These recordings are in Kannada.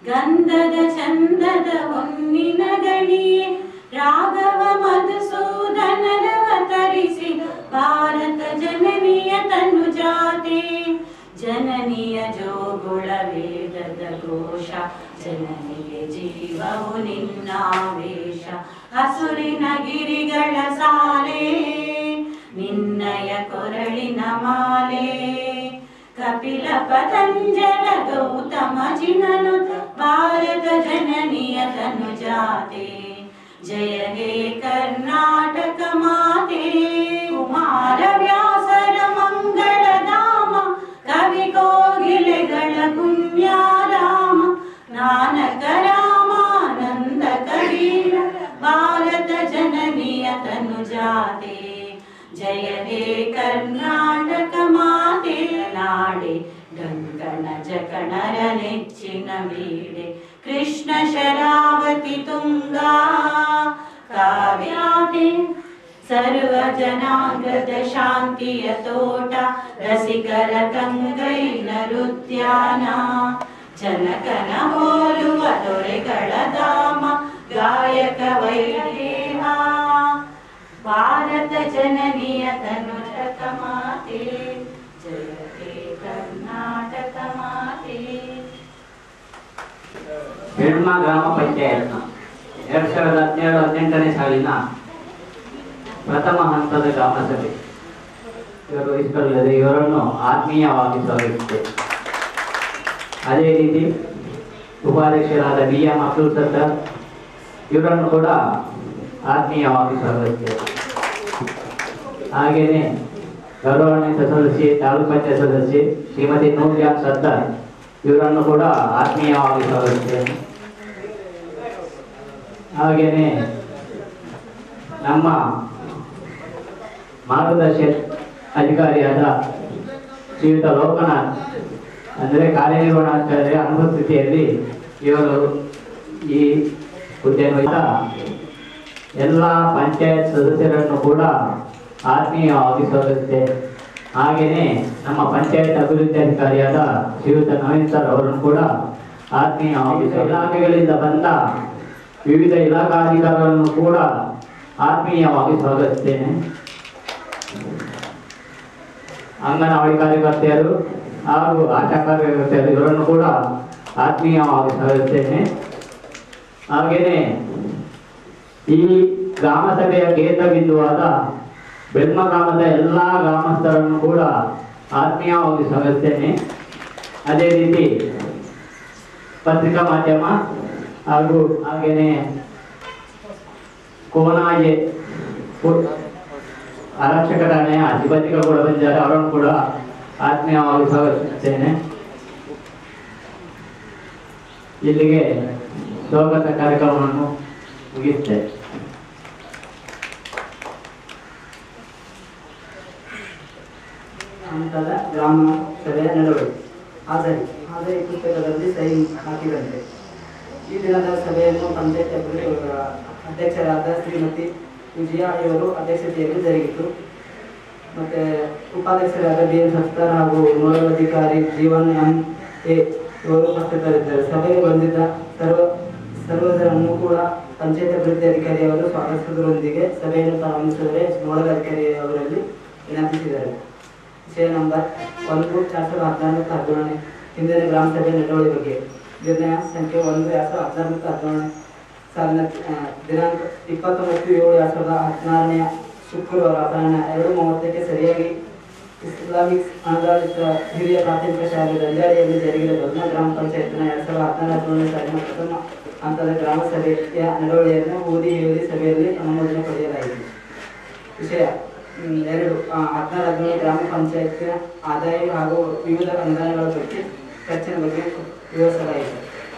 ಗಂಧದ ಚಂದದ ಹೊನ್ನಿನ ಗಣಿಯೇ ರಾಘವ ಮಧುಸೂದನರವತರಿಸಿ ಭಾರತ ಜನನಿಯ ತನು ಜಾತೆ ಜನನಿಯ ಜೋಗುಳ ವೇದದ ಘೋಷ ಜನನಿಯ ಜೀವವು ನಿನ್ನಾವೇಶ ಹಸುರಿನ ಗಿರಿಗಳ ಸಾಲೆ ನಿನ್ನಯ ಕೊರಳಿನ ಮಾಲೆ ಕಪಿಲ ಪತಂಜಲ ಗೌತಮ ಜಿನನು ಭಾರತ ಜನನಿಯ ತನು ಜಾತೆ ಜಯ ಹೇ ಕರ್ನಾಟಕ ಮಾತೆ ಕುಮಾರ ವ್ಯಾಸರ ಮಂಗಳ ಧಾಮ ಕವಿ ಕೋಗಿಲೆಗಳ ಪುಣ್ಯಾರಾಮ ನಾನಕ ರಾಮಾನಂದ ಕಬೀರ ಭಾರತ ಜನನಿಯ ತನು ಜಾತೆ ಜಯ ಹೇ ಕರ್ನಾಟಕ ಮಾತೆ ನಾಡೆ ಗಂಗಣ ಜಕಣರ ನೆಚ್ಚಿನ ಬೀಡೆ ಕೃಷ್ಣ ಶರಾವತಿ ತುಂಗಾ ಕಾವ್ಯಾತೆ ಸರ್ವ ಜನಾಂಗದ ಶಾಂತಿಯ ತೋಟ ರಸಿಕರ ಕಂಗೈನ ಉದ್ಯಾನ ಜನಕನ ಹೋಲುವ ದೊರೆಗಳ ಧಾಮ ಗಾಯಕ ವೈದೇಹ ಭಾರತ ಜನನಿಯ ತನುಜಕ ಮಾತೆ ಜಯ ಹೇ ಕರ್ನಾಟಕ ಮಾತೆ ಹೆಣ್ಮ ಗ್ರಾಮ ಪಂಚಾಯತ್ ಎರಡ್ ಸಾವಿರದ ಹದಿನೇಳು ಹದಿನೆಂಟನೇ ಸಾಲಿನ ಪ್ರಥಮ ಹಂತದ ಗ್ರಾಮ ಸಭೆ ಇವರು ಇಷ್ಟಲ್ಲದೆ ಇವರನ್ನು ಆತ್ಮೀಯವಾಗಿ ಸ್ವಾಗತಿಸಿದೆ ಅದೇ ರೀತಿ ಉಪಾಧ್ಯಕ್ಷರಾದ ಬಿ ಎಂ ಅಬ್ದುಲ್ ಸತ್ತಾರ್ ಇವರನ್ನು ಕೂಡ ಆತ್ಮೀಯವಾಗಿ ಸ್ವಾಗತಿಸಿದೆ ಹಾಗೆಯೇ ಗೌರವಾನ್ವಿತ ಸದಸ್ಯೆ ತಾಲೂಕು ಪಂಚಾಯತ್ ಸದಸ್ಯೆ ಶ್ರೀಮತಿ ನೂರ್ಜಾನ್ ಸದ್ದಾರ್ ಇವರನ್ನು ಕೂಡ ಆತ್ಮೀಯವಾಗಿ ಸ್ವಾಗತಿಸ್ತೇನೆ ಹಾಗೆಯೇ ನಮ್ಮ ಮಾರ್ಗದರ್ಶಿ ಅಧಿಕಾರಿಯಾದ ಶ್ರೀಯುತ ಲೋಕನಾಥ್ ಅಂದರೆ ಕಾರ್ಯನಿರ್ವಹಣಾಧಿಕಾರಿ ಅನುಪಸ್ಥಿತಿಯಲ್ಲಿ ಇವರು ಈ ಹುದ್ದೆಯನ್ನು ವಹಿಸ ಎಲ್ಲ ಪಂಚಾಯತ್ ಸದಸ್ಯರನ್ನು ಕೂಡ ಆತ್ಮೀಯವಾಗಿ ಸ್ವಾಗತಿಸಿದೆ ಹಾಗೆಯೇ ನಮ್ಮ ಪಂಚಾಯತ್ ಅಭಿವೃದ್ಧಿ ಅಧಿಕಾರಿಯಾದ ಶ್ರೀಯುತ ನವೀನ್ ಸರ್ ಅವರನ್ನು ಕೂಡ ಆತ್ಮೀಯವಾಗಿ ಸ್ವಾಗತಿಸಿದೆ. ಇಲಾಖೆಗಳಿಂದ ಬಂದ ವಿವಿಧ ಇಲಾಖಾಧಿಕಾರಿಗಳನ್ನು ಕೂಡ ಆತ್ಮೀಯವಾಗಿ ಸ್ವಾಗತಿಸ್ತೇನೆ ಅಂಗನವಾಡಿ ಕಾರ್ಯಕರ್ತೆಯರು ಹಾಗೂ ಆಶಾ ಕಾರ್ಯಕರ್ತೆಯರು ಇವರನ್ನು ಕೂಡ ಆತ್ಮೀಯವಾಗಿ ಸ್ವಾಗತಿಸ್ತೇನೆ ಹಾಗೆಯೇ ಈ ಗ್ರಾಮ ಸಭೆಯ ಕೇಂದ್ರ ಬಿಂದುವಾದ ಬೆಳ್ಮ ಗ್ರಾಮದ ಎಲ್ಲ ಗ್ರಾಮಸ್ಥರನ್ನು ಕೂಡ ಆತ್ಮೀಯವಾಗಿ ಸ್ವಾಗತಿಸ್ತೇನೆ ಅದೇ ರೀತಿ ಪತ್ರಿಕಾ ಮಾಧ್ಯಮ ಹಾಗೂ ಹಾಗೆಯೇ ಕೋನಾಗೆ ಪು- ಆರಕ್ಷಕ ಠಾಣೆಯ ಸಿಬ್ಬಂದಿಗಳು ಕೂಡ ಬಂದಿದ್ದಾರೆ ಅವರನ್ನು ಕೂಡ ಆತ್ಮೀಯವಾಗಿ ಸ್ವಾಗತಿಸುತ್ತೇನೆ ಇಲ್ಲಿಗೆ ಸ್ವಾಗತ ಕಾರ್ಯಕ್ರಮವನ್ನು ಮುಗಿಸ್ತೇನೆ ಹಂತದ ಗ್ರಾಮ ಸಭೆಯ ನಡವಳಿಕೆ ಆದರೆ ಆದರೆ ಈ ಪುಸ್ತಕದಲ್ಲಿ ಸಹಿ ಹಾಕಿದಂತೆ ಈ ದಿನದ ಸಭೆಯನ್ನು ಪಂಚಾಯತ್ ಅಭಿವೃದ್ಧಿ ಅಧ್ಯಕ್ಷರಾದ ಶ್ರೀಮತಿ ವಿಜಯ ಇವರು ಅಧ್ಯಕ್ಷತೆಯಲ್ಲಿ ಜರುಗಿತು ಮತ್ತೆ ಉಪಾಧ್ಯಕ್ಷರಾದ ಬಿ ಎನ್ ಸತ್ತಾರ್ ಹಾಗೂ ನೋಡಲ್ ಅಧಿಕಾರಿ ಜೀವನ್ ಎಂ ಎ ಇವರು ಉಪಸ್ಥಿತರಿದ್ದರು ಸಭೆಗೆ ಬಂದಿದ್ದ ಸರ್ವ ಸರ್ವದರನ್ನು ಕೂಡ ಪಂಚಾಯತ್ ಅಭಿವೃದ್ಧಿ ಅಧಿಕಾರಿಯವರು ಸ್ವಾಗತಿಸುವುದರೊಂದಿಗೆ ಸಭೆಯನ್ನು ಪ್ರಾರಂಭಿಸಿದರೆ ನೋಡಲ್ ಅಧಿಕಾರಿ ಅವರಲ್ಲಿ ವಿನಂತಿಸಿದರು ವಿಷಯ ನಂಬರ್ ಒಂದು ಎರಡು ಸಾವಿರದ ಹದಿನಾಲ್ಕು ಹದಿನೇಳನೇ ಹಿಂದಿನ ಗ್ರಾಮ ಸಭೆ ನಡವಳಿ ಬಗ್ಗೆ ನಿರ್ಣಯ ಸಂಖ್ಯೆ ಒಂದು ಎರಡು ಸಾವಿರದ ಹದಿನಾಲ್ಕು ಹದಿನೇಳನೇ ಸಾಲಿನ ಆ, ದಿನಾಂಕ ಇಪ್ಪತ್ತೊಂಬತ್ತು ಏಳು ಎರಡು ಸಾವಿರದ ಹದಿನಾರನೆಯ ಶುಕ್ರವಾರ ಅಪರಾಹ್ನ ಎರಡು ಮೂವತ್ತಕ್ಕೆ ಸರಿಯಾಗಿ ಇಸ್ಲಾಮಿಕ್ ಆಧಾರಿತ ಹಿರಿಯ ಪ್ರಾಥಮಿಕ ಶಾಲೆ ದಂಡಾಳಿಯಲ್ಲಿ ಜರುಗಿದ ದೊಡ್ಡ ಗ್ರಾಮ ಪಂಚಾಯತ್ನ ಎರಡು ಸಾವಿರದ ಹದಿನಾರು ಹದಿನೇಳನೇ ಸಾಲಿನ ಪ್ರಥಮ ಹಂತದ ಗ್ರಾಮ ಸಭೆಯ ನಡವಳಿಯನ್ನು ಓದಿ ಹೇಳಿ ಸಭೆಯಲ್ಲಿ ಅನುಮೋದನೆ ಪಡೆಯಲಾಯಿತು ವಿಷಯ ಹ್ಮ್, ಎರಡು ಆ, ಹದಿನಾರು ಹದಿನೇಳು ಗ್ರಾಮ ಪಂಚಾಯತ್ನ ಆದಾಯ ಹಾಗೂ ವಿವಿಧ ಅನುದಾನಗಳ ಬಗ್ಗೆ ಚರ್ಚೆಯ ಬಗ್ಗೆ ವಿವರಿಸಲಾಯಿತು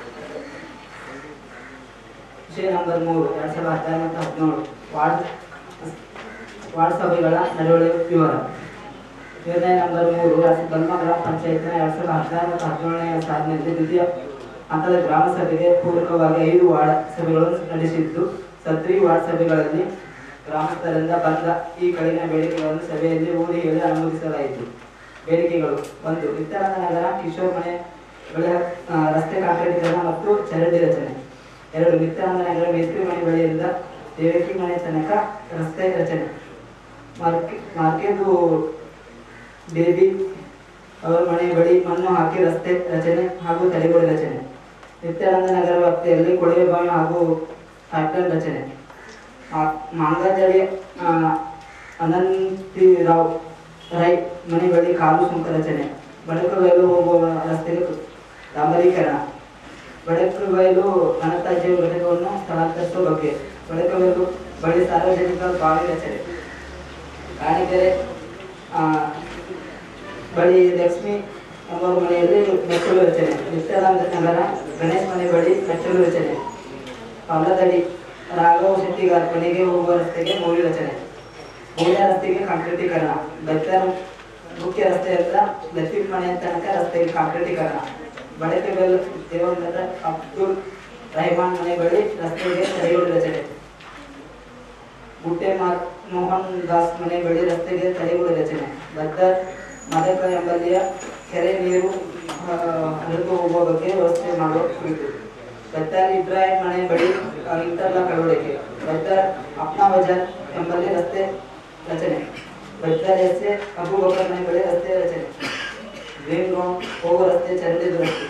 ವಿಷಯ ನಂಬರ್ ಮೂರು ಎರಡ್ ಸಾವಿರದ ಹದಿನಾರು ಮತ್ತು ಹದಿನೇಳು ವಾರ್ಡ್ ವಾರ್ಡ್ ಸಭೆಗಳ ನಡವಳಿಕೆ ವಿವರ ನಿರ್ಣಯ ನಂಬರ್ ಮೂರು ಗಲ್ಮ ಗ್ರಾಮ ಪಂಚಾಯತ್ನ ಎರಡ್ ಸಾವಿರದ ಹದಿನಾರು ಮತ್ತು ಹದಿನೇಳನೇ ಸಾಲಿನಲ್ಲಿ ದ್ವಿತೀಯ ಹಂತದ ಗ್ರಾಮ ಸಭೆಗೆ ಪೂರಕವಾಗಿ ಐದು ವಾರ್ಡ್ ಸಭೆಗಳನ್ನು ನಡೆಸಿದ್ದು ಸತ್ರಿ ವಾರ್ಡ್ ಸಭೆಗಳಲ್ಲಿ ಗ್ರಾಮಸ್ಥರಿಂದ ಬಂದ ಈ ಕೆಳಗಿನ ಬೇಡಿಕೆಗಳನ್ನು ಸಭೆಯಲ್ಲಿ ಓದಿ ಹೇಳಿ ಅನುಮೋದಿಸಲಾಯಿತು ಬೇಡಿಕೆಗಳು ಒಂದು ವಿತರಣಾ ನಗರ ಕಿಶೋರ್ ಮನೆ ಒಳ್ಳೆ ಆ, ರಸ್ತೆ ಕಾಂಕ್ರೀಟೀಕರಣ ಮತ್ತು ಚರಂಡಿ ರಚನೆ ಎರಡು ನಿತ್ಯಾನಂದ ನಗರ ಮೇಸ್ತ್ರಿ ಮನೆ ಬಳಿಯಿಂದ ದೇವಕಿ ಮನೆ ತನಕ ರಸ್ತೆ ರಚನೆ ಮಾರ್ಕೆ ಮಾರ್ಕೆದು ಬೇಬಿ ಅವರ ಮನೆ ಬಳಿ ಮಣ್ಣು ಹಾಕಿ ರಸ್ತೆ ರಚನೆ ಹಾಗೂ ತಡೆಗೋಡೆ ರಚನೆ ನಿತ್ಯಾನಂದ ನಗರ ವ್ಯಾಪ್ತಿಯಲ್ಲಿ ಕೊಳವೆ ಬಾವಿ ಹಾಗೂ ಪೈಪ್ಲೈನ್ ರಚನೆ ಮಾ- ಮಾಂಗಂಜಳಿ ಆ, ಅನಂತಿರಾವ್ ರೈ ಮನೆ ಬಳಿ ಕಾಲು ಸುಂಕ ರಚನೆ ಬಡಕಬೈಲು ಹೋಗುವ ರಸ್ತೆಗೆ ಡಾಂಬರೀಕರಣ ಬಡಕಬೈಲು ಘನತ್ಯಾಜ್ಯ ಘಟಕವನ್ನು ಸ್ಥಳಾಂತರಿಸುವ ಬಗ್ಗೆ ಬಡಕಬೈಲು ಬಳಿ ಸಾರ್ವಜನಿಕ ಬಾವಿ ರಚನೆ ಕಾಣಿಕೆರೆ ಆ, ಬಳಿ ಲಕ್ಷ್ಮಿ ಎಂಬ ಮನೆಯಲ್ಲಿ ಮೆಚ್ಚಲು ರಚನೆ ನಿತ್ಯಾನಂದ ನಗರ ಗಣೇಶ್ ಮನೆ ಬಳಿ ಮೆಚ್ಚಲು ರಚನೆ ಪಲ್ಲದಡಿ ರಾಘವ ಶೆಟ್ಟಿಗಾರ್ ಮನೆಗೆ ಹೋಗುವ ರಸ್ತೆಗೆ ಮೌಲ್ಯ ರಚನೆ ಮೌಲ್ಯ ರಸ್ತೆಗೆ ಕಾಂಕ್ರೀಟೀಕರಣ ಬೆತ್ತರ್ ಮುಖ್ಯ ರಸ್ತೆಯಿಂದ ಲತೀಫ್ ಮನೆ ತನಕ ರಸ್ತೆಗೆ ಕಾಂಕ್ರೀಟೀಕರಣ ಬಡಕೆಬೆಲ್ ದೇವಂಗದ ಅಬ್ದುಲ್ ರಹಮಾನ್ ಮನೆ ಬಳಿ ರಸ್ತೆಗೆ ತಡೆಗೋಡೆ ರಚನೆ ಗುಡ್ಡೆ ಮಾ- ಮೋಹನ್ ದಾಸ್ ಮನೆ ಬಳಿ ರಸ್ತೆಗೆ ತಡೆಗೋಡೆ ರಚನೆ ಬದ್ದರ್ ಮದಕ ಎಂಬಲ್ಲಿಯ ಕೆರೆ ನೀರು ಆ, ಹರಿದು ಹೋಗುವ ಬಗ್ಗೆ ವ್ಯವಸ್ಥೆ ಮಾಡುವ ಕುರಿತು ಬದ್ದರ್ ಇಬ್ರಾಹಿಂ ಮನೆ ಬಳಿ ಆ, ಇಂಟರ್ಲಾಕ್ ಅಳವಡಿಕೆ ಬದ್ದರ್ ಅಪ್ನಾ ಬಜಾರ್ ಎಂಬಲ್ಲಿ ರಸ್ತೆ ರಚನೆ ಬದ್ದರ್ ಎಸ್ ಎ ಅಬೂಬಕರ್ ಮನೆ ಬಳಿ ರಸ್ತೆ ರಚನೆ ಗ್ರೀನ್ ಗ್ರೌಂಡ್ ಹೋಗುವ ರಸ್ತೆ ಚರಂಡಿ ದುರಸ್ತಿ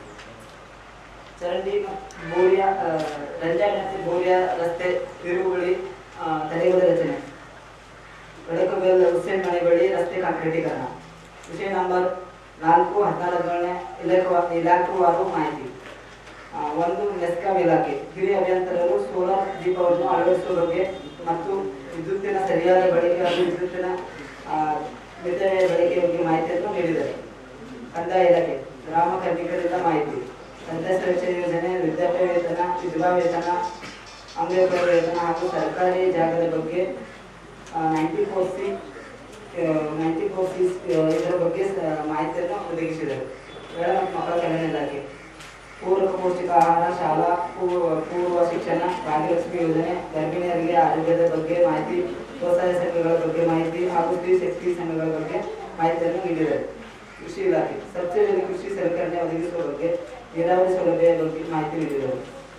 ಚರಂಡಿ ಬೋರಿಯ ಆ, ರಂಜಾನ್ ಮತ್ತು ಬೋರಿಯ ರಸ್ತೆ ತಿರುಗುಳಿ ಆ, ತಡೆಗೋಡೆ ರಚನೆ ಬೆಳಕುಬೆಲ್ ಹುಸೇನ್ ಮನೆ ಬಳಿ ರಸ್ತೆ ಕಾಂಕ್ರೀಟೀಕರಣ ವಿಷಯ ನಂಬರ್ ನಾಲ್ಕು ಹದಿನಾಲ್ಕನೇ ಇಲಾಖೆ ಇಲಾಖೆವಾರು ಮಾಹಿತಿ ಆ, ಒಂದು ಮೆಸ್ಕಾಂ ಇಲಾಖೆ ಹಿರಿಯ ಅಭಿಯಂತರರು ಸೋಲಾರ್ ದೀಪವನ್ನು ಅಳವಡಿಸುವ ಬಗ್ಗೆ ಮತ್ತು ವಿದ್ಯುತ್ತಿನ ಸರಿಯಾದ ಬಳಕೆ ಹಾಗೂ ವಿದ್ಯುತ್ತಿನ ಆ, ಮಿತವ್ಯಯ ಬಳಕೆ ಬಗ್ಗೆ ಮಾಹಿತಿಯನ್ನು ನೀಡಿದರು ಕಂದಾಯ ಇಲಾಖೆ ಗ್ರಾಮ ಕಾರ್ಮಿಕರಿಂದ ಮಾಹಿತಿ ಸಂತಸ್ತ ರಕ್ಷಣೆ ಯೋಜನೆ ವೃದ್ಧಾಪ್ಯ ವೇತನ ವಿಧವಾ ವೇತನ ಅಂಗವಿಕಲ ವೇತನ ಹಾಗೂ ಸರ್ಕಾರಿ ಜಾಗದ ಬಗ್ಗೆ ninety four C ninety four C ಇದರ ಬಗ್ಗೆ ಸ- ಮಾಹಿತಿಯನ್ನು ಒದಗಿಸಿದರು ಮಹಿಳಾ ಮತ್ತು ಮಕ್ಕಳ ಕಲ್ಯಾಣ ಇಲಾಖೆ ಪೂರಕ ಪೌಷ್ಟಿಕ ಆಹಾರ ಶಾಲಾ ಪೂರ್ವ ಪೂರ್ವ ಶಿಕ್ಷಣ ಭಾಗ್ಯಲಕ್ಷ್ಮಿ ಯೋಜನೆ ಗರ್ಭಿಣಿಯರಿಗೆ ಆರೋಗ್ಯದ ಬಗ್ಗೆ ಮಾಹಿತಿ ಸ್ವಸಹಾಯ ಸಂಘಗಳ ಬಗ್ಗೆ ಮಾಹಿತಿ ಹಾಗೂ ಸ್ತ್ರೀ ಶಕ್ತಿ ಸಂಘಗಳ ಬಗ್ಗೆ ಮಾಹಿತಿಯನ್ನು ನೀಡಿದರು ಕೃಷಿ ಇಲಾಖೆ ಸಬ್ಸಿಡಿಯಲ್ಲಿ ಕೃಷಿ ಸಲಕರಣೆ ಒದಗಿಸುವ ಬಗ್ಗೆ ನೀರಾವರಿ ಸೌಲಭ್ಯ ಬಗ್ಗೆ ಮಾಹಿತಿ ನೀಡಿದರು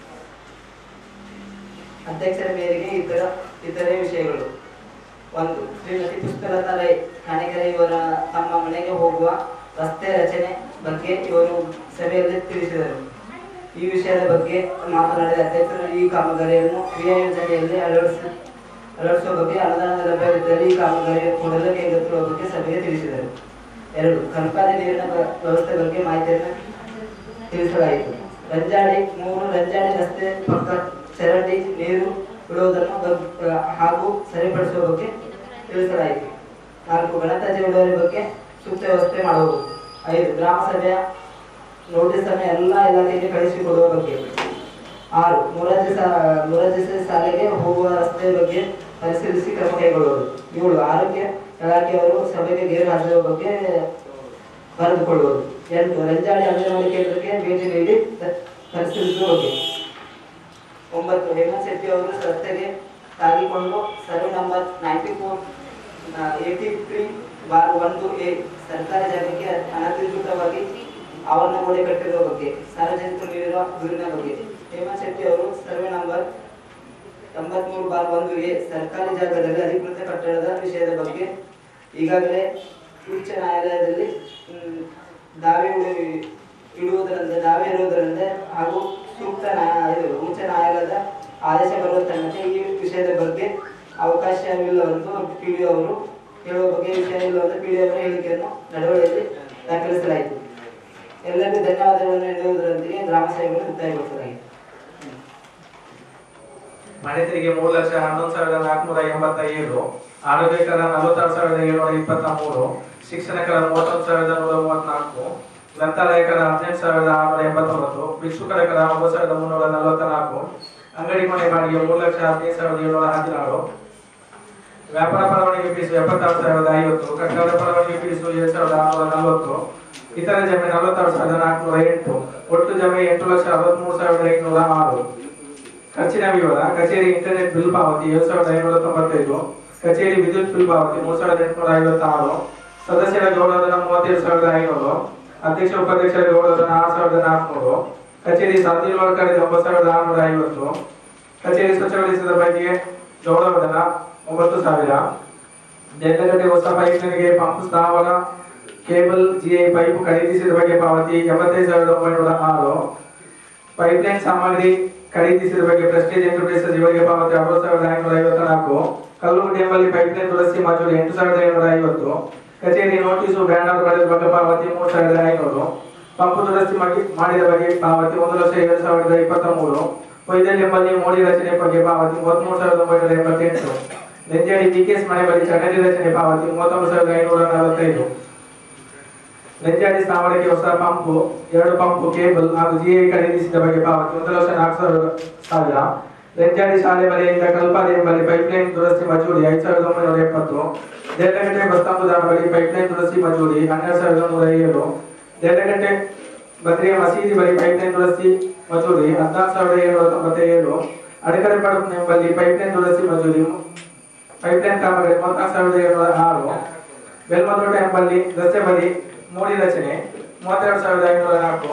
ಅಧ್ಯಕ್ಷರ ಮೇರೆಗೆ ಇತರ ಇತರೆ ವಿಷಯಗಳು ಒಂದು ಶ್ರೀಮತಿ ಪುಷ್ಪಲತಾ ರೈ ಕಾಣಿಕೆರೆ ಇವರ ತಮ್ಮ ಮನೆಗೆ ಹೋಗುವ ರಸ್ತೆ ರಚನೆ ಬಗ್ಗೆ ಇವರು ಸಭೆಯಲ್ಲಿ ತಿಳಿಸಿದರು ಈ ವಿಷಯದ ಬಗ್ಗೆ ಮಾತನಾಡಿದ ಅಧ್ಯಕ್ಷರು ಈ ಕಾಮಗಾರಿಯನ್ನು ಕ್ರಿಯಾ ಯೋಜನೆಯಲ್ಲಿ ಅಳವಡಿಸಿ ಅಳವಡಿಸುವ ಬಗ್ಗೆ ಅನುದಾನ ಲಭ್ಯವಿದ್ದಲ್ಲಿ ಈ ಕಾಮಗಾರಿ ಕೂಡಲೇ ಕೈಗೆತ್ತಿರುವ ಬಗ್ಗೆ ಸಭೆಗೆ ತಿಳಿಸಿದರು ಎರಡು ಕಲ್ಪಾದಿ ನೀರಿನ ವ್ಯ- ವ್ಯವಸ್ಥೆ ಬಗ್ಗೆ ಮಾಹಿತಿಯನ್ನು ತಿಳಿಸಲಾಯಿತು ರಂಜಾಡಿ ಮೂರು ರಂಜಾಡಿ ರಸ್ತೆ ಪಕ್ಕ ಚರಂಡಿ ನೀರು ಬಿಡುವುದನ್ನು ಬಗ್- ಹಾಗೂ ಸರಿಪಡಿಸುವ ಬಗ್ಗೆ ತಿಳಿಸಲಾಯಿತು ನಾಲ್ಕು ಗಣತಾಂತ್ರಿಕ ಇಳುವರಿ ಬಗ್ಗೆ ಸೂಕ್ತ ವ್ಯವಸ್ಥೆ ಮಾಡುವುದು ಐದು ಗ್ರಾಮ ಸಭೆಯ ನೋಟಿಸ್ ಅನ್ನು ಎಲ್ಲ ಇಲಾಖೆಗೆ ಕಳಿಸಿಕೊಡುವ ಬಗ್ಗೆ ಆರು ಮೊರಾರ್ಜಿ ಸಾ ಮೊರಾರ್ಜಿ ಶಾಲೆಗೆ ಹೋಗುವ ರಸ್ತೆ ಬಗ್ಗೆ ಪರಿಶೀಲಿಸಿ ಕ್ರಮ ಕೈಗೊಳ್ಳುವುದು ಏಳು ಆರೋಗ್ಯ ಇಲಾಖೆಯವರು ಸಭೆಗೆ ಗೈರು ಹಾಜರುವ ಬಗ್ಗೆ ಬರೆದುಕೊಳ್ಳುವುದು ಎಂಟು ರಂಜಾಡಿ ಅಂಗನವಾಡಿ ಕೇಂದ್ರಕ್ಕೆ ಭೇಟಿ ನೀಡಿ ತ- ಪರಿಶೀಲಿಸುವ ಬಗ್ಗೆ ಒಂಬತ್ತು ಹೇಮಂತ್ ಶೆಟ್ಟಿ ಅವರು ರಸ್ತೆಗೆ ತಾಗಿಕೊಂಡು survey number ninety four eighty three bar ಒಂದು ಎ ಸರ್ಕಾರಿ ಜಾಗಕ್ಕೆ ಅನಧಿಕೃತವಾಗಿ ಆವರಣಗೋಡೆ ಕಟ್ಟಿರುವ ಬಗ್ಗೆ ಸಾರ್ವಜನಿಕರು ನೀಡಿರುವ ದೂರಿನ ಬಗ್ಗೆ ಹೇಮಂತ್ ಶೆಟ್ಟಿ ಅವರು ಸರ್ವೆ ನಂಬರ್ ಎಂಬತ್ಮೂರು ಬಾರ್ ಒಂದು ಎ ಸರ್ಕಾರಿ ಜಾಗದಲ್ಲಿ ಅಧಿಕೃತ ಕಟ್ಟಡದ ವಿಷಯದ ಬಗ್ಗೆ ಈಗಾಗಲೇ ಉಚ್ಚ ನ್ಯಾಯಾಲಯದಲ್ಲಿ ಮ್, ದಾವೆ ಉಳಿ- ಇಡುವುದರಿಂದ ದಾವೆ ಇರುವುದರಿಂದ ಹಾಗೂ ಸೂಕ್ತ ನ್ಯಾಯ ಇದು ಉಚ್ಚ ನ್ಯಾಯಾಲಯದ ಆದೇಶ ಬರುವ ತನಕ ಈ ವಿಷಯದ ಬಗ್ಗೆ ಅವಕಾಶವಿಲ್ಲವೆಂದು ಪಿ ಡಿ ಅವರು ಹೇಳುವ ಬಗ್ಗೆ ವಿಷಯ ಇಲ್ಲವೆಂದು ಪಿ ಡಿ ಅವರ ಹೇಳಿಕೆಯನ್ನು ನಡವಳಿಯಲ್ಲಿ ದಾಖಲಿಸಲಾಯಿತು ಎಲ್ಲರಿಗೂ ಧನ್ಯವಾದಗಳನ್ನು ನೀಡುವುದರೊಂದಿಗೆ ಗ್ರಾಮ ಸೇವೆಗಳು ಮುಕ್ತಾಯಗೊಳಿಸಲಾಗಿದೆ ಮನೆ ತೆರಿಗೆ ಮೂರು ಲಕ್ಷ ಹನ್ನೊಂದು ಸಾವಿರದ ನಾಲ್ಕುನೂರ ಎಂಬತ್ತ ಏಳು ಆರೋಗ್ಯಕರ ನಲವತ್ತಾರು ಸಾವಿರದ ಏಳ್ನೂರ ಇಪ್ಪತ್ತ ಮೂರು ಶಿಕ್ಷಣಕರ ಮೂವತ್ತೊಂದು ಸಾವಿರದ ನೂರ ಮೂವತ್ನಾಲ್ಕು ಗ್ರಂಥಾಲಯಕರ ಹದಿನೆಂಟು ಸಾವಿರದ ಆರುನೂರ ಎಂಬತ್ತೊಂಬತ್ತು ಭಿಕ್ಷುಕರ ಕರ ಒಂಬತ್ತು ಸಾವಿರದ ಮುನ್ನೂರ ನಲವತ್ತ ನಾಲ್ಕು ಅಂಗಡಿ ಮನೆ ಬಾಡಿಗೆ ಮೂರು ಲಕ್ಷ ಹದಿನೈದು ಸಾವಿರದ ಏಳ್ನೂರ ಹದಿನಾರು ವ್ಯಾಪಾರ ಪರವಾನಗಿ ಫೀಸು ಎಪ್ಪತ್ತಾರು ಸಾವಿರದ ಐವತ್ತು ಕಟ್ಟಡ ಪರವಾನಗಿ ಫೀಸು ಏಳು ಸಾವಿರದ ಆರುನೂರ ನಲವತ್ತು ಇತರ ಜಮೆ ನಲವತ್ತಾರು ಸಾವಿರದ ನಾಲ್ಕುನೂರ ಎಂಟು ಒಟ್ಟು ಜಮೆ ಎಂಟು ಲಕ್ಷ ಅರವತ್ಮೂರು ಸಾವಿರದ ಐನೂರ ಆರು ಖರ್ಚಿನ ವಿವರ ಕಚೇರಿ ಇಂಟರ್ನೆಟ್ ಬಿಲ್ ಪಾವತಿ ಏಳು ಸಾವಿರದ ಐನೂರ ತೊಂಬತ್ತೈದು ಕಚೇರಿ ವಿದ್ಯುತ್ ಬಿಲ್ ಪಾವತಿ ಮೂರು ಸಾವಿರದ ಎಂಟುನೂರ ಐವತ್ತಾರು ಸದಸ್ಯರ ಗೌರವಧನ ಮೂವತ್ತೇಳು ಸಾವಿರದ ಐನೂರು ಅಧ್ಯಕ್ಷ ಉಪಾಧ್ಯಕ್ಷರಿಗೆ ಏಳು ಜನ ಆರು ಸಾವಿರದ ನಾಲ್ಕುನೂರು ಕಚೇರಿ ಸಾಧಿ ವರ್ಗರಿಗೆ ಒಂಬತ್ತು ಸಾವಿರದ ಆರುನೂರ ಐವತ್ತು ಕಚೇರಿ ಸ್ವಚ್ಛಗೊಳಿಸಿದ ಬಗ್ಗೆ ಗೌರವಧನ ಒಂಬತ್ತು ಸಾವಿರ ಜೆಲ್ಲಗಟ್ಟೆ ಹೊಸ ಪೈಪ್ಲೈನ್ಗೆ ಪಂಪ್ ಸ್ಥಾವರ ಕೇಬಲ್ ಜಿಐ ಪೈಪ್ ಖರೀದಿಸಿದ ಬಗ್ಗೆ ಪಾವತಿ ಎಂಬತ್ತೈದು ಸಾವಿರದ ಒಂಬೈನೂರ ಆರು ಪೈಪ್ಲೈನ್ ಸಾಮಗ್ರಿ ಖರೀದಿಸಿದ ಬಗ್ಗೆ ಪ್ರೆಸ್ಟೇಜ್ ಎಂಟರ್ಪ್ರೈಸಸ್ ಇವರಿಗೆ ಪಾವತಿ ಅರವತ್ತು ಸಾವಿರದ ಐನೂರ ಐವತ್ತ ನಾಲ್ಕು ಕಲ್ಲುಗುಡಿ ಎಂಬಲ್ಲಿ ಪೈಪ್ಲೈನ್ ದುರಸ್ತಿ ಮಜೂರಿ ಎಂಟು ಸಾವಿರದ ಏಳ್ನೂರ ಐವತ್ತು ಕಚೇರಿ ನೋಟಿಸು ಬ್ಯಾನರ್ ಬರೆದ ಬಗ್ಗೆ ಪಾವತಿ ಮೂರು ಸಾವಿರದ ಐನೂರು ಪಂಪ್ ದುರಸ್ತಿ ಮಾಡಿ ಮಾಡಿದ ಬಗ್ಗೆ ಪಾವತಿ ಒಂದು ಲಕ್ಷ ಏಳು ಸಾವಿರದ ಇಪ್ಪತ್ತ ಮೂರು ಕೊಯ್ದಲ್ಲಿ ಎಂಬಲ್ಲಿ ಮೋಡಿ ರಚನೆ ಬಗ್ಗೆ ಪಾವತಿ ಮೂವತ್ಮೂರು ಸಾವಿರದ ಒಂಬೈನೂರ ಎಂಬತ್ತೆಂಟು ನೆಂಜಾಡಿ ಜಿಕೆಎಸ್ ಮನೆ ಬಳಿ ಚಟರಿ ರಚನೆ ಪಾವತಿ ಮೂವತ್ತೊಂದು ಸಾವಿರದ ಐನೂರ ನಲವತ್ತೈದು ನೆಂಜಾಡಿ ಸ್ಥಾವರಕ್ಕೆ ಹೊಸ ಪಂಪು ಎರಡು ಪಂಪು ಕೇಬಲ್ ಹಾಗೂ ಜಿಐ ಖರೀದಿಸಿದ ಬಗ್ಗೆ ಪಾವತಿ ಒಂದು ಲಕ್ಷ ನಾಲ್ಕು ಸಾವಿರ ಸಾವಿರ ನೆಂಜಾಡಿ ಶಾಲೆ ಬಳಿಯಿಂದ ಕಲ್ಪಾಡಿ ಎಂಬಲ್ಲಿ ಪೈಪ್ಲೈನ್ ದುರಸ್ತಿ ಮಜೂರಿ ಐದು ಸಾವಿರದ ಒಂಬೈನೂರ ಎಪ್ಪತ್ತು ದೇಡಗಟ್ಟೆ ಬಸ್ತಾಂಬುದಾರ ಬಳಿ ಪೈಪ್ಲೈನ್ ದುರಸ್ತಿ ಮಜೂರಿ ಹನ್ನೆರಡು ಸಾವಿರದ ನೂರ ಏಳು ದೇಡಗಟ್ಟೆ ಬದ್ರಿಯ ಮಸೀದಿ ಬಳಿ ಪೈಪ್ಲೈನ್ ದುರಸ್ತಿ ಮಜೂರಿ ಹದಿನಾಲ್ಕು ಸಾವಿರದ ಏಳ್ನೂರ ತೊಂಬತ್ತೇಳು ಅಡಕರೆ ಪಡಪು ಎಂಬಲ್ಲಿ ಪೈಪ್ಲೈನ್ ದುರಸ್ತಿ ಮಜೂರಿ ಪೈಪ್ಲೈನ್ ಕಾಮಗಾರಿ ಮೂವತ್ನಾಲ್ಕು ಸಾವಿರದ ಏಳ್ನೂರ ಆರು ಬೆಲ್ಮದೋಟ ಎಂಬಲ್ಲಿ ರಸ್ತೆ ಬಳಿ ಮೋಡಿ ರಚನೆ ಮೂವತ್ತೆರಡು ಸಾವಿರದ ಐನೂರ ನಾಲ್ಕು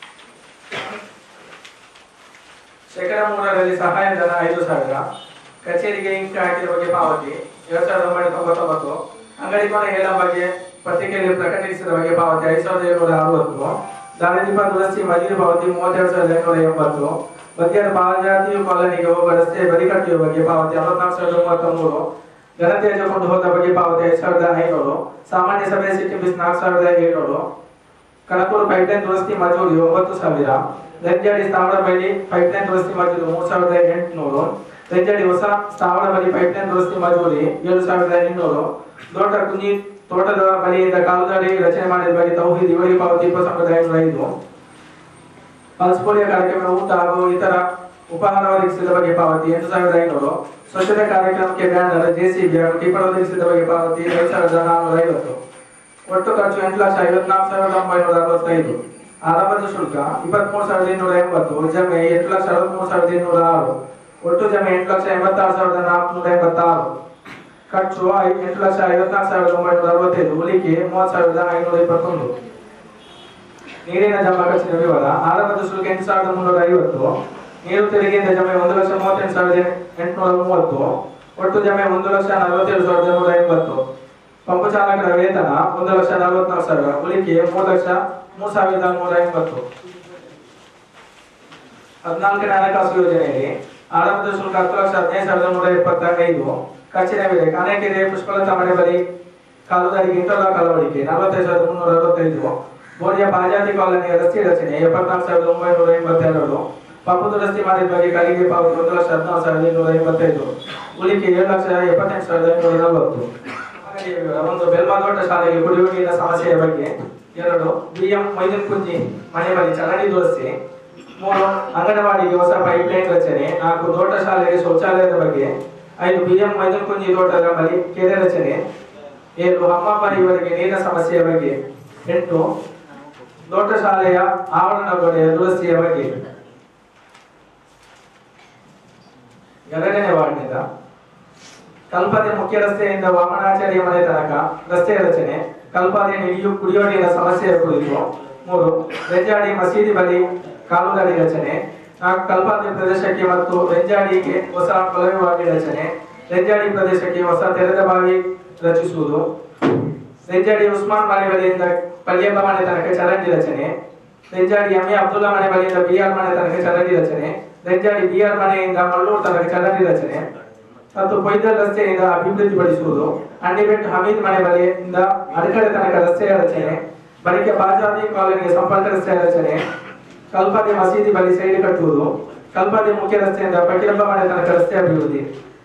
ಶೇಕಡ ಮೂರರಲ್ಲಿ ಸಹಾಯಧನ ಐದು ಸಾವಿರ ಕಚೇರಿಗೆ ಇಂಕ್ ಹಾಕಿದ ಬಗ್ಗೆ ಪಾವತಿ ಎರಡ್ ಸಾವಿರದ ಒಂಬೈನೂರ ತೊಂಬತ್ತೊಂಬತ್ತು ಅಂಗಡಿ ಕೊನೆ ಹೇಳ ಬಗ್ಗೆ ಪತ್ರಿಕೆಯಲ್ಲಿ ಪ್ರಕಟಿಸಿದ ಬಗ್ಗೆ ಪಾವತಿ ಐದು ಸಾವಿರದ ಏಳ್ನೂರ ಅರವತ್ತು ದಾರಿದೀಪ ದುರಸ್ತಿ ಮಜೂರಿ ಪಾವತಿ ಮೂವತ್ತೆರಡು ಸಾವಿರದ ಐನೂರ ಎಂಬತ್ತು ಮಧ್ಯಾಹ್ನ ಬಾಲಜಾತಿ ಕಾಲೋನಿಗೆ ಹೋಗುವ ರಸ್ತೆ ಬದಿ ಕಟ್ಟುವ ಬಗ್ಗೆ ಪಾವತಿ ಅರವತ್ನಾಲ್ಕು ಸಾವಿರದ ಮೂವತ್ತ ಮೂರು ಘನತ್ಯಾಜ್ಯ ಕೊಂಡು ಹೋದ ಬಗ್ಗೆ ಪಾವತಿ ಐದು ಸಾವಿರದ ಐನೂರು ಸಾಮಾನ್ಯ ಸಭೆ ಸಿಟಿ ಬಿಸ್ ನಾಲ್ಕು ಸಾವಿರದ ಏಳ್ನೂರು ಕನಕೂರು ಪೈಪ್ಲೈನ್ ದುರಸ್ತಿ ಮಜೂರಿ ಒಂಬತ್ತು ಸಾವಿರ ರೆಂಜಾಡಿ ಸ್ಥಾವರ ಬಳಿ ಪೈಪ್ಲೈನ್ ದುರಸ್ತಿ ಮಜೂರಿ ಮೂರು ಸಾವಿರದ ಎಂಟುನೂರು ರೆಂಜಾಡಿ ಹೊಸ ಸ್ಥಾವರ ಬಳಿ ಪೈಪ್ಲೈನ್ ದುರಸ್ತಿ ಮಜೂರಿ ಏಳು ಸಾವಿರದ ಇನ್ನೂರು ದೊಡ್ಡ ಕುಂಜಿ ತೋಟದ ಬಳಿಯಿಂದ ಕಾಲುದಾರಿ ರಚನೆ ಮಾಡಿದ ಬಗ್ಗೆ ತೌಹೀದ್ ಇವರಿಗೆ ಪಾವತಿ ಇಪ್ಪತ್ತು ಸಾವಿರದ ಐನೂರ ಐದು ಪಲ್ಸ್ ಪೋಲಿಯೋ ಕಾರ್ಯಕ್ರಮ ಊಟ ಹಾಗೂ ಇತರ ಉಪಹಾರ ಒದಗಿಸಿದ ಬಗ್ಗೆ ಪಾವತಿ ಎಂಟು ಸಾವಿರದ ಐನೂರು ಸ್ವಚ್ಛತೆ ಕಾರ್ಯಕ್ರಮಕ್ಕೆ ಬ್ಯಾನರ್ ಜೆಸಿಬಿ ಹಾಗೂ ಟಿಪ್ಪರ್ ಒದಗಿಸಿದ ಬಗ್ಗೆ ಪಾವತಿ ಐದು ಸಾವಿರದ ನಾನ್ನೂರ ಐವತ್ತು ಒಟ್ಟು ಖರ್ಚು ಎಂಟು ಲಕ್ಷ ಐವತ್ನಾಲ್ಕು ಸಾವಿರದ ಒಂಬೈನೂರ ಅರವತ್ತೈದು ಆರಂಭದ ಶುಲ್ಕ ಇಪ್ಪತ್ಮೂರು ಸಾವಿರದ ಇನ್ನೂರ ಎಂಬತ್ತು ಜಮೆ ಎಂಟು ಲಕ್ಷ ಅರವತ್ಮೂರು ಸಾವಿರದ ಇನ್ನೂರ ಆರು ಒಟ್ಟು ಜಮೆ ಎಂಟು ಲಕ್ಷ ಎಂಬತ್ತಾರು ಸಾವಿರದ ನಾಲ್ಕುನೂರ ಎಂಬತ್ತಾರು ಖರ್ಚು ಐ- ಎಂಟು ಲಕ್ಷ ಐವತ್ನಾಲ್ಕು ಸಾವಿರದ ಒಂಬೈನೂರ ಅರವತ್ತೈದು ಉಳಿಕೆ ಮೂವತ್ತು ಸಾವಿರದ ಐನೂರ ಇಪ್ಪತ್ತೊಂದು ನೀರಿನ ಜಮಾ ಖರ್ಚಿನ ವಿವರ ಆರಂಭದ ಶುಲ್ಕ ಎಂಟು ಸಾವಿರದ ಮುನ್ನೂರ ಐವತ್ತು ನೀರು ತೆರಿಗೆಯಿಂದ ಜಮೆ ಒಂದು ಲಕ್ಷ ಮೂವತ್ತೆಂಟು ಸಾವಿರದ ಎಂಟುನೂರ ಮೂವತ್ತು ಒಟ್ಟು ಜಮೆ ಒಂದು ಲಕ್ಷ ನಲವತ್ತೇಳು ಸಾವಿರದ ನೂರ ಎಂಬತ್ತು ಪಂಪ ಚಾಲಕರ ವೇತನ ಒಂದು ಲಕ್ಷ ನಲವತ್ನಾಲ್ಕು ಸಾವಿರ ಉಳಿಕೆ ಮೂರು ಲಕ್ಷ ಮೂರು ಸಾವಿರದ ನೂರ ಎಂಬತ್ತು ಹದಿನಾಲ್ಕನೇ ಹಣಕಾಸು ಯೋಜನೆಯಲ್ಲಿ ಆರಂಭದ ಶುಲ್ಕ ಹತ್ತು ಲಕ್ಷ ಹದಿನೈದು ಸಾವಿರದ ನೂರ ಎಪ್ಪತ್ತೈದು ಖರ್ಚಿನ ಬೆಲೆ ಕಾನೇಕೆರೆ ಪುಷ್ಪಲತಾ ಮನೆ ಬಳಿ ಕಾಲುದಾರಿಗೆ ಇಂಟರ್ಲಾಕ್ ಅಳವಡಿಕೆ ನಲವತ್ತೈದು ಸಾವಿರದ ಮುನ್ನೂರ ಅರವತ್ತೈದು ಬೋಡಿಯ ಬಾಜಾತಿ ಕಾಲೋನಿಯ ರಸ್ತೆ ರಚನೆ ಎಪ್ಪತ್ನಾಲ್ಕು ಸಾವಿರದ ಒಂಬೈನೂರ ಎಂಬತ್ತೆರಡು ಪಂಪು ದುರಸ್ತಿ ಮಾಡಿದ ಬಗ್ಗೆ ಕಲಿಗೆ ಪಾವತಿ ಒಂದು ಲಕ್ಷ ಹದಿನಾರು ಸಾವಿರದ ಇನ್ನೂರ ಎಂಬತ್ತೈದು ಉಳಿಕೆ ಏಳು ಲಕ್ಷ ಎಪ್ಪತ್ತೆಂಟು ಸಾವಿರದ ಐನೂರ ನಲವತ್ತು ಅಂಗಡಿಯ ವಿವರ. ಒಂದು ಬೆಲ್ಮಾದೋಟ ಶಾಲೆಗೆ ಕುಡಿಯುವ ನೀರಿನ ಸಮಸ್ಯೆಯ ಬಗ್ಗೆ ಎರಡು ಬಿಎಂ ಮೊಯ್ದಿನ್ ಕುಂಜಿ ಮನೆ ಬಳಿ ಚರಂಡಿ ದುರಸ್ತಿ ಮೂರು ಅಂಗನವಾಡಿಗೆ ಹೊಸ ಪೈಪ್ಲೈನ್ ರಚನೆ ನಾಲ್ಕು ತೋಟ ಶಾಲೆಗೆ ಶೌಚಾಲಯದ ಬಗ್ಗೆ ಐದು ಬಿಎಂ ಮೈದನ್ ಕುಂಜಿ ತೋಟದ ಬಳಿ ಕೆರೆ ರಚನೆ ಏಳು ಅಮ್ಮಮ್ಮ ಇವರಿಗೆ ನೀರಿನ ಸಮಸ್ಯೆಯ ಬಗ್ಗೆ ಎಂಟು ತೋಟ ಶಾಲೆಯ ಆವರಣ ಗೋಡೆಯ ದುರಸ್ತಿಯ ಬಗ್ಗೆ ಎರಡನೇ ವಾರ್ಡ್ನಿಂದ ಕಲ್ಪನೆ ಮುಖ್ಯ ರಸ್ತೆಯಿಂದ ವಾಮನಾಚಾರ್ಯ ಮನೆ ತನಕ ರಸ್ತೆ ರಚನೆ ಕಲ್ಪನೆ ನೀರು ಕುಡಿಯುವ ನೀರಿನ ಸಮಸ್ಯೆಯ ಕುರಿತು ಮೂರು ರೆಂಜಾಡಿ ಮಸೀದಿ ಬಳಿ ಕಾಲುದಾರಿ ರಚನೆ ನಾಲ್ಕು ಕಲ್ಪಾತಿ ಪ್ರದೇಶಕ್ಕೆ ಮತ್ತು ರೆಂಜಾಡಿಗೆ ಹೊಸ ಕೊಳವೆ ಬಾವಿ ರಚನೆ ರೆಂಜಾಡಿ ಪ್ರದೇಶಕ್ಕೆ ಹೊಸ ತೆರೆದ ಬಾವಿ ರಚಿಸುವುದು ರೆಂಜಾಡಿ ಉಸ್ಮಾನ್ ಮನೆ ಬಳಿಯಿಂದ ಪಲ್ಯಪ್ಪ ಮನೆ ತನಕ ಚರಂಡಿ ರಚನೆ ರೆಂಜಾಡಿ ಎಂ ಎ ಅಬ್ದುಲ್ಲಾ ಮನೆ ಬಳಿಯಿಂದ ಬಿ ಆರ್ ಮನೆ ತನಕ ಚರಂಡಿ ರಚನೆ ರೆಂಜಾಡಿ ಬಿ ಆರ್ ಮನೆಯಿಂದ ಮಲ್ಲೂರು ತನಕ ಚರಂಡಿ ರಚನೆ ಮತ್ತು ಕೊಯ್ದಲ್ ರಸ್ತೆಯಿಂದ ಅಭಿವೃದ್ಧಿಪಡಿಸುವುದು ಅಂಡಿಬೆಟ್ ಹಮೀದ್ ಮನೆ ಬಳಿಯಿಂದ ಅಡಕಡೆ ತನಕ ರಸ್ತೆಯ ರಚನೆ ಬಳಿಕ ಬಾಜಾತಿ ಕಾಲೋನಿಗೆ ಸಂಪರ್ಕ ರಸ್ತೆಯ ರಚನೆ ಕಲ್ಪಾದಿ ಮಸೀದಿ ಬಳಿ ಸೈಡ್ ಕಟ್ಟುವುದು ಕಲ್ಪಾದಿ ಮುಖ್ಯ ರಸ್ತೆಯಿಂದ ಫಕೀರಪ್ಪ ಮನೆ ತನಕ ರಸ್ತೆ ಅಭಿವೃದ್ಧಿ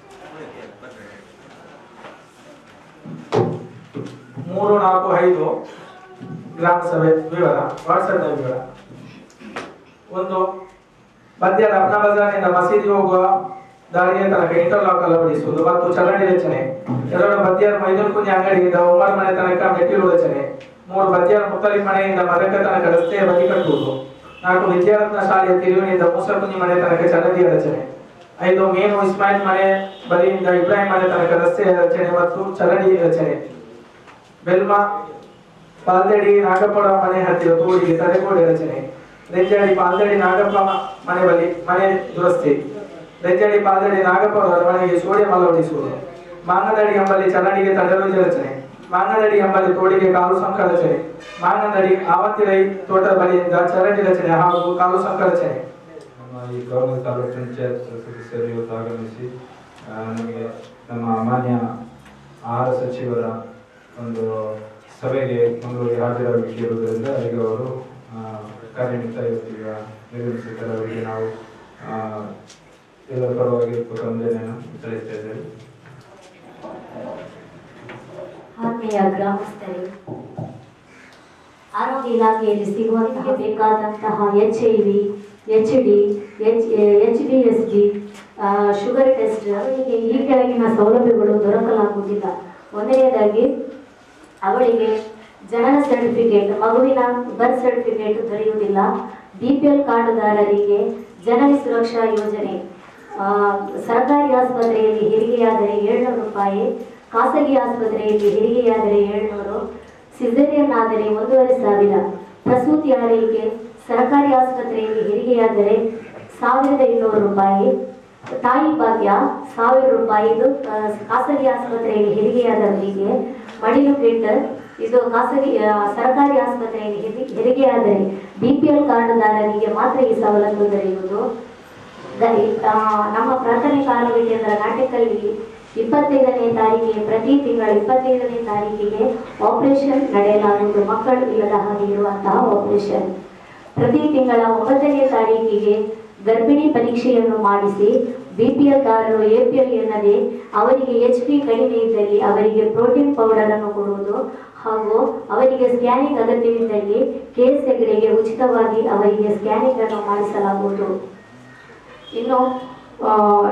ಮೂರು ನಾಲ್ಕು ಐದು ಗ್ರಾಮ ಸಭೆ ವಿವರ ವಾಟ್ಸಪ್ ವಿವರ ಒಂದು ಮಧ್ಯ ರತ್ನ ಬಜಾರ್ನಿಂದ ಮಸೀದಿ ಹೋಗುವ ದಾರಿಯ ತನಕ ಇಂಟರ್ಲಾಕ್ ಅಳವಡಿಸುವುದು ಮತ್ತು ಚರಂಡಿ ರಚನೆ ಎರಡು ಬದ್ಯಾರ್ ಮೈದೂರು ಕುಂಜಿ ಅಂಗಡಿಯಿಂದ ಉಮರ್ ಮನೆ ತನಕ ಮೆಟ್ಟಿಲು ರಚನೆ ಮೂರು ಬದ್ಯಾರ್ ಮುತ್ತಲಿ ಮನೆಯಿಂದ ಮದಕ ತನಕ ರಸ್ತೆಯ ಬದಿ ಕಟ್ಟುವುದು ನಾಲ್ಕು ವಿದ್ಯಾರತ್ನ ಶಾಲೆಯ ತಿರುವಿನಿಂದ ಮೂಸಕುಂಜಿ ಮನೆ ತನಕ ಚರಂಡಿಯ ರಚನೆ ಐದು ಮೇನು ಇಸ್ಮಾಯಿಲ್ ಮನೆ ಬಳಿಯಿಂದ ಇಬ್ರಾಹಿಂ ಮನೆ ತನಕ ರಸ್ತೆಯ ರಚನೆ ಮತ್ತು ಚರಂಡಿ ರಚನೆ ಬೆಲ್ಮಾ ಪಾಲ್ದಡಿ ನಾಗಪ್ಪಳ ಮನೆ ಹತ್ತಿರ ತೋಡಿಗೆ ತಡೆಗೋಡೆ ರಚನೆ ರೆಂಜಾಡಿ ಪಾಲ್ದಡಿ ನಾಗಪ್ಪ ಮನೆ ಬಳಿ ಮನೆ ದುರಸ್ತಿ ರೆಂಜಾಡಿ ಪಾಲ್ದಡಿ ನಾಗಪ್ಪ ಅವರ ಮನೆಗೆ ಸೋಡಿಯಂ ಅಳವಡಿಸುವುದು ಮಾಂಗದಡಿ ಎಂಬಲ್ಲಿ ಚನ್ನಡಿಗೆ ತಡೆರೋಜಿ ರಚನೆ ಮಾಂಗದಡಿ ಎಂಬಲ್ಲಿ ತೋಡಿಗೆ ಕಾಲು ಸಂಕ ರಚನೆ ಮಾಂಗದಡಿ ಆವಂತಿರೈ ತೋಟದ ಬಳಿಯಿಂದ ಚರಂಡಿ ರಚನೆ ಹಾಗೂ ಕಾಲು ಸಂಕ ರಚನೆ ನಮ್ಮ ಈ ಗೌರವ ತಾಲೂಕು ಪಂಚಾಯತ್ ಸದಸ್ಯರು ಇವತ್ತು ಆಗಮಿಸಿ ಆ, ನಮಗೆ ನಮ್ಮ ಮಾನ್ಯ ಆಹಾರ ಸಚಿವರ ಒಂದು ಸಭೆಗೆ ಮಂಗಳೂರಿಗೆ ಹಾಜರಾಗಲಿಕ್ಕೆ ಇರುವುದರಿಂದ ಈಗ ಅವರು ಆ, ಕಾರ್ಯನಿಮಿತ್ತ ಇವತ್ತೀಗ ನಿರ್ಗಮಿಸಿದ್ದಾರೆ ಅವರಿಗೆ ನಾವು ಆ, ಎಲ್ಲರ ಪರವಾಗಿ ವಂದನೆಯನ್ನು ಸಲ್ಲಿಸ್ತಾ ಇದ್ದೇವೆ ಆತ್ಮೀಯ ಗ್ರಾಮಸ್ಥರೇ ಆರೋಗ್ಯ ಇಲಾಖೆಯಲ್ಲಿ ಸಿಗುವಂತಹ ಬೇಕಾದಂತಹ H I V H D H H B S B sugar test ಅವರಿಗೆ ಈ ಕೆಳಗಿನ ಸೌಲಭ್ಯಗಳು ದೊರಕಲಾಗುವುದಿಲ್ಲ ಒಂದನೆಯದಾಗಿ ಅವಳಿಗೆ ಜನನ ಸರ್ಟಿಫಿಕೇಟ್ ಮಗುವಿನ ಬರ್ತ್ ಸರ್ಟಿಫಿಕೇಟ್ ದೊರೆಯುವುದಿಲ್ಲ ಬಿ ಪಿ ಎಲ್ ಕಾರ್ಡುದಾರರಿಗೆ ಜನನಿ ಸುರಕ್ಷಾ ಯೋಜನೆ ಆ, ಸರ್ಕಾರಿ ಆಸ್ಪತ್ರೆಯಲ್ಲಿ ಹೆರಿಗೆಯಾದರೆ ಏಳ್ನೂರು ರೂಪಾಯಿ ಖಾಸಗಿ ಆಸ್ಪತ್ರೆಯಲ್ಲಿ ಹೆರಿಗೆಯಾದರೆ ಏಳ್ನೂರು ಸಿಸೇರಿಯನ್ ಆದರೆ ಒಂದೂವರೆ ಸಾವಿರ ಪ್ರಸೂತಿ ಆರೈಕೆ ಸರ್ಕಾರಿ ಆಸ್ಪತ್ರೆಯಲ್ಲಿ ಹೆರಿಗೆಯಾದರೆ ಸಾವಿರದ ಇನ್ನೂರು ರೂಪಾಯಿ ತಾಯಿ ಭಾಗ್ಯ ಸಾವಿರ ರೂಪಾಯಿ ಇದು ಆ, ಖಾಸಗಿ ಆಸ್ಪತ್ರೆಯಲ್ಲಿ ಹೆರಿಗೆಯಾದವರಿಗೆ ಮಡಿಲು ಕಿಟ್ ಇದು ಖಾಸಗಿ ಆ, ಸರ್ಕಾರಿ ಆಸ್ಪತ್ರೆಯಲ್ಲಿ ಹೆರಿ- ಹೆರಿಗೆಯಾದರೆ ಬಿ ಪಿ ಎಲ್ ಕಾರ್ಡ್ದಾರರಿಗೆ ಮಾತ್ರ ಈ ಸವಲತ್ತು ದೊರೆಯುವುದು ದ- ಆ, ನಮ್ಮ ಪ್ರಾಥಮಿಕ ಆರೋಗ್ಯ ಕೇಂದ್ರ ನಾಟಕಲ್ಲಿ ಇಪ್ಪತ್ತೈದನೇ ತಾರೀಕಿಗೆ ಪ್ರತಿ ತಿಂಗಳ ಇಪ್ಪತ್ತೈದನೇ ತಾರೀಕಿಗೆ ಆಪರೇಷನ್ ನಡೆಯಲಾಗುವುದು ಮಕ್ಕಳು ಇಲ್ಲದ ಹಾಗೆ ಇರುವಂತಹ ಆಪರೇಷನ್ ಪ್ರತಿ ತಿಂಗಳ ಒಂಬತ್ತನೇ ತಾರೀಕಿಗೆ ಗರ್ಭಿಣಿ ಪರೀಕ್ಷೆಯನ್ನು ಮಾಡಿಸಿ ಬಿ ಪಿ ಎಲ್ ದಾರರು ಎ ಪಿ ಎಲ್ ಎನ್ನದೆ ಅವರಿಗೆ ಎಚ್ ಪಿ ಕಡಿಮೆ ಇದ್ದಲ್ಲಿ ಅವರಿಗೆ ಪ್ರೋಟೀನ್ ಪೌಡರ್ ಅನ್ನು ಕೊಡುವುದು ಹಾಗೂ ಅವರಿಗೆ ಸ್ಕ್ಯಾನಿಂಗ್ ಅಗತ್ಯವಿದ್ದಲ್ಲಿ ಕೇಸ್ ಹೆಗಡೆಗೆ ಉಚಿತವಾಗಿ ಅವರಿಗೆ ಸ್ಕ್ಯಾನಿಂಗ್ ಅನ್ನು ಮಾಡಿಸಲಾಗುವುದು ಇನ್ನು ಆ,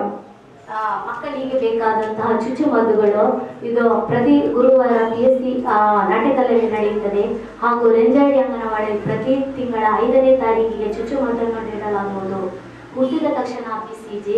ಆ, ಮಕ್ಕಳಿಗೆ ಬೇಕಾದಂತಹ ಚುಚ್ಚುಮದ್ದುಗಳು ಇದು ಪ್ರತಿ ಗುರುವಾರ ಪಿ ಎಸ್ ಸಿ ನಾಟಕದಲ್ಲಿ ನಡೆಯುತ್ತದೆ ಹಾಗೂ ರೆಂಜಾಡಿ ಅಂಗನವಾಡಿಯಲ್ಲಿ ಪ್ರತಿ ತಿಂಗಳ ಐದನೇ ತಾರೀಕಿಗೆ ಚುಚ್ಚುಮದ್ದನ್ನು ನೀಡಲಾಗುವುದು ಹುಟ್ಟಿದ ತಕ್ಷಣ ಪಿ ಸಿ ಜಿ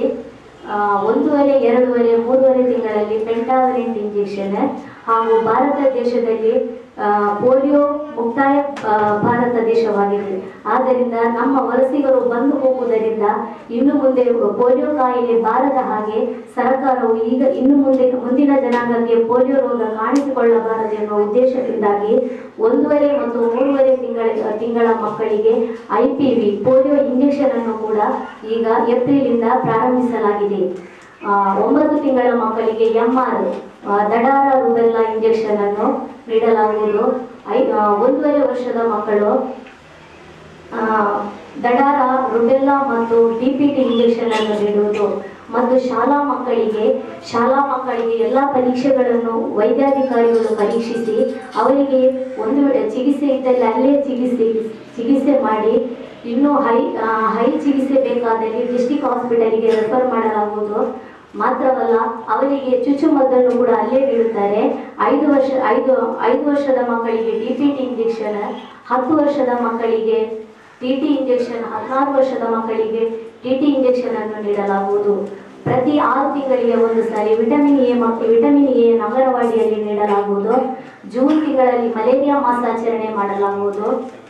ಒಂದೂವರೆ ಎರಡೂವರೆ ಮೂರುವರೆ ತಿಂಗಳಲ್ಲಿ ಪೆಂಟಾವರೆಂಟ್ ಇಂಜೆಕ್ಷನ್ ಹಾಗೂ ಭಾರತ ದೇಶದಲ್ಲಿ ಆ, ಪೋಲಿಯೋ ಮುಕ್ತಾಯ ಆ, ಭಾರತ ದೇಶವಾಗಿದೆ ಆದ್ದರಿಂದ ನಮ್ಮ ವಲಸಿಗರು ಬಂದು ಹೋಗುವುದರಿಂದ ಇನ್ನು ಮುಂದೆ ಪೋಲಿಯೋ ಕಾಯಿಲೆ ಬಾರದ ಹಾಗೆ ಸರ್ಕಾರವು ಈಗ ಇನ್ನು ಮುಂದೆ ಮುಂದಿನ ಜನಾಂಗಕ್ಕೆ ಪೋಲಿಯೋ ರೋಗ ಕಾಣಿಸಿಕೊಳ್ಳಬಾರದು ಎನ್ನುವ ಉದ್ದೇಶದಿಂದಾಗಿ ಒಂದೂವರೆ ಮತ್ತು ಮೂರುವರೆ ತಿಂಗಳ ತಿಂಗಳ ಮಕ್ಕಳಿಗೆ I P V polio injection ಅನ್ನು ಕೂಡ ಈಗ ಏಪ್ರಿಲಿಂದ ಪ್ರಾರಂಭಿಸಲಾಗಿದೆ ಆ, ಒಂಬತ್ತು ತಿಂಗಳ ಮಕ್ಕಳಿಗೆ ಎಂ ಆರ್ ದಡಾರ ರುಬೆಲ್ಲಾ ಇಂಜೆಕ್ಷನ್ ಅನ್ನು ನೀಡಲಾಗುವುದು ಐ ಆ, ಒಂದೂವರೆ ವರ್ಷದ ಮಕ್ಕಳು ಆ, ದಡಾರ ರುಬೆಲ್ಲಾ ಮತ್ತು ಡಿ ಪಿ ಟಿ ಇಂಜೆಕ್ಷನ್ ಅನ್ನು ನೀಡುವುದು ಮತ್ತು ಶಾಲಾ ಮಕ್ಕಳಿಗೆ ಶಾಲಾ ಮಕ್ಕಳಿಗೆ ಎಲ್ಲ ಪರೀಕ್ಷೆಗಳನ್ನು ವೈದ್ಯಾಧಿಕಾರಿಗಳು ಪರೀಕ್ಷಿಸಿ ಅವರಿಗೆ ಒಂದು ವೇಳೆ ಚಿಕಿತ್ಸೆ ಇದ್ದಲ್ಲಿ ಅಲ್ಲೇ ಚಿಕಿತ್ಸೆ ಚಿಕಿತ್ಸೆ ಮಾಡಿ ಇನ್ನೂ ಹೈ ಆ, ಹೈ ಚಿಕಿತ್ಸೆ ಬೇಕಾದಲ್ಲಿ ಡಿಸ್ಟಿಕ್ ಹಾಸ್ಪಿಟಲ್ಗೆ ರೆಫರ್ ಮಾಡಲಾಗುವುದು ಮಾತ್ರವಲ್ಲ ಅವರಿಗೆ ಚುಚ್ಚುಮದ್ದನ್ನು ಕೂಡ ಅಲ್ಲೇ ನೀಡುತ್ತಾರೆ ಐದು ವರ್ಷ ಐದು ಐದು ವರ್ಷದ ಮಕ್ಕಳಿಗೆ ಡಿ ಪಿ ಟಿ ಇಂಜೆಕ್ಷನ್ ಹತ್ತು ವರ್ಷದ ಮಕ್ಕಳಿಗೆ ಟಿ ಟಿ ಇಂಜೆಕ್ಷನ್ ಹದಿನಾರು ವರ್ಷದ ಮಕ್ಕಳಿಗೆ ಟಿ ಟಿ ಇಂಜೆಕ್ಷನ್ ಅನ್ನು ನೀಡಲಾಗುವುದು ಪ್ರತಿ ಆರು ತಿಂಗಳಿಗೆ ಒಂದು ಸಾರಿ ವಿಟಮಿನ್ ಎ ಮತ್ತು ವಿಟಮಿನ್ ಎ ಅಂಗನವಾಡಿಯಲ್ಲಿ ನೀಡಲಾಗುವುದು ಜೂನ್ ತಿಂಗಳಲ್ಲಿ ಮಲೇರಿಯಾ ಮಾಸಾಚರಣೆ ಮಾಡಲಾಗುವುದು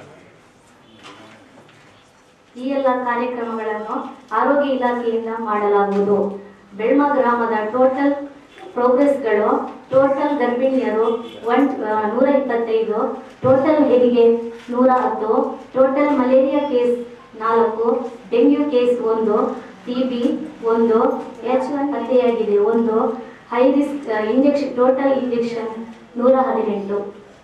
ಈ ಎಲ್ಲ ಕಾರ್ಯಕ್ರಮಗಳನ್ನು ಆರೋಗ್ಯ ಇಲಾಖೆಯಿಂದ ಮಾಡಲಾಗುವುದು ಬೆಳ್ಮ ಗ್ರಾಮದ ಟೋಟಲ್ ಪ್ರೋಗ್ರೆಸ್ಗಳು ಟೋಟಲ್ ಗರ್ಭಿಣಿಯರು ಒನ್ ನೂರ ಇಪ್ಪತ್ತೈದು ಟೋಟಲ್ ಹೆರಿಗೆ ನೂರ ಹತ್ತು ಟೋಟಲ್ ಮಲೇರಿಯಾ ಕೇಸ್ ನಾಲ್ಕು ಡೆಂಗ್ಯೂ ಕೇಸ್ ಒಂದು ಟಿ ಬಿ ಒಂದು ಎಚ್ ಒನ್ ಪತ್ತೆಯಾಗಿದೆ ಒಂದು high risk injection total injection ನೂರ ಹದಿನೆಂಟು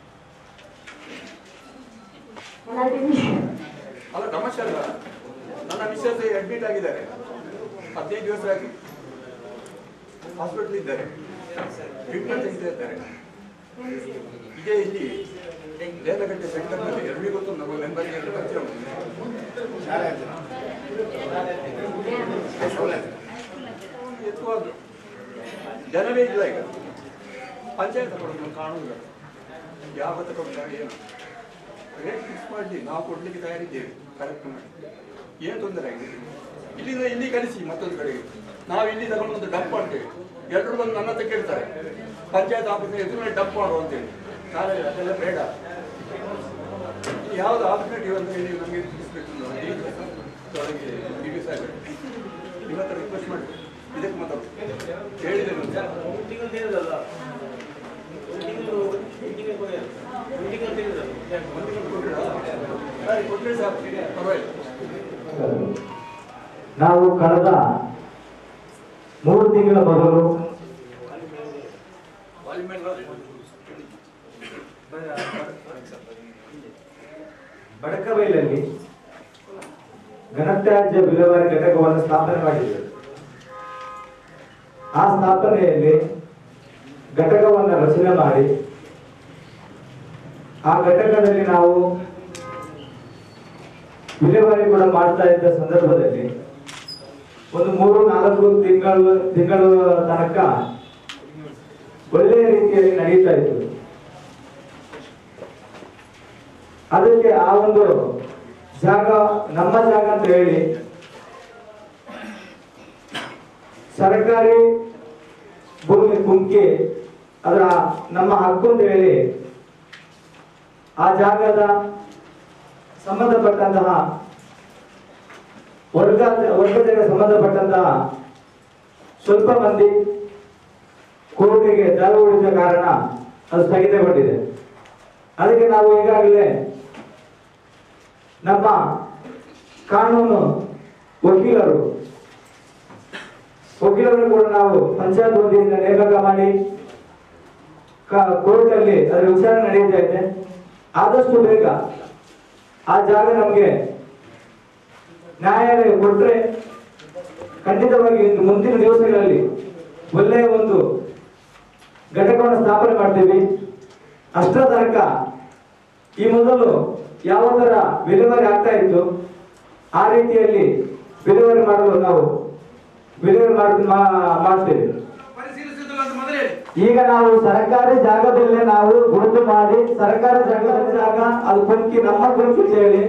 ಅಲ್ಲ ಸಮಸ್ಯೆ ಅಲ್ಲ ನನ್ನ ಮಿಸ್ಸಸ್ ಅಡ್ಮಿಟ್ ಆಗಿದ್ದಾರೆ ಹದಿನೈದು ದಿವಸ ಆಗಿ ಹಾಸ್ಪಿಟಲ್ ಇದ್ದಾರೆ ಟ್ರೀಟ್ಮೆಂಟ್ ತೆಗಿತಾ ಇದ್ದಾರೆ ಇದೇ ಇಲ್ಲಿ ದೇವನಗಟ್ಟೆ ಸೆಂಟರ್ನಲ್ಲಿ ಎಲ್ರಿಗೂ ಗೊತ್ತು ನಮ್ಮ ಮೆಂಬರ್ಗೆ ಎಲ್ಲ ಪರಿಚಯ ಉಂಟು. ಎತ್ತುವಾಗ ಜನವೇ ಇಲ್ಲ ಈಗ ಪಂಚಾಯತ್ ಕೊಡೋದು ಕಾಣುವುದಿಲ್ಲ ಯಾವ ಕೊಡ್ತಾರೆ ಏನು ರೇಟ್ ಫಿಕ್ಸ್ ಮಾಡಲಿ ನಾವು ಕೊಡ್ಲಿಕ್ಕೆ ತಯಾರಿದ್ದೇವೆ ಕರೆಕ್ಟ್ ಮಾಡಿ ಏನು ತೊಂದರೆ ಆಗಿದೆ ಇಲ್ಲಿಂದ ಇಲ್ಲಿ ಕಳಿಸಿ ಮತ್ತೊಂದು ಕಡೆಗೆ ನಾವು ಇಲ್ಲಿ ತಗೊಂಡು ಒಂದು ಡಂಪ್ ಮಾಡ್ತೇವೆ ಎಲ್ಲರೂ ಬಂದು ನನ್ನ ಹತ್ರ ಕೇಳ್ತಾರೆ ಪಂಚಾಯತ್ ಆಫೀಸ್ ಎದುರು ಡಂಪ್ ಮಾಡು ಅಂತೇಳಿ ನಾಳೆ ಅದೆಲ್ಲ ಬೇಡ ಯಾವ್ದು ಆಲ್ಟರ್ನೇಟಿವ್ ಅಂತ ಹೇಳಿ ನಮಗೆ ತಿಳಿಸ್ಬೇಕು ಒಳಗೆ ಡಿ ಡಿ ಸಾಹೇಬ್ ನಿಮ್ಮ ಹತ್ರ ರಿಕ್ವೆಸ್ಟ್ ಮಾಡಿ ಇದಕ್ಕೆ ಮಾತಾಡು ಹೇಳಿದೆ ಕೊಟ್ಟರೆ ಸರ್ ಪರವಾಗಿಲ್ಲ ನಾವು ಕಳೆದ ಮೂರು ತಿಂಗಳ ಮೊದಲು ಬಡಕಬೈಲಲ್ಲಿ ಘನತ್ಯಾಜ್ಯ ವಿಲೇವಾರಿ ಘಟಕವನ್ನು ಸ್ಥಾಪನೆ ಮಾಡಿದ್ದೇವೆ ಆ ಸ್ಥಾಪನೆಯಲ್ಲಿ ಘಟಕವನ್ನು ರಚನೆ ಮಾಡಿ ಆ ಘಟಕದಲ್ಲಿ ನಾವು ವಿಲೇವಾರಿ ಕೂಡ ಮಾಡ್ತಾ ಇದ್ದ ಸಂದರ್ಭದಲ್ಲಿ ಒಂದು ಮೂರು ನಾಲ್ಕು ತಿಂಗಳು ತಿಂಗಳ ತನಕ ಒಳ್ಳೆಯ ರೀತಿಯಲ್ಲಿ ನಡೀತಾ ಇತ್ತು ಅದಕ್ಕೆ ಆ ಒಂದು ಜಾಗ ನಮ್ಮ ಜಾಗ ಅಂತ ಹೇಳಿ ಸರ್ಕಾರಿ ಭೂಮಿ ಕುಂಕಿ ಅದರ ನಮ್ಮ ಹಕ್ಕು ಅಂತ ಹೇಳಿ ಆ ಜಾಗದ ಸಂಬಂಧಪಟ್ಟಂತಹ ವರ್ಗ ವರ್ಗಕ್ಕೆ ಸಂಬಂಧಪಟ್ಟಂತಹ ಸ್ವಲ್ಪ ಮಂದಿ ಕೋರ್ಟಿಗೆ ಜಾಗ ಉಳಿದ ಕಾರಣ ಅದು ಸ್ಥಗಿತಗೊಂಡಿದೆ ಅದಕ್ಕೆ ನಾವು ಈಗಾಗಲೇ ನಮ್ಮ ಕಾನೂನು ವಕೀಲರು ವಕೀಲರು ಕೂಡ ನಾವು ಪಂಚಾಯತ್ ವತಿಯಿಂದ ನೇಮಕ ಮಾಡಿ ಕೋರ್ಟ್ ಅಲ್ಲಿ ಅದರ ವಿಚಾರಣೆ ನಡೀತಾ ಇದೆ ಆದಷ್ಟು ಬೇಗ ಆ ಜಾಗ ನಮಗೆ ನ್ಯಾಯಾಲಯ ಕೊಟ್ರೆ ಖಂಡಿತವಾಗಿ ಇನ್ನು ಮುಂದಿನ ದಿವಸಗಳಲ್ಲಿ ಒಳ್ಳೆಯ ಒಂದು ಘಟಕವನ್ನು ಸ್ಥಾಪನೆ ಮಾಡ್ತೀವಿ ಅಷ್ಟರ ತನಕ ಈ ಮೊದಲು ಯಾವ ತರ ವಿಲೇವಾರಿ ಆಗ್ತಾ ಇತ್ತು ಆ ರೀತಿಯಲ್ಲಿ ವಿಲೇವಾರಿ ಮಾಡಲು ನಾವು ವಿಲೇವಾರಿ ಮಾಡ್- ಮಾ- ಮಾಡ್ತೇವೆ ಪರಿಶೀಲಿಸುವುದಿಲ್ಲ ಅಂತ ಮೊದಲೇ ಹೇಳಿ ಈಗ ನಾವು ಸರ್ಕಾರಿ ಜಾಗದಲ್ಲೇ ನಾವು ಗುರುತು ಮಾಡಿ ಸರ್ಕಾರಿ ಜಾಗದ ಜಾಗ ಅದು ಕುಂಕಿ ನಮ್ಮ ಕುಂಕಿ ಅಂತ ಹೇಳಿ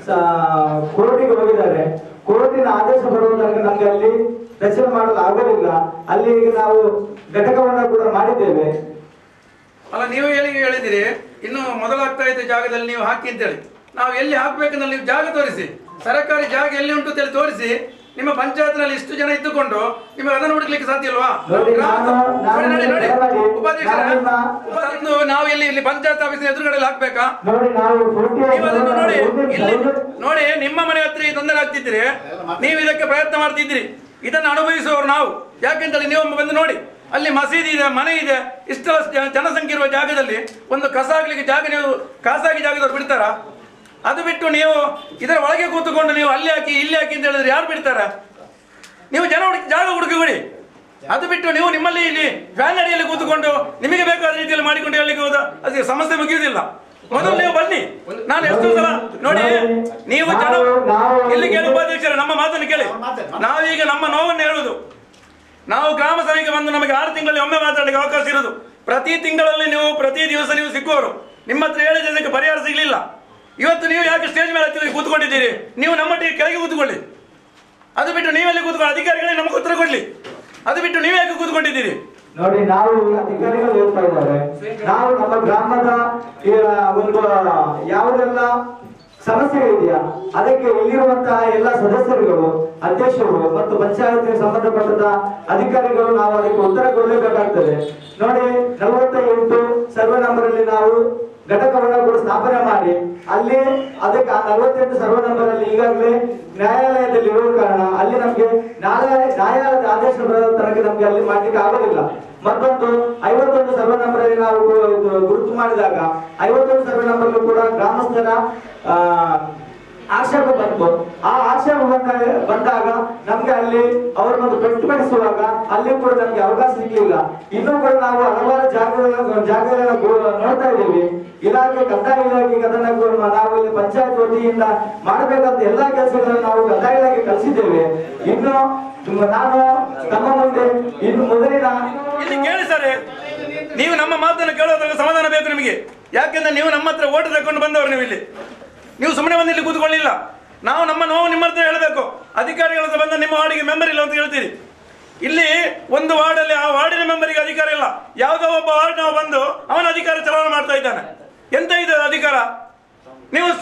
ಕೋರ್ಟಿಗೆ ಹೋಗಿದ್ದಾರೆ ಕೋರ್ಟಿನ ಆದೇಶ ಬರುವ ತನಕ ನಮ್ಗೆ ಅಲ್ಲಿ ರಚನೆ ಮಾಡಲು ಆಗೋದಿಲ್ಲ ಅಲ್ಲಿ ಈಗ ನಾವು ಘಟಕವನ್ನ ಕೂಡ ಮಾಡಿದ್ದೇವೆ ಅಲ್ಲ ನೀವು ಹೇಳಿ ಹೇಳಿದಿರಿ ಇನ್ನು ಮೊದಲಾಗ್ತಾ ಇದ್ದ ಜಾಗದಲ್ಲಿ ನೀವು ಹಾಕಿ ಅಂತೇಳಿ ನಾವು ಎಲ್ಲಿ ಹಾಕ್ಬೇಕಂದ್ರೆ ನೀವು ಜಾಗ ತೋರಿಸಿ ಸರ್ಕಾರಿ ಜಾಗ ಎಲ್ಲಿ ಉಂಟು ಅಂತೇಳಿ ತೋರಿಸಿ ನಿಮ್ಮ ಪಂಚಾಯತ್ನಲ್ಲಿ ಇಷ್ಟು ಜನ ಇದ್ದುಕೊಂಡು ನಿಮಗೆ ಅದನ್ನು ಹುಡುಕ್ಲಿಕ್ಕೆ ಸಾಧ್ಯ ಇಲ್ವಾ ನೋಡಿ, ನಾನು- ನಾನು ನೋಡಿ, ನೋಡಿ, ನೋಡಿ. ದಯಮಾಡಿ ಉಪಾಧ್ಯಕ್ಷರೇ, ನಾನು ನಿಮ್ಮ- ಉಪಾಧ್ಯಕ್ಷರು, ನಾವು ಎಲ್ಲಿ ಇಲ್ಲಿ ಪಂಚಾಯತ್ ಆಫೀಸಿನ ಎದುರುಗಡೆ ಹಾಕ್ಬೇಕಾ ನೋಡಿ ನಾವು ಪೂರ್ತಿ- ನೀವು ಅದನ್ನು ನೋಡಿ ಇಲ್ಲಿ ನೋಡಿ ನಿಮ್ಮ ಮನೆ ಹತ್ರ ಈ ತೊಂದರೆ ಆಗ್ತಿದ್ರಿ ನೀವು ಇದಕ್ಕೆ ಪ್ರಯತ್ನ ಮಾಡ್ತಿದ್ರಿ ಇದನ್ನು ಅನುಭವಿಸುವವರು ನಾವು ಯಾಕೆಂತೇಳಿ ನೀವು ಒಮ್ಮೆ ಬಂದು ನೋಡಿ ಅಲ್ಲಿ ಮಸೀದಿ ಇದೆ ಮನೆ ಇದೆ ಇಷ್ಟು ಜನ- ಜನಸಂಖ್ಯೆ ಇರುವ ಜಾಗದಲ್ಲಿ ಒಂದು ಕಸ ಆಗ್ಲಿಕ್ಕೆ ಜಾಗ ನೀವು ಖಾಸಗಿ ಜಾಗದವ್ರು ಬಿಡ್ತಾರಾ ಅದು ಬಿಟ್ಟು ನೀವು ಇದರ ಒಳಗೆ ಕೂತ್ಕೊಂಡು ನೀವು ಅಲ್ಲಿ ಹಾಕಿ ಇಲ್ಲಿ ಹಾಕಿ ಅಂತ ಹೇಳಿದ್ರೆ ಯಾರು ಬಿಡ್ತಾರೆ ನೀವು ಜನ ಹುಡುಕಿ ಜಾಗ ಹುಡುಕಿಬಿಡಿ ಅದು ಬಿಟ್ಟು ನೀವು ನಿಮ್ಮಲ್ಲಿ ಇಲ್ಲಿ ಫ್ಯಾನ್ ಅಡಿಯಲ್ಲಿ ಕೂತ್ಕೊಂಡು ನಿಮಗೆ ಬೇಕಾದ ರೀತಿಯಲ್ಲಿ ಮಾಡಿಕೊಂಡು ಹೇಳಲಿಕ್ಕೆ ಹೋದ ಅದಕ್ಕೆ ಸಮಸ್ಯೆ ಮುಗಿಯುವುದಿಲ್ಲ ಮೊದಲು ನೀವು ಬನ್ನಿ ನಾನು ಎಷ್ಟು ಸಲ ನೋಡಿ ನೀವು ಜನ ಇಲ್ಲಿ ಕೇಳಿ ಉಪಾಧ್ಯಕ್ಷರೇ ನಮ್ಮ ಮಾತನ್ನು ಕೇಳಿ ನಾವೀಗ ನಮ್ಮ ನೋವನ್ನು ಹೇಳುವುದು ನಾವು ಗ್ರಾಮ ಸಭೆಗೆ ಬಂದು ನಮಗೆ ಆರು ತಿಂಗಳಲ್ಲಿ ಒಮ್ಮೆ ಮಾತಾಡಲಿಕ್ಕೆ ಅವಕಾಶ ಇರೋದು ಪ್ರತಿ ತಿಂಗಳಲ್ಲಿ ನೀವು ಪ್ರತಿ ದಿವಸ ನೀವು ಸಿಕ್ಕುವರು ನಿಮ್ಮ ಹತ್ರ ಹೇಳಿದ್ರೆ ಇದಕ್ಕೆ ಪರಿಹಾರ ಸಿಗಲಿಲ್ಲ ಇವತ್ತು ನೀವು ಯಾಕೆ ಸ್ಟೇಜ್ ಮೇಲೆ ಹತ್ತಿರ ಕೂತ್ಕೊಂಡಿದ್ದೀರಿ ನೀವು ನಮ್ಮ ಟೀ ಕೆಳಗೆ ಕೂತ್ಕೊಳ್ಳಿ ಅದು ಬಿಟ್ಟು ನೀವೆಲ್ಲಿ ಕೂತ್ಕೊಂಡು ಅಧಿಕಾರಿಗಳೇ ನಮಗೆ ಉತ್ತರ ಕೊಡ್ಲಿ ಅದು ಬಿಟ್ಟು ನೀವು ಯಾಕೆ ಕೂತ್ಕೊಂಡಿದ್ದೀರಿ ನೋಡಿ ನಾವು ಅಧಿಕಾರಿಗಳು ಹೇಳ್ತಾ ಇದ್ದಾರೆ ನಾವು ನಮ್ಮ ಗ್ರಾಮದ ಈ, ಒಂದು ಯಾವುದೆಲ್ಲ ಸಮಸ್ಯೆಗಳಿದೆಯಾ ಅದಕ್ಕೆ ಇಲ್ಲಿರುವಂತಹ ಎಲ್ಲ ಸದಸ್ಯರುಗಳು ಅಧ್ಯಕ್ಷರು ಮತ್ತು ಪಂಚಾಯತ್ ಸಂಬಂಧಪಟ್ಟದ ಅಧಿಕಾರಿಗಳು ನಾವು ಅದಕ್ಕೆ ಉತ್ತರ ಕೊಡಲೇಬೇಕಾಗ್ತದೆ ನೋಡಿ ನಲವತ್ತ ಎಂಟು ಸರ್ವೆ ನಂಬರ್ ಅಲ್ಲಿ ನಾವು ಘಟಕವನ್ನು ಕೂಡ ಸ್ಥಾಪನೆ ಮಾಡಿ ಅಲ್ಲಿ ಅದಕ್ಕೆ ಆ ನಲವತ್ತೆಂಟು ಸರ್ವೆ ನಂಬರ್ ಅಲ್ಲಿ ಈಗಾಗಲೇ ನ್ಯಾಯಾಲಯದಲ್ಲಿ ಇರುವ ಕಾರಣ ಅಲ್ಲಿ ನಮ್ಗೆ ನ್ಯಾಯಾಲಯ ನ್ಯಾಯಾಲಯದ ಆದೇಶ ಬರೋ ತನಕ ನಮ್ಗೆ ಅಲ್ಲಿ ಮಾಡ್ಲಿಕ್ಕೆ ಆಗೋದಿಲ್ಲ ಮತ್ತೊಂದು ಐವತ್ತೊಂದು ಸರ್ವೆ ನಂಬರ್ ಅಲ್ಲಿ ನಾವು ಇದು ಗುರುತು ಮಾಡಿದಾಗ ಐವತ್ತೊಂದು ಸರ್ವೆ ನಂಬರ್ ಕೂಡ ಗ್ರಾಮಸ್ಥರ ಆ, ಆಕ್ಷೇಪ ಬಂತು ಆ ಆಕ್ಷೇಪ ಬಂದಾಗ ಬಂದಾಗ ನಮ್ಗೆ ಅಲ್ಲಿ ಅವರನ್ನೊಂದು ಪ್ರತಿಭಟಿಸುವಾಗ ಅಲ್ಲಿ ಕೂಡ ನಮ್ಗೆ ಅವಕಾಶ ಸಿಗ್ಲಿಲ್ಲ ಇನ್ನೂ ಕೂಡ ನಾವು ಹಲವಾರು ಜಾಗಗಳನ್ನ ಜಾಗಗಳನ್ನ ಗೋ- ನೋಡ್ತಾ ಇದ್ದೀವಿ ಇಲಾಖೆ ಕಂದಾಯ ಇಲಾಖೆಗೆ ಅದನ್ನ ಗೋ- ನಾವು ಇಲ್ಲಿ ಪಂಚಾಯತ್ ವತಿಯಿಂದ ಮಾಡಬೇಕಾದ ಎಲ್ಲಾ ಕೆಲಸಗಳನ್ನು ನಾವು ಕಂದಾಯ ಇಲಾಖೆ ಕಲಿಸಿದ್ದೇವೆ ಇನ್ನು ನಿಮ್ಮ- ನಾನು ತಮ್ಮ ಮುಂದೆ ಇನ್ನು ಮೊದಲಿನ ಇಲ್ಲಿ ಕೇಳಿ ಸರ್ ನೀವು ನಮ್ಮ ಮಾತನ್ನು ಕೇಳೋದ್ರಲ್ಲಿ ಸಮಾಧಾನ ಬೇಕು ನಿಮಗೆ ಯಾಕೆಂದ್ರೆ ನೀವು ನಮ್ಮ ಹತ್ರ ಓಟ್ ತಗೊಂಡು ಬಂದವರು ನೀವು ಇಲ್ಲಿ ನೀವು ಸುಮ್ಮನೆ ಬಂದು ಇಲ್ಲಿ ಕೂತ್ಕೊಳ್ಳಿಲ್ಲ ನಾವು ನಮ್ಮ ನೋವು ನಿಮ್ಮ ಹತ್ರ ಹೇಳಬೇಕು ಅಧಿಕಾರಿಗಳ ಹತ್ರ ಬಂದ ನಿಮ್ಮ ವಾರ್ಡಿಗೆ ಮೆಂಬರ್ ಇಲ್ಲ ಅಂತ ಹೇಳ್ತೀರಿ ಇಲ್ಲಿ ಒಂದು ವಾರ್ಡಲ್ಲಿ ಆ ವಾರ್ಡಿನ ಮೆಂಬರಿಗೆ ಅಧಿಕಾರ ಇಲ್ಲ ಯಾವುದೋ ಒಬ್ಬ ವಾರ್ಡ್ ನಾವು ಬಂದು ಅವನ ಅಧಿಕಾರ ಚಲಾವಣೆ ಮಾಡ್ತಾ ಇದ್ದಾನೆ ಎಂತ ಇದೆ ಅಧಿಕಾರ ನೀವು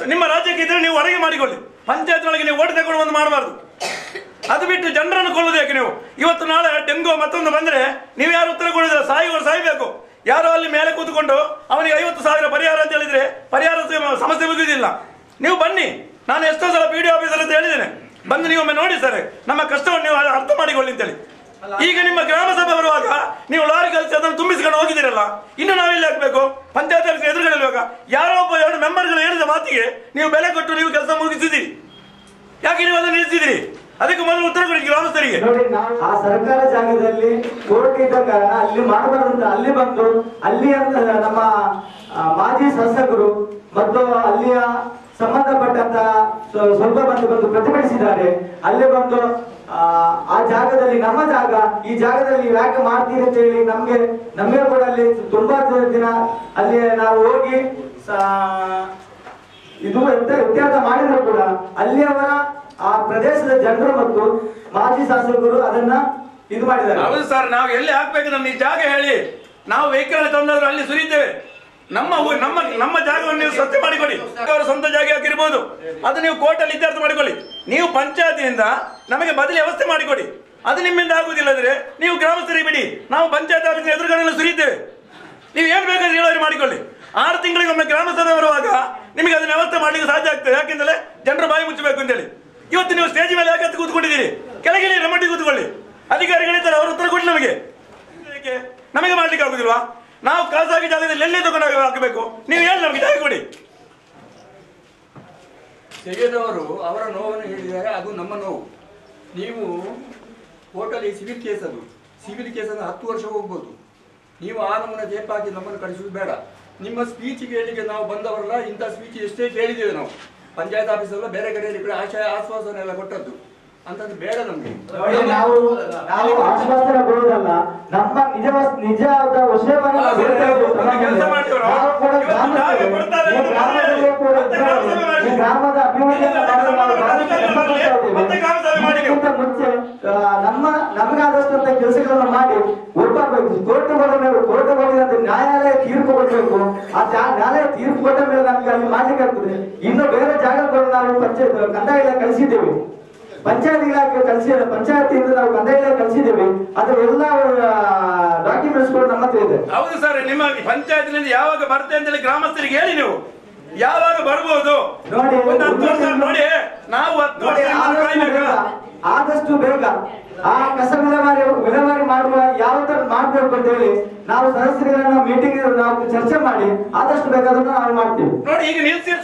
ನಿಮ್ಮ ರಾಜ್ಯಕ್ಕೆ ಇದ್ರೆ ನೀವು ಹೊರಗೆ ಮಾಡಿಕೊಳ್ಳಿ ಪಂಚಾಯತ್ ಒಳಗೆ ನೀವು ಓಟ್ ತಗೊಂಡು ಒಂದು ಮಾಡಬಾರ್ದು ಅದು ಬಿಟ್ಟು ಜನರನ್ನು ಕೊಲ್ಲೋದು ಯಾಕೆ ನೀವು ಇವತ್ತು ನಾಳೆ ಡೆಂಗು ಮತ್ತೊಂದು ಬಂದ್ರೆ ನೀವು ಯಾರು ಉತ್ತರ ಕೊಡಿದ್ರೆ ಸಾಯುವವರು ಸಾಯ್ಬೇಕು ಯಾರೋ ಅಲ್ಲಿ ಮೇಲೆ ಕೂತ್ಕೊಂಡು ಅವನಿಗೆ ಐವತ್ತು ಸಾವಿರ ಪರಿಹಾರ ಅಂತ ಹೇಳಿದ್ರೆ ಪರಿಹಾರ ಸ- ಸಮಸ್ಯೆ ಮುಗಿದಿಲ್ಲ ನೀವು ಬನ್ನಿ ನಾನು ಎಷ್ಟೋ ಸಲ ಪಿ ಡಿ ಆಫೀಸರ್ ಅಂತ ಹೇಳಿದ್ದೇನೆ ಬಂದು ನೀವು ಒಮ್ಮೆ ನೋಡಿ ಸರ್ ನಮ್ಮ ಕಷ್ಟವನ್ನು ನೀವು ಅರ್ಥ ಮಾಡಿಕೊಳ್ಳಿ ಅಂತೇಳಿ ಈಗ ನಿಮ್ಮ ಗ್ರಾಮ ಸಭೆ ಬರುವಾಗ ನೀವು ಲಾರಿ ಕಲಿಸಿ ಅದನ್ನು ತುಂಬಿಸ್ಕೊಂಡು ಹೋಗಿದ್ದೀರಲ್ಲ ಇನ್ನು ನಾವೆಲ್ಲಿ ಹಾಕ್ಬೇಕು ಪಂಚಾಯತ್ ಆಫೀಸ್ ಎದುರುಗಡೆ ಇರುವಾಗ ಯಾರೋ ಒಬ್ಬ ಎರಡು ಮೆಂಬರ್ಗಳು ಹೇಳಿದ ಮಾತಿಗೆ ನೀವು ಬೆಲೆ ಕೊಟ್ಟು ನೀವು ಕೆಲಸ ಮುಗಿಸಿದ್ದೀರಿ ಯಾಕೆ ನೀವು ಅದನ್ನು ನಿಲ್ಲಿಸಿದಿರಿ ಅದಕ್ಕೆ ಮೊದಲು ಉತ್ತರ ಕೊಡಿ ಗ್ರಾಮಸ್ಥರಿಗೆ ನೋಡಿ ನಾವು ಆ ಸರ್ಕಾರ ಜಾಗದಲ್ಲಿ ಕೋರ್ಟ್ ಇದ್ದ ಕಾರಣ ಅಲ್ಲಿ ಮಾಡಬಾರ್ದಂತ ಅಲ್ಲಿ ಬಂದು ಅಲ್ಲಿ ನಮ್ಮ ಆ, ಮಾಜಿ ಶಾಸಕರು ಮತ್ತು ಅಲ್ಲಿಯ ಸಂಬಂಧಪಟ್ಟಂತ ಸ್ವ- ಸ್ವಲ್ಪ ಮಂದಿ ಬಂದು ಪ್ರತಿಭಟಿಸಿದ್ದಾರೆ ಅಲ್ಲಿ ಬಂದು ಆ, ಆ ಜಾಗದಲ್ಲಿ ನಮ್ಮ ಜಾಗ ಈ ಜಾಗದಲ್ಲಿ ನೀವು ಯಾಕೆ ಮಾಡ್ತೀರಿ ಅಂತ ಹೇಳಿ ನಮ್ಗೆ ನಮಗೆ ಕೂಡ ಅಲ್ಲಿ ತುಂಬಾ ದಿನ ಅಲ್ಲಿ ನಾವು ಹೋಗಿ ಸಾ- ಇದು ವ್ಯತ್ಯ- ವ್ಯತ್ಯಾಸ ಮಾಡಿದ್ರು ಕೂಡ ಅಲ್ಲಿಯವರ ಆ ಪ್ರದೇಶದ ಜನರು ಮತ್ತು ಮಾಜಿ ಶಾಸಕರು ಅದನ್ನ ಇದು ಮಾಡಿದ್ದಾರೆ ಹೌದು ಸರ್ ನಾವು ಎಲ್ಲಿ ಹಾಕ್ಬೇಕು ನಮ್ಗೆ ಈ ಜಾಗ ಹೇಳಿ ನಾವು ವೆಹಿಕಲ್ ತಂದಾದ್ರು ಅಲ್ಲಿ ಸುರಿತೇವೆ ನಮ್ಮ ಊ- ನಮ್ಮ ನಮ್ಮ ಜಾಗವನ್ನು ನೀವು ಸ್ವಚ್ಛ ಮಾಡಿಕೊಡಿ ಅವರ ಸ್ವಂತ ಜಾಗ ಹಾಕಿರ್ಬೋದು ಅದು ನೀವು ಕೋರ್ಟಲ್ಲಿ ಇತ್ಯರ್ಥ ಮಾಡಿಕೊಳ್ಳಿ ನೀವು ಪಂಚಾಯತಿನಿಂದ ನಮಗೆ ಬದಲಿ ವ್ಯವಸ್ಥೆ ಮಾಡಿಕೊಡಿ ಅದು ನಿಮ್ಮಿಂದ ಆಗುದಿಲ್ಲದ್ರೆ ನೀವು ಗ್ರಾಮಸ್ಥರಿಗೆ ಬಿಡಿ ನಾವು ಪಂಚಾಯತ್ ಆಫೀಸ್ ಎದುರುಗಡೆ ಸುರಿತೇವೆ ನೀವು ಏನ್ ಬೇಕಾದ್ರೆ ಹೇಳೋರು ಮಾಡಿಕೊಳ್ಳಿ ಆರು ತಿಂಗಳಿಗೊಮ್ಮೆ ಗ್ರಾಮ ಸಭೆ ಬರುವಾಗ ನಿಮಗೆ ಅದನ್ನ ವ್ಯವಸ್ಥೆ ಮಾಡ್ಲಿಕ್ಕೆ ಸಾಧ್ಯ ಆಗ್ತದೆ ಯಾಕೆಂದ್ರೆ ಜನರು ಬಾಯಿ ಮುಚ್ಚಬೇಕು ಅಂತೇಳಿ ಇವತ್ತು ನೀವು ಸ್ಟೇಜ್ ಮೇಲೆ ಯಾಕೆ ಹತ್ತು ಕೂತ್ಕೊಂಡಿದ್ದೀರಿ ಕೆಳಗೆ ರಮಟ್ಟಿ ಕೂತ್ಕೊಳ್ಳಿ ಅಧಿಕಾರಿಗಳಿದ್ದಾರೆ ಅವರು ಉತ್ತರ ಕೊಡಿ ನಮಗೆ ಏಕೆ? ನಮಗೆ ಮಾಡ್ಲಿಕ್ಕೆ ಆಗುದಿಲ್ವಾ ನಾವು ಖಾಸಗಿ ಜಾಗದಲ್ಲಿ ಎಲ್ಲಿ ತಗೊಂಡು ಹಾಕಬೇಕು ನೀವು ಹೇಳಿ ನಮಗೆ ಜಾಗ ಕೊಡಿ ತೆಗೆದವರು ಅವರ ನೋವನ್ನು ಹೇಳಿದ್ದಾರೆ ಅದು ನಮ್ಮ ನೋವು ನೀವು ಕೋರ್ಟಲ್ಲಿ ಸಿವಿಲ್ ಕೇಸ್ ಅದು ಸಿವಿಲ್ ಕೇಸ್ ಅಂದ್ರೆ ಹತ್ತು ವರ್ಷ ಹೋಗ್ಬೋದು ನೀವು ಆ ನಮ್ಮನ್ನ ಜೇಪ್ ಹಾಕಿ ನಮ್ಮನ್ನು ಕಳಿಸುವುದು ಬೇಡ ನಿಮ್ಮ ಸ್ಪೀಚ್ ಕೇಳಿಗೆ ನಾವು ಬಂದವರಲ್ಲ ಇಂಥ ಸ್ಪೀಚ್ ಎಷ್ಟೇ ಕೇಳಿದ್ದೇವೆ ನಾವು ಪಂಚಾಯತ್ ಆಫೀಸಲ್ಲ ಬೇರೆ ಕಡೆಯಲ್ಲಿ ಕೂಡ ಆಶಯ ಆಶ್ವಾಸನೆ ಎಲ್ಲ ಕೊಟ್ಟದ್ದು ಅಂತದ್ದು ಬೇಡ ನಮಗೆ ನೋಡಿ ನಾವು ನಾವು ಆಶ್ವಾಸನೆ ಕೊಡುವುದಲ್ಲ ನಮ್ಮ ನಿಜ ನಿಜವಾದ ವಿಷಯವನ್ನು ನಾವು ಹೇಳ್ತಾ ಇದ್ದೇವೆ ಸಮಾಜದಲ್ಲಿ. ಕೆಲಸ ಮಾಡಿದ್ರು. ನಾವು ಕೂಡ ಇವತ್ತು ಜಾಗ ಕೊಡ್ತಾರೆ, ಈ ಗ್ರಾಮದಲ್ಲಿ ಕೂಡ ಮತ್ತೆ ಗ್ರಾಮ ಸಭೆ ಮಾಡಿ. ಈ ಗ್ರಾಮದ ಅಭಿವೃದ್ಧಿಯನ್ನು ಮಾಡಲು ನಾವು ಬಹಳಷ್ಟು ಶ್ರಮ ಪಡ್ತಾ ಇದ್ದೇವೆ. ಮತ್ತೆ ಗ್ರಾಮ ಸಭೆ ಮಾಡಿ ನೀವು. ಇದಕ್ಕಿಂತ ಮುಂಚೆ ಆ, ನಮ್ಮ ನಮಗಾದಷ್ಟಂತ ಕೆಲಸಗಳನ್ನು ಮಾಡಿ ಒಪ್ಪಾಗಬೇಕು ಕೋರ್ಟ್ ಹೋಗಬೇಕು ಕೋರ್ಟ್ ಹೋಗಿದಂತೆ ನ್ಯಾಯಾಲಯ ತೀರ್ಪು ಕೊಡಬೇಕು ಆ ಜಾ- ನ್ಯಾಯಾಲಯ ತೀರ್ಪು ಕೊಟ್ಟ ಮೇಲೆ ನಮ್ಗೆ ಅಲ್ಲಿ ಮಾಡ್ಲಿಕ್ಕೆ ಆಗ್ತದೆ ಇನ್ನು ಬೇರೆ ಜಾಗಗಳು ನಾವು ಪಂಚಾಯತ್ ಕಂದಾಯ ಇಲಾಖೆ ಕಳಿಸಿದ್ದೇವೆ ಪಂಚಾಯತ್ ಇಲಾಖೆ ಕಳಿಸಿ ಪಂಚಾಯತಿಯಿಂದ ನಾವು ಕಂದಾಯ ಇಲಾಖೆ ಕಳಿಸಿದ್ದೇವೆ ಅದರ ಎಲ್ಲ ಡಾಕ್ಯುಮೆಂಟ್ಸ್ ಕೂಡ ನಮ್ಮ ಹತ್ರ ಇದೆ ಹೌದು ಸರ್ ನಿಮ್ಮ ಪಂಚಾಯತ್ನಿಂದ ಯಾವಾಗ ಬರುತ್ತೆ ಅಂತೇಳಿ ಗ್ರಾಮಸ್ಥರಿಗೆ ಹೇಳಿ ನೀವು ಯಾವಾಗ ಬರ್ಬೋದು ನೋಡಿ, ಒಂದು ಹತ್ತು ವರ್ಷ ನೋಡಿ ನಾವು ಹತ್ತು ವರ್ಷ ನೋಡಿ, ಆದಷ್ಟು ಕಾಯ್ಬೇಕಾ ಬೇಗ ಆದಷ್ಟು ಬೇಗ ಆ ಕಸ ವಿಲೇವಾರಿ ವಿಲೇವಾರಿ ಮಾಡುವ ಯಾವ ತರ ಮಾಡ್ಬೇಕು ಅಂತ ಹೇಳಿ ನಾವು ಸದಸ್ಯರುಗಳನ್ನ ಮೀಟಿಂಗ್ ನಾವು ಚರ್ಚೆ ಮಾಡಿ ಆದಷ್ಟು ಬೇಗ ಅದನ್ನ ನಾವು ಮಾಡ್ತೀವಿ ನೋಡಿ ಈಗ ನಿಲ್ಸಿ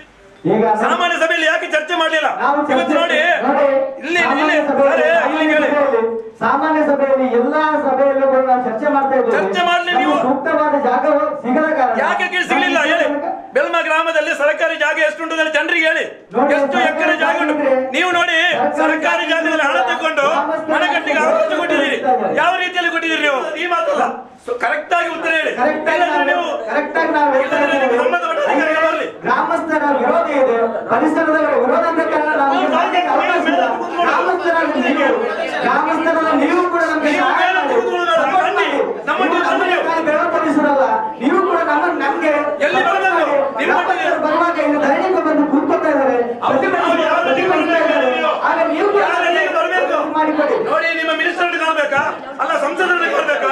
ಈಗ ಸಾಮಾನ್ಯ ಸಭೆಯಲ್ಲಿ ಯಾಕೆ ಚರ್ಚೆ ಮಾಡಲಿಲ್ಲ ನಾವು ಇವತ್ತು ಚರ್ಚೆ ನೋಡಿ ನೋಡಿ, ಇಲ್ಲಿ ಸಾಮಾನ್ಯ ಇಲ್ಲಿ ಸಭೆಯಲ್ಲಿ- ಸರಿ, ಇಲ್ಲಿ ಕೇಳಿ ಸಭೆಯಲ್ಲಿ- ಸಾಮಾನ್ಯ ಸಭೆಯಲ್ಲಿ ಎಲ್ಲಾ ಸಭೆಯಲ್ಲೂ ಕೂಡ ನಾವು ಚರ್ಚೆ ಮಾಡ್ತಾ ಇದ್ದೇವೆ ಚರ್ಚೆ ಮಾಡ್ಲಿ ನಮಗೆ ನೀವು. ಸೂಕ್ತವಾದ ಜಾಗ ಸಿಗದ ಕಾರಣ ಯಾಕೆ ಕೇಳಿ ಸಿಗ್ಲಿಲ್ಲ ಹೇಳಿ ಬೆಲ್ಮ ಗ್ರಾಮದಲ್ಲಿ ಸರ್ಕಾರಿ ಜಾಗ ಎಷ್ಟುಂಟು ಅಂತ ಜನರಿಗೆ ಹೇಳಿ ನೋಡಿ, ಎಷ್ಟು ಎಕರೆ ಜಾಗ ಉಂಟು ನೀವು ನೋಡಿ ಸರ್ಕಾರಿ ಜಾಗದಲ್ಲಿ ಹಣ ತಗೊಂಡು ಮನೆಗಟ್ಟಿಗೆ ಅವಕಾಶ ಕೊಟ್ಟಿದ್ದೀರಿ ಯಾವ ರೀತಿಯಲ್ಲಿ ಕೊಟ್ಟಿದ್ದೀರಿ ನೀವು ಈ ಮಾತಲ್ಲ ಕರೆಕ್ಟ್ ಆಗಿ ಉತ್ತರ ಹೇಳಿ ಕರೆಕ್ಟ್ ಆಗಿ ಇಲ್ಲಾಂದ್ರೆ ನೀವು ಕರೆಕ್ಟ್ ಆಗಿ ನಾವು ಹೇಳ್ತಾ ಇಲ್ಲಾಂದ್ರೆ ಇದ್ದೇವೆ. ನಿಮಗೆ ಸಂಬಂಧಪಟ್ಟ ಅಧಿಕಾರಿಗಳು ಬರಲಿ ಗ್ರಾಮಸ್ಥರ ವಿರೋಧ ಇದೆ ಪರಿಸರದವರ ವಿರೋಧ ಅಂತ ಕಾರಣ ನಾವು ಈಗ ಮಾಡ್ಲಿಕ್ಕೆ ಅವಕಾಶ ಇಲ್ಲ. ಗ್ರಾಮಸ್ಥರಾಗಿ ನೀವು ಗ್ರಾಮಸ್ಥರನ್ನ ನೀವು ಕೂಡ ನಮಗೆ ನೀವು ಸಹಾಯ ಮೇಲೆ ಮಾಡಿ. ಕೂತ್ಕೊಳ್ಳೋದಲ್ಲ, support ಬನ್ನಿ. ಮಾಡಿ. ನಮ್ಮ ನೀವು ಜೊತೆ ನಮಗೆ ನೀವು. ಕಾಯಿ ಬೆಳೆ ಪರಿಸರಲ್ಲ ನೀವು ಕೂಡ ನಮ್ಮ ನಮ್ಗೆ ಎಲ್ಲಿ ಬರಬೇಕು? ನಿಮ್ಮ ಗ್ರಾಮಸ್ಥರು ಬರುವಾಗ ಇಲ್ಲಿ ಧರಣಿಗೆ ಬಂದು ಕೂತ್ಕೊಳ್ತಾ ಇದ್ದಾರೆ ಪ್ರತಿಭಟಿಸಿ- ಯಾವ ಧರಣಿಗೆ ಪ್ರತಿಭಟಿಸ್ತಾ ಇದ್ದಾರೆ. ನೀವು? ಆಗ ನೀವು ಕೂಡ ಯಾವ ಧರಣಿಗೆ ಬರಬೇಕು? ಮಾಡಿಕೊಡಿ ನೋಡಿ ನಿಮ್ಮ ಮಿನಿಸ್ಟರ್ ಕಾಣ್ಬೇಕಾ ಅಲ್ಲ ಸಂಸದರನ್ನು ಕಾಣ್ಬೇಕಾ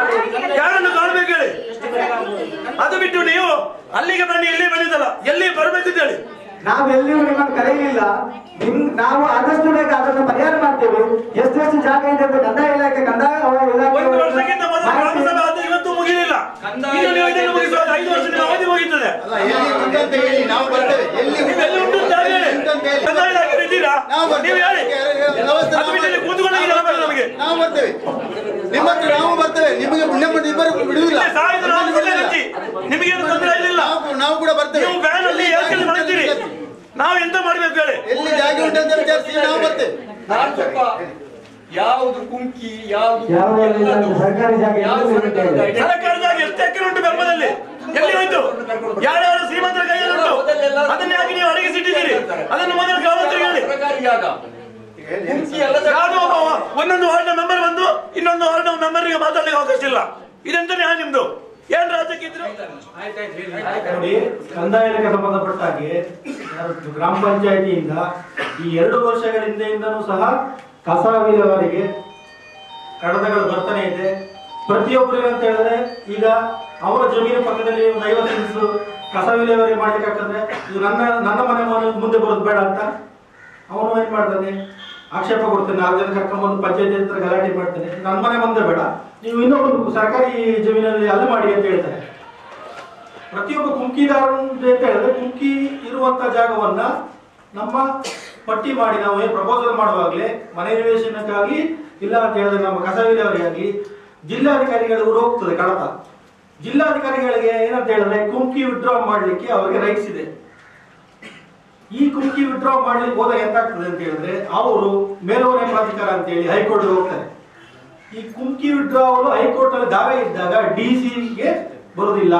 ಯಾರನ್ನು ಕಾಣ್ಬೇಕು ಹೇಳಿ ಅದು ಬಿಟ್ಟು ನೀವು ಅಲ್ಲಿಗೆ ಬನ್ನಿ ಇಲ್ಲಿ ಬಂದಿದ್ದಲ್ಲ ಎಲ್ಲಿ ಬರ್ಬೇಕು ಅಂತ ಹೇಳಿ ನಾವು ಎಲ್ಲಿಯೂ ನಿಮ್ಮನ್ನು ಕರೆಯಲಿಲ್ಲ ನಿಮ್ ನಾವು ಆದಷ್ಟು ಬೇಗ ಅದನ್ನು ಪರಿಹಾರ ಮಾಡ್ತೇವೆ ಎಷ್ಟು ಎಷ್ಟು ಜಾಗ ಇದೆ ಅಂತ ಕಂದಾಯ ಇಲಾಖೆ ಕಂದಾಯ ಇಲಾಖೆ ಒಂದು ವರ್ಷಕ್ಕಿಂತ ಮೊದಲು ಗ್ರಾಮ ಸಭೆ ಅದು ಇವತ್ತು ಮುಗಿಲಿಲ್ಲ ಇನ್ನು ನೀವು ಇದನ್ನು ಮುಗಿಸುವಾಗ ಐದು ವರ್ಷ ನಿಮ್ಮ ಅವಧಿ ಹೋಗಿರ್ತದೆ ನಾವು ಬರ್ತೇವೆ ಎಲ್ಲಿ ನೀವು ಎಲ್ಲಿ ಉಂಟು ಅಂತ ಹೇಳಿ ಕಂದಾಯ ಇಲಾಖೆ ಇದ್ದೀರಾ ನಾವು ಬರ್ತೇವೆ. ನೀವು ಹೇಳಿ ವ್ಯವಸ್ಥೆ ಅದು ಬಿಟ್ಟು ಇಲ್ಲಿ ಕೂತ್ಕೊಳ್ಳೋಕೆ ಜನ ಬೇಡ ನಮಗೆ ನಾವು ಬರ್ತೇವೆ ನಿಮ್ಮ ಹತ್ರ ನಾವು ಬರ್ತೇವೆ ನಿಮಗೆ ನಿಮ್ಮ ಇಬ್ಬರು ಬಿಡುವುದಿಲ್ಲ ಇಲ್ಲಿ ಸಾವಿರ ನಾವು ಒಳ್ಳೆ ಗತಿ. ನಿಮಗೇನು ತೊಂದರೆ ಇಲ್ಲ ನಾವು ನಾವು ಕೂಡ ಬರ್ತೇವೆ ನೀವು ವ್ಯಾನ್ ಅಲ್ಲಿ ಏರ್ಕಲ್ಲಿ ಮಲಗ್ತೀರಿ ನಾವು ಎಂತ ಮಾಡ್ಬೇಕು ಹೇಳಿ ಎಲ್ಲಿ ಜಾಗ ಉಂಟಂತ ವಿಚಾರಿಸಿ ನಾವು ಬರ್ತೇವೆ ನಾನು ಸ್ವಲ್ಪ ಯಾವುದು ಕುಂಕಿ ಯಾವುದು ಯಾವುದೆಲ್ಲ ಇಲ್ಲ ಅಂತ ಸರ್ಕಾರಿ ಜಾಗ ಯಾವ ಎಲ್ಲೂ ಸರ್ಕಾರದ ಇಲ್ಲ. identity- ಸರ್ಕಾರದಾಗ ಎಷ್ಟು ಎಕರೆ ಉಂಟು ಬೆಂಬಲದಲ್ಲಿ ಎಲ್ಲಿ ಹೋಯ್ತು ಯಾರ್ಯಾರು ಶ್ರೀಮಂತರ ಕೈಯಲ್ಲಿ ಉಂಟು ಅದನ್ನ ಯಾಕೆ ನೀವು ಅಡಿಗೆ ಸಿಟ್ಟಿದ್ದೀರಿ ಅದನ್ನು ಮೊದಲು ಗ್ರಾಮಸ್ಥರಿಗೆ ಹೇಳಿ ಸರ್ಕಾರಿ ಜಾಗ ಕುಂಕಿ ಎಲ್ಲ ಯಾವುದೋ ಒಬ್ಬ ಒಂದೊಂದು ವಾರ್ಡ್ ಮೆಂಬರ್ ಬಂದು ಇನ್ನೊಂದು ವಾರ್ಡ್ ಮೆಂಬರ್ಗೆ ಮಾತಾಡ್ಲಿಕ್ಕೆ ಅವಕಾಶ ಇಲ್ಲ ಇದೆಂತ ನ್ಯಾಯ ನಿಮ್ದು ಏನ್ ರಾಜ್ಯಕ್ಕೆ ಇದ್ರು ನೋಡಿ ಕಂದಾಯ ಇಲಾಖೆ ಸಂಬಂಧಪಟ್ಟ ಹಾಗೆ ಯಾರು ಗ್ರಾಮ ಪಂಚಾಯತಿಯಿಂದ ಈ ಎರಡು ವರ್ಷಗಳ ಹಿಂದೆಯಿಂದನೂ ಸಹ ಕಸ ವಿಲೇವಾರಿಗೆ ಕಡತಗಳು ಬರ್ತಾನೆ ಇದೆ ಪ್ರತಿಯೊಬ್ಬರಿಗೆ ಅಂತ ಹೇಳಿದ್ರೆ ಈಗ ಅವರ ಜಮೀನು ಪಕ್ಕದಲ್ಲಿ ಒಂದು ಐವತ್ತು ಇಂಚು ಕಸ ವಿಲೇವಾರಿ ಮಾಡ್ಲಿಕ್ಕೆ ಆಗ್ತದೆ ಇದು ನನ್ನ ನನ್ನ ಮನೆ ಮನೆ ಮುಂದೆ ಬರೋದು ಬೇಡ ಅಂತ ಅವನು ಏನ್ ಮಾಡ್ತಾನೆ ಆಕ್ಷೇಪ ಕೊಡ್ತಾನೆ ನಾಲ್ಕು ಜನ ಕರ್ಕೊಂಡ್ಬಂದು ಪಂಚಾಯತಿ ಹತ್ರ ಗಲಾಟೆ ಮಾಡ್ತಾನೆ ನನ್ನ ಮನೆ ಮುಂದೆ ಬೇಡ ನೀವು ಇನ್ನೊಬ್ಬರು ಸರ್ಕಾರಿ ಜಮೀನಲ್ಲಿ ಅಲ್ಲಿ ಮಾಡಿ ಅಂತ ಹೇಳ್ತಾರೆ ಪ್ರತಿಯೊಬ್ಬ ಕುಮ್ಕಿದಾರ ಅಂತ ಹೇಳಿದ್ರೆ ಕುಮ್ಕಿ ಇರುವಂತ ಜಾಗವನ್ನ ನಮ್ಮ ಪಟ್ಟಿ ಮಾಡಿ ನಾವು ಏನು ಪ್ರಪೋಸಲ್ ಮಾಡುವಾಗಲೇ ಮನೆ ನಿವೇಶನಕ್ಕಾಗಿ ಇಲ್ಲ ಅಂತ ಹೇಳಿದ್ರೆ ನಮ್ಮ ಕಸ ವಿಲೇವಾರಿಯಾಗಿ ಜಿಲ್ಲಾಧಿಕಾರಿಗಳು ಹೋಗ್ತದೆ ಕಡತ ಜಿಲ್ಲಾಧಿಕಾರಿಗಳಿಗೆ ಏನಂತ ಹೇಳಿದ್ರೆ ಕುಮ್ಕಿ ವಿಡ್ರಾ ಮಾಡ್ಲಿಕ್ಕೆ ಅವರಿಗೆ ರೈಟ್ಸ್ ಇದೆ ಈ ಕುಮ್ಕಿ ವಿಡ್ರಾ ಮಾಡ್ಲಿಕ್ಕೆ ಹೋದಾಗ ಎಂತ ಆಗ್ತದೆ ಅಂತ ಹೇಳಿದ್ರೆ ಅವರು ಮೇಲ್ಮನೆ ಪ್ರಾಧಿಕಾರ ಅಂತ ಹೇಳಿ ಹೈಕೋರ್ಟ್ ಹೋಗ್ತಾರೆ ಈ ಕುಮ್ಕಿ ವಿಡ್ರಾ ಅವರು ಹೈಕೋರ್ಟ್ ಅಲ್ಲಿ ದಾವೆ ಇದ್ದಾಗ ಡಿ ಸಿಗೆ ಬರುವುದಿಲ್ಲ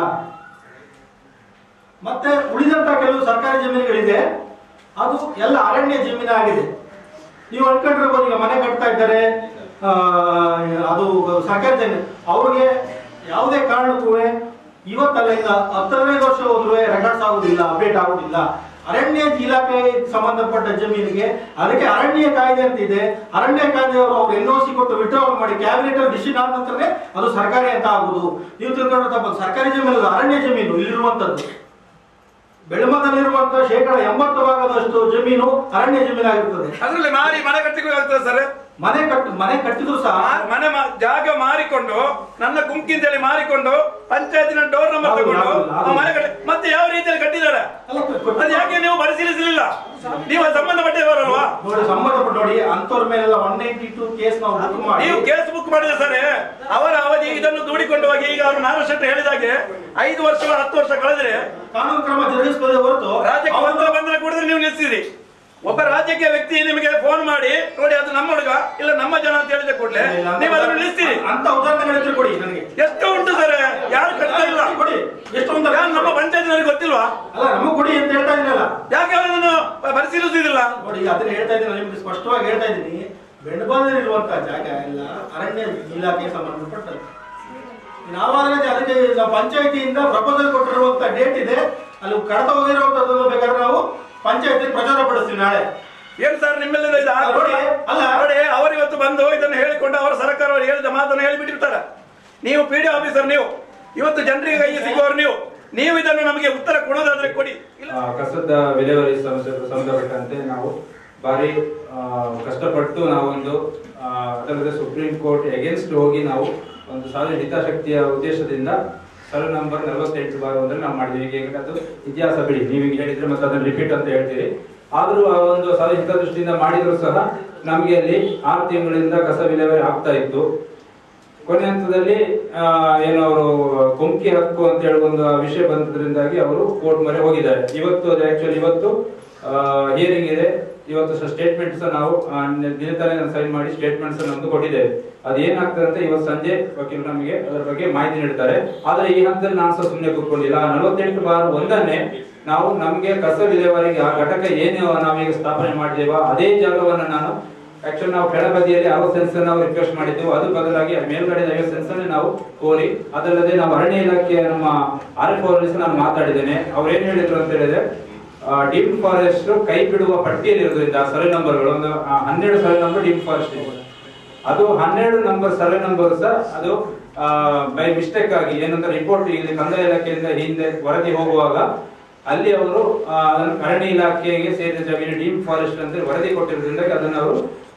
ಮತ್ತೆ ಉಳಿದಂತ ಕೆಲವು ಸರ್ಕಾರಿ ಜಮೀನುಗಳಿದೆ ಅದು ಎಲ್ಲ ಅರಣ್ಯ ಜಮೀನಾಗಿದೆ ನೀವು ಅನ್ಕೊಂಡಿರ್ಬೋದು ಈಗ ಮನೆ ಕಟ್ತಾ ಇದ್ದಾರೆ ಆ, ಅದು ಸರ್ಕಾರಿ ಜಮೀನು ಅವ್ರಿಗೆ ಯಾವುದೇ ಕಾರಣಕ್ಕೂ ಇವತ್ತಲ್ಲ ಇನ್ನ ಹತ್ತದೈದು ವರ್ಷ ಹೋದ್ರೂ ರೆಕಾರ್ಡ್ಸ್ ಆಗುದಿಲ್ಲ ಅಪ್ಡೇಟ್ ಆಗುದಿಲ್ಲ ಅರಣ್ಯ ಇಲಾಖೆ ಸಂಬಂಧಪಟ್ಟ ಜಮೀನಿಗೆ ಅದಕ್ಕೆ ಅರಣ್ಯ ಕಾಯ್ದೆ ಅಂತ ಇದೆ ಅರಣ್ಯ ಕಾಯ್ದೆಯವರು ಅವ್ರು ಎನ್ ಸಿ ಕೊಟ್ಟು ವಿಡ್ರಾವಲ್ ಮಾಡಿ ಕ್ಯಾಬಿನೆಟ್ ಡಿಸಿಷನ್ ಆದ ನಂತರನೇ ಅದು ಸರ್ಕಾರಿ ಅಂತ ಆಗುದು ನೀವು ತಿಳ್ಕೊಂಡು ತಪ್ಪ ಸರ್ಕಾರಿ ಜಮೀನು ಅಲ್ಲ, ಅರಣ್ಯ ಜಮೀನು ಇಲ್ಲಿರುವಂತದ್ದು ಬೆಳಮದಲ್ಲಿರುವಂತಹ ಶೇಕಡ ಎಂಬತ್ತು ಭಾಗದಷ್ಟು ಜಮೀನು ಅರಣ್ಯ ಜಮೀನಾಗಿರ್ತದೆ ಅದ್ರಲ್ಲಿ ಮಾರಿ ಮನೆ ಕಟ್ಟಿಕೊಂಡು ಆಗ್ತದೆ ಸರ್ ಮನೆ ಕಟ್ಟು ಮನೆ ಕಟ್ಟಿದ್ರು ಸಹ ಮನೆ ಮಾ- ಜಾಗ ಮಾರಿಕೊಂಡು ನನ್ನ ಗುಂಕಿ ಅಂತೇಳಿ ಮಾರಿಕೊಂಡು ಪಂಚಾಯತಿನ ಡೋರ್ ನಂಬರ್ ಹೌದು, ತಗೊಂಡು ಹೌದು, ಹೌದು. ಆ ಮನೆ ಕಟ್ಟಿ ಮತ್ತೆ ಯಾವ ರೀತಿಯಲ್ಲಿ ಕಟ್ಟಿದ್ದಾರೆ ಅದು ಯಾಕೆ ನೀವು ಪರಿಶೀಲಿಸಲಿಲ್ಲ ನೀವು ಅದು ಸಂಬಂಧಪಟ್ಟಿರೋರಲ್ವಾ ನೋಡಿ ಸಂಬಂಧಪಟ್ಟ ನೋಡಿ ಅಂತವ್ರ ಮೇಲೆಲ್ಲ ಒನ್ ನೈಂಟಿ ಟು ಕೇಸ್ ನಾವು ಬುಕ್ ಮಾಡಿ ನೀವು ಕೇಸ್ ಬುಕ್ ಮಾಡಿದ್ರೆ ಸರ್ ಅವರ ಅವಧಿ ಇದನ್ನು ದೂಡಿಕೊಂಡು ಹೋಗಿ ಈಗ ಅವರು ನಾರಾಯಣ ಶೆಟ್ಟಿ ಹೇಳಿದಾಗೆ ಐದು ವರ್ಷ ಹತ್ತು ವರ್ಷ ಕಳೆದ್ರೆ ಕಾನೂನು ಕ್ರಮ ಜರುಗಿಸಬಹುದೇ ಹೊರತು ರಾಜ್ಯಕ್ಕೆ ಬಂಧನ ಬಂಧನ ಕೂಡಲೇ ನೀವು ನಿಲ್ಲಿಸಿರಿ ಒಬ್ಬ ರಾಜಕೀಯ ವ್ಯಕ್ತಿ ನಿಮಗೆ ಫೋನ್ ಮಾಡಿ ನೋಡಿ ಅದು ನಮ್ಮ ಹುಡುಗ ಇಲ್ಲ ನಮ್ಮ ಜನ ಅಂತ ಹೇಳಿದ ಕೂಡಲೇ ನೀವು ಅದನ್ನು ನಿಲ್ಲಿಸ್ತೀರಿ ಅಂತ ಉದಾಹರಣೆಗಳಿದ್ರೆ ಕೊಡಿ ನನಗೆ ಎಷ್ಟು ಉಂಟು ಸರ್ ಯಾರು ಕಟ್ತಾ ಇಲ್ಲ ಕೊಡಿ ಎಷ್ಟು ಒಂದು ಯಾರು ನಮ್ಮ ಪಂಚಾಯತ್ನವರಿಗೆ ಗೊತ್ತಿಲ್ವಾ ಅಲ್ಲ ನಮಗೆ ಕೊಡಿ ಅಂತ ಹೇಳ್ತಾ ಇದ್ದೀನಲ್ಲ ಯಾಕೆ ಅವರನ್ನು ಪರಿಶೀಲಿಸುವುದಿಲ್ಲ ನೋಡಿ ಅದನ್ನ ಹೇಳ್ತಾ ಇದ್ದೀನಿ ನಿಮ್ಗೆ ಸ್ಪಷ್ಟವಾಗಿ ಹೇಳ್ತಾ ಇದ್ದೀನಿ ಬೆಂಡಬಾದಲ್ಲಿ ಜಾಗ ಎಲ್ಲ ಅರಣ್ಯ ಇಲಾಖೆಗೆ ಸಂಬಂಧಪಟ್ಟದ್ದು ನಾವಾದ್ರೆ ಅದಕ್ಕೆ ನಾವು ಪಂಚಾಯತಿಯಿಂದ ಪ್ರಪೋಸಲ್ ಕೊಟ್ಟಿರುವಂತ ಡೇಟ್ ಇದೆ ಅಲ್ಲಿ ಕಡತ ಹೋಗಿರುವಂತದ್ದನ್ನು ಬೇಕಾದ್ರೆ ನಾವು ಪಂಚಾಯತಿ ಪ್ರಚಾರ ಪಡಿಸ್ತೀವಿ ನಾಳೆ ಏನ್ ಸರ್ ನಿಮ್ಮೆಲ್ಲ ಇದು ಅಲ್ಲ, ನೋಡಿ, ಅಲ್ಲ. ನೋಡಿ ಅವರು ಇವತ್ತು ಬಂದು ಇದನ್ನು ಹೇಳಿಕೊಂಡು ಅವರ ಸರ್ಕಾರ ಅವರು ಹೇಳಿದ ಮಾತನ್ನು ಹೇಳಿಬಿಟ್ಟಿರ್ತಾರೆ ನೀವು ಪಿ ಡಿ ಆಫೀಸರ್ ನೀವು ಇವತ್ತು ಜನರಿಗೆ ಕೈ ಸಿಗುವವರು ನೀವು ನೀವು ಇದನ್ನು ನಮಗೆ ಉತ್ತರ ಕೊಡೋದಾದ್ರೆ ಕೊಡಿ ಆ, ಕಸದ ವಿಲೇವಾರಿ ಸಮಸ್ಯೆ ಸಂಬಂಧಪಟ್ಟಂತೆ ನಾವು ಬಾರಿ ಆ, ಕಷ್ಟಪಟ್ಟು ನಾವೊಂದು ಆ, ಅದಲ್ಲದೆ ಸುಪ್ರೀಂ ಕೋರ್ಟ್ ಎಗೇನ್ಸ್ಟ್ ಹೋಗಿ ನಾವು ಒಂದು ಸಾಲ ಹಿತಾಸಕ್ತಿಯ ಉದ್ದೇಶದಿಂದ ಸಲ ನಂಬರ್ ನಲವತ್ತೆಂಟು ಬಾರ್ ಒಂದ್ರೆ ನಾವು ಮಾಡಿದ್ವಿ ಈಗ ಅದು ಇತಿಹಾಸ ಬಿಡಿ ನೀವು ಈಗ ಹೇಳಿದ್ರೆ ಮತ್ತೆ ಅದನ್ನ ರಿಪೀಟ್ ಅಂತ ಹೇಳ್ತೀರಿ ಆದ್ರೂ ಆ ಒಂದು ಸಾಲ ಹಿತದೃಷ್ಟಿಯಿಂದ ಮಾಡಿದ್ರು ಸಹ ನಮಗೆ ಅಲ್ಲಿ ಆರು ತಿಂಗಳಿಂದ ಕಸ ವಿಲೇವಾರಿ ಆಗ್ತಾ ಇತ್ತು ಕೊನೆ ಹಂತದಲ್ಲಿ ಆ, ಏನು ಅವರು ಕುಮ್ಕಿ ಹಕ್ಕು ಅಂತ ಹೇಳಿ ಒಂದು ವಿಷಯ ಬಂದದ್ರಿಂದಾಗಿ ಅವರು ಕೋರ್ಟ್ ಮೊರೆ ಹೋಗಿದ್ದಾರೆ ಇವತ್ತು ಅದು ಆಕ್ಚುಲಿ ಇವತ್ತು ಹಿಯರಿಂಗ್ ಇದೆ ಇವತ್ತು ಸಹ ಸ್ಟೇಟ್ಮೆಂಟ್ಸ್ ನಾವು ಆ, ನಿ- ದಿನತಲೆ ಸೈನ್ ಮಾಡಿ ಸ್ಟೇಟ್ಮೆಂಟ್ಸ್ ನಮ್ದು ಕೊಟ್ಟಿದ್ದೇವೆ ಅದು ಏನಾಗ್ತದೆ ಅಂತ ಇವತ್ತು ಸಂಜೆ ವಕೀಲರು ನಮಗೆ ಅದರ ಬಗ್ಗೆ ಮಾಹಿತಿ ನೀಡ್ತಾರೆ ಆದ್ರೆ ಈ ಹಂತದಲ್ಲಿ ನಾನು ಸಹ ಸುಮ್ಮನೆ ಕೂತ್ಕೊಂಡಿಲ್ಲ ಆ ನಲವತ್ತೆಂಟು ಬಾರ್ ಒಂದನ್ನೇ ನಾವು ನಮಗೆ ಕಸ ವಿಲೇವಾರಿಗೆ ಆ ಘಟಕ ಏನು ನಾವೀಗ ಸ್ಥಾಪನೆ ಮಾಡಿದ್ದೇವ ಅದೇ ಜಾಗವನ್ನು ನಾನು ಆಕ್ಚುಲಿ ನಾವು ಕೆಳಬದಿಯಲ್ಲಿ ಅರವತ್ತು ಸೆನ್ಸ್ ನಾವು ರಿಕ್ವೆಸ್ಟ್ ಮಾಡಿದ್ದೆವು ಅದು ಬದಲಾಗಿ ಮೇಲ್ಗಡೆ ಐವತ್ತು ಸೆನ್ಸ್ ಅನ್ನು ನಾವು ಕೋರಿ ಅದಲ್ಲದೆ ನಾವು ಅರಣ್ಯ ಇಲಾಖೆಯ ನಮ್ಮ ಆರ್ ಎಫ್ ನಾನು ಮಾತಾಡಿದ್ದೇನೆ ಅವ್ರು ಏನ್ ಹೇಳಿದ್ರು ಅಂತ ಹೇಳಿದ್ರೆ ಡೀಪ್ ಫಾರೆಸ್ಟ್ ಕೈ ಬಿಡುವ ಪಟ್ಟಿಯಲ್ಲಿ ಇರೋದ್ರಿಂದ ಸರ್ವೆ ನಂಬರ್ಗಳು ಒಂದು ಆ, ಹನ್ನೆರಡು ಸರ್ವೆ ನಂಬರ್ ಡೀಪ್ ಫಾರೆಸ್ಟ್ ಇದೆ ಅದು ಹನ್ನೆರಡು ನಂಬರ್ ಸರ್ವೆ ನಂಬರ್ ಸಹ ಅದು ಬೈ ಮಿಸ್ಟೇಕ್ ಆಗಿ ಏನಂತ ರಿಪೋರ್ಟ್ ಇಲ್ಲಿ ಕಂದಾಯ ಇಲಾಖೆಯಿಂದ ಹಿಂದೆ ವರದಿ ಹೋಗುವಾಗ ಅಲ್ಲಿ ಅವರು ಆ, ಅದನ್ನು ಅರಣ್ಯ ಇಲಾಖೆಗೆ ಸೇರಿದ ಜಮೀನು ಡೀಮ್ ಫಾರೆಸ್ಟ್ ಅಂತ ವರದಿ ಕೊಟ್ಟಿರೋದ್ರಿಂದ ಅದನ್ನು ಅವರು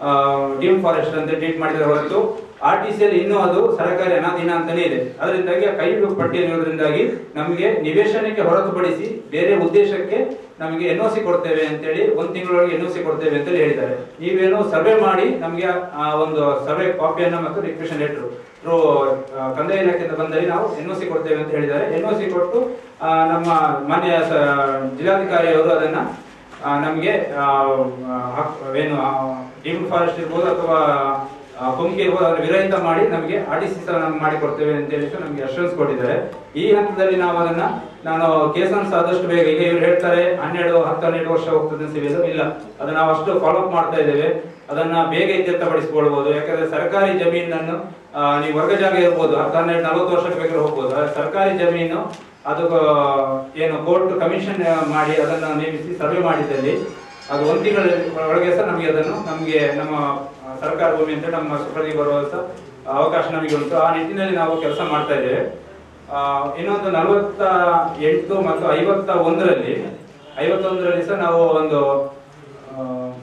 ಡೀಮ್ ಫಾರೆಸ್ಟ್ ಅಂತ ಟ್ರೀಟ್ ಮಾಡಿದ್ರೆ ಹೊರತು ಆರ್ ಟಿ ಸಿಯಲ್ಲಿ ಇನ್ನೂ ಅದು ಸರ್ಕಾರಿ ಅನಾಧೀನ ಅಂತಾನೆ ಇದೆ ಅದರಿಂದಾಗಿ ಆ ಕೈ ಬಿಡುವ ಪಟ್ಟಿಯಲ್ಲಿರೋದ್ರಿಂದಾಗಿ ನಮಗೆ ನಿವೇಶನಕ್ಕೆ ಹೊರತುಪಡಿಸಿ ಬೇರೆ ಉದ್ದೇಶಕ್ಕೆ ನಮಗೆ ಎನ್ ಒ ಸಿ ಕೊಡ್ತೇವೆ ಅಂತೇಳಿ ಒಂದ್ ತಿಂಗಳೊಳಗೆ ಎನ್ ಒ ಸಿ ಕೊಡ್ತೇವೆ ಅಂತೇಳಿ ಹೇಳಿದ್ದಾರೆ ನೀವೇನು ಸರ್ವೆ ಮಾಡಿ ನಮಗೆ ಆ ಒಂದು ಸರ್ವೆ ಕಾಪಿಯನ್ನ ಮತ್ತು ರಿಕ್ವೆಷನ್ ಲೆಟರ್ ಥ್ರೂ ಕಂದಾಯ ಇಲಾಖೆಯಿಂದ ಬಂದಲ್ಲಿ ನಾವು ಎನ್ ಒ ಸಿ ಕೊಡ್ತೇವೆ ಅಂತ ಹೇಳಿದ್ದಾರೆ ಎನ್ ಒ ಸಿ ಕೊಟ್ಟು ಆ, ನಮ್ಮ ಮಾನ್ಯ ಸ- ಜಿಲ್ಲಾಧಿಕಾರಿಯವರು ಅದನ್ನ ಆ, ನಮಗೆ ಆ, ಹಕ್- ಏನು ಡೀಮ್ ಫಾರೆಸ್ಟ್ ಇರ್ಬೋದು ಅಥವಾ ಕುಮ್ಕಿ ಇರ್ಬೋದು ಅದನ್ನ ವಿರಹಿತ ಮಾಡಿ ನಮಗೆ ಆರ್ ಟಿ ಸಿ ಮಾಡಿ ಕೊಡ್ತೇವೆ ಅಂತ ಹೇಳಿ ಸಹ ನಮಗೆ ಅಶ್ಯೂರೆನ್ಸ್ ಕೊಟ್ಟಿದ್ದಾರೆ ಈ ಹಂತದಲ್ಲಿ ನಾವು ಅದನ್ನ ನಾನು ಕೇಸನ್ಸ್ ಆದಷ್ಟು ಬೇಗ ಈಗ ಇವ್ರು ಹೇಳ್ತಾರೆ ಹನ್ನೆರಡು ಹತ್ತು ಹನ್ನೆರಡು ವರ್ಷ ಹೋಗ್ತದೆ ಸಿವಿಲ್ ಇಲ್ಲ ಅದನ್ನ ನಾವು ಅಷ್ಟು ಫಾಲೋ ಅಪ್ ಮಾಡ್ತಾ ಇದ್ದೇವೆ ಅದನ್ನ ಬೇಗ ಇತ್ಯರ್ಥಪಡಿಸಿಕೊಳ್ಬಹುದು ಯಾಕಂದ್ರೆ ಸರ್ಕಾರಿ ಜಮೀನನ್ನು ಆ, ನೀವು ವರ್ಗ ಜಾಗ ಇರ್ಬೋದು ಹತ್ತು ಹನ್ನೆರಡು ನಲವತ್ತು ವರ್ಷಕ್ಕೆ ಬೇಕಾದ್ರೆ ಹೋಗ್ಬೋದು ಆದ್ರೆ ಸರ್ಕಾರಿ ಜಮೀನು ಅದು ಆ, ಏನು ಕೋರ್ಟ್ ಕಮಿಷನ್ ಮಾಡಿ ಅದನ್ನು ನೇಮಿಸಿ ಸರ್ವೆ ಮಾಡಿದಲ್ಲಿ ಅದು ಒಂದು ತಿಂಗಳ ಒಳಗೆ ಸಹ ನಮಗೆ ಅದನ್ನು ನಮಗೆ ನಮ್ಮ ಆ, ಸರ್ಕಾರ ಭೂಮಿ ಅಂತ ನಮ್ಮ ಸುಪ್ರದಿಗೆ ಬರುವ ಸಹ ಅವಕಾಶ ನಮಗೆ ಉಂಟು ಆ ನಿಟ್ಟಿನಲ್ಲಿ ನಾವು ಕೆಲಸ ಮಾಡ್ತಾ ಇದ್ದೇವೆ ಆ, ಇನ್ನೊಂದು ನಲವತ್ತ ಎಂಟು ಮತ್ತು ಐವತ್ತ ಒಂದರಲ್ಲಿ ಐವತ್ತೊಂದರಲ್ಲಿ ಸಹ ನಾವು ಒಂದು ಆ,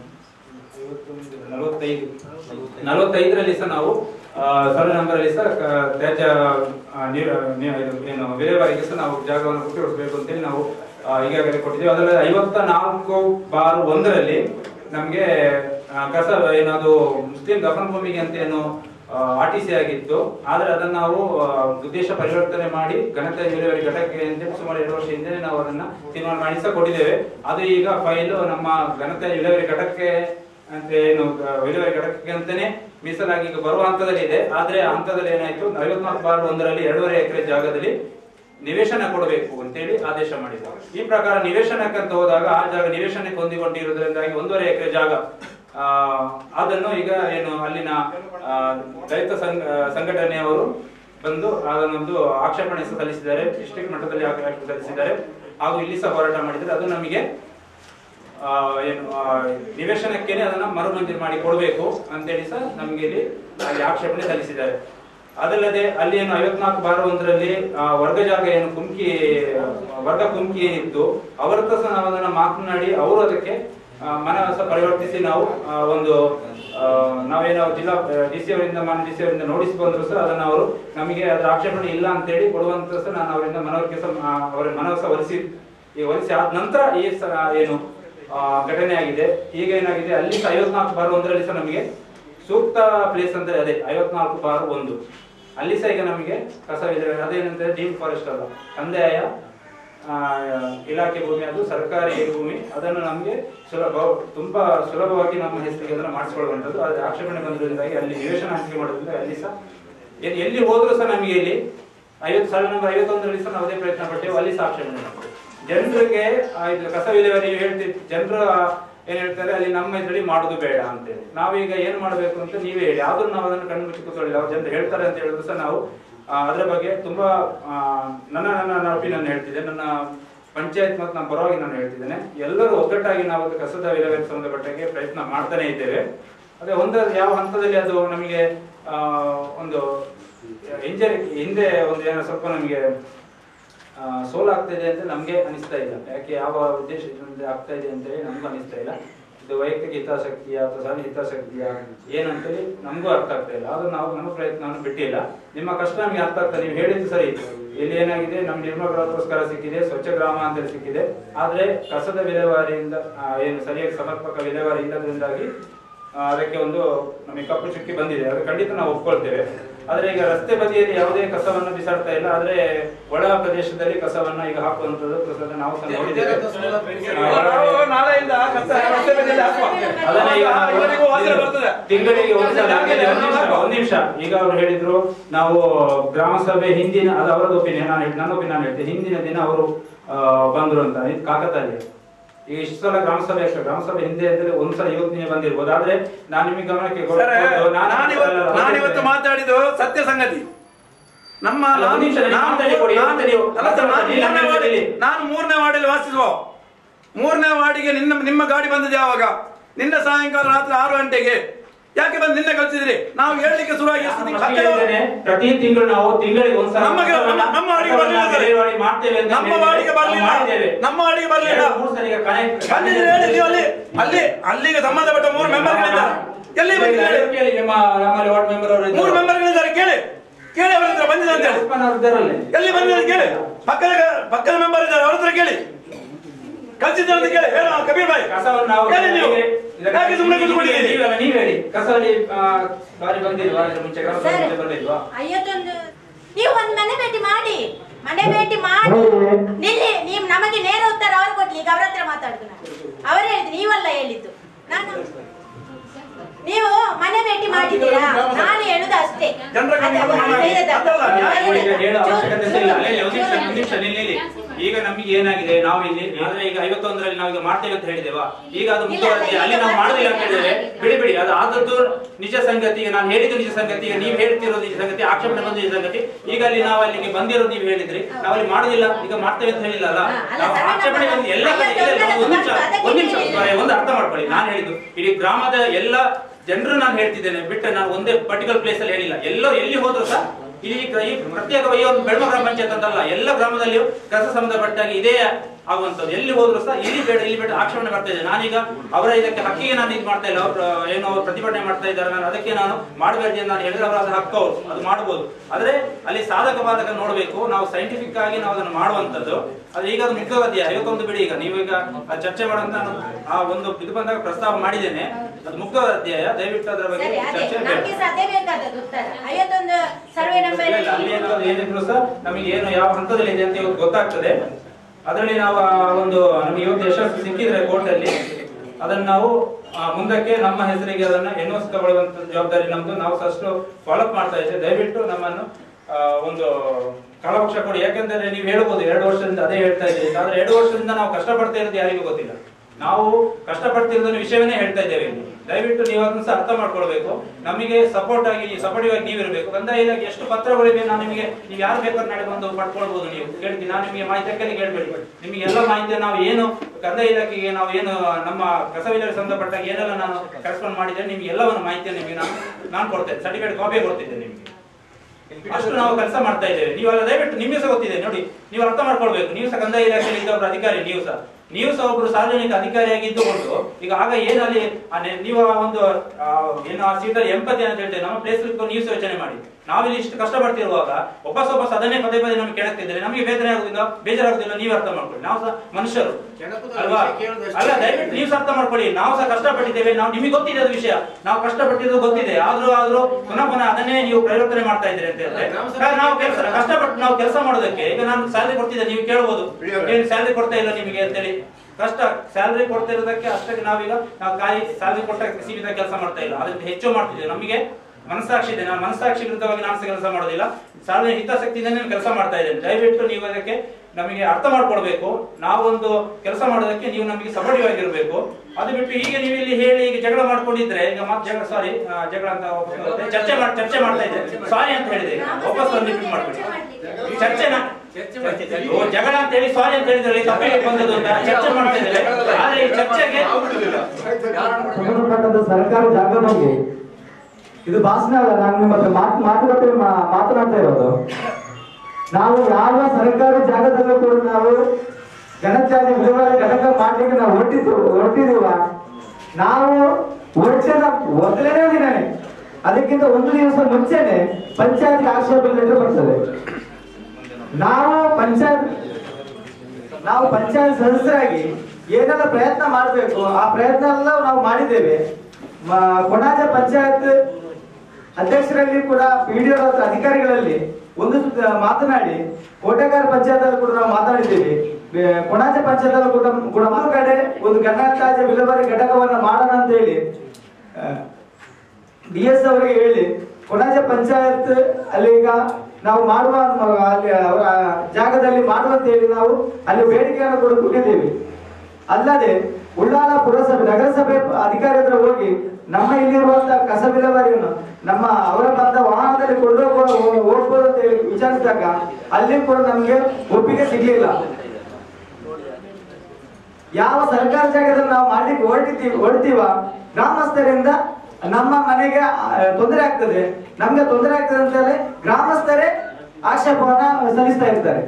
ಐವತ್ತೊಂದು, ನಲವತ್ತೈದು ನಲವತ್ತೈದರಲ್ಲಿ ಸಹ ನಾವು ಸರ್ವೆ ನಂಬರ್ ಅಲ್ಲಿ ಸಹ ಕ- ತ್ಯಾಜ್ಯ ಆ, ನೀರು ನೀ- ಇದು ಏನು ವಿಲೇವಾರಿಗೆ ಸಹ ನಾವು ಜಾಗವನ್ನು ಉಪಯೋಗಿಸಬೇಕು ಅಂತೇಳಿ ನಾವು ಆ, ಈಗಾಗಲೇ ಕೊಟ್ಟಿದ್ದೇವೆ ಅದರಲ್ಲಿ ಐವತ್ತ ನಾಲ್ಕು ಬಾರ್ ಒಂದರಲ್ಲಿ ನಮಗೆ ಕಸ ಏನದು ಮುಸ್ಲಿಂ ದಫನ್ ಭೂಮಿಗೆ ಅಂತ ಏನು ಆರ್ ಟಿ ಸಿ ಆಗಿತ್ತು ಆದ್ರೆ ಅದನ್ನ ನಾವು ಆ, ಉದ್ದೇಶ ಪರಿವರ್ತನೆ ಮಾಡಿ ಘನತೆ ವಿಲೇವಾರಿ ಘಟಕಕ್ಕೆ ಅಂತ ಸುಮಾರು ಎರಡು ವರ್ಷ ಹಿಂದೆ ನಾವು ಅದನ್ನ ತೀರ್ಮಾನ ಮಾಡಿ ಸಹ ಕೊಟ್ಟಿದ್ದೇವೆ ಅದು ಈಗ ಫೈಲ್ ನಮ್ಮ ಘನತೆ ವಿಲೇವಾರಿ ಘಟಕಕ್ಕೆ ಅಂತ ಏನು ಆ, ವಿಲೇವಾರಿ ಘಟಕಕ್ಕೆ ಅಂತಾನೆ ಮೀಸಲಾಗಿ ಈಗ ಬರುವ ಹಂತದಲ್ಲಿ ಇದೆ ಆದ್ರೆ ಆ ಹಂತದಲ್ಲಿ ಏನಾಯ್ತು ಐವತ್ನಾಲ್ಕು ಬಾರ್ ಒಂದರಲ್ಲಿ ಎರಡೂವರೆ ಎಕರೆ ಜಾಗದಲ್ಲಿ ನಿವೇಶನ ಕೊಡಬೇಕು ಅಂತೇಳಿ ಆದೇಶ ಮಾಡಿದ್ದಾರೆ ಈ ಪ್ರಕಾರ ನಿವೇಶನಕ್ಕೆ ಅಂತ ಹೋದಾಗ ಆ ಜಾಗ ನಿವೇಶನಕ್ಕೆ ಹೊಂದಿಕೊಂಡಿರುವುದರಿಂದಾಗಿ ಒಂದೂವರೆ ಎಕರೆ ಜಾಗ ಆ, ಅದನ್ನು ಈಗ ಏನು ಅಲ್ಲಿನ ಆ, ದಲಿತ ಸಂಘ ಸಂಘಟನೆಯವರು ಬಂದು ಅದನ್ನೊಂದು ಆಕ್ಷೇಪಣೆ ಸಹ ಸಲ್ಲಿಸಿದ್ದಾರೆ ಡಿಸ್ಟ್ರಿಕ್ಟ್ ಮಟ್ಟದಲ್ಲಿ ಆಕ್ಷೇಪಣೆ ಸಲ್ಲಿಸಿದ್ದಾರೆ ಹಾಗೂ ಇಲ್ಲಿ ಸಹ ಹೋರಾಟ ಮಾಡಿದ್ದಾರೆ ಅದು ನಮಗೆ ಆ, ಏನು ಆ, ನಿವೇಶನಕ್ಕೇನೆ ಅದನ್ನ ಮರುಮಂಜೂರು ಮಾಡಿ ಕೊಡಬೇಕು ಅಂತೇಳಿ ಸಹ ನಮಗೆ ಇಲ್ಲಿ ಅಲ್ಲಿ ಆಕ್ಷೇಪಣೆ ಸಲ್ಲಿಸಿದ್ದಾರೆ ಅದಲ್ಲದೆ ಅಲ್ಲಿ ಏನು ಐವತ್ನಾಲ್ಕು ಬಾರ ಒಂದರಲ್ಲಿ ಆ, ವರ್ಗ ಜಾಗ ಏನು ಕುಮ್ಕಿ ವರ್ಗ ಕುಮ್ಕಿ ಏನಿತ್ತು ಅವರ ಹತ್ರ ಸಹ ನಾವು ಅದನ್ನ ಮಾತನಾಡಿ ಅವರು ಅದಕ್ಕೆ ಆ, ಮನಸ್ಸ ಪರಿವರ್ತಿಸಿ ನಾವು ಆ, ಒಂದು ಆ, ನಾವೇನೋ ಜಿಲ್ಲಾ ಡಿ ಸಿ ಅವರಿಂದ ಮಾನ್ಯ ಡಿ ಸಿ ಅವರಿಂದ ನೋಟಿಸ್ ಬಂದ್ರು ಸಹ ಅದನ್ನ ಅವರು ನಮಗೆ ಅದರ ಆಕ್ಷೇಪಣೆ ಇಲ್ಲ ಅಂತೇಳಿ ಕೊಡುವಂತ ಸಹ ನಾನು ಅವರಿಂದ ಮನವರಿಕೆ ಸಹ ಆ, ಅವರ ಮನವಿ ಸಹ ಒಲಿಸಿ ಈ ಒಲಿಸಿ ಆದ ನಂತರ ಈ ಸ- ಏನು ಆ, ಘಟನೆ ಆಗಿದೆ ಈಗ ಏನಾಗಿದೆ ಅಲ್ಲಿ ಸಹ ಐವತ್ನಾಲ್ಕು ಬಾರ್ ಒಂದರಲ್ಲಿ ಸಹ ನಮಗೆ ಸೂಕ್ತ ಪ್ಲೇಸ್ ಅಂದ್ರೆ ಅದೇ ಐವತ್ನಾಲ್ಕು ಬಾರ್ ಒಂದು ಅಲ್ಲಿ ಸಹ ಈಗ ನಮಗೆ ಕಸ ವಿತರಣೆ ಅದೇನಂದ್ರೆ ಡೀಮ್ ಫಾರೆಸ್ಟ್ ಅಲ್ಲ ಕಂದಾಯ ಆ, ಇಲಾಖೆ ಭೂಮಿ ಅದು ಸರ್ಕಾರಿ ಭೂಮಿ ಅದನ್ನು ನಮಗೆ ಸುಲಭ ತುಂಬಾ ಸುಲಭವಾಗಿ ನಮ್ಮ ಹೆಸರಿಗೆ ಅದನ್ನು ಮಾಡಿಸ್ಕೊಳ್ಳುವಂಥದ್ದು ಆದರೆ ಆಕ್ಷೇಪಣೆ ಬಂದಿರೋದ್ರಿಂದಾಗಿ ಅಲ್ಲಿ ನಿವೇಶನ ಹಂಚಿಕೆ ಮಾಡೋದ್ರಿಂದ ಅಲ್ಲಿ ಸಹ ಎಲ್ಲಿ ಎಲ್ಲಿ ಹೋದ್ರೂ ಸಹ ನಮಗೆ ಇಲ್ಲಿ ಐವತ್ತು ಸಾವಿರ ನಂಬರ್ ಐವತ್ತೊಂದರಲ್ಲಿ ಸಹ ನಾವು ಅದೇ ಪ್ರಯತ್ನ ಪಟ್ಟೆವು ಅಲ್ಲಿ ಸಹ ಆಕ್ಷೇಪಣೆ ನಮ್ಮದು. ಜನರಿಗೆ ಆ, ಇದು ಕಸ ವಿಲೇವಾರಿ ನೀವು ಹೇಳ್ತೀವಿ ಜನರು ಏನ್ ಹೇಳ್ತಾರೆ ಅಲ್ಲಿ ನಮ್ಮ ಇದ್ರಲ್ಲಿ ಮಾಡುದು ಬೇಡ ಅಂತೇಳಿ ನಾವೀಗ ಏನ್ ಮಾಡ್ಬೇಕು ಅಂತ ನೀವೇ ಹೇಳಿ ಆದ್ರೂ ನಾವು ಅದನ್ನು ಕಣ್ಣು ಮುಚ್ಚಿ ಕೂತ್ಕೊಳ್ಳಿಲ್ಲ ಅವ್ರು ಜನರು ಹೇಳ್ತಾರೆ ಅಂತ ಹೇಳಿದ್ರು ಸಹ ನಾವು ಆ, ಅದರ ಬಗ್ಗೆ ತುಂಬಾ ಆ, ನನ್ನ ನನ್ನ ಒಪಿನಿಯನ್ ಹೇಳ್ತಿದ್ದೆ ನನ್ನ ಪಂಚಾಯತ್ ಮತ್ತು ನಮ್ಮ ಪರವಾಗಿ ನಾನು ಹೇಳ್ತಿದ್ದೇನೆ ಎಲ್ಲರೂ ಒಗ್ಗಟ್ಟಾಗಿ ನಾವು ಅದು ಕಸದ ವಿಲೇವಾರಿ ಸಂಬಂಧಪಟ್ಟಂಗೆ ಪ್ರಯತ್ನ ಮಾಡ್ತಾನೆ ಇದ್ದೇವೆ ಅದೇ ಒಂದು ಯಾವ ಹಂತದಲ್ಲಿ ಅದು ನಮಗೆ ಆ, ಒಂದು ಇಂಜರಿ ಹಿಂದೆ ಒಂದು ಏನೋ ಸ್ವಲ್ಪ ನಮಗೆ ಆ, ಸೋಲಾಗ್ತಾ ಇದೆ ಅಂತ ನಮ್ಗೆ ಅನಿಸ್ತಾ ಇಲ್ಲ ಯಾಕೆ ಯಾವ ಉದ್ದೇಶದಿಂದ ಆಗ್ತಾ ಇದೆ ಅಂತ ಹೇಳಿ ನಮ್ಗೂ ಅನಿಸ್ತಾ ಇಲ್ಲ ಇದು ವೈಯಕ್ತಿಕ ಹಿತಾಸಕ್ತಿಯ ಅಥವಾ ಸಾರ್ವಜನಿಕ ಹಿತಾಸಕ್ತಿಯ ಏನಂತೇಳಿ ನಮಗೂ ಅರ್ಥ ಆಗ್ತಾ ಇಲ್ಲ ಆದ್ರೂ ನಾವು ನಮ್ಮ ಪ್ರಯತ್ನವನ್ನು ಬಿಟ್ಟಿಲ್ಲ ನಿಮ್ಮ ಕಷ್ಟ ನಮಗೆ ಅರ್ಥ ಆಗ್ತದೆ ನೀವು ಹೇಳಿದ್ದು ಸರಿ ಇಲ್ಲಿ ಏನಾಗಿದೆ ನಮ್ಮ ನಿರ್ಮಲ ಗ್ರಾಮ ಪುರಸ್ಕಾರ ಸಿಕ್ಕಿದೆ ಸ್ವಚ್ಛ ಗ್ರಾಮ ಅಂತ ಸಿಕ್ಕಿದೆ ಆದ್ರೆ ಕಸದ ವಿಲೇವಾರಿಯಿಂದ ಆ, ಏನು ಸರಿಯಾಗಿ ಸಮರ್ಪಕ ವಿಲೇವಾರಿ ಇಲ್ಲದ್ರಿಂದಾಗಿ ಆ, ಅದಕ್ಕೆ ಒಂದು ನಮಗೆ ಕಪ್ಪು ಚುಕ್ಕಿ ಬಂದಿದೆ ಅದು ಖಂಡಿತ ನಾವು ಒಪ್ಕೊಳ್ತೇವೆ ಆದ್ರೆ ಈಗ ರಸ್ತೆ ಬದಿಯಲ್ಲಿ ಯಾವುದೇ ಕಸವನ್ನು ಬಿಸಾಡ್ತಾ ಇಲ್ಲ ಆದ್ರೆ ಒಳ ಪ್ರದೇಶದಲ್ಲಿ ಕಸವನ್ನ ಈಗ ಹಾಕುವಂತದ್ದು ಕಸದ ನಾವು ಸಹ ನೋಡಿದ್ದೇವೆ ಆ, ನಾವು ನಾಳೆಯಿಂದ ಕಸ ರಸ್ತೆ ಬದಿಯಲ್ಲಿ ಹಾಕುವ. ಅದನ್ನ ಈಗ ಆವಾಗ ಇವರಿಗೂ ವಾಸನೆ ಬರ್ತದೆ. ತಿಂಗಳಿಗೆ ಒಂದ್ಸಲ ಹಾಕಿದ್ರೆ ಒಂದ್ ನಿಮಿಷ, ಒಂದ್ ನಿಮಿಷ ಈಗ ಅವ್ರು ಹೇಳಿದ್ರು ನಾವು ಗ್ರಾಮ ಸಭೆ ಹಿಂದಿನ ಅದು ಅವರದ್ದು ಒಪಿನಿಯನ್ ನಾನು ಹೇಳ್ತೀನಿ ನನ್ನ ಒಪಿನಿಯನ್ ಹೇಳ್ತೀನಿ ಹಿಂದಿನ ದಿನ ಅವರು ಆ, ಬಂದ್ರು ಅಂತ ಇದು ಕಾಕತಾಳಿ ಈಗ ಇಷ್ಟು ಸಲ ಗ್ರಾಮ ಸಭೆ ಅಷ್ಟೇ ಗ್ರಾಮ ಸಭೆ ಹಿಂದೆ ಅಂದ್ರೆ ಒಂದ್ಸಲ ಇವತ್ತಿನ ಬಂದಿರ್ಬೋದು ಆದ್ರೆ ನಾನು ನಿಮಗೆ ಗಮನಕ್ಕೆ ಕೊಡ್- ಸರ್, ಕೊಟ್ಟು ನಾನು- ನಾನಿವತ್ತು ನಾನಿವತ್ತು ಮಾತಾಡಿದ್ದು ಸತ್ಯ ಸಂಗತಿ ನಮ್ಮ ಅಲ್ಲ, ಒಂದ್ ನಿಮಿಷ, ನೀವು ನಾನು- ಮಾತಾಡಿ ಕೊಡಿ, ನಾನು- ಮತ್ತೆ ನೀವು- ಅಲ್ಲ ಸರ್, ನಾನು ಇಲ್ಲ, ಮೂರನೇ ಇಲ್ಲ, ವಾರ್ಡ್- ಇಲ್ಲ. ನಾನು ಮೂರನೇ ವಾರ್ಡಲ್ಲಿ ವಾಸಿಸುವ ಮೂರನೇ ವಾರ್ಡಿಗೆ ನಿನ್ನ ನಿಮ್ಮ ಗಾಡಿ ಬಂದಿದೆ ಯಾವಾಗ ನಿನ್ನ ಸಾಯಂಕಾಲ ರಾತ್ರಿ ಆರು ಗಂಟೆಗೆ ಯಾಕೆ ಬಂದು ನಿನ್ನೆ ಕಳಿಸಿದ್ರಿ ನಾವು ಹೇಳಲಿಕ್ಕೆ ಶುರುವಾಗಿ ಎಷ್ಟು ತಿಂಗಳು- ಫಸ್ಟ್ ಹೇಳಿದ್ದೇನೆ, ಪ್ರತಿ ತಿಂಗಳು ನಾವು ತಿಂಗಳಿಗೆ ಒಂದ್ಸಲ ನಮ್ಮ ಗ- ನಮ್ಮ- ನಮ್ಮ ವಾರ್ಡಿಗೆ ಬರಲಿಲ್ಲ ಸರ್. ವಿಲೇವಾರಿ ಮಾಡ್ತೇವೆ ಅಂತ ನಮ್ಮ ಹೇಳಿದ್ದೇವೆ. ವಾರ್ಡಿಗೆ ಬರಲಿಲ್ಲ ನಾವು ಮಾಡಿದ್ದೇವೆ. ನಮ್ಮ ವಾರ್ಡಿಗೆ ಬರಲಿಲ್ಲ ಎರಡು ಮೂರು ಸಲ ಈಗ connect- ಬಂದಿದ್ರೆ ಹೇಳಿ ನೀವು ಅಲ್ಲಿ ಅಲ್ಲಿ ಅಲ್ಲಿಗೆ ಸಂಬಂಧಪಟ್ಟ ಮೂರು ಮೆಂಬರ್ಗಳಿದ್ದಾರೆ ಎಲ್ಲಿ ಬಂದಿದೆ ಹೇಳಿ ಕೇಳಿ ನಿಮ್ಮ ನಮ್ಮಲ್ಲಿ ವಾರ್ಡ್ ಮೆಂಬರ್ ಅವರು ಮೂರು ಮೆಂಬರ್ಗಳಿದ್ದಾರೆ ಕೇಳಿ ಕೇಳಿ ಅವ್ರ ಹತ್ರ ಬಂದಿದೆ ಅಂತ ಹೇಳಿ ಉಸ್ಮಾನ್ ಅವರು ಇದ್ದಾರಲ್ಲೇ ಎಲ್ಲಿ ಬಂದಿದೆ ಅಂತ ಕೇಳಿ ಪಕ್ಕದ ಪಕ್ಕದ ಮೆಂಬರ್ ಇದ್ದಾರೆ ಅವ್ರ ಹತ್ರ ಕೇಳಿ ಕಲ್ಸಿದ್ದಾರೆ ಅಂತ ಕೇಳಿ ಹೇಳ ಕಬೀರ್ ಭಾಯ್ ಕಸವನ್ನು ನಾವು ಹೇಳಿ ನೀವು ಯಾಕೆ ಸುಮ್ಮನೆ ಕೂತ್ಕೊಂಡಿದ್ದೀರಿ ನೀವಲ್ಲ ನೀವ್ ಹೇಳಿ ಕಸದಲ್ಲಿ ಆ, ಬಾರಿ ಬಂದಿಲ್ವಾ ಇದ್ರ ಮುಂಚೆ ಗ್ರಾಮ ಸಭೆ ಮುಂಚೆ ಬರ್ಲಿಲ್ವಾ ಐವತ್ತೊಂದು ನೀವು ಒಂದು ಮನೆ ಭೇಟಿ ಮಾಡಿ ಮನೆ ಭೇಟಿ ಮಾಡಿ ನಿಲ್ಲಿ ನೀವು ನಮಗೆ ನೇರ ಉತ್ತರ ಅವ್ರು ಕೊಡ್ಲಿ ಈಗ ಅವ್ರ ಹತ್ರ ಮಾತಾಡುದು ನಾನು ಅವರೇ ಹೇಳಿದ್ದು ನೀವಲ್ಲ ಹೇಳಿದ್ದು ನಾನು ನೀವು ಮನೆ ಭೇಟಿ ಮಾಡಿದ್ದೀರಾ ನಾನು ಹೇಳುದು ಅಷ್ಟೇ ಜನರ ಅದೇ ಗಮನ ಅವ್ರು ಮಾಡಿ. ಹೇಳಿದ್ದಲ್ಲ. ಅದಲ್ಲ, ನ್ಯಾಯ ಅವ್ರು ಈಗ ಹೇಳೋ ಚೂರು- ಅವಶ್ಯಕತೆ ಇಲ್ಲ. ಚೂರು- ಅಲ್ಲೇ ಒಂದು ನಿಮಿಷ ಒಂದು ನಿಮಿಷ ನಿಲ್ಲಿ ನಿಲ್ಲಿ. ಈಗ ನಮಗೆ ಏನಾಗಿದೆ ನಾವು ಇಲ್ಲಿ ಆದ್ರೆ ಈಗ ಐವತ್ತೊಂದರಲ್ಲಿ ನಾವು ಈಗ ಮಾಡ್ತೇವೆ ಅಂತ ಹೇಳಿದೇವಾ ಈಗ ಅದು ಮುಖ್ಯವಾಗಿ ಅಲ್ಲಿ ನಾವು ಮಾಡುದಿಲ್ಲ ಅಂತ ಹೇಳಿದ್ರೆ ಬಿಡಿ ಬಿಡಿ ಅದು ಆದದ್ದು ನಿಜ ಸಂಗತಿ ಈಗ ನಾನು ಹೇಳಿದ್ದು ನಿಜ ಸಂಗತಿ ಈಗ ನೀವು ಹೇಳ್ತಿರೋದು ನಿಜ ಸಂಗತಿ ಆಕ್ಷೇಪಣೆ ಬಂದು ನಿಜ ಸಂಗತಿ ಈಗ ಅಲ್ಲಿ ನಾವು ಅಲ್ಲಿಗೆ ಬಂದಿರೋದು ನೀವು ಹೇಳಿದ್ರಿ ನಾವು ಅಲ್ಲಿ ಮಾಡುದಿಲ್ಲ ಈಗ ಮಾಡ್ತೇವೆ ಅಂತ ಹೇಳಿಲ್ಲ ಅಲ್ಲ ನಾವು ಆಕ್ಷೇಪಣೆ ಬಂದು ಎಲ್ಲ ಕಡೆ ಇಲ್ಲ, ಇಲ್ಲ, ಒಂದು ನಿಮಿಷ ಒಂದು ನಿಮಿಷ ಮಾರ್ರೆ, ಒಂದು ಅರ್ಥ ಮಾಡ್ಕೊಳ್ಳಿ ನಾನು ಹೇಳಿದ್ದು ಇಡೀ ಗ್ರಾಮದ ಎಲ್ಲ ಜನರು ನಾನು ಹೇಳ್ತಿದ್ದೇನೆ ಬಿಟ್ಟರೆ ನಾನು ಒಂದೇ ಪರ್ಟಿಕ್ಯುಲರ್ ಪ್ಲೇಸ್ ಅಲ್ಲಿ ಹೇಳಿಲ್ಲ ಎಲ್ಲೋ ಎಲ್ಲಿ ಹೋದ್ರು ಸಹ ಈ ಈ ಪ್ರತ್ಯೇಕವಾಗಿ ಒಂದು ಬೆಳಮ ಗ್ರಾಮ ಪಂಚಾಯತ್ ಅಂತಲ್ಲ ಎಲ್ಲ ಗ್ರಾಮದಲ್ಲಿಯೂ ಕೆಲಸ ಸಂಬಂಧಪಟ್ಟಾಗಿ ಇದೇ ಆಗುವಂತದ್ದು ಎಲ್ಲಿ ಹೋದ್ರು ಸಹ ಇಲ್ಲಿ ಬೇಡ ಇಲ್ಲಿ ಬೇಡ ಆಕ್ಷೇಪಣೆ ಮಾಡ್ತಾ ಇದ್ದೇನೆ ನಾನೀಗ ಅವರ ಇದಕ್ಕೆ ಹಕ್ಕಿಗೆ ನಾನು ಇದು ಮಾಡ್ತಾ ಇಲ್ಲ ಅವ್ರು ಏನೋ ಅವ್ರು ಪ್ರತಿಭಟನೆ ಮಾಡ್ತಾ ಇದ್ದಾರೆ ನಾನು ಅದಕ್ಕೆ ನಾನು ಮಾಡಬೇಡಿ ಅಂತ ನಾನು ಹೇಳಿದ್ರೆ ಅವರ ಅದು ಹಕ್ಕು ಅವರು ಅದು ಮಾಡಬಹುದು ಆದ್ರೆ ಅಲ್ಲಿ ಸಾಧಕ ಬಾಧಕ ನೋಡಬೇಕು ನಾವು ಸೈಂಟಿಫಿಕ್ ಆಗಿ ನಾವು ಅದನ್ನು ಮಾಡುವಂತದ್ದು ಅದು ಈಗ ಅದು ಮುಖ್ಯವಾದ್ಯ ಐವತ್ತೊಂದು ಬಿಡಿ ಈಗ ನೀವು ಈಗ ಆ ಚರ್ಚೆ ಮಾಡುವಂತ ನಾನು ಆ ಒಂದು ಇದು ಬಂದಾಗ ಪ್ರಸ್ತಾವ ಮಾಡಿದ್ದೇನೆ ಅದು ಮುಖ್ಯವಾದ ಅಧ್ಯಾಯ ದಯವಿಟ್ಟು ಅದರ ಬಗ್ಗೆ ಸರಿ ಅದೇ ಚರ್ಚೆ ಬೇಕು ನಮ್ಗೆ ಸಹ ಅದೇ ಬೇಕಾದದ್ದು ಉತ್ತರ ಐವತ್ತೊಂದು ಸರ್ವೆ ನಂಬರ್ ಇಲ್ಲ, ಅಲ್ಲಿ ಏನಾದ್ರು ಏನಿದ್ರು ಸಹ ನಮಗೆ ಏನು ಯಾವ ಹಂತದಲ್ಲಿ ಇದೆ ಅಂತ ಇವತ್ತು ಗೊತ್ತಾಗ್ತದೆ ಅದರಲ್ಲಿ ನಾವು ಆ ಒಂದು ನಮಗೆ ಇವತ್ತು ಯಶಸ್ಸು ಸಿಕ್ಕಿದ್ರೆ ಕೋರ್ಟ್ ಅಲ್ಲಿ ಅದನ್ನ ನಾವು ಆ, ಮುಂದಕ್ಕೆ ನಮ್ಮ ಹೆಸರಿಗೆ ಅದನ್ನ ಎನ್ಒಸ್ ತಗೊಳ್ಳುವಂತ ಜವಾಬ್ದಾರಿ ನಮ್ದು ನಾವು ಅಷ್ಟು ಫಾಲೋಅಪ್ ಮಾಡ್ತಾ ಇದ್ದೇವೆ ದಯವಿಟ್ಟು ನಮ್ಮನ್ನು ಆ, ಒಂದು ಕಾಲಪಕ್ಷ ಕೊಡಿ ಯಾಕೆಂದ್ರೆ ನೀವು ಹೇಳ್ಬೋದು ಎರಡು ವರ್ಷದಿಂದ ಅದೇ ಹೇಳ್ತಾ ಇದ್ದೀರಿ ಆದ್ರೆ ಎರಡು ವರ್ಷದಿಂದ ನಾವು ಕಷ್ಟಪಡ್ತಾ ಇರೋದು ಯಾರಿಗೂ ಗೊತ್ತಿಲ್ಲ ನಾವು ಕಷ್ಟಪಡ್ತಿರೋದನ್ನ ವಿಷಯವನ್ನೇ ಹೇಳ್ತಾ ಇದ್ದೇವೆ ಇಲ್ಲಿ. ದಯವಿಟ್ಟು ನೀವು ಅದನ್ನ ಸಹ ಅರ್ಥ ಮಾಡ್ಕೊಳ್ಬೇಕು ನಮಗೆ ಸಪೋರ್ಟ್ ಆಗಿ ಸಪೋರ್ಟಿವ್ ಆಗಿ ನೀವಿರಬೇಕು ಕಂದಾಯ ಇಲಾಖೆ ಎಷ್ಟು ಪತ್ರಗಳಿವೆ ನಾನು ನಿಮಗೆ ನೀವು ಯಾರು ಬೇಕಾದ್ರೂ ನಾಳೆ ಬಂದು ಪಡ್ಕೊಳ್ಬಹುದು ನೀವು ಕೇಳ್ತೀನಿ ನಾನು ನಿಮಗೆ ಮಾಹಿತಿ ಕೇಳಿ ಕೇಳಬೇಡಿ ನಿಮಗೆ ಎಲ್ಲ ಮಾಹಿತಿ ನಾವು ಏನು ಕಂದಾಯ ಇಲಾಖೆಗೆ ನಾವು ಏನು ನಮ್ಮ ಕಸವಿಲ್ಲರಿಗೆ ಸಂಬಂಧಪಟ್ಟಾಗ ಏನೆಲ್ಲ ನಾನು ಕರೆಸ್ಪಾಂಡ್ ಮಾಡಿದ್ದೇನೆ ನಿಮಗೆ ಎಲ್ಲವನ್ನು ಮಾಹಿತಿಯನ್ನು ನಿಮಗೆ ನಾನು ನಾನು ಕೊಡ್ತೇನೆ ಸರ್ಟಿಫಿಕೇಟ್ ಕಾಪಿ ಕೊಡ್ತಿದ್ದೆ ನಿಮಗೆ ಅಷ್ಟು ನಾವು ಕೆಲಸ ಮಾಡ್ತಾ ಇದ್ದೇವೆ ನೀವೆಲ್ಲ ದಯವಿಟ್ಟು ನಿಮಗೆ ಸಹ ಗೊತ್ತಿದೆ ನೋಡಿ ನೀವು ಅರ್ಥ ಮಾಡ್ಕೊಳ್ಬೇಕು ನೀವು ಸಹ ಕಂದಾಯ ಇಲಾಖೆಯಲ್ಲಿ ಇದ್ದವರು ಅಧಿಕಾರಿ ನೀವು ಸಹ ನೀವು ಸಹ ಒಬ್ಬರು ಸಾರ್ವಜನಿಕ ಅಧಿಕಾರಿಯಾಗಿ ಇದ್ದುಕೊಂಡು ಈಗ ಆಗ ಏನಲ್ಲಿ ಆ ನೆ- ನೀವು ಆ ಒಂದು ಆ, ಏನು ಆ ಸೀಟಲ್ಲಿ ಎಂಪತಿ ಅಂತ ಹೇಳ್ತೇವೆ ನಮ್ಮ ಪ್ಲೇಸ್ ನೀವು ಸಹ ಯೋಚನೆ ಮಾಡಿ ನಾವಿಲ್ಲಿ ಇಷ್ಟು ಕಷ್ಟಪಡ್ತಿರುವಾಗ ಒಬ್ಬ ಸೊಬ್ಬ ಅದನ್ನೇ ಪದೇ ಪದೇ ನಮಗೆ ಕೇಳುತ್ತಿದ್ದಾರೆ ನಮಗೆ ಬೇದನೆ ಆಗುದಿಲ್ಲ ಬೇಜಾರಾಗುದಿಲ್ಲ ನೀವು ಅರ್ಥ ಮಾಡ್ಕೊಳ್ಳಿ ನಾವು ಸಹ ಮನುಷ್ಯರು ಅಲ್ವಾ ಅಲ್ಲ ದಯವಿಟ್ಟು ನೀವು ಸಹ ಅರ್ಥ ಮಾಡ್ಕೊಳ್ಳಿ ನಾವು ಸಹ ಕಷ್ಟಪಟ್ಟಿದ್ದೇವೆ ನಾವು ನಿಮಗೆ ಗೊತ್ತಿದೆ ಅದು ವಿಷಯ ನಾವು ಕಷ್ಟಪಟ್ಟಿದ್ದು ಗೊತ್ತಿದೆ ಆದ್ರೂ ಆದ್ರೂ ಪುನಃ ಪುನಃ ಅದನ್ನೇ ನೀವು ಪರಿವರ್ತನೆ ಮಾಡ್ತಾ ಇದ್ದೀರಿ ಅಂತ ಹೇಳಿದ್ರೆ ಕಾರಣ ನಾವು ಕೆಲಸ ಕಷ್ಟಪಟ್ಟು ನಾವು ಕೆಲಸ ಮಾಡೋದಕ್ಕೆ ಈಗ ನಾನು ಸ್ಯಾಲರಿ ಕೊಡ್ತಿದ್ದೆ ನೀವು ಕೇಳ್ಬೋದು ಏನು ಸ್ಯಾಲರಿ ಕೊಡ್ತಾ ಇಲ್ಲ ನಿಮಗೆ ಅಂತೇಳಿ ಕಷ್ಟ ಸ್ಯಾಲರಿ ಕೊಡ್ತಾ ಇರೋದಕ್ಕೆ ಅಷ್ಟಕ್ಕೆ ನಾವೀಗ ನಾವು ಖಾಲಿ ಸ್ಯಾಲರಿ ಕೊಟ್ಟ ಸೀಮಿತ ಕೆಲಸ ಮಾಡ್ತಾ ಇಲ್ಲ ಅದಕ್ಕೆ ಹೆಚ್ಚು ಮಾಡ್ತಿದ್ದೇವೆ ನಮಗೆ ಮನಸ್ಸಾಕ್ಷಿ ಇದೆ ನಾನು ಮನಸ್ಸಾಕ್ಷಿ ವಿರುದ್ಧವಾಗಿ ನಾನು ಸಹ ಕೆಲಸ ಮಾಡೋದಿಲ್ಲ ಸಾರ್ವಜನಿಕ ಹಿತಾಸಕ್ತಿಯಿಂದ ನಾನು ಕೆಲಸ ಮಾಡ್ತಾ ಇದ್ದೇನೆ ದಯವಿಟ್ಟು ನೀವು ಅದಕ್ಕೆ ನಮಗೆ ಅರ್ಥ ಮಾಡ್ಕೊಳ್ಬೇಕು ನಾವೊಂದು ಕೆಲಸ ಮಾಡೋದಕ್ಕೆ ನೀವು ನಮಗೆ ಸಪೋರ್ಟಿವ್ ಆಗಿರ್ಬೇಕು ಅದು ಬಿಟ್ಟು ಈಗ ನೀವು ಇಲ್ಲಿ ಹೇಳಿ ಈಗ ಜಗಳ ಮಾಡ್ಕೊಂಡಿದ್ರೆ ಈಗ ಮತ್ತೆ ಜಗಳ ಸಾರಿ ಜಗಳ ಅಂತ ವಾಪಸ್ ಬರುತ್ತೆ. ಚರ್ಚೆ ಮಾಡಿ ಚರ್ಚೆ ಮಾಡ್ತಾ ಇದ್ದೆ ಸಾರಿ ಅಂತ ಹೇಳಿದೆ ವಾಪಸ್ ಒಂದು ರಿಪೀಟ್ ಮಾಡ್ಕೊಳ್ಳಿ ಚರ್ಚೆನ ಓ, ಜಗಳ ಅಂತ ಹೇಳಿ ಸಾರಿ ಅಂತ ಹೇಳಿದ್ರೆ ತಪ್ಪಿಗೆ ಬಂದದ್ದು ಅಂತ ಚರ್ಚೆ ಮಾಡ್ತಾ ಇದ್ದೇವೆ ಆದ್ರೆ ಈ ಚರ್ಚೆಗೆ ಸಂಬಂಧಪಟ್ಟಂತ ಸರ್ಕಾರಿ ಜಾಗದಲ್ಲಿ ಇದು ಭಾಷಣ ಅಲ್ಲ ನಾನು ನಿಮ್ಮ ಹತ್ರ ಮಾತು ಮಾತುಕತೆ ಮಾ- ಮಾತನಾಡ್ತಾ ಇರೋದು ನಾವು ಯಾವ ಸರ್ಕಾರಿ ಜಾಗದಲ್ಲೂ ಕೂಡ ನಾವು ಘನತ್ಯಾಜ್ಯ ವಿಲೇವಾರಿ ಘಟಕ ಮಾಡ್ಲಿಕ್ಕೆ ನಾವು ಹೊರಟಿದ್ದು ಹೊರಟಿದೀವ ನಾವು ಹೊರಟಿದ ಮೊದಲನೇ ದಿನನೇ ಅದಕ್ಕಿಂತ ಒಂದು ದಿವಸ ಮುಂಚೆನೆ ಪಂಚಾಯತ್ ಆಕ್ಷೇಪ ಲೆಟರ್ ಬರ್ತದೆ ನಾವು ಪಂಚಾಯತ್ ನಾವು ಪಂಚಾಯತ್ ಸದಸ್ಯರಾಗಿ ಏನೆಲ್ಲ ಪ್ರಯತ್ನ ಮಾಡಬೇಕು ಆ ಪ್ರಯತ್ನ ಎಲ್ಲ ನಾವು ಮಾಡಿದ್ದೇವೆ ಮ- ಕೊಣಾಜ ಪಂಚಾಯತ್ ಅಧ್ಯಕ್ಷರಲ್ಲಿ ಕೂಡ ಪಿಡಿಒ ಅಧಿಕಾರಿಗಳಲ್ಲಿ ಒಂದು ಸುತ್ತ ಮಾತನಾಡಿ ಕೋಟೆಗಾರ ಪಂಚಾಯತ್ ಅಲ್ಲಿ ಕೂಡ ನಾವು ಮಾತಾಡಿದ್ದೇವೆ ಬೆ- ಕೊಣಾಜ ಪಂಚಾಯತ್ ಅಲ್ಲಿ ಕೂಡ ಕೂಡ ಒಂದು ಕಡೆ ಒಂದು ಘನತ್ಯಾಜ್ಯ ವಿಲೇವಾರಿ ಘಟಕವನ್ನ ಮಾಡೋಣ ಅಂತ ಹೇಳಿ ಡಿ ಎಸ್ ಅವರಿಗೆ ಹೇಳಿ ಕೊಣಾಜ ಪಂಚಾಯತ್ ಅಲ್ಲಿ ಈಗ ನಾವು ಮಾಡುವ ಅಲ್ಲಿ ಅವರ ಜಾಗದಲ್ಲಿ ಮಾಡುವಂತ ಹೇಳಿ ನಾವು ಅಲ್ಲಿ ಬೇಡಿಕೆಯನ್ನು ಕೂಡ ಕೊಟ್ಟಿದ್ದೇವೆ ಅಲ್ಲದೆ ಉಳ್ಳಾಲ ಪುರಸಭೆ ನಗರಸಭೆ ಅಧಿಕಾರಿ ಹತ್ರ ಹೋಗಿ ನಮ್ಮ ಇಲ್ಲಿರುವಂತಹ ಕಸ ವಿಲೇವಾರಿಯನ್ನು ನಮ್ಮ ಅವರ ಬಂದ ವಾಹನದಲ್ಲಿ ಕೊಂಡೋಗುವ ಹೋಗ್ಬೋದು ಅಂತ ಹೇಳಿ ವಿಚಾರಿಸಿದಾಗ ಅಲ್ಲಿ ಕೂಡ ನಮಗೆ ಒಪ್ಪಿಗೆ ಸಿಗ್ಲಿಲ್ಲ ಯಾವ ಸರ್ಕಾರ ಜಾಗದಲ್ಲಿ ನಾವು ಮಾಡ್ಲಿಕ್ಕೆ ಹೊರಟಿದ್ದೀವಿ ಹೊರಡ್ತೀವ ಗ್ರಾಮಸ್ಥರಿಂದ ನಮ್ಮ ಮನೆಗೆ ಆ, ತೊಂದರೆ ಆಗ್ತದೆ ನಮ್ಗೆ ತೊಂದರೆ ಆಗ್ತದೆ ಅಂತ ಹೇಳಿ ಗ್ರಾಮಸ್ಥರೇ ಆಕ್ಷೇಪವನ್ನ ಸಲ್ಲಿಸ್ತಾ ಇರ್ತಾರೆ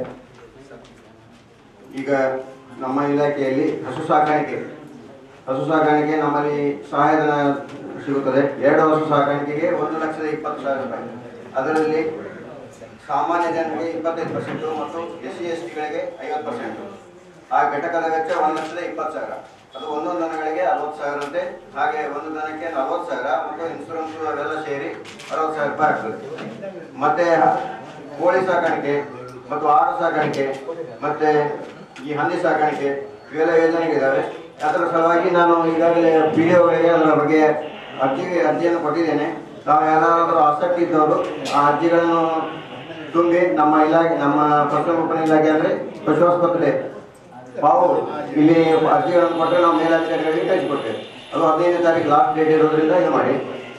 ಈಗ ನಮ್ಮ ಇಲಾಖೆಯಲ್ಲಿ ಹಸು ಸಾಕಾಣಿಕೆ ಹಸು ಸಾಕಾಣಿಕೆ ನಮ್ಮಲ್ಲಿ ಸಹಾಯಧನ ಸಿಗುತ್ತದೆ ಎರಡು ಹಸು ಸಾಕಾಣಿಕೆಗೆ ಒಂದು ಲಕ್ಷದ ಇಪ್ಪತ್ತು ಸಾವಿರ ರೂಪಾಯಿ ಅದರಲ್ಲಿ ಸಾಮಾನ್ಯ ಜನರಿಗೆ ಇಪ್ಪತ್ತೈದು ಪರ್ಸೆಂಟು ಮತ್ತು ಎಸ್ ಸಿ ಎಸ್ ಟಿಗಳಿಗೆ ಐವತ್ತು ಪರ್ಸೆಂಟು ಆ ಘಟಕದ ವೆಚ್ಚ ಒಂದು ಲಕ್ಷದ ಇಪ್ಪತ್ತು ಸಾವಿರ ಅದು ಒಂದೊಂದು ದನಗಳಿಗೆ ಅರವತ್ತು ಸಾವಿರಂತೆ ಹಾಗೆ ಒಂದು ದನಕ್ಕೆ ನಲವತ್ತು ಸಾವಿರ ಮತ್ತು ಇನ್ಸೂರೆನ್ಸ್ ಅವೆಲ್ಲ ಸೇರಿ ಅರವತ್ತು ಸಾವಿರ ರೂಪಾಯಿ ಆಗ್ತದೆ ಮತ್ತೆ ಕೋಳಿ ಸಾಕಾಣಿಕೆ ಮತ್ತು ಆಡು ಸಾಕಾಣಿಕೆ ಮತ್ತೆ ಈ ಹಂದಿ ಸಾಕಾಣಿಕೆ ಇವೆಲ್ಲ ಯೋಜನೆಗಳಿದ್ದಾವೆ ಅದರ ಸಲುವಾಗಿ ನಾನು ಈಗಾಗಲೇ ಪಿ ಡಿ ಅದರ ಬಗ್ಗೆ ಅರ್ಜಿಗೆ ಅರ್ಜಿಯನ್ನು ಕೊಟ್ಟಿದ್ದೇನೆ ತಾವು ಯಾರಾದರೂ ಆಸಕ್ತಿ ಇದ್ದವರು ಆ ಅರ್ಜಿಗಳನ್ನು ತುಂಬಿ ನಮ್ಮ ಇಲಾಖೆ ನಮ್ಮ ಪಶುಸಂಗೋಪನಾ ಇಲಾಖೆ ಅಂದರೆ ಪಶುಆಸ್ಪತ್ರೆ ಪಾವು ಇಲ್ಲಿ ಅರ್ಜಿಗಳನ್ನು ಕೊಟ್ಟರೆ ನಾವು ಮೇಲಧಿಕಾರಿಗಳಿಗೆ ಕಳಿಸಿಕೊಡ್ತೇವೆ ಅದು ಹದಿನೈದನೇ ತಾರೀಕು ಲಾಸ್ಟ್ ಡೇಟ್ ಇರೋದ್ರಿಂದ ಇದು ಮಾಡಿ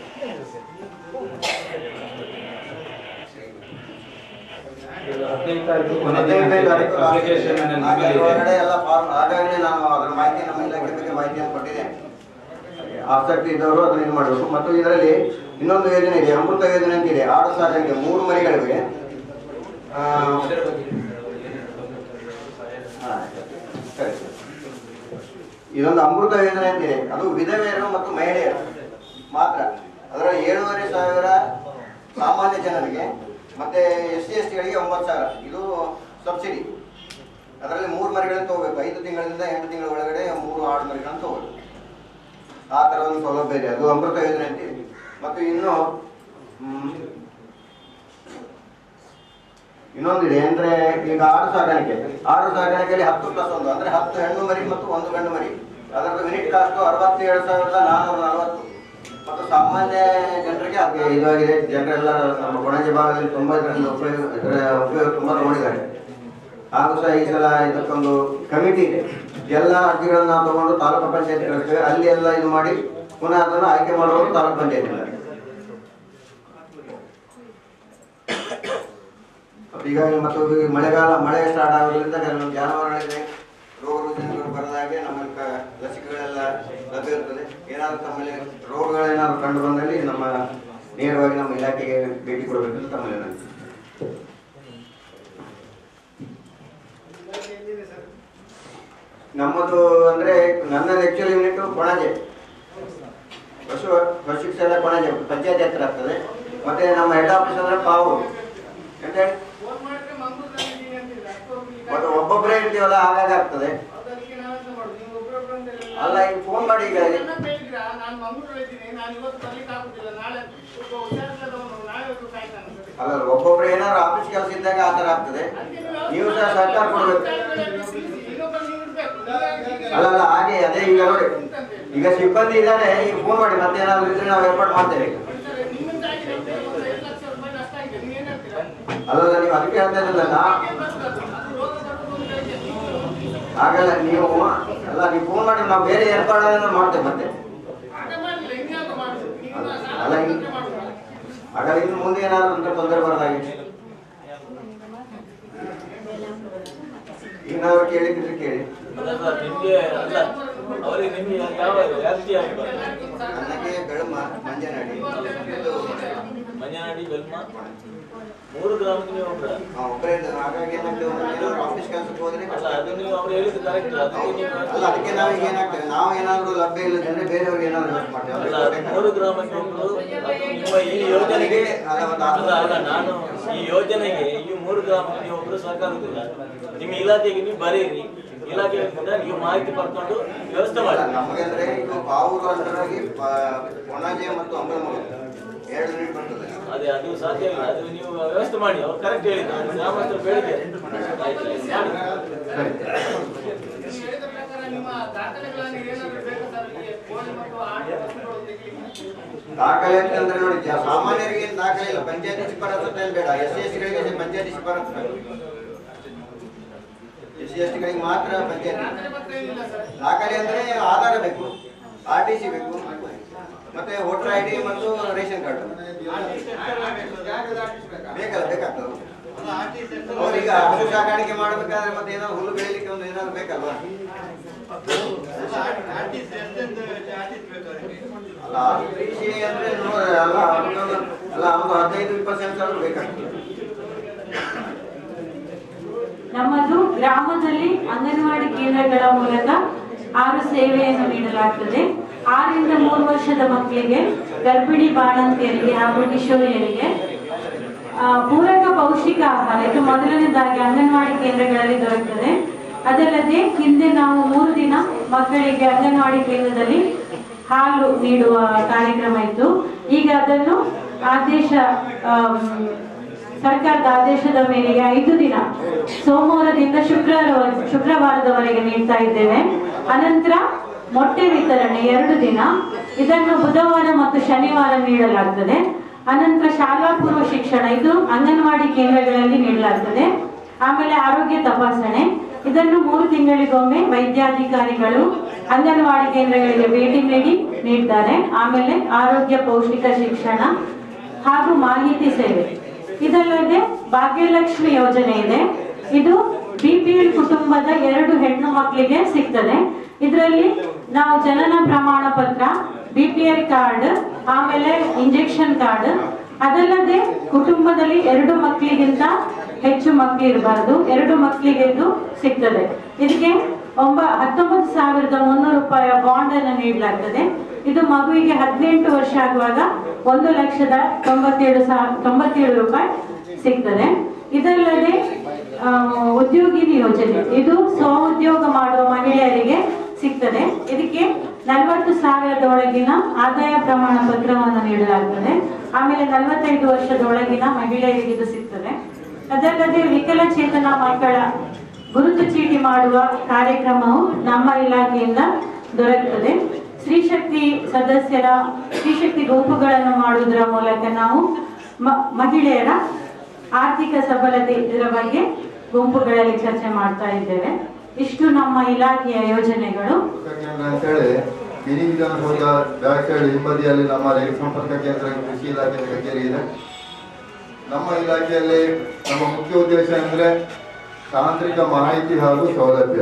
ಹದಿನೈದು ತಾರೀಕು ಕೊನೆ ಹದಿನೈದನೇ ತಾರೀಕು last date. ಅಪ್ಲಿಕೇಶನ್ ಹಾಗೆ ಹೊರಗಡೆ ಎಲ್ಲ ಫಾರ್ಮ್ ಆಗಾಗಲೇ ನಾನು ಅದರ ಮಾಹಿತಿ ನಮ್ಮ ಇಲಾಖೆ ಬಗ್ಗೆ ಮಾಹಿತಿಯನ್ನು ಕೊಟ್ಟಿದ್ದೇನೆ ಆಸಕ್ತಿ ಇದ್ದವರು ಅದನ್ನ ಇದು ಮಾಡಬೇಕು ಮತ್ತು ಇದರಲ್ಲಿ ಇನ್ನೊಂದು ಯೋಜನೆ ಇದೆ ಅಮೃತ ಯೋಜನೆ ಅಂತ ಇದೆ ಆಡು ಸಾಕಾಣಿಕೆ ಮೂರು ಮರಿಗಳಿವೆ ಆ, ಹಾ, ಸರಿ ಸರಿ. ಇದೊಂದು ಅಮೃತ ಯೋಜನೆ ಅಂತ ಇದೆ ಅದು ವಿಧವೆಯರು ಮತ್ತು ಮಹಿಳೆಯರು ಮಾತ್ರ ಅದರಲ್ಲಿ ಏಳೂವರೆ ಸಾವಿರ ಸಾಮಾನ್ಯ ಜನರಿಗೆ ಮತ್ತೆ ಎಸ್ ಸಿ ಎಸ್ ಟಿಗಳಿಗೆ ಒಂಬತ್ತು ಸಾವಿರ ಇದು ಸಬ್ಸಿಡಿ ಅದರಲ್ಲಿ ಮೂರು ಮರಿಗಳನ್ನು ತಗೋಬೇಕು ಐದು ತಿಂಗಳಿಂದ ಎಂಟು ತಿಂಗಳ ಒಳಗಡೆ ಮೂರು ಆರು ಮರಿಗಳನ್ನು ತಗೋಬೇಕು ಆ ಥರ ಒಂದು ಸೌಲಭ್ಯ ಇದೆ ಅದು ಅಮೃತ ಯೋಜನೆ ಅಂತ ಇದೆ ಮತ್ತು ಇನ್ನು ಹ್ಮ್, ಇನ್ನೊಂದಿದೆ ಅಂದ್ರೆ ಈಗ ಆಡು ಸಾಕಾಣಿಕೆ ಆಡು ಸಾಕಾಣಿಕೆಯಲ್ಲಿ ಹತ್ತು ಪ್ಲಸ್ ಒಂದು ಅಂದ್ರೆ ಹತ್ತು ಹೆಣ್ಣು ಮರಿ ಮತ್ತು ಒಂದು ಗಂಡು ಮರಿ ಅದರದ್ದು ಯೂನಿಟ್ ಕಾಸ್ಟ್ ಅರವತ್ತೇಳು ಸಾವಿರದ ನಾನ್ನೂರ ನಲವತ್ತು ಮತ್ತು ಸಾಮಾನ್ಯ ಜನರಿಗೆ ಅದು ಇದಾಗಿದೆ ಜನರೆಲ್ಲ ನಮ್ಮ ಕೊಣಜೆ ಭಾಗದಲ್ಲಿ ತುಂಬಾ ಇದರಿಂದ ಉಪಯೋಗ ಇದರ ಉಪಯೋಗ ತುಂಬಾ ನೋಡಿದ್ದಾರೆ ಹಾಗೂ ಸಹ ಈ ಸಲ ಇದಕ್ಕೊಂದು ಕಮಿಟಿ ಇದೆ ಎಲ್ಲ ಅರ್ಜಿಗಳನ್ನ ನಾವು ತಗೊಂಡು ತಾಲೂಕು ಪಂಚಾಯತ್ ಕಳಿಸ್ತೇವೆ ಅಲ್ಲಿ ಎಲ್ಲ ಇದು ಮಾಡಿ ಪುನಃ ಅದನ್ನು ಆಯ್ಕೆ ಮಾಡುವುದು ತಾಲೂಕು ಪಂಚಾಯತ್ ಈಗ ಮತ್ತು ಈ ಮಳೆಗಾಲ ಮಳೆ ಸ್ಟಾರ್ಟ್ ಆಗೋದ್ರಿಂದ ಕೆಲವೊಂದು ಜಾನುವಾರುಗಳಿದೆ ರೋಗ ರುಜಿನಗಳು ಬರದಾಗೆ ನಮ್ಮಲ್ಲಿ ಕ- ಲಸಿಕೆಗಳೆಲ್ಲ ಲಭ್ಯ ಇರ್ತದೆ ಏನಾದರೂ ತಮ್ಮಲ್ಲಿ ರೋಗಗಳೇನಾದ್ರು ಕಂಡು ಬಂದಲ್ಲಿ ನಮ್ಮ ನೇರವಾಗಿ ನಮ್ಮ ಇಲಾಖೆಗೆ ಭೇಟಿ ಕೊಡಬೇಕಂತ ತಮ್ಮಲ್ಲಿ ವಿನಂತಿ. ನಮ್ಮದು ಅಂದ್ರೆ ನನ್ನದು ಆಕ್ಚುಲಿ ಯೂನಿಟ್ ಕೊಣಜೆ ಪಶು ಪಶು ಶಿಕ್ಷಣ ಕೊಣಜೆ ಪಂಚಾಯತ್ ಹತ್ರ ಆಗ್ತದೆ ಮತ್ತೆ ನಮ್ಮ ಹೆಡ್ ಆಫೀಸ್ ಅಂದ್ರೆ ಪಾವು ಎಂತ ಹೇಳಿ ಮತ್ತೆ ಒಬ್ಬೊಬ್ಬರೇ ಇರ್ತೀವಲ್ಲ ಹಾಗಾಗಿ ಆಗ್ತದೆ ಅಲ್ಲ ಈಗ ಫೋನ್ ಮಾಡಿ ಈಗ ಅಲ್ಲ ಒಬ್ಬೊಬ್ರು ಏನಾದ್ರು ಆಫೀಸ್ ಕೆಲಸ ಇದ್ದಾಗ ಆ ಥರ ಆಗ್ತದೆ ನೀವು ಸಹ ಸರ್ಕಾರ ಕೊಡ್ಬೇಕು ಅಲ್ಲ ಅಲ್ಲ ಹಾಗೆ ಅದೇ ಈಗ ನೋಡಿ ಈಗ ಸಿಬ್ಬಂದಿ ಇದ್ದಾರೆ ಈಗ ಫೋನ್ ಮಾಡಿ ಮತ್ತೆ ಏನಾದ್ರು ಇದ್ರೆ ನಾವು ಏರ್ಪಾಡು ಮಾಡ್ತೇವೆ ಈಗ ಅಲ್ಲಲ್ಲ ನೀವು ಅದಕ್ಕೆ ಹೇಳ್ತಾ ಇದ್ರಲ್ಲ ನಾ- ಹಾಗಲ್ಲ ನೀವು ಅಲ್ಲ ನೀವು ಫೋನ್ ಮಾಡಿ ನಾವು ಬೇರೆ ಏರ್ಪಾಡು ಮಾಡ್ತೇವೆ ಮತ್ತೆ ಅಲ್ಲ ಈಗ ಹಾಗಾದ್ರೆ ಇನ್ನು ಮುಂದೆ ಏನಾದ್ರು ಅಂತ ತೊಂದರೆ ಬರದಾಗಿ ಈಗ ನಾವು ಕೇಳಿದ್ರೆ ಕೇಳಿ ನಿಮ್ಗೆ ಅಲ್ಲ ಅವರಿಗೆ ನಿಮ್ಗೆ ಯಾವ ರಾಜಕೀಯ ನನಗೆ ಬೆಳಮ ಮಂಜನಾಡಿ ಇದು ಮಂಜನಾಡಿ ಬೆಲ್ಮ ಮೂರು ಗ್ರಾಮಕ್ಕೆ ನೀವು ಒಬ್ರ ಆ, ಒಬ್ಬರೇ ಇದ್ದಾರೆ. ಹಾಗಾಗಿ ಏನಾಗ್ತದೆ ಅಂದ್ರೆ ಏನಾದ್ರು ಆಫೀಸ್ ಕೆಲಸಕ್ಕೆ ಹೋದ್ರೆ ಕಷ್ಟ ಅಲ್ಲ ಅದು ನೀವು ಅವ್ರು ಹೇಳಿದ್ದು ಕರೆಕ್ಟ್ ಅದಕ್ಕೆ ನೀವು ಅಲ್ಲ ಅದಕ್ಕೆ ನಾವು ಈಗ ಏನಾಗ್ತದೆ ನಾವು ಏನಾದ್ರು ಲಭ್ಯ ಇಲ್ಲದ್ರೆ ಬೇರೆಯವ್ರಿಗೆ ಏನಾದ್ರು ಹೆಲ್ಪ್ ಮಾಡ್ತೇವೆ ಅಲ್ಲ ಅದಕ್ಕೆ ಮೂರು ಗ್ರಾಮಕ್ಕೆ ಒಬ್ರು ಅದು ನಿಮ್ಮ ಈ ಯೋಜನೆಗೆ ಅಲ್ಲ ಅಲ್ಲ ನಾನು ಈ ಯೋಜನೆಗೆ ಈ ಮೂರು ಗ್ರಾಮಕ್ಕೆ ನೀವು ಒಬ್ರು ಸಹಕರಿಸಿಲ್ಲ ನಿಮ್ಮ ಇಲಾಖೆಗೆ ನೀವು ಬರೀರಿ ಇಲಾಖೆಯಿಂದ ನೀವು ಮಾಹಿತಿ ಪಡ್ಕೊಂಡು ವ್ಯವಸ್ಥೆ ಮಾಡಿ ನಮಗೆ ಅಂದ್ರೆ ಇದು ಬಾವೂರು ಅಂತಾಗಿ ಒಣಜೆ ಮತ್ತು ಅಂಬಲಮಗ ಎರಡು ಯೂನಿಟ್ ಬರ್ತದೆ ಅದೇ ಅದು ಸಾಧ್ಯ ಇಲ್ಲ ಅದು ನೀವು ವ್ಯವಸ್ಥೆ ಮಾಡಿ ಅವ್ರು ಕರೆಕ್ಟ್ ಹೇಳಿದ್ರು ಗ್ರಾಮಸ್ಥರು ಬೇಡಿಕೆ ಆಯ್ತು, ಆಯ್ತು, ಮಾಡಿ. ದಾಖಲೆ ಅಂತಂದ್ರೆ ನೋಡಿ ಜ- ಸಾಮಾನ್ಯರಿಗೆ ಏನ್ ದಾಖಲೆ ಇಲ್ಲ ಪಂಚಾಯತಿ ಶಿಫಾರಸು ಅಂತ ಏನ್ ಬೇಡ ಎಸ್ ಸಿ ಎಸ್ ಗಳಿಗೆ ಪಂಚಾಯತಿ ಶಿಫಾರಸು ಎಸ್ ಸಿ ಎಸ್ ಟಿಗಳಿಗೆ ಮಾತ್ರ ಪಂಚಾಯತಿ ದಾಖಲೆ ಅಂದ್ರೆ ಆಧಾರ ಬೇಕು ಆರ್ ಟಿ ಸಿ ಬೇಕು ಮತ್ತೆ ವೋಟರ್ ಐ ಡಿ ಮತ್ತು ರೇಷನ್ ಕಾರ್ಡ್ ಬೇಕಲ್ಲ ಬೇಕಾಗ್ತದೆ ಅವ್ರೀಗ ಹಸು ಸಾಕಾಣಿಕೆ ಮಾಡಬೇಕಾದ್ರೆ ಮತ್ತೆ ಏನಾದ್ರು ಹುಲ್ಲು ಬೆಳಿಲಿಕ್ಕೆ ಒಂದು ಏನಾದ್ರು ಬೇಕಲ್ವಾ ಅಲ್ಲ ಕೃಷಿ ಅಂದ್ರೆ ನೋಡಿ ಅಲ್ಲ ಅದಕ್ಕೊಂದು- ಅಲ್ಲ ಒಂದು ಹದಿನೈದು ಇಪ್ಪತ್ತು ಸೆಂಟ್ಸ್ ಆದ್ರೂ ಬೇಕಾಗ್ತದೆ ನಮ್ಮದು ಗ್ರಾಮದಲ್ಲಿ ಅಂಗನವಾಡಿ ಕೇಂದ್ರಗಳ ಮೂಲಕ ಆರು ಸೇವೆಯನ್ನು ನೀಡಲಾಗ್ತದೆ ಆರರಿಂದ ಮೂರು ವರ್ಷದ ಮಕ್ಕಳಿಗೆ ಗರ್ಭಿಣಿ ಬಾಣಂತಿಯರಿಗೆ ಹಾಗೂ ಕಿಶೋರಿಯರಿಗೆ ಆ, ಪೂರಕ ಪೌಷ್ಟಿಕ ಆಹಾರ ಇದು ಮೊದಲನೇದಾಗಿ ಅಂಗನವಾಡಿ ಕೇಂದ್ರಗಳಲ್ಲಿ ದೊರೆಯುತ್ತದೆ ಅದಲ್ಲದೆ ಹಿಂದೆ ನಾವು ಮೂರು ದಿನ ಮಕ್ಕಳಿಗೆ ಅಂಗನವಾಡಿ ಕೇಂದ್ರದಲ್ಲಿ ಹಾಲು ನೀಡುವ ಕಾರ್ಯಕ್ರಮ ಇತ್ತು ಈಗ ಅದನ್ನು ಆದೇಶ ಆಮ್, ಸರ್ಕಾರದ ಆದೇಶದ ಮೇರೆಗೆ ಐದು ದಿನ ಸೋಮವಾರದಿಂದ ಶುಕ್ರವಾರ ಶುಕ್ರವಾರದವರೆಗೆ ನೀಡ್ತಾ ಇದ್ದೇವೆ ಅನಂತರ ಮೊಟ್ಟೆ ವಿತರಣೆ ಎರಡು ದಿನ ಇದನ್ನು ಬುಧವಾರ ಮತ್ತು ಶನಿವಾರ ನೀಡಲಾಗ್ತದೆ ಅನಂತರ ಶಾಲಾ ಪೂರ್ವ ಶಿಕ್ಷಣ ಇದು ಅಂಗನವಾಡಿ ಕೇಂದ್ರಗಳಲ್ಲಿ ನೀಡಲಾಗ್ತದೆ ಆಮೇಲೆ ಆರೋಗ್ಯ ತಪಾಸಣೆ ಇದನ್ನು ಮೂರು ತಿಂಗಳಿಗೊಮ್ಮೆ ವೈದ್ಯಾಧಿಕಾರಿಗಳು ಅಂಗನವಾಡಿ ಕೇಂದ್ರಗಳಿಗೆ ಭೇಟಿ ನೀಡಿ ನೀಡ್ತಾರೆ ಆಮೇಲೆ ಆರೋಗ್ಯ ಪೌಷ್ಟಿಕ ಶಿಕ್ಷಣ ಹಾಗೂ ಮಾಹಿತಿ ಸೇವೆ ಇದಲ್ಲದೆ ಭಾಗ್ಯಲಕ್ಷ್ಮಿ ಯೋಜನೆ ಇದೆ ಇದು ಬಿಪಿಎಲ್ ಕುಟುಂಬದ ಎರಡು ಹೆಣ್ಣು ಮಕ್ಕಳಿಗೆ ಸಿಗ್ತದೆ ಇದರಲ್ಲಿ ನಾವು ಜನನ ಪ್ರಮಾಣ ಪತ್ರ ಬಿಪಿಎಲ್ ಕಾರ್ಡ್ ಆಮೇಲೆ ಇಂಜೆಕ್ಷನ್ ಕಾರ್ಡ್ ಅದಲ್ಲದೆ ಕುಟುಂಬದಲ್ಲಿ ಎರಡು ಮಕ್ಕಳಿಗಿಂತ ಹೆಚ್ಚು ಮಕ್ಕಳು ಇರಬಾರ್ದು ಎರಡು ಮಕ್ಕಳಿಗೆ ಇದು ಸಿಗ್ತದೆ ಇದಕ್ಕೆ ಒಂಬ ಹತ್ತೊಂಬತ್ತು ಸಾವಿರದ ಮುನ್ನೂರು ರೂಪಾಯಿಯ ಬಾಂಡ್ ಅನ್ನು ನೀಡಲಾಗ್ತದೆ ಇದು ಮಗುವಿಗೆ ಹದಿನೆಂಟು ವರ್ಷ ಆಗುವಾಗ ಒಂದು ಲಕ್ಷದ ತೊಂಬತ್ತೇಳು ಸಾವಿರ ತೊಂಬತ್ತೇಳು ರೂಪಾಯಿ ಸಿಗ್ತದೆ ಇದಲ್ಲದೆ ಆ, ಉದ್ಯೋಗಿನಿ ಯೋಜನೆ ಇದು ಸ್ವಉದ್ಯೋಗ ಮಾಡುವ ಮಹಿಳೆಯರಿಗೆ ಸಿಗ್ತದೆ ಇದಕ್ಕೆ ನಲವತ್ತು ಸಾವಿರದ ಒಳಗಿನ ಆದಾಯ ಪ್ರಮಾಣ ಪತ್ರವನ್ನು ನೀಡಲಾಗ್ತದೆ ಆಮೇಲೆ ನಲವತ್ತೈದು ವರ್ಷದ ಒಳಗಿನ ಮಹಿಳೆಯರಿಗೆ ಇದು ಸಿಗ್ತದೆ ಅದಲ್ಲದೆ ವಿಕಲಚೇತನ ಮಕ್ಕಳ ಗುರುತು ಚೀಟಿ ಮಾಡುವ ಕಾರ್ಯಕ್ರಮವು ನಮ್ಮ ಇಲಾಖೆಯಿಂದ ದೊರಕುತ್ತದೆ ಸ್ತ್ರೀಶಕ್ತಿ ಸದಸ್ಯರ ಸ್ತ್ರೀಶಕ್ತಿ ಗುಂಪುಗಳನ್ನು ಮಾಡುವುದರ ಮೂಲಕ ನಾವು ಮ- ಮಹಿಳೆಯರ ಆರ್ಥಿಕ ಸಬಲತೆ ಇದರ ಬಗ್ಗೆ ಗುಂಪುಗಳಲ್ಲಿ ಚರ್ಚೆ ಮಾಡ್ತಾ ಇದ್ದೇವೆ ಇಷ್ಟು ನಮ್ಮ ಇಲಾಖೆಯ ಯೋಜನೆಗಳು ಕೇಂದ್ರ ಅಂತೇಳಿ ಮಿನಿ ವಿಧಾನಸೌಧ ಬ್ಯಾಕ್ ಸೈಡ್ ಹಿಂಬದಿಯಲ್ಲಿ ನಮ್ಮ ರೈತ ಸಂಪರ್ಕ ಕೇಂದ್ರ ಕೃಷಿ ಇಲಾಖೆ ಕಚೇರಿ ಇದೆ ನಮ್ಮ ಇಲಾಖೆಯಲ್ಲಿ ನಮ್ಮ ಮುಖ್ಯ ಉದ್ದೇಶ ಅಂದ್ರೆ ತಾಂತ್ರಿಕ ಮಾಹಿತಿ ಹಾಗೂ ಸೌಲಭ್ಯ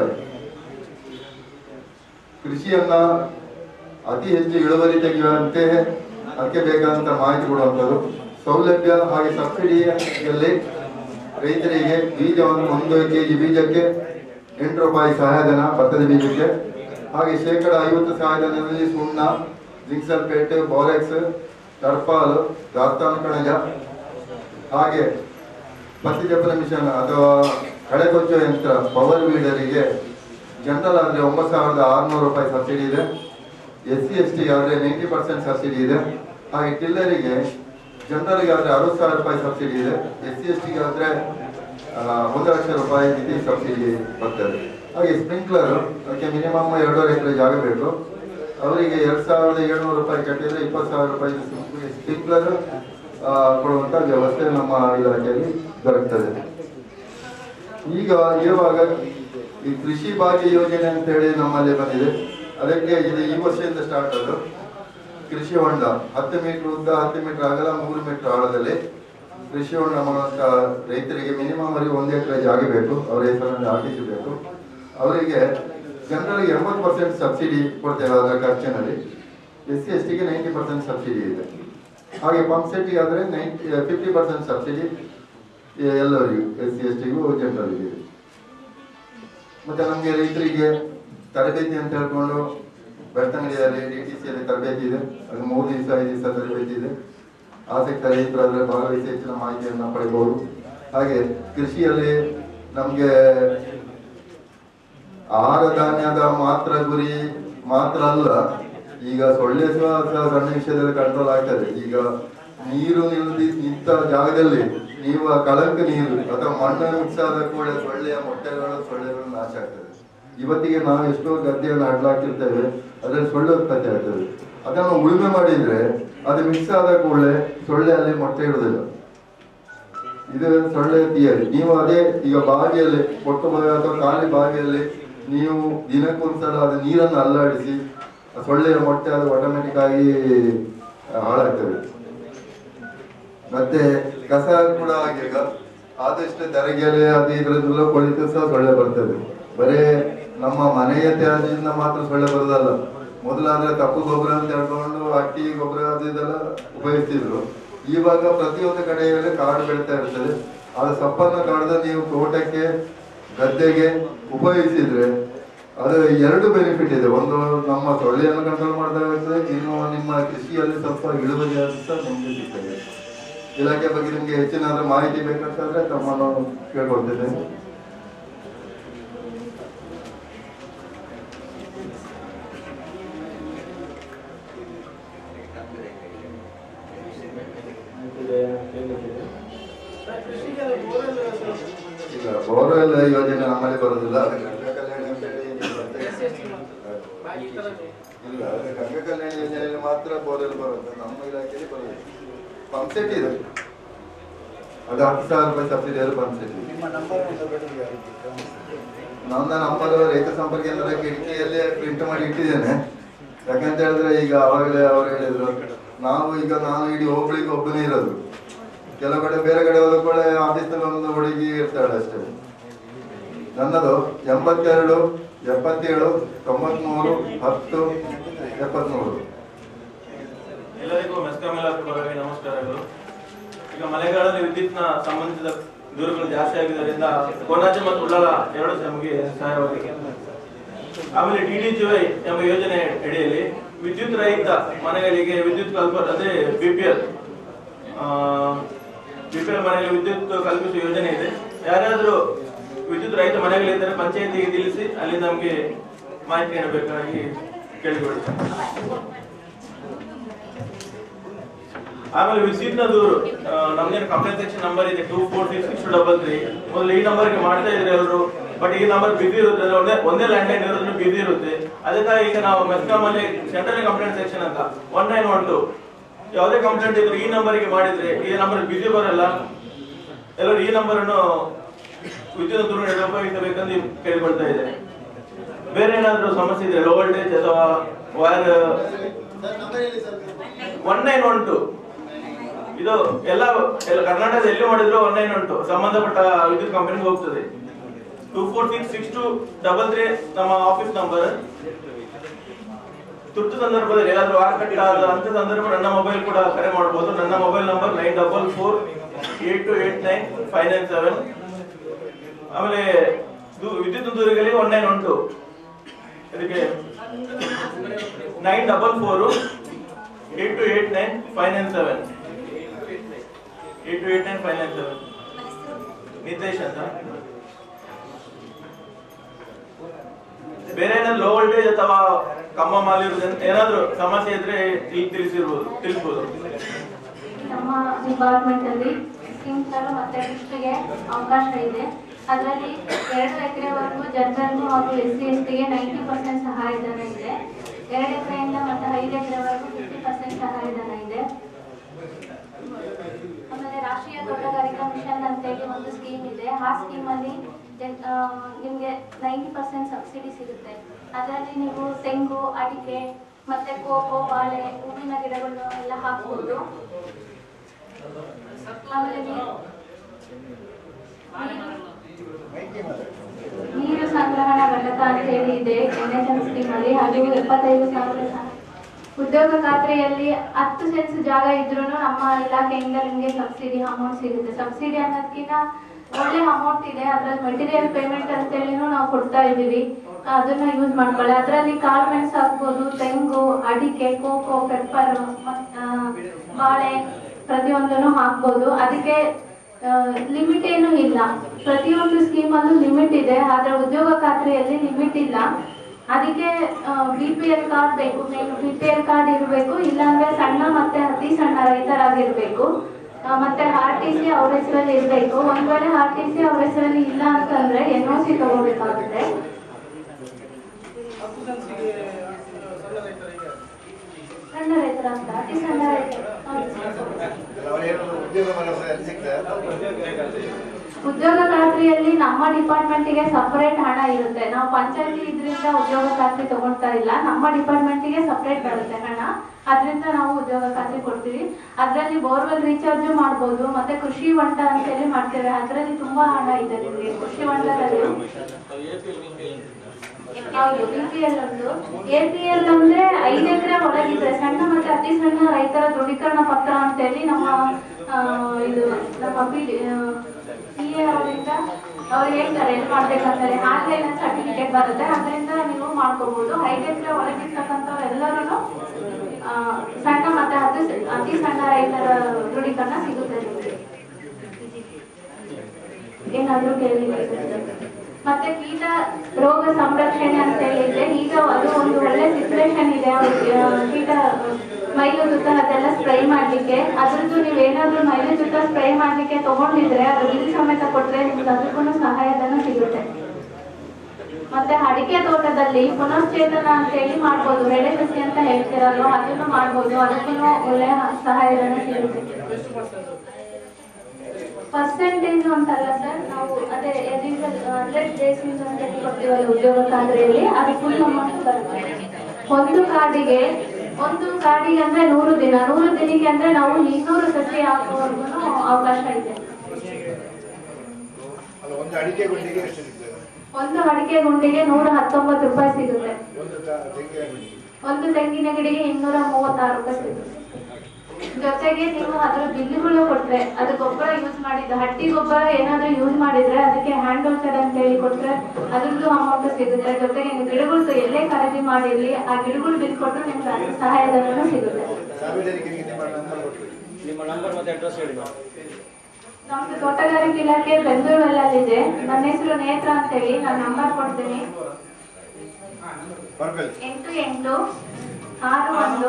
ಕೃಷಿಯನ್ನ ಅತಿ ಹೆಚ್ಚು ಇಳುವರಿ ತೆಗೆಯುವಂತೆ ಅದಕ್ಕೆ ಬೇಕಾದಂತ ಮಾಹಿತಿ ಕೊಡುವಂಥದ್ದು ಸೌಲಭ್ಯ ಹಾಗೆ ಸಬ್ಸಿಡಿಯಲ್ಲಿ ರೈತರಿಗೆ ಬೀಜವನ್ನು ಒಂದು ಕೆಜಿ ಬೀಜಕ್ಕೆ ಎಂಟು ರೂಪಾಯಿ ಸಹಾಯಧನ ಭತ್ತದ ಬೀಜಕ್ಕೆ ಹಾಗೆ ಶೇಕಡ ಐವತ್ತು ಸಹಾಯಧನದಲ್ಲಿ ಸುಣ್ಣ ಜಿಂಕ್ಸಲ್ಪೇಟ್ ಬೋರೆಕ್ಸ್ ಟರ್ಪಾಲ್ ದಾಸ್ತಾನು ಕಣಜ ಹಾಗೆ ಪತ್ತಿ ಜಪ್ಪನ ಮಿಷನ್ ಅಥವಾ ಕಳೆ ಕೊಚ್ಚುವ ಯಂತ್ರ ಪವರ್ ವೀಡರಿಗೆ ಜನರಲ್ ಆದ್ರೆ ಒಂಬತ್ತು ಸಾವಿರದ ಆರುನೂರು ರೂಪಾಯಿ ಸಬ್ಸಿಡಿ ಇದೆ ಎಸ್ ಸಿ ಎಸ್ ಟಿ ಆದ್ರೆ ನೈಂಟಿ ಪರ್ಸೆಂಟ್ ಸಬ್ಸಿಡಿ ಇದೆ ಹಾಗೆ ಟಿಲ್ಲರಿಗೆ ಜನರಲ್ಗೆ ಆದ್ರೆ ಅರವತ್ತು ಸಾವಿರ ರೂಪಾಯಿ ಸಬ್ಸಿಡಿ ಇದೆ ಎಸ್ ಸಿ ಎಸ್ ಟಿಗೆ ಆದ್ರೆ ಆ, ಒಂದು ಲಕ್ಷ ರೂಪಾಯಿ ನಿಧಿ ಸಬ್ಸಿಡಿ ಬರ್ತದೆ ಹಾಗೆ ಸ್ಪ್ರಿಂಕ್ಲರ್ ಅದಕ್ಕೆ ಮಿನಿಮಮ್ ಎರಡೂವರೆ ಎಕರೆ ಜಾಗ ಬೇಕು ಅವರಿಗೆ ಎರಡ್ ಸಾವಿರದ ಏಳ್ನೂರು ರೂಪಾಯಿ ಕಟ್ಟಿದ್ರೆ ಇಪ್ಪತ್ತು ಸಾವಿರ ರೂಪಾಯಿ ಸ್ಪ್ರಿಂಕ್ಲರ್ ಕೊಡುವಂತ ವ್ಯವಸ್ಥೆ ನಮ್ಮ ಇಲಾಖೆಯಲ್ಲಿ ದೊರಕ್ತದೆ ಈಗ ಇರುವಾಗ ಈ ಕೃಷಿ ಭಾಗ್ಯ ಯೋಜನೆ ಅಂತ ಹೇಳಿ ನಮ್ಮಲ್ಲಿ ಬಂದಿದೆ ಅದಕ್ಕೆ ಇದು ಈ ವರ್ಷದಿಂದ ಸ್ಟಾರ್ಟ್ ಅದು ಕೃಷಿ ಹೊಂಡ ಹತ್ತು ಮೀಟರ್ ಉದ್ದ ಹತ್ತು ಮೀಟರ್ ಅಗಲ ಮೂರು ಮೀಟರ್ ಆಳದಲ್ಲಿ ಕೃಷಿ ಹೊಂಡ ಮಾಡುವಂತ ರೈತರಿಗೆ ಮಿನಿಮಮ್ ಅವರಿಗೆ ಒಂದು ಎಕರೆ ಜಾಗ ಬೇಕು ಅವರ ಹೆಸರಲ್ಲಿ ಹಾಕಿಸಬೇಕು ಅವರಿಗೆ ಜನರಲ್ಗೆ ಎಂಬತ್ತು ಪರ್ಸೆಂಟ್ ಸಬ್ಸಿಡಿ ಕೊಡ್ತೇವೆ ಅದರ ಖರ್ಚಿನಲ್ಲಿ ಎಸ್ ಸಿ ಎಸ್ ಟಿಗೆ ನೈಂಟಿ ಪರ್ಸೆಂಟ್ ಸಬ್ಸಿಡಿ ಇದೆ ಹಾಗೆ ಪಂಪ್ ಸೆಟ್ಗೆ ಆದರೆ ನೈಂಟಿ ಫಿಫ್ಟಿ ಪರ್ಸೆಂಟ್ ಸಬ್ಸಿಡಿ ಎಲ್ಲರಿಗೂ ಎಸ್ ಸಿ ಎಸ್ ಟಿಗೂ ಜನರಲ್ಗೆ ಇದೆ ಮತ್ತೆ ನಮಗೆ ರೈತರಿಗೆ ತರಬೇತಿ ಅಂತ ಹೇಳ್ಕೊಂಡು ಬೆಳ್ತಂಗಡಿಯಲ್ಲಿ ಡಿ ಟಿ ಸಿಯಲ್ಲಿ ತರಬೇತಿ ಇದೆ ಅದು ಮೂರು ದಿವಸ ಐದು ದಿವಸ ತರಬೇತಿ ಇದೆ ಆಸಕ್ತ ರೈತರು ಅದರ ಭಾಗವಹಿಸಿ ಹೆಚ್ಚಿನ ಮಾಹಿತಿಯನ್ನು ಪಡೆಯಬಹುದು ಹಾಗೆ ಕೃಷಿಯಲ್ಲಿ ನಮಗೆ ಆಹಾರ ಧಾನ್ಯದ ಮಾತ್ರ ಗುರಿ ಮಾತ್ರ ಅಲ್ಲ ಈಗ ಸೊಳ್ಳೆ ಸಹ ಸಹ ಸಣ್ಣ ವಿಷಯದಲ್ಲಿ ಕಂಟ್ರೋಲ್ ಆಗ್ತದೆ ಈಗ ನೀರು ನಿಲ್ದಿ ನಿಂತ ಜಾಗದಲ್ಲಿ ನೀವು ಆ ಕಳಂಕ ನೀರು ಅಥವಾ ಮಣ್ಣು ಮಿಕ್ಸ್ ಆದ ಕೂಡ ಸೊಳ್ಳೆಯ ಮೊಟ್ಟೆಗಳು ಸೊಳ್ಳೆಗಳು ನಾಶ ಆಗ್ತದೆ ಇವತ್ತಿಗೆ ನಾವು ಎಷ್ಟೋ ಗದ್ದೆಯನ್ನು ಅಡ್ಲಾಕಿರ್ತೇವೆ ಅದರಲ್ಲಿ ಸೊಳ್ಳೆ ಉತ್ಪತ್ತಿ ಆಗ್ತದೆ ಅದನ್ನು ಉಳುಮೆ ಮಾಡಿದ್ರೆ ಅದು ಮಿಕ್ಸ್ ಆದ ಕೂಡಲೇ ಸೊಳ್ಳೆ ಅಲ್ಲಿ ಮೊಟ್ಟೆ ಇಡುವುದಿಲ್ಲ ಇದು ಸೊಳ್ಳೆ ಥಿಯರಿ ನೀವು ಅದೇ ಈಗ ಬಾವಿಯಲ್ಲಿ ಒಟ್ಟು ಬಾವಿ ಅಥವಾ ಖಾಲಿ ಬಾವಿಯಲ್ಲಿ ನೀವು ದಿನಕ್ಕೊಂದ್ಸಲ ಅದು ನೀರನ್ನು ಅಲ್ಲಾಡಿಸಿ ಆ ಸೊಳ್ಳೆಯ ಮೊಟ್ಟೆ ಅದು ಆಟೋಮೆಟಿಕ್ ಆಗಿ ಆ, ಹಾಳಾಗ್ತದೆ ಮತ್ತೆ ಕಸ ಕೂಡ ಹಾಗೆ ಈಗ ಆದಷ್ಟು ದರಗೆಲೆ ಅದು ಇದ್ರದ್ದೆಲ್ಲ ಕೊಳಿತು ಸಹ ಸೊಳ್ಳೆ ಬರ್ತದೆ ಬರೇ ನಮ್ಮ ಮನೆಯ ತ್ಯಾಜ್ಯದಿಂದ ಮಾತ್ರ ಸೊಳ್ಳೆ ಬರೋದಲ್ಲ ಮೊದಲಾದ್ರೆ ಕಪ್ಪು ಗೊಬ್ಬರ ಅಂತ ಹೇಳ್ಕೊಂಡು ಅಟ್ಟಿ ಗೊಬ್ಬರ ಅದು ಇದೆಲ್ಲ ಉಪಯೋಗಿಸ್ತಿದ್ರು ಇವಾಗ ಪ್ರತಿಯೊಂದು ಕಡೆಯಲ್ಲಿ ಕಾಡು ಬೆಳೀತಾ ಇರ್ತದೆ ಆ ಸೊಪ್ಪನ್ನು ಕಡ್ದು ನೀವು ತೋಟಕ್ಕೆ ಗದ್ದೆಗೆ ಉಪಯೋಗಿಸಿದ್ರೆ ಅದು ಎರಡು ಬೆನಿಫಿಟ್ ಇದೆ ಒಂದು ನಮ್ಮ ಸೊಳ್ಳೆಯನ್ನು ಕಂಟ್ರೋಲ್ ಮಾಡ್ತಾ ಇನ್ನು ನಿಮ್ಮ ಕೃಷಿಯಲ್ಲಿ ಸ್ವಲ್ಪ ಇಳುವರಿ ಅಂತ ನಿಮ್ಗೆ ಸಿಗ್ತದೆ ಇಲಾಖೆ ಬಗ್ಗೆ ನಿಮ್ಗೆ ಹೆಚ್ಚಿನ ಮಾಹಿತಿ ಬೇಕಂತಂದ್ರೆ ತಮ್ಮನ್ನು ಕೇಳ್ಕೊಳ್ತೇನೆ ಇಲ್ಲ ಬೋರ್ವೆಲ್ ಯೋಜನೆ ನಮ್ಮಲ್ಲಿ ಬರೋದಿಲ್ಲ ಅದಕ್ಕೆ ಕಲ್ಯಾಣ ಅಂತ ಹೇಳಿ ಇಲ್ಲ ಅದು ಗಂಗಾ ಕಲ್ಯಾಣ ಯೋಜನೆಯಲ್ಲಿ ಮಾತ್ರ ಬೋರ್ವೆಲ್ ಬರುತ್ತೆ ನಮ್ಮ ಇಲಾಖೆಯಲ್ಲಿ ಬರೋದು ಪಂಪ್ ಸೆಟ್ ಇದೆ ಅದು ಹತ್ತು ಸಾವಿರ ರೂಪಾಯಿ ಸಬ್ಸಿಡಿ ಅದು ಪಂಪ್ ಸೆಟ್ ಇದೆ ನನ್ನ ನಂಬರ್ ರೈತ ಸಂಪರ್ಕ ಕೇಂದ್ರದ ಕಿಟಕಿಯಲ್ಲೇ ಪ್ರಿಂಟ್ ಮಾಡಿ ಇಟ್ಟಿದ್ದೇನೆ ಯಾಕಂತ ಹೇಳಿದ್ರೆ ಈಗ ಅವಾಗಲೇ ಅವರು ಹೇಳಿದ್ರು ನಾವು ಈಗ ನಾನು ಇಡೀ ಹೋಗ್ಲಿಕ್ಕೆ ಒಬ್ಬನೇ ಇರೋದು ಕೆಲವು ಕಡೆ ಬೇರೆ ಕಡೆ ಹೋದ ಕೂಡ ಆಫೀಸಲ್ಲಿ ಒಂದು ಹುಡುಗಿ ಇರ್ತಾಳೆ ಅಷ್ಟೇ ನನ್ನದು ಎಂಬತ್ತೆರಡು ಎಪ್ಪತ್ತೇಳು ತೊಂಬತ್ಮೂರು ಹತ್ತು ಎಪ್ಪತ್ಮೂರು ಎಲ್ಲರಿಗೂ ಮೆಸ್ಕಾಂ ಇಲಾಖೆ ಪರವಾಗಿ ನಮಸ್ಕಾರಗಳು ಈಗ ಮಳೆಗಾಲದಲ್ಲಿ ವಿದ್ಯುತ್ನ ಸಂಬಂಧಿಸಿದ ದೂರುಗಳು ಜಾಸ್ತಿ ಆಗಿದ್ದರಿಂದ ಕೊನಾಜೆ ಮತ್ತು ಉಳ್ಳಾಲ ಎರಡು ನಮಗೆ ಸಹಾಯವಾಗಿದೆ ಆಮೇಲೆ ಡಿಡಿಜಿವೈ ಎಂಬ ಯೋಜನೆ ಅಡಿಯಲ್ಲಿ ವಿದ್ಯುತ್ ರಹಿತ ಮನೆಗಳಿಗೆ ವಿದ್ಯುತ್ ಕಲ್ಪ ಅದೇ ಬಿಪಿಎಲ್ ಬಿಪಿಎಲ್ ಮನೆಯಲ್ಲಿ ವಿದ್ಯುತ್ ಕಲ್ಪಿಸುವ ಯೋಜನೆ ಇದೆ ಯಾರಾದರೂ ವಿದ್ಯುತ್ ರಹಿತ ಮನೆಗಳಿದ್ದರೆ ಪಂಚಾಯತಿಗೆ ತಿಳಿಸಿ ಅಲ್ಲಿ ನಮಗೆ ಮಾಹಿತಿ ನೀಡಬೇಕಾಗಿ ಕೇಳಿಕೊಳ್ಳುತ್ತೇನೆ ಆಮೇಲೆ ವಿದ್ಯುತ್ನ ದೂರು ಆ, ನಮ್ದೇನು ಕಂಪ್ಲೇಂಟ್ ಸೆಕ್ಷನ್ ನಂಬರ್ ಇದೆ two four six six double three ಮೊದಲು ಈ ನಂಬರ್ಗೆ ಮಾಡ್ತಾ ಇದ್ರೆ ಎಲ್ಲರೂ ಬಟ್ ಈ ನಂಬರ್ ಬಿಸಿ ಇರುತ್ತೆ ಅಂದ್ರೆ ಒಂದೇ ಒಂದೇ ಲ್ಯಾಂಡ್ ಲೈನ್ ಇರೋದ್ರಿಂದ ಬಿಸಿ ಇರುತ್ತೆ ಅದಕ್ಕಾಗಿ ಈಗ ನಾವು ಮೆಸ್ಕಾಂ ಅಲ್ಲಿ ಸೆಂಟ್ರಲ್ ಕಂಪ್ಲೇಂಟ್ ಸೆಕ್ಷನ್ ಅಂತ ಒನ್ ನೈನ್ ಒನ್ ಟು ಯಾವುದೇ ಕಂಪ್ಲೇಂಟ್ ಇದ್ರೆ ಈ ನಂಬರ್ಗೆ ಮಾಡಿದ್ರೆ ಈ ನಂಬರ್ ಬಿಸಿ ಬರಲ್ಲ ಎಲ್ಲರೂ ಈ ನಂಬರ್ ಅನ್ನು ವಿದ್ಯುತ್ ದೂರು ನೀಡಲು ಉಪಯೋಗಿಸಬೇಕಂದು ಕೇಳಿಕೊಳ್ತಾ ಇದ್ದೇನೆ ಬೇರೆ ಏನಾದರೂ ಸಮಸ್ಯೆ ಇದ್ರೆ ಲೋ ವೋಲ್ಟೇಜ್ ಅಥವಾ wire one nine one two ಇದು ಎಲ್ಲ ಎಲ್ಲ ಕರ್ನಾಟಕದ ಎಲ್ಲಿ ಮಾಡಿದ್ರು ಒನ್ ನೈನ್ ಒನ್ ಟು ಸಂಬಂಧಪಟ್ಟ ವಿದ್ಯುತ್ ಕಂಪನಿಗೆ ಹೋಗ್ತದೆ two four six six two double three ನಮ್ಮ ಆಫೀಸ್ ನಂಬರ್ ತುರ್ತು ಸಂದರ್ಭದಲ್ಲಿ ಏನಾದ್ರೂ ವಾರ್ ಕಟ್ ಆದ ಅಂತ ಸಂದರ್ಭ ನನ್ನ ಮೊಬೈಲ್ ಕೂಡ ಕರೆ ಮಾಡಬಹುದು ನನ್ನ mobile number nine double four eight two eight nine five nine seven ಆಮೇಲೆ ದೂ- ವಿದ್ಯುತ್ ದೂರುಗಳಿಗೆ ಒನ್ ನೈನ್ ಒನ್ ಟು ಇದಕ್ಕೆ nine double four eight two eight nine five nine seven eight two eight nine five nine seven Nitesh ಅಂತ ಬೇರೆ ಏನಾದ್ರು ಲೋ ವೋಲ್ಟೇಜ್ ಅಥವಾ ಕಮ್ಮ ಮಾಲಿರುವುದು ಏನಾದ್ರು ಸಮಸ್ಯೆ ಇದ್ರೆ ಈಗ ತಿಳಿಸಿರ್ಬೋದು ತಿಳಿಸ್ಬೋದು ನಮ್ಮ ಡಿಪಾರ್ಟ್ಮೆಂಟ್ ಅಲ್ಲಿ ಸ್ಕಿಮ್ಸ್ಗಳು ಮತ್ತೆ ಡಿಸ್ಟ್ರಿಗೆ ಅವಕಾಶ ಇದೆ ಅದರಲ್ಲಿ ಎರಡು ಎಕರೆವರೆಗೂ ಜನರಲ್ ಹಾಗೂ ಎಸ್ ಸಿ ಎಸ್ ಟಿಗೆ ನೈಂಟಿ ಪರ್ಸೆಂಟ್ ಸಹಾಯಧನ ಇದೆ ಎರಡು ಎಕರೆಯಿಂದ ಮತ್ತೆ ಐದು ಎಕರೆವರೆಗೂ ಫಿಫ್ಟಿ ಪರ್ಸೆಂಟ್ ಸಹಾಯಧನ ಇದೆ ಆಮೇಲೆ ರಾಷ್ಟ್ರೀಯ ತೋಟಗಾರಿಕಾ ಮಿಷನ್ ಅಂತೇಳಿ ಒಂದು ಸ್ಕೀಮ್ ಇದೆ ಆ ಸ್ಕೀಮಲ್ಲಿ ನಿಮಗೆ ನೈಂಟಿ ಪರ್ಸೆಂಟ್ ಸಬ್ಸಿಡಿ ಸಿಗುತ್ತೆ ಅದರಲ್ಲಿ ನೀವು ತೆಂಗು ಅಡಿಕೆ ಮತ್ತೆ ಕೋಕೋ ಬಾಳೆ ಹೂವಿನ ಗಿಡಗಳು ಎಲ್ಲ ಹಾಕ್ಬೋದು ಆಮೇಲೆ ನೀರು ನೀರು ಸಂಗ್ರಹಣಾ ಘಟಕ ಅಂತ ಹೇಳಿ ಇದೆ ಎನ್ಎಸ್ಎಂ ಸ್ಕೀಮ್ ಅಲ್ಲಿ ಅದು ಎಪ್ಪತ್ತೈದು ಸಾವಿರ ಸಹ ಉದ್ಯೋಗ ಖಾತ್ರಿಯಲ್ಲಿ ಹತ್ತು ಸೆನ್ಸ್ ಜಾಗ ಇದ್ರೂ ನಮ್ಮ ಇಲಾಖೆಯಿಂದ ನಿಮಗೆ ಸಬ್ಸಿಡಿ ಅಮೌಂಟ್ ಸಿಗುತ್ತೆ ಸಬ್ಸಿಡಿ ಅನ್ನೋದಕ್ಕಿಂತ ಒಳ್ಳೆ ಅಮೌಂಟ್ ಇದೆ ಅದ್ರಲ್ಲಿ ಮೆಟೀರಿಯಲ್ ಪೇಮೆಂಟ್ ಅಂತೇಳಿನೂ ನಾವು ಕೊಡ್ತಾ ಇದೀವಿ ಅದನ್ನ ಯೂಸ್ ಮಾಡ್ಕೊಳ್ಳಿ ಅದರಲ್ಲಿ ಕಾಳು ಮೆಣಸು ಹಾಕ್ಬೋದು ತೆಂಗು ಅಡಿಕೆ ಕೋಕೋ ಪೆಪ್ಪರ್ ಬಾಳೆ ಪ್ರತಿಯೊಂದನ್ನು ಹಾಕ್ಬೋದು ಅದಕ್ಕೆ ಲಿಮಿಟ್ ಏನು ಇಲ್ಲ ಪ್ರತಿಯೊಂದು ಸ್ಕೀಮಲ್ಲೂ ಲಿಮಿಟ್ ಇದೆ ಆದ್ರೆ ಉದ್ಯೋಗ ಖಾತ್ರಿಯಲ್ಲಿ ಲಿಮಿಟ್ ಇಲ್ಲ ಅದಕ್ಕೆ ಬಿ ಪಿ ಎಲ್ ಕಾರ್ಡ್ ಬೇಕು main B P L card ಇರಬೇಕು ಇಲ್ಲಾಂದ್ರೆ ಸಣ್ಣ ಮತ್ತೆ ಅತಿ ಸಣ್ಣ ರೈತರಾಗಿರ್ಬೇಕು ಆ, ಮತ್ತೆ ಆರ್ ಟಿ ಸಿ ಅವ್ರ ಹೆಸರಲ್ಲಿ ಇರಬೇಕು ಒಂದ್ ವೇಳೆ ಆರ್ ಟಿ ಸಿ ಅವ್ರ ಹೆಸರಲ್ಲಿ ಇಲ್ಲ ಅಂತಂದ್ರೆ ಎನ್ ಒ ಸಿ ತಗೋಬೇಕಾಗುತ್ತೆ ಸಣ್ಣ ರೈತರ ಅಂತ ಅತಿ ಸಣ್ಣ ರೈತ ಉದ್ಯೋಗ ಖಾತ್ರಿಯಲ್ಲಿ ನಮ್ಮ ಡಿಪಾರ್ಟ್ಮೆಂಟಿಗೆ ಸಪರೇಟ್ ಹಣ ಇರುತ್ತೆ ನಾವು ಪಂಚಾಯತಿ ಇದರಿಂದ ಉದ್ಯೋಗ ಖಾತ್ರಿ ತಗೊಳ್ತಾ ಇಲ್ಲ ನಮ್ಮ ಡಿಪಾರ್ಟ್ಮೆಂಟಿಗೆ ಸಪರೇಟ್ ಬರುತ್ತೆ ಹಣ ಅದರಿಂದ ನಾವು ಉದ್ಯೋಗ ಖಾತ್ರಿ ಕೊಡ್ತೀವಿ ಅದರಲ್ಲಿ ಬೋರ್ವೆಲ್ ರೀಚಾರ್ಜ್ ಮಾಡ್ಬೋದು ಮತ್ತೆ ಕೃಷಿ ಹೊಂಡ ಅಂತೇಳಿ ಮಾಡ್ತೇವೆ ಅದರಲ್ಲಿ ತುಂಬಾ ಹಣ ಇದೆ ನಿಮಗೆ ಕೃಷಿ ಹೊಂಡದಲ್ಲಿ ಹೌದು ಬಿ ಪಿ ಎಲ್ ಒಂದು ಎ ಪಿ ಎಲ್ ಅಂದ್ರೆ ಐದು ಎಕರೆ ಒಳಗಿದ್ರೆ ಸಣ್ಣ ಮತ್ತೆ ಅತಿ ಸಣ್ಣ ರೈತರ ದೃಢೀಕರಣ ಪತ್ರ ಅಂತೇಳಿ ನಮ್ಮ ಆ, ಇದು ನಮ್ಮ ಪಿ ಪಿ ಎ ಅವರಿಂದ ಅವ್ರು ಹೇಳ್ತಾರೆ ಏನ್ ಮಾಡ್ಬೇಕಂತಾರೆ ಆನ್ಲೈನ್ ಸರ್ಟಿಫಿಕೇಟ್ ಬರುತ್ತೆ ಅದರಿಂದ ನೀವು ಮಾಡ್ಕೋಬಹುದು ಐದು ಎಕರೆ ಒಳಗಿರ್ತಕ್ಕಂಥವ್ರು ಎಲ್ಲರೂ ಸಣ್ಣ ಮತ್ತೆ ಅತಿ ಅತಿ ಸಣ್ಣ ರೈತರ ದೃಢೀಕರಣ ಸಿಗುತ್ತೆ ನಿಮಗೆ ಏನಾದ್ರೂ ಕೇಳಿ ಮತ್ತೆ ಕೀಟ ರೋಗ ಸಂರಕ್ಷಣೆ ಅಂತ ಹೇಳಿದ್ರೆ ಈಗ ಅದು ಒಂದು ಒಳ್ಳೆ ಸಿಚುವೇಶನ್ ಇದೆ ಅವ್ರಿಗೆ, ಆ, ಕೀಟ ಮೈಲು ಜುತ್ತ ಅದೆಲ್ಲ ಸ್ಪ್ರೇ ಮಾಡ್ಲಿಕ್ಕೆ ಅದ್ರದ್ದು ನೀವು ಏನಾದ್ರೂ ಮೈಲು ಜುತ್ತ ಸ್ಪ್ರೇ ಮಾಡ್ಲಿಕ್ಕೆ ತಗೊಂಡಿದ್ರೆ ಅದು ಬಿಲ್ ಸಮೇತ ಕೊಟ್ರೆ ನಿಮ್ಗೆ ಅದಕ್ಕೂ ಸಹಾಯಧನ ಸಿಗುತ್ತೆ ಮತ್ತೆ ಅಡಿಕೆ ತೋಟದಲ್ಲಿ ಪುನಶ್ಚೇತನ ಅಂತ ಹೇಳಿ ಮಾಡ್ಬೋದು ಬೆಳೆ ಸಸಿ ಅಂತ ಹೇಳ್ತಿರಲ್ವ ಅದನ್ನು ಮಾಡ್ಬೋದು ಅದಕ್ಕೂ ಒಳ್ಳೆ ಸಹಾಯಧನ ಸಿಗುತ್ತೆ ಪರ್ಸೆಂಟೇಜ್ ಅಂತಲ್ಲ ಸರ್ ನಾವು ಅದೇ ಹಂಡ್ರೆಡ್ ಡೇಸ್ ಅಂತ ಹೇಳಿ ಕೊಡ್ತೀವಲ್ಲ ಉದ್ಯೋಗ ಖಾತ್ರಿಯಲ್ಲಿ ಅದು ಫುಲ್ ಅಮೌಂಟ್ ಬರುತ್ತೆ ಒಂದು ಕಾರ್ಡಿಗೆ ಒಂದು ಕಾರ್ಡಿಗೆ ಅಂದ್ರೆ ನೂರು ದಿನ ನೂರು ದಿನಕ್ಕೆ ಅಂದ್ರೆ ನಾವು ಇನ್ನೂರು ಸಸಿ ಹಾಕುವವರೆಗೂ ಅವಕಾಶ ಇದೆ ಅಲ್ಲ ಒಂದು ಅಡಿಕೆ ಗುಂಡಿಗೆ ಎಷ್ಟು ಸಿಗ್ತದೆ ಒಂದು ಅಡಿಕೆ ಗುಂಡಿಗೆ ನೂರ ಹತ್ತೊಂಬತ್ತು ರೂಪಾಯಿ ಸಿಗುತ್ತೆ ಒಂದು ತ- ತೆಂಗಿನ ಗುಂಡಿ ಒಂದು ತೆಂಗಿನ ಗಿಡಿಗೆ ಇನ್ನೂರ ಮೂವತ್ತಾರು ರೂಪಾಯಿ ಸಿಗುತ್ತೆ ಜೊತೆಗೆ ನೀವು ಅದ್ರ ಬಿಲ್ಲುಗಳು ಕೊಟ್ರೆ ಅದು ಗೊಬ್ಬರ ಯೂಸ್ ಮಾಡಿದ್ದು ಹಟ್ಟಿ ಗೊಬ್ಬರ ಏನಾದ್ರೂ ಯೂಸ್ ಮಾಡಿದ್ರೆ ಅದಕ್ಕೆ ಹ್ಯಾಂಡ್ ಹೋಲ್ಸರ್ ಅಂತ ಹೇಳಿ ಕೊಟ್ರೆ ಅದ್ರದ್ದು ಅಮೌಂಟ್ ಸಿಗುತ್ತೆ ಜೊತೆಗೆ ನೀವು ಗಿಡಗಳು ಎಲ್ಲೇ ಖರೀದಿ ಮಾಡಿರ್ಲಿ ಆ ಗಿಡಗಳು ಬಿಲ್ ಕೊಟ್ಟರು ನಿಮ್ಗೆ ಅದ್ರ ಸಹಾಯಧನನೂ ಸಿಗುತ್ತೆ ಸಾರ್ವಜನಿಕರಿಗೆ ನಿಮ್ಮ ನಂಬರ್ ಕೊಟ್ಟು ನಿಮ್ಮ ನಂಬರ್ ಮತ್ತೆ ಅಡ್ರೆಸ್ ಹೇಳಿ ನಮ್ದು ತೋಟಗಾರಿಕೆ ಇಲಾಖೆ ಬೆಂಗಳೂರಲ್ಲಿದೆ ನನ್ನ ಹೆಸರು ನೇತ್ರ ಅಂತ ಹೇಳಿ ನಾನು ನಂಬರ್ ಕೊಡ್ತೀನಿ ಬರ್ಕಲ್ ಎಂಟು ಎಂಟು ಆರು ಒಂದು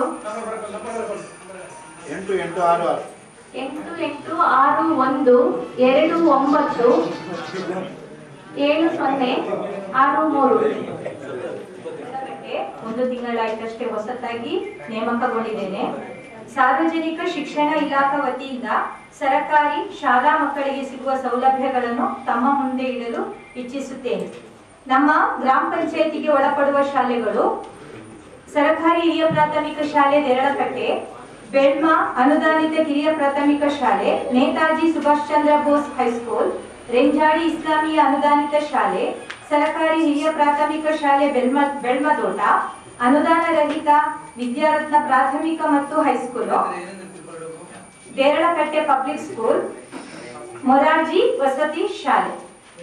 ಎಂಟು ಎಂಟು ಆರು ಆರು ಎಂಟು ಎಂಟು ಆರು ಒಂದು ಎರಡು ಒಂಬತ್ತು ಏಳು ಸೊನ್ನೆ ಆರು ಮೂರು ಒಂದು ತಿಂಗಳಾಯ್ತಷ್ಟೇ ಹೊಸತಾಗಿ ನೇಮಕಗೊಂಡಿದ್ದೇನೆ ಸಾರ್ವಜನಿಕ ಶಿಕ್ಷಣ ಇಲಾಖಾ ವತಿಯಿಂದ ಸರಕಾರಿ ಶಾಲಾ ಮಕ್ಕಳಿಗೆ ಸಿಗುವ ಸೌಲಭ್ಯಗಳನ್ನು ತಮ್ಮ ಮುಂದೆ ಇಡಲು ಇಚ್ಛಿಸುತ್ತೇನೆ ನಮ್ಮ ಗ್ರಾಮ ಪಂಚಾಯತಿಗೆ ಒಳಪಡುವ ಶಾಲೆಗಳು ಸರಕಾರಿ ಹಿರಿಯ ಪ್ರಾಥಮಿಕ ಶಾಲೆ ದೇರಳಕಟ್ಟೆ ಬೆಳ್ಮ ಅನುದಾನಿತ ಕಿರಿಯ ಪ್ರಾಥಮಿಕ ಶಾಲೆ ನೇತಾಜಿ ಸುಭಾಷ್ ಚಂದ್ರ ಬೋಸ್ ಹೈಸ್ಕೂಲ್ ರೆಂಜಾಡಿ ಇಸ್ಲಾಮಿಯ ಅನುದಾನಿತ ಶಾಲೆ ಸರಕಾರಿ ಹಿರಿಯ ಪ್ರಾಥಮಿಕ ಶಾಲೆ ಬೆಳ್ಮ ಬೆಳ್ಮದೋಟ ಅನುದಾನ ರಹಿತ ವಿದ್ಯಾರತ್ನ ಪ್ರಾಥಮಿಕ ಮತ್ತು high school Deralakatte public school Morarji ವಸತಿ ಶಾಲೆ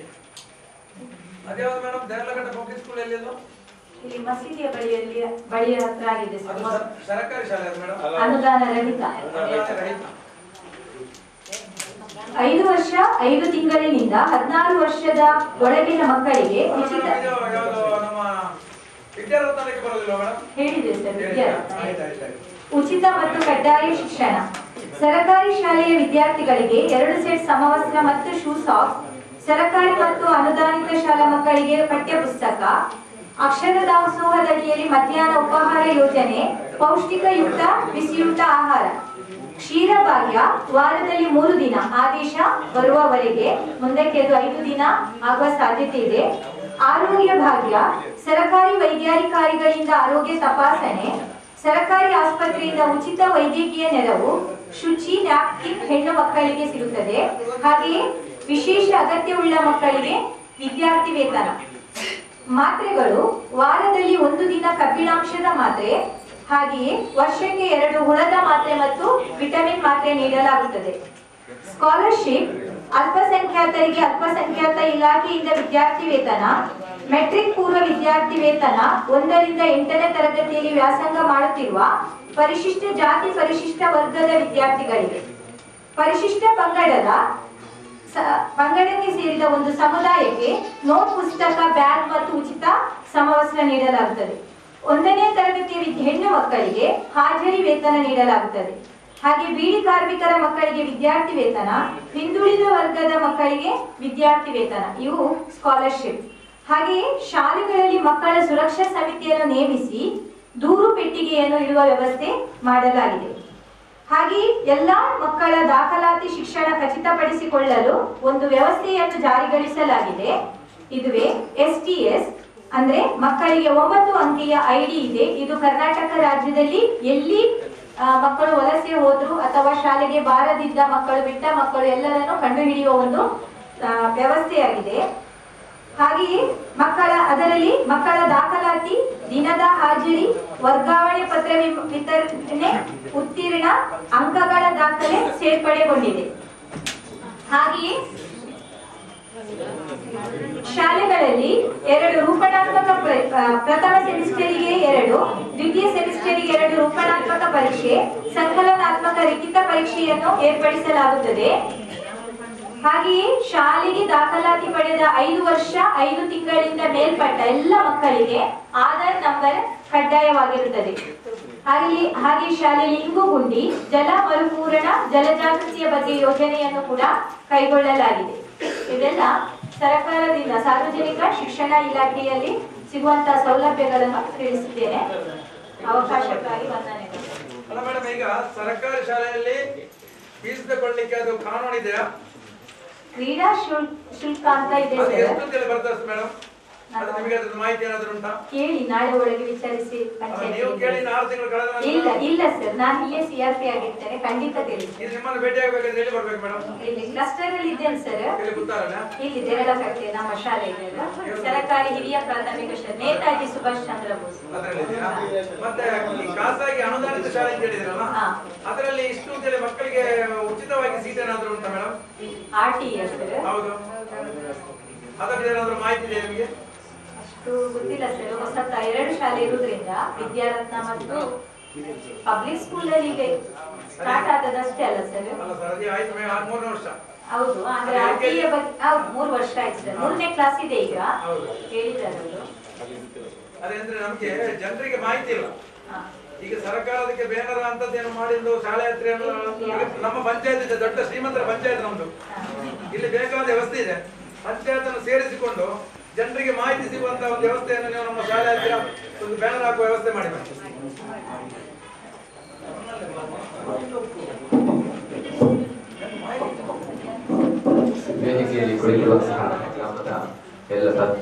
ಅದೇ ಮೇಡಮ್ ದೇರ್ಲಗಡ್ಡೆ ಪಬ್ಲಿಕ್ ಸ್ಕೂಲ್ ಎಲ್ಲಿದ್ದು ಇಲ್ಲಿ ಮಸೀದಿಯ ಬಳಿಯಲ್ಲಿ ಬಳಿಯ ಹತ್ರ ಆಗಿದೆ ಸರ್ ಸರ್ಕಾರಿ ಶಾಲೆ ಅದು ಮೇಡಮ್ ಅನುದಾನ ರಹಿತ ಐದು ವರ್ಷ ಐದು ತಿಂಗಳಿನಿಂದ ಹದಿನಾರು ವರ್ಷದ ಒಳಗಿನ ಮಕ್ಕಳಿಗೆ ಉಚಿತ ನಮ್ಮ ವಿದ್ಯಾರತ್ನಕ್ಕೆ ಬರೋದಿಲ್ಲ ಮೇಡಮ್ ಹೇಳಿದೆ ಸರ್ ವಿದ್ಯಾರ್ಥಿ ಆಯ್ತು ಆಯ್ತು ಆಯ್ತು ಉಚಿತ ಮತ್ತು ಕಡ್ಡಾಯ ಶಿಕ್ಷಣ ಸರಕಾರಿ ಶಾಲೆಯ ವಿದ್ಯಾರ್ಥಿಗಳಿಗೆ ಎರಡು ಸೆಟ್ ಸಮವಸ್ತ್ರ ಮತ್ತು ಶೂ ಸಾಕ್ಸ್ ಸರಕಾರಿ ಮತ್ತು ಅನುದಾನಿತ ಶಾಲಾ ಮಕ್ಕಳಿಗೆ ಪಠ್ಯ ಪುಸ್ತಕ ಅಕ್ಷರ ದಾಸೋಹದಡಿಯಲ್ಲಿ ಮಧ್ಯಾಹ್ನ ಉಪಹಾರ ಯೋಜನೆ ಪೌಷ್ಟಿಕಯುಕ್ತ ಬಿಸಿಯೂಟ ಆಹಾರ ಕ್ಷೀರಭಾಗ್ಯ ವಾರದಲ್ಲಿ ಮೂರು ದಿನ ಆದೇಶ ಬರುವವರೆಗೆ ಮುಂದಕ್ಕೆ ಅದು ಐದು ದಿನ ಆಗುವ ಸಾಧ್ಯತೆ ಇದೆ ಆರೋಗ್ಯ ಭಾಗ್ಯ ಸರಕಾರಿ ವೈದ್ಯಾಧಿಕಾರಿಗಳಿಂದ ಆರೋಗ್ಯ ತಪಾಸಣೆ ಸರಕಾರಿ ಆಸ್ಪತ್ರೆಯಿಂದ ಉಚಿತ ವೈದ್ಯಕೀಯ ನೆರವು ಶುಚಿ ನ್ಯಾಪ್ಕಿನ್ ಹೆಣ್ಣು ಮಕ್ಕಳಿಗೆ ಸಿಗುತ್ತದೆ ಹಾಗೆಯೇ ವಿಶೇಷ ಅಗತ್ಯವುಳ್ಳ ಮಕ್ಕಳಿಗೆ ವಿದ್ಯಾರ್ಥಿ ವೇತನ ಮಾತ್ರೆಗಳು ವಾರದಲ್ಲಿ ಒಂದು ದಿನ ಕಬ್ಬಿಣಾಂಶದ ಮಾತ್ರೆ ಹಾಗೆಯೇ ವರ್ಷಕ್ಕೆ ಎರಡು ಹುಳದ ಮಾತ್ರೆ ಮತ್ತು ವಿಟಮಿನ್ ಮಾತ್ರೆ ನೀಡಲಾಗುತ್ತದೆ ಸ್ಕಾಲರ್ಶಿಪ್ ಅಲ್ಪಸಂಖ್ಯಾತರಿಗೆ ಅಲ್ಪಸಂಖ್ಯಾತ ಇಲಾಖೆಯಿಂದ ವಿದ್ಯಾರ್ಥಿ ವೇತನ ಮೆಟ್ರಿಕ್ ಪೂರ್ವ ವಿದ್ಯಾರ್ಥಿ ವೇತನ ಒಂದರಿಂದ ಎಂಟನೇ ತರಗತಿಯಲ್ಲಿ ವ್ಯಾಸಂಗ ಮಾಡುತ್ತಿರುವ ಪರಿಶಿಷ್ಟ ಜಾತಿ ಪರಿಶಿಷ್ಟ ವರ್ಗದ ವಿದ್ಯಾರ್ಥಿಗಳಿಗೆ ಪರಿಶಿಷ್ಟ ಪಂಗಡದ ಸ- ಪಂಗಡಕ್ಕೆ ಸೇರಿದ ಒಂದು ಸಮುದಾಯಕ್ಕೆ ನೋಟ್ ಪುಸ್ತಕ ಬ್ಯಾಗ್ ಮತ್ತು ಉಚಿತ ಸಮವಸ್ತ್ರ ನೀಡಲಾಗುತ್ತದೆ ಒಂದನೇ ತರಗತಿಯ ವಿದ್- ಹೆಣ್ಣು ಮಕ್ಕಳಿಗೆ ಹಾಜರಿ ವೇತನ ನೀಡಲಾಗುತ್ತದೆ ಹಾಗೆ ಬೀಡಿ ಕಾರ್ಮಿಕರ ಮಕ್ಕಳಿಗೆ ವಿದ್ಯಾರ್ಥಿ ವೇತನ ಹಿಂದುಳಿದ ವರ್ಗದ ಮಕ್ಕಳಿಗೆ ವಿದ್ಯಾರ್ಥಿ ವೇತನ ಇವು ಸ್ಕಾಲರ್ಶಿಪ್ ಹಾಗೆಯೇ ಶಾಲೆಗಳಲ್ಲಿ ಮಕ್ಕಳ ಸುರಕ್ಷಾ ಸಮಿತಿಯನ್ನು ನೇಮಿಸಿ ದೂರು ಪೆಟ್ಟಿಗೆಯನ್ನು ಇಡುವ ವ್ಯವಸ್ಥೆ ಮಾಡಲಾಗಿದೆ ಹಾಗೆಯೇ ಎಲ್ಲಾ ಮಕ್ಕಳ ದಾಖಲಾತಿ ಶಿಕ್ಷಣ ಖಚಿತಪಡಿಸಿಕೊಳ್ಳಲು ಒಂದು ವ್ಯವಸ್ಥೆಯನ್ನು ಜಾರಿಗೊಳಿಸಲಾಗಿದೆ ಇದುವೇ ಎಸ್ ಟಿ ಎಸ್ ಅಂದ್ರೆ ಮಕ್ಕಳಿಗೆ ಒಂಬತ್ತು ಅಂಕೆಯ ಐಡಿ ಇದೆ ಇದು ಕರ್ನಾಟಕ ರಾಜ್ಯದಲ್ಲಿ ಎಲ್ಲಿ ಆ, ಮಕ್ಕಳು ವಲಸೆ ಹೋದ್ರು ಅಥವಾ ಶಾಲೆಗೆ ಬಾರದಿದ್ದ ಮಕ್ಕಳು ಬಿಟ್ಟ ಮಕ್ಕಳು ಎಲ್ಲರನ್ನು ಕಂಡುಹಿಡಿಯುವ ಒಂದು ಆ, ವ್ಯವಸ್ಥೆಯಾಗಿದೆ ಹಾಗೆಯೇ ಮಕ್ಕಳ ಅದರಲ್ಲಿ ಮಕ್ಕಳ ದಾಖಲಾತಿ ದಿನದ ಹಾಜರಿ ವರ್ಗಾವಣೆ ಪತ್ರ ವಿ- ವಿತರಣೆ ಉತ್ತೀರ್ಣ ಅಂಕಗಳ ದಾಖಲೆ ಸೇರ್ಪಡೆಗೊಂಡಿದೆ ಹಾಗೆಯೇ ಶಾಲೆಗಳಲ್ಲಿ ಎರಡು ರೂಪಣಾತ್ಮಕ ಪ್ರ- ಆ, ಪ್ರಥಮ ಸೆಮಿಸ್ಟರಿಗೆ ಎರಡು ದ್ವಿತೀಯ ಸೆಮಿಸ್ಟರಿಗೆ ಎರಡು ರೂಪಣಾತ್ಮಕ ಪರೀಕ್ಷೆ ಸಂಕಲನಾತ್ಮಕ ಲಿಖಿತ ಪರೀಕ್ಷೆಯನ್ನು ಏರ್ಪಡಿಸಲಾಗುತ್ತದೆ ಹಾಗೆಯೇ ಶಾಲೆಗೆ ದಾಖಲಾತಿ ಪಡೆದ ಐದು ವರ್ಷ ಐದು ತಿಂಗಳಿಂದ ಮೇಲ್ಪಟ್ಟ ಎಲ್ಲ ಮಕ್ಕಳಿಗೆ ಆಧಾರ್ ನಂಬರ್ ಕಡ್ಡಾಯವಾಗಿರುತ್ತದೆ ಹಾಗೆ ಹಾಗೆ ಶಾಲೆಯಲ್ಲಿ ಇಂಗು ಗುಂಡಿ ಜಲ ಮರುಪೂರಣ ಜಲಜಾಗೃತಿಯ ಬಗ್ಗೆ ಯೋಜನೆಯನ್ನು ಕೂಡ ಕೈಗೊಳ್ಳಲಾಗಿದೆ ಇದೆಲ್ಲ ಸರ್ಕಾರದಿಂದ ಸಾರ್ವಜನಿಕ ಶಿಕ್ಷಣ ಇಲಾಖೆಯಲ್ಲಿ ಸಿಗುವಂತಹ ಸೌಲಭ್ಯಗಳನ್ನು ತಿಳಿಸಿದ್ದೇನೆ ಅವಕಾಶಕ್ಕಾಗಿ ವಂದನೆಗಳು ಅಲ್ಲ ಮೇಡಮ್ ಈಗ ಸರ್ಕಾರಿ ಶಾಲೆಯಲ್ಲಿ ಫೀಸ್ ತಗೊಳ್ಳಿಕ್ಕೆ ಅದು ಕಾನೂನು ಇದೆಯಾ ಕ್ರೀಡಾ ಶುಲ್ಕ ಶುಲ್ಕ ಅಂತ ಇದೆ ಅದು ಸರ್ ಎಷ್ಟು ಅಂತೇಳಿ ಬರ್ತದೆ ಮೇಡಮ್ ಅದು ನಿಮಗೆ ಅದ್ರ ಮಾಹಿತಿ ಏನಾದ್ರು ಉಂಟಾ ಕೇಳಿ ನಾಳೆ ಒಳಗೆ ವಿಚಾರಿಸಿ ಅಲ್ಲ, ನೀವು ಕೇಳಿ ಪಂಚಾಯತ್ ಆರು ತಿಂಗಳು ಕಳೆದ ನಂತರ ಇಲ್ಲ ಇಲ್ಲ ಸರ್ ನಾನು ಇಲ್ಲೇ ಸಿ ಆರ್ ಪಿ ಆಗಿರ್ತೇನೆ ಖಂಡಿತ ತಿಳಿಸಿ ಇದು ನಿಮ್ಮನ್ನು ಭೇಟಿ ಆಗಬೇಕಾದ್ರೆ ಎಲ್ಲಿ ಬರ್ಬೇಕು ಮೇಡಮ್ ಇಲ್ಲಿ ಕ್ಲಸ್ಟರ್ ಅಲ್ಲಿ ಇದ್ದೇನೆ ಸರ್ ಇಲ್ಲಿ ಗೊತ್ತಾರಲ್ಲ ಇಲ್ಲಿ ದೇರಳಕಟ್ಟೆ ನಮ್ಮ ಶಾಲೆ ಇದೆ ಅಲ್ಲ? ಸರ್ಕಾರಿ ಹಿರಿಯ ಪ್ರಾಥಮಿಕ ಶಾಲೆ ನೇತಾಜಿ ಸುಭಾಷ್ ಚಂದ್ರ ಬೋಸ್ ಅದರಲ್ಲಿ ಇದೆಯಾ? ಮತ್ತೆ ಈ ಖಾಸಗಿ ಅನುದಾನಿತ ಶಾಲೆ ಅಂತ ಹೇಳಿದ್ರಲ್ಲ ಅದರಲ್ಲಿ ಇಷ್ಟು ಅಂತೇಳಿ ಮಕ್ಕಳಿಗೆ ಉಚಿತವಾಗಿ ಸೀಟ್ ಏನಾದ್ರು ಉಂಟಾ ಮೇಡಮ್ ಆರ್ ಟಿ ಸರ್ ಹೌದು ಅದರಲ್ಲಿ ಏನಾದ್ರು ಮಾಹಿತಿ ಇದೆ ನಿಮಗೆ ಅಷ್ಟು ಗೊತ್ತಿಲ್ಲ ಸರ್ ಹೊಸ ಎರಡು ಶಾಲೆ ಇರುವುದರಿಂದ ವಿದ್ಯಾರತ್ನ ಮತ್ತು ಪಬ್ಲಿಕ್ ಸ್ಕೂಲ್ ಅಲ್ಲಿ ಈಗ ಸ್ಟಾರ್ಟ್ ಆದದಷ್ಟೇ ಅಲ್ಲ ಸರ್ ಅಲ್ಲ ಸರ್ ಅದೇ ಆಯ್ತು ಮೇ- ಆರ್ ಮೂರನೇ ವರ್ಷ ಹೌದು ಅಂದ್ರೆ ಆರ್ ಟಿ ಎ ಬಗ್ಗೆ ಹೌದು ಮೂರು ವರ್ಷ ಆಯ್ತು ಸರ್ ಮೂರನೇ ಕ್ಲಾಸ್ ಇದೆ ಈಗ ಹೌದು. ಹೇಳಿದ್ದಾರೆ ಅವರು ಅದೇಂದ್ರೆ ನಮ್ಗೆ ಜನರಿಗೆ ಮಾಹಿತಿ ಇಲ್ಲ ಈಗ ಸರ್ಕಾರ ಅದಕ್ಕೆ ಬೇನರ ಅಂತದ್ದೇನು ಮಾಡಿದ್ದು ಶಾಲೆ ಹತ್ರ ಏನು ಈಗ ನಮ್ಮ ಪಂಚಾಯತ್ ಇದೆ ದೊಡ್ಡ ಶ್ರೀಮಂತರ ಪಂಚಾಯತ್ ನಮ್ದು ಇಲ್ಲಿ ಬೇಕಾದ ವ್ಯವಸ್ಥೆ ಇದೆ ಪಂಚಾಯತ್ ಅನ್ನು ಸೇರಿಸಿಕೊಂಡು ಜನರಿಗೆ ಮಾಹಿತಿ ಸಿಗುವಂತ ಒಂದು ವ್ಯವಸ್ಥೆಯನ್ನು ನೀವು ನಮ್ಮ ಶಾಲೆ ಹತ್ತಿರ ಒಂದು ಬ್ಯಾನರ್ ಹಾಕುವ ವ್ಯವಸ್ಥೆ ಮಾಡಿ ವೇದಿಕೆಯಲ್ಲಿ ಕುಳಿತಿರುವಂತಹ ಗ್ರಾಮದ ಎಲ್ಲ ಸದ್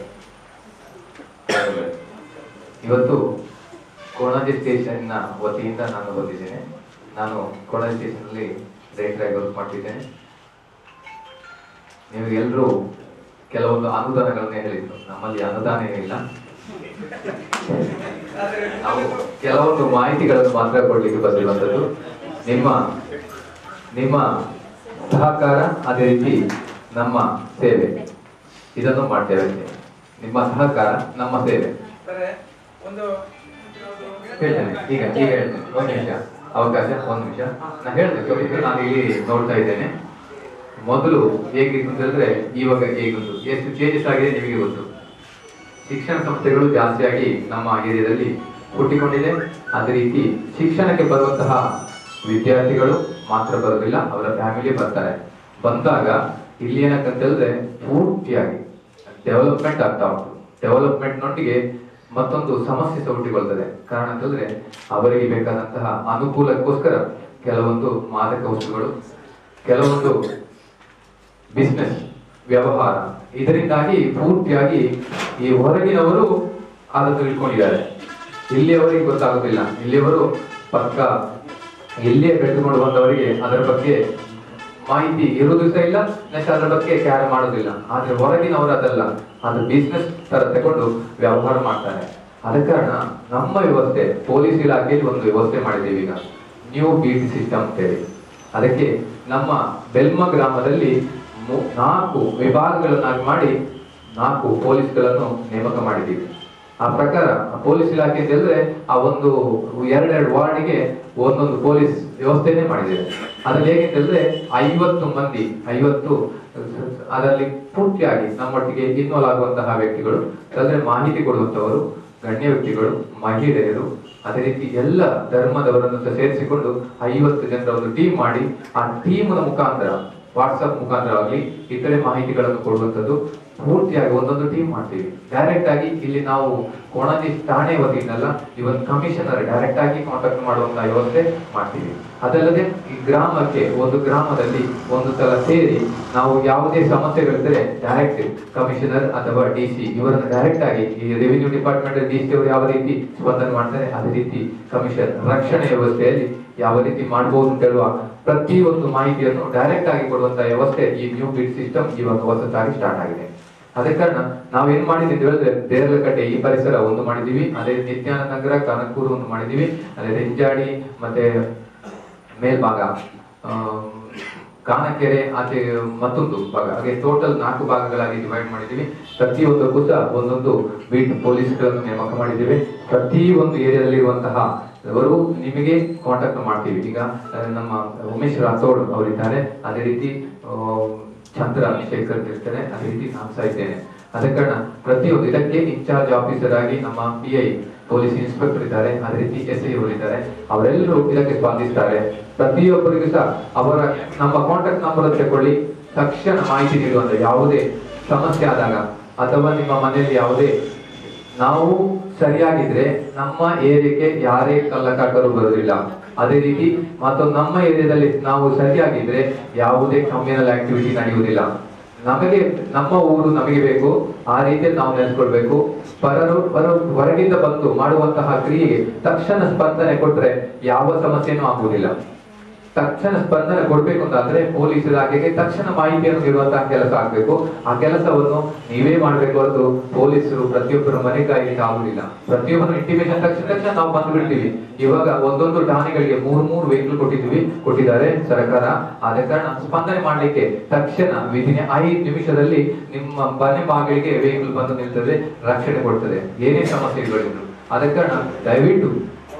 ಇವತ್ತು ಕೋಣಾಜಿ ಸ್ಟೇಷನ್ನ ವತಿಯಿಂದ ನಾನು ಬಂದಿದ್ದೇನೆ ನಾನು ಕೋಣಾಜಿ ಸ್ಟೇಷನ್ನಲ್ಲಿ ಡೈರೆಕ್ಟರ್ ಆಗಿ ವರ್ಕ್ ಮಾಡ್ತಿದ್ದೇನೆ ನಿಮಗೆಲ್ಲರೂ ಕೆಲವೊಂದು ಅನುದಾನಗಳನ್ನೇ ಹೇಳಿದ್ರು ನಮ್ಮಲ್ಲಿ ಅನುದಾನ ಏನಿಲ್ಲ ನಾವು ಕೆಲವೊಂದು ಮಾಹಿತಿಗಳನ್ನು ಮಾತ್ರ ಕೊಡ್ಲಿಕ್ಕೆ ಬಂದಿರುವಂಥದ್ದು ನಿಮ್ಮ ನಿಮ್ಮ ಸಹಕಾರ ಅದೇ ರೀತಿ ನಮ್ಮ ಸೇವೆ ಇದನ್ನು ಮಾಡ್ತೇವೆ ನಿಮ್ಮ ಸಹಕಾರ ನಮ್ಮ ಸೇವೆ ಸರಿ ಒಂದು ಹೇಳ್ತೇನೆ ಈಗ ಈಗ ಹೇಳ್ತೇನೆ ಒಂದು ನಿಮಿಷ ಅವಕಾಶ ಒಂದು ನಿಮಿಷ ನಾನು ಹೇಳ್ತೇನೆ ನಾನು ಇಲ್ಲಿ ನೋಡ್ತಾ ಇದ್ದೇನೆ ಮೊದಲು ಹೇಗಿತ್ತು ಅಂತ ಹೇಳಿದ್ರೆ ಇವಾಗ ಹೇಗುಂಟು ಎಷ್ಟು ಚೇಂಜಸ್ ಆಗಿದೆ ನಿಮಗೆ ಗೊತ್ತು ಶಿಕ್ಷಣ ಸಂಸ್ಥೆಗಳು ಜಾಸ್ತಿಯಾಗಿ ನಮ್ಮ ಏರಿಯಾದಲ್ಲಿ ಹುಟ್ಟಿಕೊಂಡಿದೆ ಅದೇ ರೀತಿ ಶಿಕ್ಷಣಕ್ಕೆ ಬರುವಂತಹ ವಿದ್ಯಾರ್ಥಿಗಳು ಮಾತ್ರ ಬರೋದಿಲ್ಲ ಅವರ ಫ್ಯಾಮಿಲಿ ಬರ್ತಾರೆ ಬಂದಾಗ ಇಲ್ಲಿ ಏನಕ್ಕಂತ ಹೇಳಿದ್ರೆ ಪೂರ್ತಿಯಾಗಿ ಡೆವಲಪ್ಮೆಂಟ್ ಆಗ್ತಾ ಉಂಟು ಡೆವಲಪ್ಮೆಂಟ್ ನೊಟ್ಟಿಗೆ ಮತ್ತೊಂದು ಸಮಸ್ಯೆ ಸಹ ಹುಟ್ಟಿಕೊಳ್ತದೆ ಕಾರಣ ಅಂತಂದ್ರೆ ಅವರಿಗೆ ಬೇಕಾದಂತಹ ಅನುಕೂಲಕ್ಕೋಸ್ಕರ ಕೆಲವೊಂದು ಮಾದಕ ವಸ್ತುಗಳು ಕೆಲವೊಂದು ಬಿಸ್ನೆಸ್ ವ್ಯವಹಾರ ಇದರಿಂದಾಗಿ ಪೂರ್ತಿಯಾಗಿ ಈ ಹೊರಗಿನವರು ಅದನ್ನು ತಿಳ್ಕೊಂಡಿದ್ದಾರೆ ಇಲ್ಲಿಯವರಿಗೆ ಗೊತ್ತಾಗುತ್ತಿಲ್ಲ ಇಲ್ಲಿಯವರು ಪಕ್ಕ ಇಲ್ಲಿಯೇ ಬೆಳೆದುಕೊಂಡು ಬಂದವರಿಗೆ ಅದರ ಬಗ್ಗೆ ಮಾಹಿತಿ ಇರುವುದು ಸಹ ಇಲ್ಲ ನೆಕ್ಸ್ಟ್ ಅದರ ಬಗ್ಗೆ ಕ್ಯಾರ್ ಮಾಡೋದಿಲ್ಲ ಆದ್ರೆ ಹೊರಗಿನವರು ಅದಲ್ಲ ಅದು ಬಿಸ್ನೆಸ್ ತರ ತಗೊಂಡು ವ್ಯವಹಾರ ಮಾಡ್ತಾರೆ ಆದ ಕಾರಣ ನಮ್ಮ ವ್ಯವಸ್ಥೆ ಪೊಲೀಸ್ ಇಲಾಖೆಯಲ್ಲಿ ಒಂದು ವ್ಯವಸ್ಥೆ ಮಾಡಿದ್ದೀವಿ ಈಗ ನ್ಯೂ ಬೀಟ್ ಸಿಸ್ಟಮ್ ಅಂತೇಳಿ ಅದಕ್ಕೆ ನಮ್ಮ ಬೆಲ್ಮ ಗ್ರಾಮದಲ್ಲಿ ಮು- ನಾಲ್ಕು ವಿಭಾಗಗಳನ್ನಾಗಿ ಮಾಡಿ ನಾಲ್ಕು ಪೊಲೀಸ್ಗಳನ್ನು ನೇಮಕ ಮಾಡಿದ್ದೀವಿ ಆ ಪ್ರಕಾರ ಪೊಲೀಸ್ ಇಲಾಖೆ ಅಂತ ಹೇಳಿದ್ರೆ ಆ ಒಂದು ಎರಡೆರಡು ವಾರ್ಡ್ಗೆ ಒಂದೊಂದು ಪೊಲೀಸ್ ವ್ಯವಸ್ಥೆನೇ ಮಾಡಿದ್ದೇವೆ ಅದ್ರಲ್ಲಿ ಹೇಗೆ ಅಂತ ಹೇಳಿದ್ರೆ ಐವತ್ತು ಮಂದಿ ಐವತ್ತು ಅದರಲ್ಲಿ ಪೂರ್ತಿಯಾಗಿ ನಮ್ಮೊಟ್ಟಿಗೆ ಇನ್ವಾಲ್ವ್ ಆಗುವಂತಹ ವ್ಯಕ್ತಿಗಳು ಅಂದ್ರೆ ಮಾಹಿತಿ ಕೊಡುವಂತವರು ಗಣ್ಯ ವ್ಯಕ್ತಿಗಳು ಮಹಿಳೆಯರು ಅದೇ ರೀತಿ ಎಲ್ಲ ಧರ್ಮದವರನ್ನು ಸಹ ಸೇರಿಸಿಕೊಂಡು ಐವತ್ತು ಜನರ ಒಂದು ಟೀಮ್ ಮಾಡಿ ಆ ಟೀಮ್ನ ಮುಖಾಂತರ ವಾಟ್ಸಪ್ ಮುಖಾಂತರ ಆಗಲಿ ಇತರೆ ಮಾಹಿತಿಗಳನ್ನು ಕೊಡುವಂಥದ್ದು ಪೂರ್ತಿಯಾಗಿ ಒಂದೊಂದು ಟೀಮ್ ಮಾಡ್ತೀವಿ ಡೈರೆಕ್ಟ್ ಆಗಿ ಇಲ್ಲಿ ನಾವು ಕೊಣಜಿ ಠಾಣೆ ವತಿಯಿಂದಲ್ಲ ಇವನ್ ಕಮಿಷನರ್ ಡೈರೆಕ್ಟ್ ಆಗಿ ಕಾಂಟ್ಯಾಕ್ಟ್ ಮಾಡುವಂತಹ ವ್ಯವಸ್ಥೆ ಮಾಡ್ತೀವಿ ಅದಲ್ಲದೆ ಈ ಗ್ರಾಮಕ್ಕೆ ಒಂದು ಗ್ರಾಮದಲ್ಲಿ ಒಂದು ಸಲ ಸೇರಿ ನಾವು ಯಾವುದೇ ಸಮಸ್ಯೆಗಳಿದ್ದರೆ ಡೈರೆಕ್ಟ್ ಕಮಿಷನರ್ ಅಥವಾ ಡಿ ಸಿ ಇವರನ್ನು ಡೈರೆಕ್ಟ್ ಆಗಿ ಈ ರೆವಿನ್ಯೂ ಡಿಪಾರ್ಟ್ಮೆಂಟ್ ಡಿ ಸಿ ಅವರು ಯಾವ ರೀತಿ ಸ್ಪಂದನೆ ಮಾಡ್ತಾರೆ ಅದೇ ರೀತಿ ಕಮಿಷನ್ ರಕ್ಷಣೆ ವ್ಯವಸ್ಥೆಯಲ್ಲಿ ಯಾವ ರೀತಿ ಮಾಡಬಹುದು ಅಂತ ಹೇಳುವ ಪ್ರತಿಯೊಂದು ಮಾಹಿತಿಯನ್ನು ಡೈರೆಕ್ಟ್ ಆಗಿ ಕೊಡುವಂತಹ ವ್ಯವಸ್ಥೆ ಈ ನ್ಯೂ ಬಿಡ್ ಸಿಸ್ಟಮ್ ಇವಾಗ ಹೊಸದಾಗಿ ಸ್ಟಾರ್ಟ್ ಆಗಿದೆ ಅದೇ ಕಾರಣ ನಾವೇನ್ ಮಾಡಿದ್ವಿ ಅಂತ ಹೇಳಿದ್ರೆ ದೇರಲಕಟ್ಟೆ ಈ ಪರಿಸರ ಒಂದು ಮಾಡಿದೀವಿ ಅದೇ ನಿತ್ಯಾನಂದ ನಗರ ಕನಕಪುರ ಒಂದು ಮಾಡಿದೀವಿ ಅದೇ ರೆಂಜಾಡಿ ಮತ್ತೆ ಮೇಲ್ಭಾಗ ಆ, ಕಾನಕೆರೆ ಆಚೆ ಮತ್ತೊಂದು ಭಾಗ ಹಾಗೆ ಟೋಟಲ್ ನಾಲ್ಕು ಭಾಗಗಳಾಗಿ ಡಿವೈಡ್ ಮಾಡಿದ್ದೀವಿ ಪ್ರತಿಯೊಂದಕ್ಕೂ ಸಹ ಒಂದೊಂದು ಬೀಟ್ ಪೊಲೀಸ್ಗಳನ್ನು ನೇಮಕ ಮಾಡಿದ್ದೇವೆ ಪ್ರತಿ ಒಂದು ಏರಿಯಾದಲ್ಲಿ ಇರುವಂತಹ ಅವರು ನಿಮಗೆ ಕಾಂಟ್ಯಾಕ್ಟ್ ಮಾಡ್ತೀವಿ ಈಗ ಆ, ನಮ್ಮ ಉಮೇಶ್ ರಾಥೋಡ್ ಅವರಿದ್ದಾರೆ ಅದೇ ರೀತಿ ಆ, ಚಂದ್ರ ಶೇಖರ್ ಇರ್ತಾರೆ ಅದೇ ರೀತಿ ನಾನು ಸಹ ಇದ್ದೇನೆ ಅದ ಕಾರಣ ಪ್ರತಿಯೊಂದು ಇದಕ್ಕೆ ಇನ್ಚಾರ್ಜ್ ಆಫೀಸರ್ ಆಗಿ ನಮ್ಮ ಪಿ ಐ ಪೊಲೀಸ್ ಇನ್ಸ್ಪೆಕ್ಟರ್ ಇದ್ದಾರೆ ಅದೇ ರೀತಿ ಎಸ್ ಐ ಅವರು ಇದ್ದಾರೆ ಅವರೆಲ್ಲರೂ ಇದಕ್ಕೆ ಸ್ಪಂದಿಸ್ತಾರೆ ಪ್ರತಿಯೊಬ್ಬರಿಗೂ ಸಹ ಅವರ ನಮ್ಮ ಕಾಂಟ್ಯಾಕ್ಟ್ ನಂಬರ್ ತಗೊಳ್ಳಿ ತಕ್ಷಣ ಮಾಹಿತಿ ನೀಡುವಂತ ಯಾವುದೇ ಸಮಸ್ಯೆ ಆದಾಗ ಅಥವಾ ನಿಮ್ಮ ಮನೆಯಲ್ಲಿ ಯಾವುದೇ ನಾವು ಸರಿಯಾಗಿದ್ರೆ ನಮ್ಮ ಏರಿಯಾಕ್ಕೆ ಯಾರೇ ಕಳ್ಳಕಾಕರು ಬರೋದಿಲ್ಲ ಅದೇ ರೀತಿ ಮತ್ತು ನಮ್ಮ ಏರಿಯಾದಲ್ಲಿ ನಾವು ಸರಿಯಾಗಿದ್ರೆ ಯಾವುದೇ ಕಮ್ಯುನಲ್ ಆಕ್ಟಿವಿಟಿ ನಡೆಯುವುದಿಲ್ಲ ನಮಗೆ ನಮ್ಮ ಊರು ನಮಗೆ ಬೇಕು ಆ ರೀತಿಯಲ್ಲಿ ನಾವು ನೆನೆಸ್ಕೊಳ್ಬೇಕು ಪರರು ಪರ ಹೊರಗಿಂದ ಬಂದು ಮಾಡುವಂತಹ ಕ್ರಿಯೆಗೆ ತಕ್ಷಣ ಸ್ಪಂದನೆ ಕೊಟ್ರೆ ಯಾವ ಸಮಸ್ಯೆನೂ ಆಗುವುದಿಲ್ಲ ತಕ್ಷಣ ಸ್ಪಂದನೆ ಕೊಡ್ಬೇಕು ಅಂತಾದ್ರೆ ಪೊಲೀಸ್ ಇಲಾಖೆಗೆ ತಕ್ಷಣ ಮಾಹಿತಿಯನ್ನು ನೀಡುವಂತಹ ಕೆಲಸ ಆಗ್ಬೇಕು ಆ ಕೆಲಸವನ್ನು ನೀವೇ ಮಾಡ್ಬೇಕು ಹೊರತು ಪೊಲೀಸರು ಪ್ರತಿಯೊಬ್ಬರ ಮನೆ ಕಾಯ್ಲಿಕ್ಕೆ ಆಗುದಿಲ್ಲ ಪ್ರತಿಯೊಬ್ಬರು ಇಂಟಿಮೇಷನ್ ತಕ್ಷಣ ತಕ್ಷಣ ನಾವು ಬಂದು ಬಿಡ್ತೀವಿ ಇವಾಗ ಒಂದೊಂದು ಠಾಣೆಗಳಿಗೆ ಮೂರ್ ಮೂರು ವೆಹಿಕಲ್ ಕೊಟ್ಟಿದ್ವಿ ಕೊಟ್ಟಿದ್ದಾರೆ ಸರ್ಕಾರ ಆದ ಕಾರಣ ಸ್ಪಂದನೆ ಮಾಡ್ಲಿಕ್ಕೆ ತಕ್ಷಣ ವಿದಿನ ಐದು ನಿಮಿಷದಲ್ಲಿ ನಿಮ್ಮ ಮನೆ ಬಾಗಿಲಿಗೆ ವೆಹಿಕಲ್ ಬಂದು ನಿಲ್ತದೆ ರಕ್ಷಣೆ ಕೊಡ್ತದೆ ಏನೇ ಸಮಸ್ಯೆಗಳಿದ್ರು ಆದ ಕಾರಣ ದಯವಿಟ್ಟು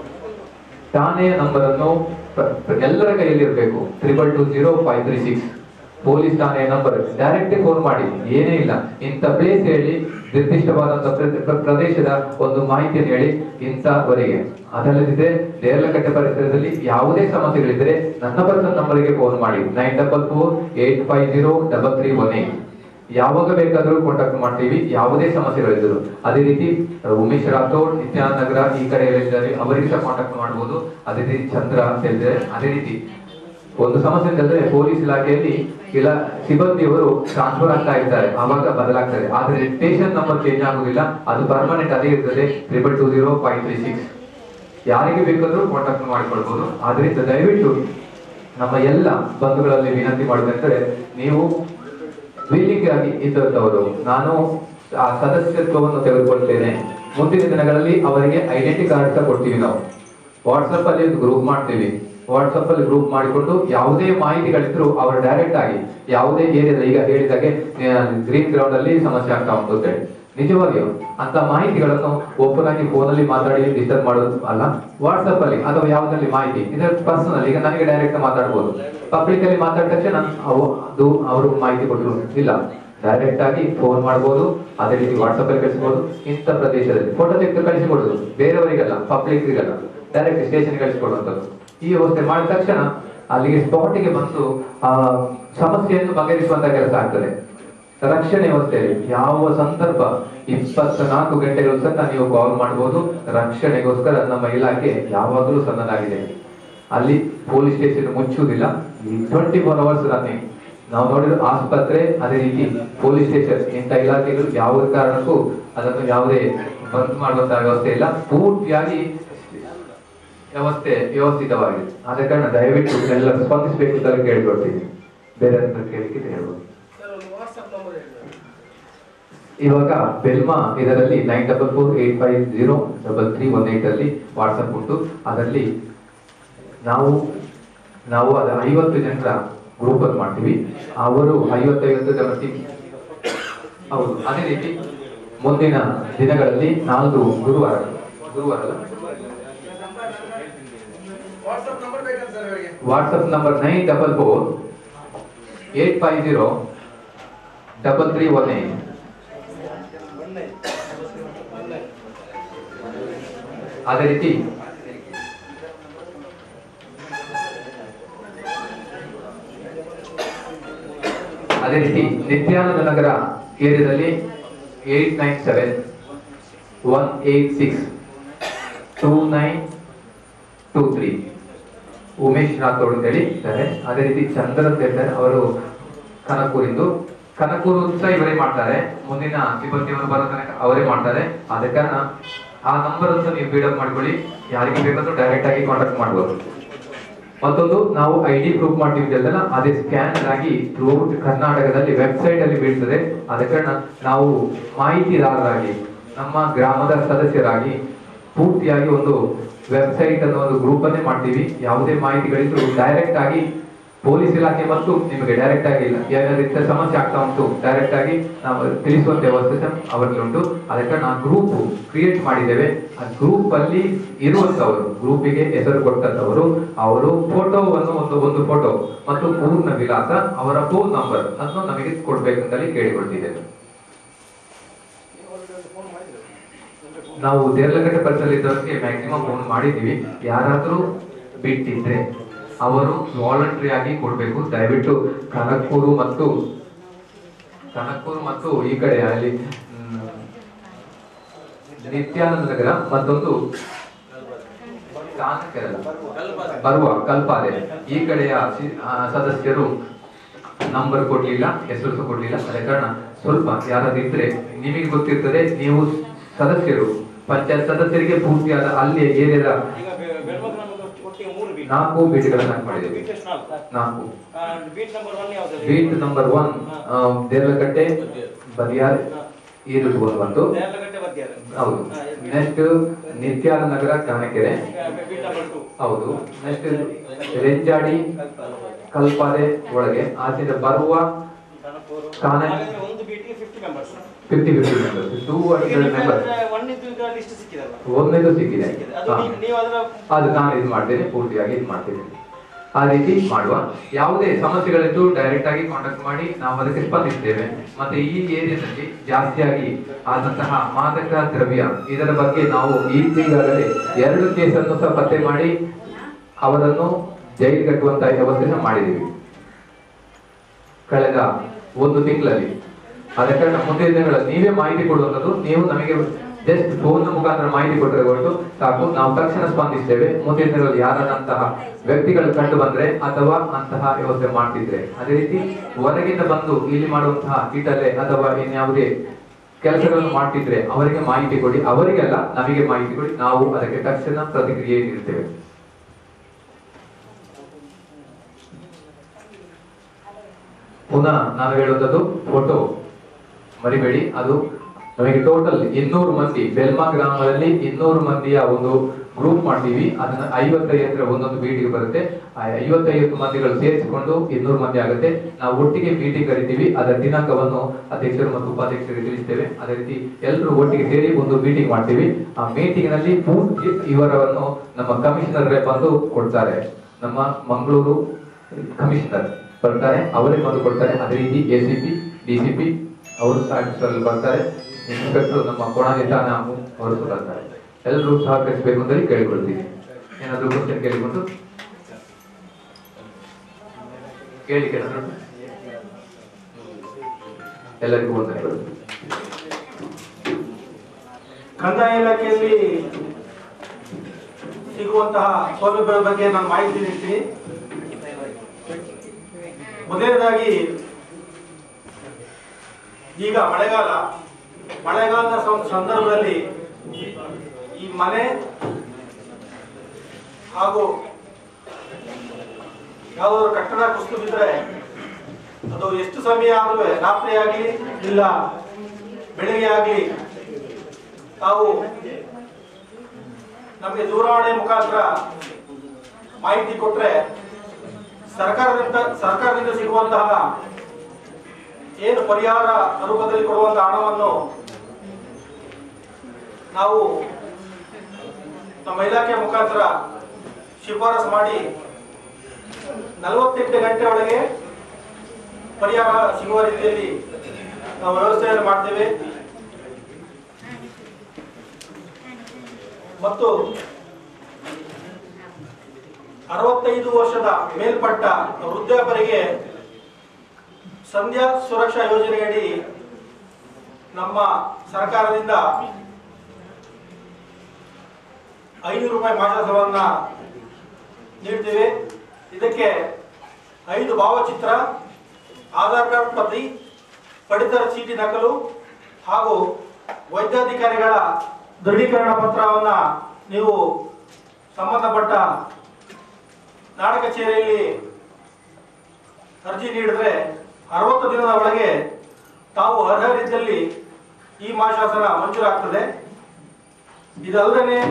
ಠಾಣೆಯ ನಂಬರ್ ಅನ್ನು ಪ್ರ- ಪ್ರ- ಎಲ್ಲರ ಕೈಯಲ್ಲಿ ಇರಬೇಕು triple two zero five three six police ಠಾಣೆಯ ನಂಬರ್ ಡೈರೆಕ್ಟ್ ಫೋನ್ ಮಾಡಿ ಏನೇ ಇಲ್ಲ ಇಂಥ ಪ್ಲೇಸ್ ಹೇಳಿ ನಿರ್ದಿಷ್ಟವಾದಂತಹ ಪ್ರ- ಪ್ರ- ಪ್ರದೇಶದ ಒಂದು ಮಾಹಿತಿಯನ್ನು ಹೇಳಿ ಇಂಥವರೆಗೆ ಅದಲ್ಲದಿದ್ರೆ ದೇರ್ಲಕಟ್ಟೆ ಪರಿಸರದಲ್ಲಿ ಯಾವುದೇ ಸಮಸ್ಯೆಗಳಿದ್ರೆ ನನ್ನ ಪರ್ಸನಲ್ ನಂಬರ್ಗೆ ಫೋನ್ ಮಾಡಿ nine double four eight five zero double three one eight ಯಾವಾಗ ಬೇಕಾದರೂ ಕಾಂಟ್ಯಾಕ್ಟ್ ಮಾಡ್ತೀವಿ ಯಾವುದೇ ಸಮಸ್ಯೆಗಳಿದ್ರು ಅದೇ ರೀತಿ ಉಮೇಶ್ ರಾಥೋಡ್ ನಿತ್ಯಾನಂದ ನಗರ ಈ ಕಡೆ ಇದ್ದಾರೆ ಅವರಿಗೆ ಸಹ ಕಾಂಟ್ಯಾಕ್ಟ್ ಮಾಡಬಹುದು ಅದೇ ರೀತಿ ಚಂದ್ರ ಅಂತ ಹೇಳಿದ್ರೆ ಅದೇ ರೀತಿ ಒಂದು ಸಮಸ್ಯೆ ಅಂತಂದ್ರೆ ಪೊಲೀಸ್ ಇಲಾಖೆಯಲ್ಲಿ ಇಲ್ಲ ಸಿಬ್ಬಂದಿಯವರು ಟ್ರಾನ್ಸ್ಫರ್ ಆಗ್ತಾ ಇದ್ದಾರೆ ಆವಾಗ ಬದಲಾಗ್ತದೆ ಆದ್ರೆ ಸ್ಟೇಷನ್ ನಂಬರ್ ಚೇಂಜ್ ಆಗುದಿಲ್ಲ ಅದು ಪರ್ಮನೆಂಟ್ ಅದೇ ಇರ್ತದೆ triple two zero five three six ಯಾರಿಗೆ ಬೇಕಾದ್ರೂ ಕಾಂಟ್ಯಾಕ್ಟ್ ಮಾಡಿಕೊಳ್ಬಹುದು ಆದ್ರಿಂದ ದಯವಿಟ್ಟು ನಮ್ಮ ಎಲ್ಲ ಬಂಧುಗಳಲ್ಲಿ ವಿನಂತಿ ಮಾಡುವುದಂದ್ರೆ ನೀವು ವಿಲ್ಲಿಂಗ್ ಆಗಿ ಇದ್ದವರು ನಾನು ಆ ಸದಸ್ಯತ್ವವನ್ನು ತೆಗೆದುಕೊಳ್ತೇನೆ ಮುಂದಿನ ದಿನಗಳಲ್ಲಿ ಅವರಿಗೆ ಐಡೆಂಟಿ ಕಾರ್ಡ್ ಸಹ ಕೊಡ್ತೀವಿ ನಾವು ವಾಟ್ಸಪ್ ಅಲ್ಲಿ ಒಂದು ಗ್ರೂಪ್ ಮಾಡ್ತೀವಿ ವಾಟ್ಸಪ್ ಅಲ್ಲಿ ಗ್ರೂಪ್ ಮಾಡಿಕೊಂಡು ಯಾವುದೇ ಮಾಹಿತಿಗಳಿದ್ರು ಅವರು ಡೈರೆಕ್ಟ್ ಆಗಿ ಯಾವುದೇ ಏರಿಯಾದ ಈಗ ಹೇಳಿದಾಗೆ ಗ್ರೀನ್ ಗ್ರೌಂಡ್ ಅಲ್ಲಿ ಸಮಸ್ಯೆ ಆಗ್ತಾ ಉಂಟು ಅಂತ ಹೇಳಿ ನಿಜವಾಗಿಯೂ ಅಂತ ಮಾಹಿತಿಗಳನ್ನು ಓಪನ್ ಆಗಿ ಫೋನ್ ಅಲ್ಲಿ ಮಾತಾಡಿ ಡಿಸ್ಟರ್ಬ್ ಮಾಡೋದು ಅಲ್ಲ ವಾಟ್ಸಪ್ ಅಲ್ಲಿ ಅಥವಾ ಯಾವುದ್ರಲ್ಲಿ ಮಾಹಿತಿ ಇದರ ಪರ್ಸನಲ್ ಈಗ ನನಗೆ ಡೈರೆಕ್ಟ್ ಮಾತಾಡ್ಬೋದು ಪಬ್ಲಿಕ್ ಅಲ್ಲಿ ಮಾತಾಡಿದ ತಕ್ಷಣ ಅವು ಅದು ಅವರು ಮಾಹಿತಿ ಕೊಟ್ಟರು ಇಲ್ಲ ಡೈರೆಕ್ಟ್ ಆಗಿ ಫೋನ್ ಮಾಡ್ಬೋದು ಅದೇ ರೀತಿ ವಾಟ್ಸಪ್ ಅಲ್ಲಿ ಕಳಿಸಬಹುದು ಇಂಥ ಪ್ರದೇಶದಲ್ಲಿ ಫೋಟೋ ತೆಗೆದು ಕಳಿಸಿಕೊಡುದು ಬೇರೆಯವರಿಗಲ್ಲ ಪಬ್ಲಿಕ್ರಿಗಲ್ಲ ಡೈರೆಕ್ಟ್ ಸ್ಟೇಷನ್ ಕಳಿಸಿಕೊಡುವಂಥದ್ದು ಈ ವ್ಯವಸ್ಥೆ ಮಾಡಿದ ತಕ್ಷಣ ಅಲ್ಲಿಗೆ ಸ್ಪಾಟಿಗೆ ಬಂದು ಆ ಸಮಸ್ಯೆಯನ್ನು ಬಗೆಹರಿಸುವಂತ ಕೆಲಸ ಆಗ್ತದೆ ರಕ್ಷಣೆ ವ್ಯವಸ್ಥೆಯಲ್ಲಿ ಯಾವ ಸಂದರ್ಭ ಇಪ್ಪತ್ನಾಲ್ಕು ಗಂಟೆಗಳು ಸಹ ನೀವು ಕಾಲ್ ಮಾಡಬಹುದು ರಕ್ಷಣೆಗೋಸ್ಕರ ನಮ್ಮ ಇಲಾಖೆ ಯಾವಾಗಲೂ ಸನ್ನದಾಗಿದೆ ಅಲ್ಲಿ ಪೊಲೀಸ್ ಸ್ಟೇಷನ್ ಮುಚ್ಚುವುದಿಲ್ಲ ಟ್ವೆಂಟಿ ಫೋರ್ ಅವರ್ಸ್ ರನ್ನಿಂಗ್ ನಾವು ನೋಡಿದ ಆಸ್ಪತ್ರೆ ಅದೇ ರೀತಿ ಪೊಲೀಸ್ ಸ್ಟೇಷನ್ ಇಂಥ ಇಲಾಖೆಗಳು ಯಾವ ಕಾರಣಕ್ಕೂ ಅದನ್ನು ಯಾವುದೇ ಬಂದ್ ಮಾಡುವಂತಹ ವ್ಯವಸ್ಥೆ ಇಲ್ಲ ಪೂರ್ತಿಯಾಗಿ ವ್ಯವಸ್ಥೆ ವ್ಯವಸ್ಥಿತವಾಗಿದೆ ಆದ ಕಾರಣ ದಯವಿಟ್ಟು ಎಲ್ಲ ಸ್ಪಂದಿಸಬೇಕು ಅಂತ ಕೇಳ್ಕೊಳ್ತೀನಿ ಬೇರೆ ಅಂತ ಕೇಳಿಕ್ಕೆ ಹೇಳ್ಬೋದು ಇವಾಗ ಬೆಲ್ಮಾ ಇದರಲ್ಲಿ nine double four eight five zero double three one eight ಅಲ್ಲಿ ವಾಟ್ಸಪ್ ಉಂಟು ಅದರಲ್ಲಿ ನಾವು ನಾವು ಅದ ಐವತ್ತು ಜನರ ಗ್ರೂಪ್ ಅನ್ನು ಮಾಡ್ತೀವಿ ಅವರು ಐವತ್ತೈವತ್ತು ಜನ ಟೀಮ್ ಹೌದು ಅದೇ ರೀತಿ ಮುಂದಿನ ದಿನಗಳಲ್ಲಿ ನಾಲ್ಕು ಗುರುವಾರ ಗುರುವಾರ ಅಲ್ಲ? WhatsApp number nine double four eight five zero double three one eight ಅದೇ ರೀತಿ ಅದೇ ರೀತಿ ನಿತ್ಯಾನಂದ ನಗರ ಏರಿಯಾದಲ್ಲಿ eight nine seven one eight six two nine two three Umesh Rathod ಅಂತ ಹೇಳಿ ಇದ್ದಾರೆ ಅದೇ ರೀತಿ ಚಂದ್ರ ಅಂತ ಹೇಳ್ತಾರೆ ಅವರು ಕನಕೂರಿಂದು ಕನಕೂರು ಸಹ ಇವರೇ ಮಾಡ್ತಾರೆ ಮುಂದಿನ ಸಿಬ್ಬಂದಿಯವರು ಬರೋ ತನಕ ಅವರೇ ಮಾಡ್ತಾರೆ ಆದ ಕಾರಣ ಆ ನಂಬರ್ ಅನ್ನು ನೀವು ಬಿಲ್ಡಪ್ ಮಾಡ್ಕೊಳ್ಳಿ ಯಾರಿಗೆ ಬೇಕಾದ್ರೂ ಡೈರೆಕ್ಟ್ ಆಗಿ ಕಾಂಟ್ಯಾಕ್ಟ್ ಮಾಡ್ಬೋದು ಮತ್ತೊಂದು ನಾವು ಐ ಡಿ ಪ್ರೂಫ್ ಮಾಡ್ತೀವಿ ಅಂತಲ್ಲ ಅದೇ ಸ್ಕ್ಯಾನ್ ಆಗಿ ಥ್ರೂಔಟ್ ಕರ್ನಾಟಕದಲ್ಲಿ ವೆಬ್ಸೈಟ್ ಅಲ್ಲಿ ಬೀಳ್ತದೆ ಆದ ಕಾರಣ ನಾವು ಮಾಹಿತಿದಾರರಾಗಿ ನಮ್ಮ ಗ್ರಾಮದ ಸದಸ್ಯರಾಗಿ ಪೂರ್ತಿಯಾಗಿ ಒಂದು ವೆಬ್ಸೈಟ್ ಅನ್ನೋ ಒಂದು ಗ್ರೂಪ್ ಅನ್ನೇ ಮಾಡ್ತೀವಿ ಯಾವುದೇ ಮಾಹಿತಿಗಳಿದ್ರು ಡೈರೆಕ್ಟ್ ಆಗಿ ಪೊಲೀಸ್ ಇಲಾಖೆ ಮತ್ತು ನಿಮಗೆ ಡೈರೆಕ್ಟ್ ಆಗಿ ಇಲ್ಲ ಏನಾದ್ರು ಇಂಥ ಸಮಸ್ಯೆ ಆಗ್ತಾ ಉಂಟು ಡೈರೆಕ್ಟ್ ಆಗಿ ನಾವು ತಿಳಿಸುವಂತ ವ್ಯವಸ್ಥೆ ಸಹ ಅವರಲ್ಲಿ ಉಂಟು ಅದಕ್ಕೆ ನಾವು ಗ್ರೂಪ್ ಕ್ರಿಯೇಟ್ ಮಾಡಿದ್ದೇವೆ ಆ ಗ್ರೂಪ್ ಅಲ್ಲಿ ಇರುವಂತವರು ಗ್ರೂಪಿಗೆ ಹೆಸರು ಕೊಟ್ಟಂತವರು ಅವರು ಫೋಟೋವನ್ನು ಒಂದು ಒಂದು ಫೋಟೋ ಮತ್ತು ಪೂರ್ಣ ವಿಳಾಸ ಅವರ ಫೋನ್ ನಂಬರ್ ಅನ್ನು ನಮಗೆ ಕೊಡ್ಬೇಕಂತಲ್ಲಿ ಕೇಳಿಕೊಳ್ತಿದ್ದೇವೆ ನಾವು ದೇರ್ಲಘಟ್ಟ ಪರಿಸರ ಇದ್ದವರಿಗೆ ಮ್ಯಾಕ್ಸಿಮಮ್ ಫೋನ್ ಮಾಡಿದ್ದೀವಿ ಯಾರಾದ್ರೂ ಬಿಟ್ಟಿದ್ರೆ ಅವರು ವಾಲಂಟ್ರಿ ಆಗಿ ಕೊಡ್ಬೇಕು ದಯವಿಟ್ಟು ಕನಕೂರು ಮತ್ತು ಕನಕಪುರ ಮತ್ತು ಈ ಕಡೆ ಅಲ್ಲಿ ಮ್, ನಿತ್ಯಾನಂದ ನಗರ ಮತ್ತೊಂದು ಕಾನಕೆರಳ ಬರುವ ಕಲ್ಪಾದೆ ಈ ಕಡೆಯ ಸಿ- ಆ, ಸದಸ್ಯರು ನಂಬರ್ ಕೊಡ್ಲಿಲ್ಲ ಹೆಸರು ಸಹ ಕೊಡ್ಲಿಲ್ಲ ಅದ ಕಾರಣ ಸ್ವಲ್ಪ ಯಾರಾದ್ರೂ ಇದ್ರೆ ನಿಮಗೆ ಗೊತ್ತಿರ್ತದೆ ನೀವು ಸದಸ್ಯರು ಪಂಚಾಯತ್ ಸದಸ್ಯರಿಗೆ ಪೂರ್ತಿಯಾದ ಅಲ್ಲಿ ಏರಿಯಾದ ನಾಲ್ಕು ಬೀಟ್ಗಳನ್ನ ಹಾಕಿ ಮಾಡಿದ್ದೇವೆ ನಾಲ್ಕು beat number one Derlakatte Badiyar ಈರುಳ್ಳಿ ಒಂದು ಬಂತು ಹೌದು ನೆಕ್ಸ್ಟ್ ನಿತ್ಯಾನಂದ ನಗರ ಕಾಣಕೆರೆ ಹೌದು ನೆಕ್ಸ್ಟ್ ರೆಂಜಾಡಿ ಕಲ್ಪಾದೆ ಒಳಗೆ ಆಚೆಯಿಂದ ಬರುವ ಕಾನ fifty fifty members two hundred members ಒಂದೇದು ಸಿಕ್ಕಿದೆ ಹಾ. ಅದು ನಾನು ಇದು ಮಾಡ್ತೇನೆ ಪೂರ್ತಿಯಾಗಿ ಇದು ಮಾಡ್ತೇನೆ ಆ ರೀತಿ ಮಾಡುವ ಯಾವುದೇ ಸಮಸ್ಯೆಗಳಿದ್ದು ಡೈರೆಕ್ಟ್ ಆಗಿ ಕಾಂಟ್ಯಾಕ್ಟ್ ಮಾಡಿ ನಾವು ಅದಕ್ಕೆ ಸ್ಪಂದಿಸ್ತೇವೆ ಮತ್ತೆ ಈ ಏರಿಯಾದಲ್ಲಿ ಜಾಸ್ತಿಯಾಗಿ ಆದಂತಹ ಮಾದಕ ದ್ರವ್ಯ ಇದರ ಬಗ್ಗೆ ನಾವು ಈ ಈಗಾಗಲೇ ಎರಡು ಕೇಸನ್ನು ಸಹ ಪತ್ತೆ ಮಾಡಿ ಅವರನ್ನು ಜೈಲು ಕಟ್ಟುವಂತಹ ವ್ಯವಸ್ಥೆಯನ್ನು ಮಾಡಿದ್ದೀವಿ ಕಳೆದ ಒಂದು ತಿಂಗಳಲ್ಲಿ ಆದ ಕಾರಣ ಮುಂದಿನ ದಿನಗಳಲ್ಲಿ ನೀವೇ ಮಾಹಿತಿ ಕೊಡುವಂಥದ್ದು ನೀವು ನಮಗೆ ಜಸ್ಟ್ ಫೋನ್ ಮುಖಾಂತರ ಮಾಹಿತಿ ಕೊಟ್ಟರೆ ಹೊರಟು ಸಾಕು ನಾವು ತಕ್ಷಣ ಸ್ಪಂದಿಸ್ತೇವೆ ಮುಂದಿನ ದಿನಗಳಲ್ಲಿ ಯಾರಾದಂತಹ ವ್ಯಕ್ತಿಗಳು ಕಂಡು ಬಂದ್ರೆ ಅಥವಾ ಅಂತಹ ವ್ಯವಸ್ಥೆ ಮಾಡ್ತಿದ್ರೆ ಅದೇ ರೀತಿ ಹೊರಗಿಂದ ಬಂದು ಇಲ್ಲಿ ಮಾಡುವಂತಹ ಕೀಟಲೆ ಅಥವಾ ಇನ್ಯಾವುದೇ ಕೆಲಸಗಳನ್ನು ಮಾಡ್ತಿದ್ರೆ ಅವರಿಗೆ ಮಾಹಿತಿ ಕೊಡಿ ಅವರಿಗೆಲ್ಲ ನಮಗೆ ಮಾಹಿತಿ ಕೊಡಿ ನಾವು ಅದಕ್ಕೆ ತಕ್ಷಣ ಪ್ರತಿಕ್ರಿಯೆ ನೀಡುತ್ತೇವೆ ಪುನಃ ನಾವು ಹೇಳುವಂಥದ್ದು ಫೋಟೋ ಮರಿಬೇಡಿ ಅದು ನಮಗೆ ಟೋಟಲ್ ಇನ್ನೂರು ಮಂದಿ ಬೆಲ್ಮಾ ಗ್ರಾಮದಲ್ಲಿ ಇನ್ನೂರು ಮಂದಿಯ ಒಂದು ಗ್ರೂಪ್ ಮಾಡ್ತೀವಿ ಅದನ್ನ ಐವತ್ತೈದರ ಒಂದೊಂದು ಮೀಟಿಂಗ್ ಬರುತ್ತೆ ಆ ಐವತ್ತೈದು ಮಂದಿಗಳು ಸೇರಿಸಿಕೊಂಡು ಇನ್ನೂರು ಮಂದಿ ಆಗುತ್ತೆ ನಾವು ಒಟ್ಟಿಗೆ ಮೀಟಿಂಗ್ ಕರಿತೀವಿ ಅದರ ದಿನಾಂಕವನ್ನು ಅಧ್ಯಕ್ಷರು ಮತ್ತು ಉಪಾಧ್ಯಕ್ಷರಿಗೆ ತಿಳಿಸ್ತೇವೆ ಅದೇ ರೀತಿ ಎಲ್ಲರೂ ಒಟ್ಟಿಗೆ ಸೇರಿ ಒಂದು ಮೀಟಿಂಗ್ ಮಾಡ್ತೀವಿ ಆ ಮೀಟಿಂಗ್ ನಲ್ಲಿ ಪೂರ್ತಿ ವಿವರವನ್ನು ನಮ್ಮ ಕಮಿಷನರ್ ಬಂದು ಕೊಡ್ತಾರೆ ನಮ್ಮ ಮಂಗಳೂರು ಕಮಿಷನರ್ ಬರ್ತಾರೆ ಅವರೇ ಬಂದು ಕೊಡ್ತಾರೆ ಅದೇ ರೀತಿ A C P D C P ಅವರು ಸಹ ಬರ್ತಾರೆ ಇನ್ಸ್ಪೆಕ್ಟರ್ ನಮ್ಮ ಕೊಣಾಲಿ ಠಾಣಾ ಅವರು ಸಹ ಬರ್ತಾರೆ ಎಲ್ಲರೂ ಸಹಕರಿಸಬೇಕು ಅಂತ ಕೇಳಿಕೊಳ್ತೀನಿ ಏನಾದರೂ ಕ್ವಶನ್ ಕೇಳಿಕೊಂಡು ಕೇಳಿ ಕೇಳಿದ್ರು ಎಲ್ಲರಿಗೂ ವಂದನೆಗಳು ಕಂದಾಯ ಇಲಾಖೆಯಲ್ಲಿ ಸಿಗುವಂತಹ ಸೌಲಭ್ಯಗಳ ಬಗ್ಗೆ ನಾನು ಮಾಹಿತಿ ನೀಡ್ತೀನಿ ಮೊದಲನೇದಾಗಿ ಈಗ ಮಳೆಗಾಲ ಮಳೆಗಾಲದ ಸಂ- ಸಂದರ್ಭದಲ್ಲಿ ಈ ಮನೆ ಹಾಗೂ ಯಾವುದಾದ್ರು ಕಟ್ಟಡ ಕುಸಿದು ಬಿದ್ದರೆ ಅದು ಎಷ್ಟು ಸಮಯ ಆದ್ರೂ ರಾತ್ರಿ ಆಗಲಿ ಇಲ್ಲ ಬೆಳಿಗ್ಗೆ ಆಗಲಿ ತಾವು ನಮಗೆ ದೂರವಾಣಿ ಮುಖಾಂತರ ಮಾಹಿತಿ ಕೊಟ್ರೆ ಸರ್ಕಾರದಿಂದ ಸರ್ಕಾರದಿಂದ ಸಿಗುವಂತಹ ಏನು ಪರಿಹಾರ ರೂಪದಲ್ಲಿ ಕೊಡುವಂತಹ ಹಣವನ್ನು ನಾವು ನಮ್ಮ ಇಲಾಖೆ ಮುಖಾಂತರ ಶಿಫಾರಸು ಮಾಡಿ ನಲವತ್ತೆಂಟು ಗಂಟೆ ಒಳಗೆ ಪರಿಹಾರ ಸಿಗುವ ರೀತಿಯಲ್ಲಿ ನಾವು ವ್ಯವಸ್ಥೆಯನ್ನು ಮಾಡ್ತೇವೆ ಮತ್ತು ಅರವತ್ತೈದು ವರ್ಷದ ಮೇಲ್ಪಟ್ಟ ವೃದ್ಧಾಪರಿಗೆ ಸಂಧ್ಯಾ ಸುರಕ್ಷಾ ಯೋಜನೆಯಡಿ ನಮ್ಮ ಸರ್ಕಾರದಿಂದ ಐನೂರು ರೂಪಾಯಿ ಮಾಸಾಸವನ್ನ ನೀಡ್ತೇವೆ ಇದಕ್ಕೆ ಐದು ಭಾವಚಿತ್ರ ಆಧಾರ್ ಕಾರ್ಡ್ ಪ್ರತಿ ಪಡಿತರ ಚೀಟಿ ನಕಲು ಹಾಗೂ ವೈದ್ಯಾಧಿಕಾರಿಗಳ ದೃಢೀಕರಣ ಪತ್ರವನ್ನ ನೀವು ಸಂಬಂಧಪಟ್ಟ ನಾಡ ಕಚೇರಿಯಲ್ಲಿ ಅರ್ಜಿ ನೀಡಿದ್ರೆ ಅರವತ್ತು ದಿನದ ಒಳಗೆ ತಾವು ಅರ್ಹರಿದ್ದಲ್ಲಿ ಈ ಮಾಶಾಸನ ಮಂಜೂರಾಗ್ತದೆ ಇದಲ್ಲದೆ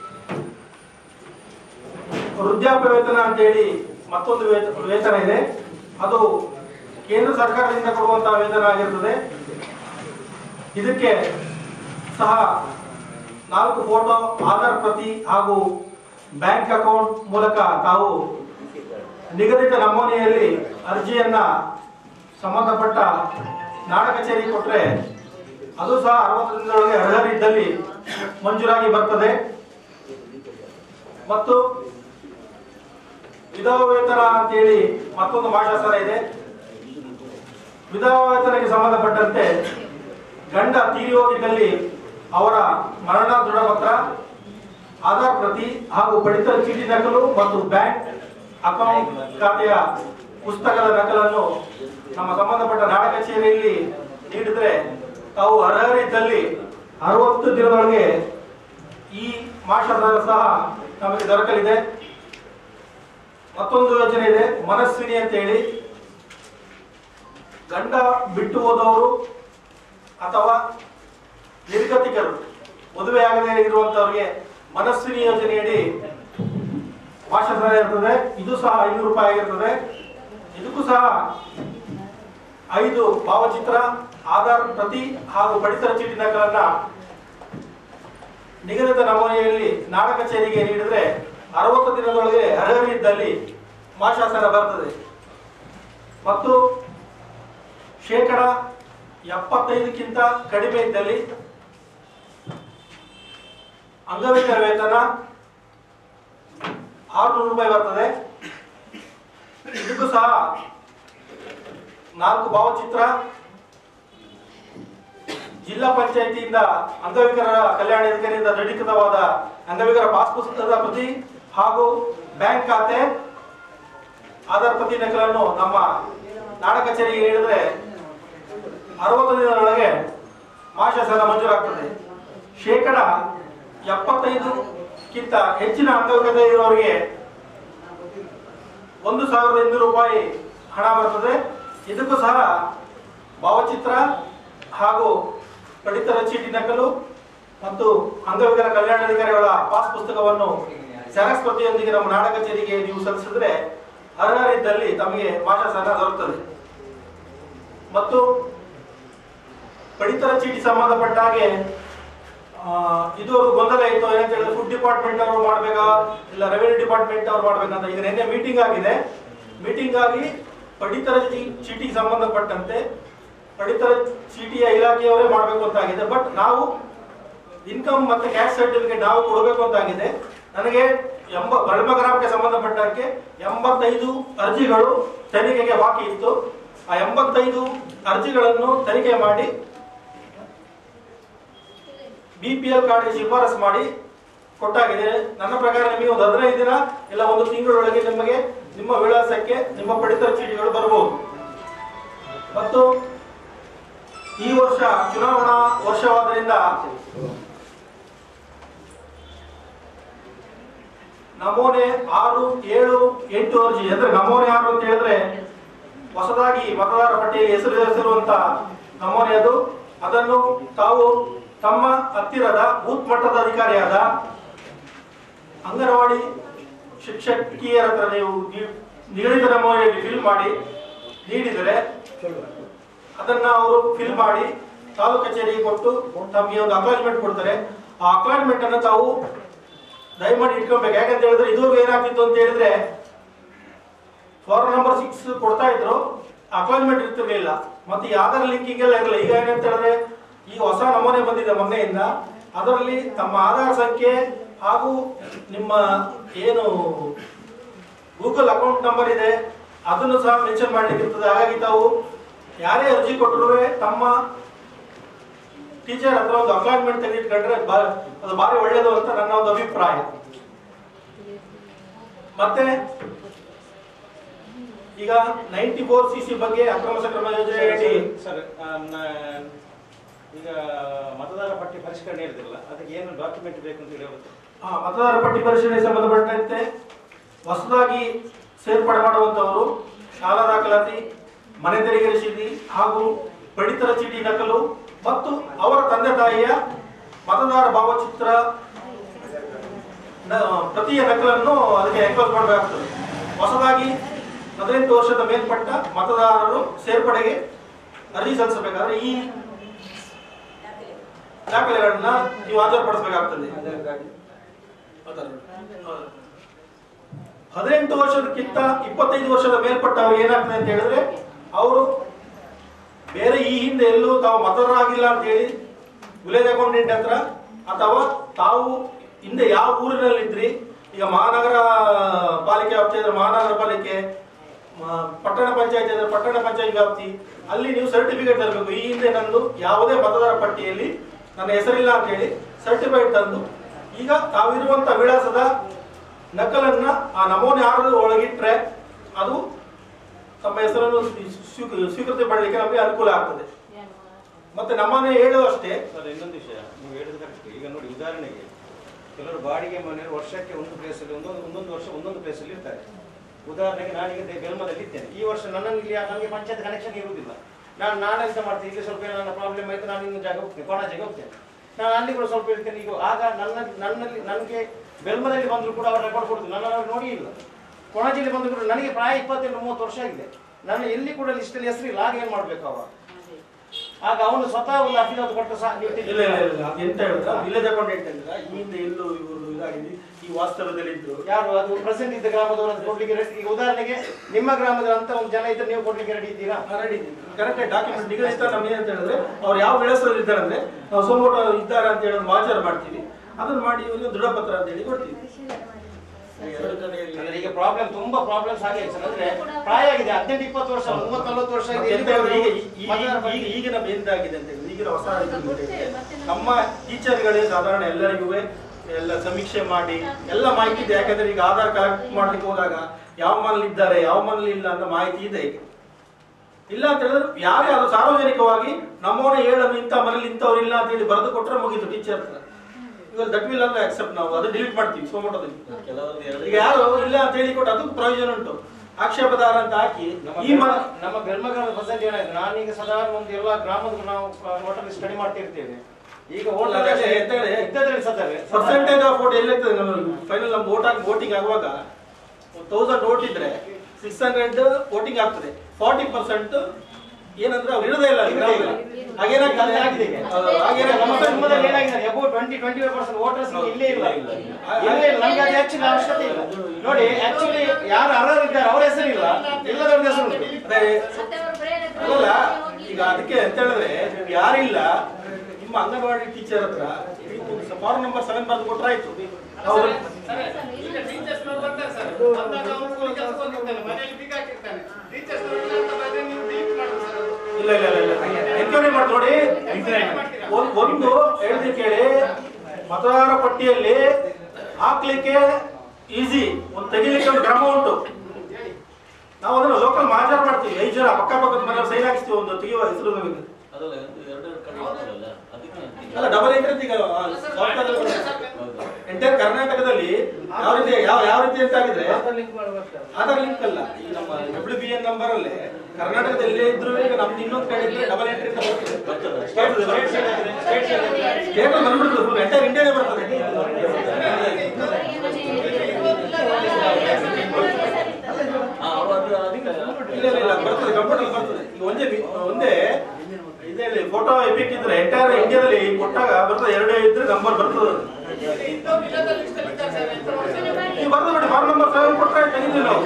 ವೃದ್ಧಾಪ್ಯ ವೇತನ ಅಂತೇಳಿ ಮತ್ತೊಂದು ವೇತ- ವೇತನ ಇದೆ ಅದು ಕೇಂದ್ರ ಸರ್ಕಾರದಿಂದ ಕೊಡುವಂತಹ ವೇತನ ಆಗಿರ್ತದೆ ಇದಕ್ಕೆ ಸಹ ನಾಲ್ಕು ಫೋಟೋ ಆಧಾರ್ ಪ್ರತಿ ಹಾಗೂ ಬ್ಯಾಂಕ್ ಅಕೌಂಟ್ ಮೂಲಕ ತಾವು ನಿಗದಿತ ನಮೂನೆಯಲ್ಲಿ ಅರ್ಜಿಯನ್ನ ಸಂಬಂಧಪಟ್ಟ ನಾಡ ಕಚೇರಿ ಕೊಟ್ರೆ ಅದು ಸಹ ಅರವತ್ತು ದಿನದೊಳಗೆ ಅರ್ಹರಿದ್ದಲ್ಲಿ ಮಂಜೂರಾಗಿ ಬರ್ತದೆ ಮತ್ತು ವಿಧವಾ ವೇತನ ಅಂತೇಳಿ ಮತ್ತೊಂದು ಮಾಶಾಸನ ಇದೆ ವಿಧವಾ ವೇತನಕ್ಕೆ ಸಂಬಂಧಪಟ್ಟಂತೆ ಗಂಡ ತೀರಿ ಹೋಗಿದ್ದಲ್ಲಿ ಅವರ ಮರಣ ದೃಢಪತ್ರ ಆಧಾರ್ ಪ್ರತಿ ಹಾಗೂ ಪಡಿತರ ಚೀಟಿ ನಕಲು ಮತ್ತು ಬ್ಯಾಂಕ್ ಅಕೌಂಟ್ ಖಾತೆಯ ಪುಸ್ತಕದ ನಕಲನ್ನು ನಮ್ಮ ಸಂಬಂಧಪಟ್ಟ ನಾಡ ಕಚೇರಿಯಲ್ಲಿ ನೀಡಿದ್ರೆ ತಾವು ಅರ್ಹರಿದ್ದಲ್ಲಿ ಅರವತ್ತು ದಿನದೊಳಗೆ ಈ ಮಾಷಾಧಾರ ಸಹ ನಮಗೆ ದೊರಕಲಿದೆ ಮತ್ತೊಂದು ಯೋಜನೆ ಇದೆ ಮನಸ್ವಿನಿ ಅಂತ ಹೇಳಿ ಗಂಡ ಬಿಟ್ಟು ಹೋದವರು ಅಥವಾ ನಿರ್ಗತಿಕರು ಮದುವೆಯಾಗದೇ ಇರುವಂತವರಿಗೆ ಮನಸ್ವಿನಿ ಯೋಜನೆಯಡಿ ಮಾಷಾಧಾರ ಇರ್ತದೆ ಇದು ಸಹ ಐನೂರು ರೂಪಾಯಿ ಆಗಿರ್ತದೆ ಇದಕ್ಕೂ ಸಹ ಐದು ಭಾವಚಿತ್ರ ಆಧಾರ್ ಪ್ರತಿ ಹಾಗೂ ಪಡಿತರ ಚೀಟಿ ನಕಲನ್ನ ನಿಗದಿತ ನಮೂನೆಯಲ್ಲಿ ನಾಡ ಕಚೇರಿಗೆ ನೀಡಿದ್ರೆ ಅರವತ್ತು ದಿನದೊಳಗೆ ಅರ್ಹರಿದ್ದಲ್ಲಿ ಮಾಶಾಸನ ಬರ್ತದೆ ಮತ್ತು ಶೇಕಡ ಎಪ್ಪತ್ತೈದಕ್ಕಿಂತ ಕಡಿಮೆ ಇದ್ದಲ್ಲಿ ಅಂಗವಿಕಲ ವೇತನ ಆರುನೂರು ರೂಪಾಯಿ ಬರ್ತದೆ ಇದಕ್ಕೂ ಸಹ ನಾಲ್ಕು ಭಾವಚಿತ್ರ ಜಿಲ್ಲಾ ಪಂಚಾಯಿತಿಯಿಂದ ಅಂಗವಿಕಲರ ಕಲ್ಯಾಣಾಧಿಕಾರಿಯಿಂದ ದೃಢೀಕೃತವಾದ ಅಂಗವಿಕಲ ಪಾಸ್ ಪುಸ್ತಕದ ಪ್ರತಿ ಹಾಗೂ ಬ್ಯಾಂಕ್ ಖಾತೆ ಆಧಾರ್ ಪ್ರತಿ ನಕಲನ್ನು ನಮ್ಮ ನಾಡ ಕಚೇರಿಗೆ ನೀಡಿದ್ರೆ ಅರವತ್ತು ದಿನದೊಳಗೆ ಮಾಶಾಸನ ಮಂಜೂರಾಗ್ತದೆ ಶೇಕಡ ಎಪ್ಪತ್ತೈದಕ್ಕಿಂತ ಹೆಚ್ಚಿನ ಅಂಗವಿಕಲತೆ ಇರುವವರಿಗೆ ಒಂದು ಸಾವಿರದ ಇನ್ನೂರು ರೂಪಾಯಿ ಹಣ ಬರ್ತದೆ ಇದಕ್ಕೂ ಸಹ ಭಾವಚಿತ್ರ ಹಾಗೂ ಪಡಿತರ ಚೀಟಿ ನಕಲು ಮತ್ತು ಅಂಗವಿಕಲ ಕಲ್ಯಾಣಾಧಿಕಾರಿಗಳ ಪಾಸ್ ಪುಸ್ತಕವನ್ನು ಜೆರಾಕ್ಸ್ ಪ್ರತಿಯೊಂದಿಗೆ ನಮ್ಮ ನಾಡ ಕಚೇರಿಗೆ ನೀವು ಸಲ್ಲಿಸಿದ್ರೆ ಅರ್ಹರಿದ್ದಲ್ಲಿ ತಮಗೆ ಮಾಶಾಸನ ದೊರೆಯುತ್ತದೆ ಮತ್ತು ಪಡಿತರ ಚೀಟಿ ಸಂಬಂಧಪಟ್ಟ ಹಾಗೆ ಆ, ಇದು ಒಂದು ಗೊಂದಲ ಇತ್ತು ಏನಂತ ಹೇಳಿದ್ರೆ ಫುಡ್ ಡಿಪಾರ್ಟ್ಮೆಂಟ್ ಅವರು ಮಾಡ್ಬೇಕಾ ಇಲ್ಲ ರೆವಿನ್ಯೂ ಡಿಪಾರ್ಟ್ಮೆಂಟ್ ಅವ್ರು ಮಾಡ್ಬೇಕಂತ ಈಗ ನಿನ್ನೆ ಮೀಟಿಂಗ್ ಆಗಿದೆ ಮೀಟಿಂಗ್ ಆಗಿ ಪಡಿತರ ಚೀ- ಚೀಟಿಗೆ ಸಂಬಂಧಪಟ್ಟಂತೆ ಪಡಿತರ ಚೀಟಿಯ ಇಲಾಖೆಯವರೇ ಮಾಡಬೇಕು ಅಂತ ಆಗಿದೆ ಬಟ್ ನಾವು ಇನ್ಕಮ್ ಮತ್ತೆ ಕ್ಯಾಶ್ ಸರ್ಟಿಫಿಕೇಟ್ ನಾವು ಕೊಡಬೇಕು ಅಂತ ಆಗಿದೆ ನನಗೆ ಎಂಬ ಬಲ್ಮ ಗ್ರಾಮಕ್ಕೆ ಸಂಬಂಧಪಟ್ಟಂತೆ ಎಂಬತ್ತೈದು ಅರ್ಜಿಗಳು ತನಿಖೆಗೆ ಬಾಕಿ ಇತ್ತು ಆ ಎಂಬತ್ತೈದು ಅರ್ಜಿಗಳನ್ನು ತನಿಖೆ ಮಾಡಿ ಬಿ ಪಿ ಎಲ್ ಕಾರ್ಡ್ ಶಿಫಾರಸ್ ಮಾಡಿ ಕೊಟ್ಟಾಗಿದೆ ನನ್ನ ಪ್ರಕಾರ ನಿಮಗೆ ಒಂದು ಹದಿನೈದು ದಿನ ಇಲ್ಲ ಒಂದು ತಿಂಗಳೊಳಗೆ ನಿಮಗೆ ನಿಮ್ಮ ವಿಳಾಸಕ್ಕೆ ನಿಮ್ಮ ಪಡಿತರ ಚೀಟಿಗಳು ಬರಬಹುದು ಮತ್ತು ಈ ವರ್ಷ ಚುನಾವಣಾ ವರ್ಷವಾದ್ದರಿಂದ ನಮೂನೆ ಆರು ಏಳು ಎಂಟು ಅರ್ಜಿ ಅಂದ್ರೆ ನಮೂನೆ ಆರು ಅಂತ ಹೇಳಿದ್ರೆ ಹೊಸದಾಗಿ ಮತದಾರ ಪಟ್ಟಿಯಲ್ಲಿ ಹೆಸರು ಸೇರಿಸಿರುವಂತ ನಮೂನೆ ಅದು ಅದನ್ನು ತಾವು ತಮ್ಮ ಹತ್ತಿರದ ಬೂತ್ ಮಟ್ಟದ ಅಧಿಕಾರಿಯಾದ ಅಂಗನವಾಡಿ ಶಿಕ್ಷಕಿಯರ ಹತ್ರ ನೀವು ನಿ- ನಿಗದಿತ ನಮೂನೆಯಲ್ಲಿ ಫಿಲ್ ಮಾಡಿ ನೀಡಿದರೆ ಅದನ್ನ ಅವರು ಫಿಲ್ ಮಾಡಿ ತಾಲೂಕು ಕಚೇರಿಗೆ ಕೊಟ್ಟು ತಮಗೆ ಒಂದು ಅಕ್ಲಾಜ್ಮೆಂಟ್ ಕೊಡ್ತಾರೆ ಆ ಅಕ್ಲಾಜ್ಮೆಂಟ್ ಅನ್ನು ತಾವು ದಯಮಾಡಿ ಇಟ್ಕೊಬೇಕು ಯಾಕಂತ ಹೇಳಿದ್ರೆ ಇದುವರೆಗೂ ಏನಾಗ್ತಿತ್ತು ಅಂತ ಹೇಳಿದ್ರೆ ಫಾರ್ಮ್ ನಂಬರ್ ಸಿಕ್ಸ್ ಕೊಡ್ತಾ ಇದ್ರು ಅಕ್ಲಾಜ್ಮೆಂಟ್ ಇರ್ತಿರ್ಲಿಲ್ಲ ಮತ್ತೆ ಈ ಆಧಾರ್ ಲಿಂಕಿಂಗ್ ಎಲ್ಲ ಇರಲಿಲ್ಲ ಈಗ ಏನಂತ ಹೇಳಿದ್ರೆ ಈ ಹೊಸ ನಮೂನೆ ಬಂದಿದೆ ಮೊನ್ನೆಯಿಂದ ಅದರಲ್ಲಿ ತಮ್ಮ ಆಧಾರ್ ಸಂಖ್ಯೆ ಹಾಗೂ ನಿಮ್ಮ ಏನು ಗೂಗಲ್ ಅಕೌಂಟ್ ನಂಬರ್ ಇದೆ ಅದನ್ನು ಸಹ ಮೆನ್ಷನ್ ಮಾಡ್ಲಿಕ್ಕೆ ಇರ್ತದೆ ಹಾಗಾಗಿ ತಾವು ಯಾರೇ ಅರ್ಜಿ ಕೊಟ್ಟರು ತಮ್ಮ ಟೀಚರ್ ಹತ್ರ ಒಂದು ಅಪಾಯಿಂಟ್ಮೆಂಟ್ ತೆಗೆದಿಟ್ಕೊಂಡ್ರೆ ಬಾ- ಅದು ಭಾರಿ ಒಳ್ಳೇದು ಅಂತ ನನ್ನ ಒಂದು ಅಭಿಪ್ರಾಯ ಮತ್ತೆ ಈಗ ನೈಂಟಿ ಫೋರ್ ಸಿ ಸಿ ಬಗ್ಗೆ ಅಕ್ರಮ ಸಕ್ರಮ ಯೋಜನೆಯಡಿ ಸರ್ ಆ, ನ- ಈಗ ಮತದಾರ ಪಟ್ಟಿ ಪರಿಷ್ಕರಣೆ ಇರುದಿಲ್ಲ ಅದಕ್ಕೆ ಏನು ಡಾಕ್ಯುಮೆಂಟ್ ಬೇಕು ಅಂತ ಹೇಳಿ ಹೇಳ್ಬೋದು. ಆ, ಮತದಾರ ಪಟ್ಟಿ ಪರಿಶೀಲನೆ ಸಂಬಂಧಪಟ್ಟಂತೆ ಹೊಸದಾಗಿ ಸೇರ್ಪಡೆ ಮಾಡುವಂತವರು ಶಾಲಾ ದಾಖಲಾತಿ ಮನೆ ತೆರಿಗೆ ರಸೀದಿ ಹಾಗೂ ಪಡಿತರ ಚೀಟಿ ನಕಲು ಮತ್ತು ಅವರ ತಂದೆ ತಾಯಿಯ ಮತದಾರ ಭಾವಚಿತ್ರ ನ- ಪ್ರತಿಯ ನಕಲನ್ನು ಅದಕ್ಕೆ ಎನ್ಕ್ಲೋಸ್ ಮಾಡಬೇಕಾಗ್ತದೆ ಹೊಸದಾಗಿ ಹದಿನೆಂಟು ವರ್ಷದ ಮೇಲ್ಪಟ್ಟ ಮತದಾರರು ಸೇರ್ಪಡೆಗೆ ಅರ್ಜಿ ಸಲ್ಲಿಸಬೇಕಾದ್ರೆ ಈ ದಾಖಲೆಗಳನ್ನ ನೀವು ಹಾಜರುಪಡಿಸಬೇಕಾಗ್ತದೆ ಹದಿನೆಂಟು ವರ್ಷದಕ್ಕಿಂತ ಇಪ್ಪತ್ತೈದು ವರ್ಷದ ಮೇಲ್ಪಟ್ಟವ್ರಿಗೆ ಏನಾಗ್ತದೆ ಅಂತ ಹೇಳಿದ್ರೆ ಅವರು ಬೇರೆ ಈ ಹಿಂದೆ ಎಲ್ಲೂ ತಾವು ಮತದಾರರಾಗಿಲ್ಲ ಅಂತ ಹೇಳಿ ವಿಲೇಜ್ ಅಕೌಂಟೆಂಟ್ ಹತ್ರ ಅಥವಾ ತಾವು ಹಿಂದೆ ಯಾವ ಊರಿನಲ್ಲಿದ್ರಿ ಈಗ ಮಹಾನಗರ ಪಾಲಿಕೆ ವ್ಯಾಪ್ತಿ ಇದ್ರೆ ಮಹಾನಗರ ಪಾಲಿಕೆ ಆ, ಪಟ್ಟಣ ಪಂಚಾಯತ್ ಇದ್ರೆ ಪಟ್ಟಣ ಪಂಚಾಯತ್ ವ್ಯಾಪ್ತಿ ಅಲ್ಲಿ ನೀವು ಸರ್ಟಿಫಿಕೇಟ್ ತರಬೇಕು ಈ ಹಿಂದೆ ನಂದು ಯಾವುದೇ ಮತದಾರ ಪಟ್ಟಿಯಲ್ಲಿ ನನ್ನ ಹೆಸರಿಲ್ಲ ಅಂತ ಹೇಳಿ ಸರ್ಟಿಫೈಡ್ ತಂದು ಈಗ ತಾವಿರುವಂತ ವಿಳಾಸದ ನಕಲನ್ನ ಆ ನಮೂನೆ ಆರು ಒಳಗಿಟ್ರೆ ಅದು ತಮ್ಮ ಹೆಸರನ್ನು ಸ್ವೀ- ಸ್ವೀಕೃತಿ ಪಡಲಿಕ್ಕೆ ನಮಗೆ ಅನುಕೂಲ ಆಗ್ತದೆ ಮತ್ತೆ ನಮ್ಮನೆ ಹೇಳುವ ಅಷ್ಟೇ ಸರ್ ಇನ್ನೊಂದು ವಿಷಯ ನೀವು ಹೇಳಿದ ಕರೆಕ್ಟ್ ಈಗ ನೋಡಿ ಉದಾಹರಣೆಗೆ ಕೆಲವರು ಬಾಡಿಗೆ ಮನೆ ವರ್ಷಕ್ಕೆ ಒಂದು ಪ್ಲೇಸಲ್ಲಿ ಒಂದೊಂದು ಒಂದೊಂದು ವರ್ಷ ಒಂದೊಂದು ಪ್ಲೇಸಲ್ಲಿ ಇರ್ತಾರೆ ಉದಾಹರಣೆಗೆ ನಾನೀಗ ದೆ- ಬೆಲ್ಮದಲ್ಲಿ ಇದ್ದೇನೆ ಈ ವರ್ಷ ನನ್ನಲ್ಲಿ ಇಲ್ಲಿ ನನಗೆ ಪಂಚಾಯತ್ ಕನೆಕ್ಷನ್ ಇರುವುದಿಲ್ಲ ನಾನು ನಾಳೆ ಎಂತ ಮಾಡ್ತೀನಿ ಇಲ್ಲಿ ಸ್ವಲ್ಪ ಏನೋ ನನ್ನ ಪ್ರಾಬ್ಲಮ್ ಆಯ್ತು ನಾನು ಇನ್ನೊಂದು ಜಾಗ ಹೋಗ್ತೇನೆ ಕೊಣಾಜೆಗೆ ಹೋಗ್ತೇನೆ ನಾನು ಅಲ್ಲಿ ಕೂಡ ಸ್ವಲ್ಪ ಇರ್ತೇನೆ ಈಗ ಆಗ ನನ್ನ ನನ್ನಲ್ಲಿ ನನಗೆ ಬೆಲ್ಮದಲ್ಲಿ ಬಂದರೂ ಕೂಡ ಅವ್ರ ರೆಕಾರ್ಡ್ ಕೊಡುದು ನನ್ನ ಅವ್ರು ನೋಡಿ ಇಲ್ಲ ಕೊಣಾಜಿಯಲ್ಲಿ ಬಂದು ಕೂಡ ನನಗೆ ಪ್ರಾಯ ಇಪ್ಪತ್ತೆಂಟು ಮೂವತ್ತು ವರ್ಷ ಆಗಿದೆ ನನ್ನ ಎಲ್ಲಿ ಕೂಡ ಲಿಸ್ಟಲ್ಲಿ ಹೆಸರಿಲ್ಲ ಆಗ ಏನು ಮಾಡ್ಬೇಕು ಅವ ಆಗ ಅವನು ಸ್ವತಃ ಒಂದು ಅಫಿಡವಿಟ್ ಕೊಟ್ಟು ಸಹ ನೀವು ಇಲ್ಲ ಇಲ್ಲ ಇಲ್ಲ ಅದು ಎಂತ ಹೇಳಿದ್ರ ವಿಲೇಜ್ ಅಕೌಂಟೆಂಟ್ ಹೇಳಿದ್ರ ಈ ಹಿಂದೆ ಎಲ್ಲೂ ಇವರು ಇದಾಗಿದೆ ಈ ವಾಸ್ತವದಲ್ಲಿ ಇದ್ರು ಯಾರು ಅದು ಪ್ರೆಸೆಂಟ್ ಇದ್ದ ಗ್ರಾಮದವರು ಅಂತ ಕೊಡ್ಲಿಕ್ಕೆ ready- ಈಗ ಉದಾಹರಣೆಗೆ ನಿಮ್ಮ ಗ್ರಾಮದ ಅಂತ ಒಂದು ಜನ ಇದ್ರೆ ನೀವು ಕೊಡ್ಲಿಕ್ಕೆ ರೆಡಿ ಇದ್ದೀರಾ ರೆಡಿ ಕರೆಕ್ಟ್ ಡಾಕ್ಯುಮೆಂಟ್ ನಿಗದಿತ ನಮ್ಗೆ ಏನಂತ ಹೇಳಿದ್ರೆ ಅವ್ರು ಯಾವ ವಿಳಾಸದಲ್ಲಿ ಇದ್ದಾರೆ ಅಂದ್ರೆ ನಾವು ಸೋಮೋಟ ಇದ್ದಾರೆ ಅಂತ ಹೇಳಿ ಒಂದು ವಾಚರ್ ಮಾಡ್ತೀವಿ ಅದನ್ನ ಮಾಡಿ ಇವರಿಗೆ ದೃಢಪತ್ರ ಅಂತ ಹೇಳಿ ಕೊಡ್ತೀವಿ ಅಂದ್ರೆ ಈಗ ಪ್ರಾಬ್ಲಮ್ ತುಂಬಾ ಪ್ರಾಬ್ಲಮ್ಸ್ ಆಗಿದೆ ಸರ್ ಅಂದ್ರೆ ಪ್ರಾಯ ಆಗಿದೆ ಹದಿನೆಂಟು ಇಪ್ಪತ್ತು ವರ್ಷ ಮೂವತ್ತು ನಲವತ್ತು ವರ್ಷ ಮತ್ತೆ ಆಗಿದೆ ಎಂತ ಹೇಳಿದ್ರೆ ಈಗ ಈ- ಈ- ಈಗ ಈಗಿನ ಎಂತಾಗಿದೆ ಅಂತ ಹೇಳಿದ್ರೆ ಈಗಿನ ಹೊಸ ಇದು ಅಂತ ಹೇಳಿದ್ರೆ ನಮ್ಮ ಟೀಚರ್ಗಳೇ ಸಾಧಾರಣ ಎಲ್ಲರಿಗೂ ಎಲ್ಲ ಸಮೀಕ್ಷೆ ಮಾಡಿ ಎಲ್ಲ ಮಾಹಿತಿ ಇದೆ ಯಾಕಂದ್ರೆ ಈಗ ಆಧಾರ್ ಕಲೆಕ್ಟ್ ಮಾಡ್ಲಿಕ್ಕೆ ಹೋದಾಗ ಯಾವ ಮನೇಲಿ ಇದ್ದಾರೆ ಯಾವ ಮನೇಲಿ ಇಲ್ಲ ಅಂತ ಮಾಹಿತಿ ಇದೆ ಈಗ ಇಲ್ಲ ಅಂತ ಹೇಳಿದ್ರೆ ಯಾರೇ ಅದು ಸಾರ್ವಜನಿಕವಾಗಿ ನಮ್ಮವನ ಹೇಳನ್ನು ಇಂಥ ಮನೇಲಿ ಇಂಥವ್ರು ಇಲ್ಲ ಅಂತ ಹೇಳಿ ಬರೆದು ಕೊಟ್ರೆ ಮುಗೀತು ಟೀಚರ್ ಹತ್ರ ಇವಾಗ ದಟ್ ವಿಲ್ ಅಲ್ಲ ಅಕ್ಸೆಪ್ಟ್ ನಾವು ಅದು ಡಿಲೀಟ್ ಮಾಡ್ತೀವಿ ಸೋಮಟದಲ್ಲಿ ಕೆಲವೊಂದು ಎರಡು ಈಗ ಯಾರು ಇಲ್ಲ ಅಂತ ಹೇಳಿ ಕೊಟ್ಟು ಅದಕ್ಕೂ ಪ್ರಯೋಜನ ಉಂಟು ಆಕ್ಷೇಪದಾರ ಅಂತ ಹಾಕಿ ಈ ಮ ನಮ್ಮ ಬೆರ್ಮಗ್ರಾಮದ ಪ್ರೆಸೆಂಟ್ ಏನಾಯ್ತು ನಾನೀಗ ಸಾಧಾರಣ ಒಂದು ಎಲ್ಲ ಗ್ರಾಮದ ನಾವು ಹೋಟೆಲ್ ಸ್ಟಡಿ ಮಾಡ್ತಿರ್ತೇವೆ ಈಗ ಹೋಟೆಲ್ ಇದ್ದದ್ರಲ್ಲಿ ಸತ್ತವೆ ಪರ್ಸೆಂಟೇಜ್ ಆಫ್ ವೋಟ್ ಎಲ್ಲಿರ್ತದೆ ನಮ್ಮ ಫೈನಲ್ ನಮ್ಮ ವೋಟ್ ಆಗಿ ವೋಟಿಂಗ್ ಆಗುವಾಗ ತೌಸಂಡ್ ವೋಟ್ ಇದ್ರೆ ಸಿಕ್ಸ್ ಹಂಡ್ರೆಡ್ ವೋಟಿಂಗ್ ಆಗ್ತದೆ ಫಾರ್ಟಿ ಪರ್ಸೆಂಟ್ ಏನಂದ್ರೆ ಅವ್ರು ಇರೋದೇ ಇಲ್ಲ ಅಲ್ಲಿ ಗ್ರಾಮದಲ್ಲಿ. ಹಾಗೇನಾಗ್ತದೆ ಆಗಿದೆ ಈಗ. ಅದು ಹಾಗೇನಾಗ್ತದೆ. ನಮ್ಮ ಧರ್ಮದಲ್ಲಿ ಏನಾಗಿದೆ above twenty twenty five percent voters ಇಲ್ಲೇ ಇಲ್ಲ ಇಲ್ಲೇ ಇಲ್ಲ ನಮ್ಗೆ ಅದು ಆಕ್ಚುಲಿ ಅವಶ್ಯಕತೆ ಇಲ್ಲ ನೋಡಿ ಆಕ್ಚುಲಿ ಯಾರು ಅರ್ಹರಿದ್ದಾರೆ ಅವ್ರ ಹೆಸರಿಲ್ಲ ಎಲ್ಲದವ್ರ ಹೆಸರು ಉಂಟು ಅಲ್ಲ ಈಗ ಅದಕ್ಕೆ ಅಂತ ಹೇಳಿದ್ರೆ ಯಾರಿಲ್ಲ ನಿಮ್ಮ ಅಂಗನವಾಡಿ ಟೀಚರ್ ಹತ್ರ ಫಾರ್ಮ್ ನಂಬರ್ ಸೆವೆನ್ ಬರೆದು ಕೊಟ್ರೆ ಆಯ್ತು ಅವ್ರು ಇಲ್ಲ ಇಲ್ಲ ಇಲ್ಲ ಎನ್ಕ್ವೈರಿ ಮಾಡಿ ನೋಡಿ ಒಂದ್- ಒಂದು ಹೇಳಿದ್ರೆ ಕೇಳಿ ಮತದಾರ ಪಟ್ಟಿಯಲ್ಲಿ ಹಾಕ್ಲಿಕ್ಕೆ ಈಸಿ ಒಂದು ತೆಗಿಲಿಕ್ಕೆ ಒಂದು ಕ್ರಮ ಉಂಟು ನಾವು ಅದನ್ನ ಲೋಕಲ್ ಮಾಜಾರ್ ಮಾಡ್ತೀವಿ ಐದು ಜನ ಪಕ್ಕ ಪಕ್ಕದ ಮನೆಯವ್ರು ಸೈನ್ ಹಾಕಿಸ್ತೀವಿ ಒಂದು ತೆಗೆಯುವ ಹೆಸರು ಬೇಕು ಅದಲ್ಲ ಒಂದು ಎರಡು ಕಡೆ ಇರ್ತದಲ್ಲ ಅದಕ್ಕೆ ಅಲ್ಲ ಡಬಲ್ ಎಂಟ್ರಿ ಈಗ ಎಂಟೈರ್ ಕರ್ನಾಟಕದಲ್ಲಿ ಯಾವ ರೀತಿ ಯಾವ ಯಾವ ರೀತಿ ಅಂತ ಆಗಿದ್ರೆ ಆಧಾರ್ ಲಿಂಕ್ ಅಲ್ಲ ಈ ನಮ್ಮ ಡಬ್ಲ್ಯೂ ಬಿ ಎನ್ ನಂಬರ್ ಅಲ್ಲೇ ಕರ್ನಾಟಕದಲ್ಲಿ ಇದ್ರು ಈಗ ನಮ್ದು ಇನ್ನೊಂದು ಕಡೆ ಇದ್ರೆ ಡಬಲ್ ಎಂಟ್ರಿ ಅಂತ ಬರ್ತದೆ ಸ್ಟೇಟ್ ಬಂದ್ಬಿಡ್ತದೆ ಫುಲ್ ಎಂಟೈರ್ ಇಂಡಿಯಾನೇ ಬರ್ತದೆ ಇಲ್ಲ ಇಲ್ಲ ಇಲ್ಲ ಬರ್ತದೆ ಕಂಪ್ಯೂಟರ್ ಬರ್ತದೆ ಈಗ ಒಂದೇ ವಿ- ಒಂದೇ ಇದೇ ಫೋಟೋ ಎಪಿಕ್ ಇದ್ರೆ ಎಂಟೈರ್ ಇಂಡಿಯಾದಲ್ಲಿ ಕೊಟ್ಟಾಗ ಬರ್ತದೆ ಎರಡೇ ಇದ್ರೆ ನಂಬರ್ ಬರ್ತದೆ ನೀವು ಬರ್ದು ಬಿಡಿ ಫಾರ್ಮ್ ನಂಬರ್ ಸೆವೆನ್ ಕೊಟ್ಟರೆ ತೆಗಿತೀವಿ ನಾವು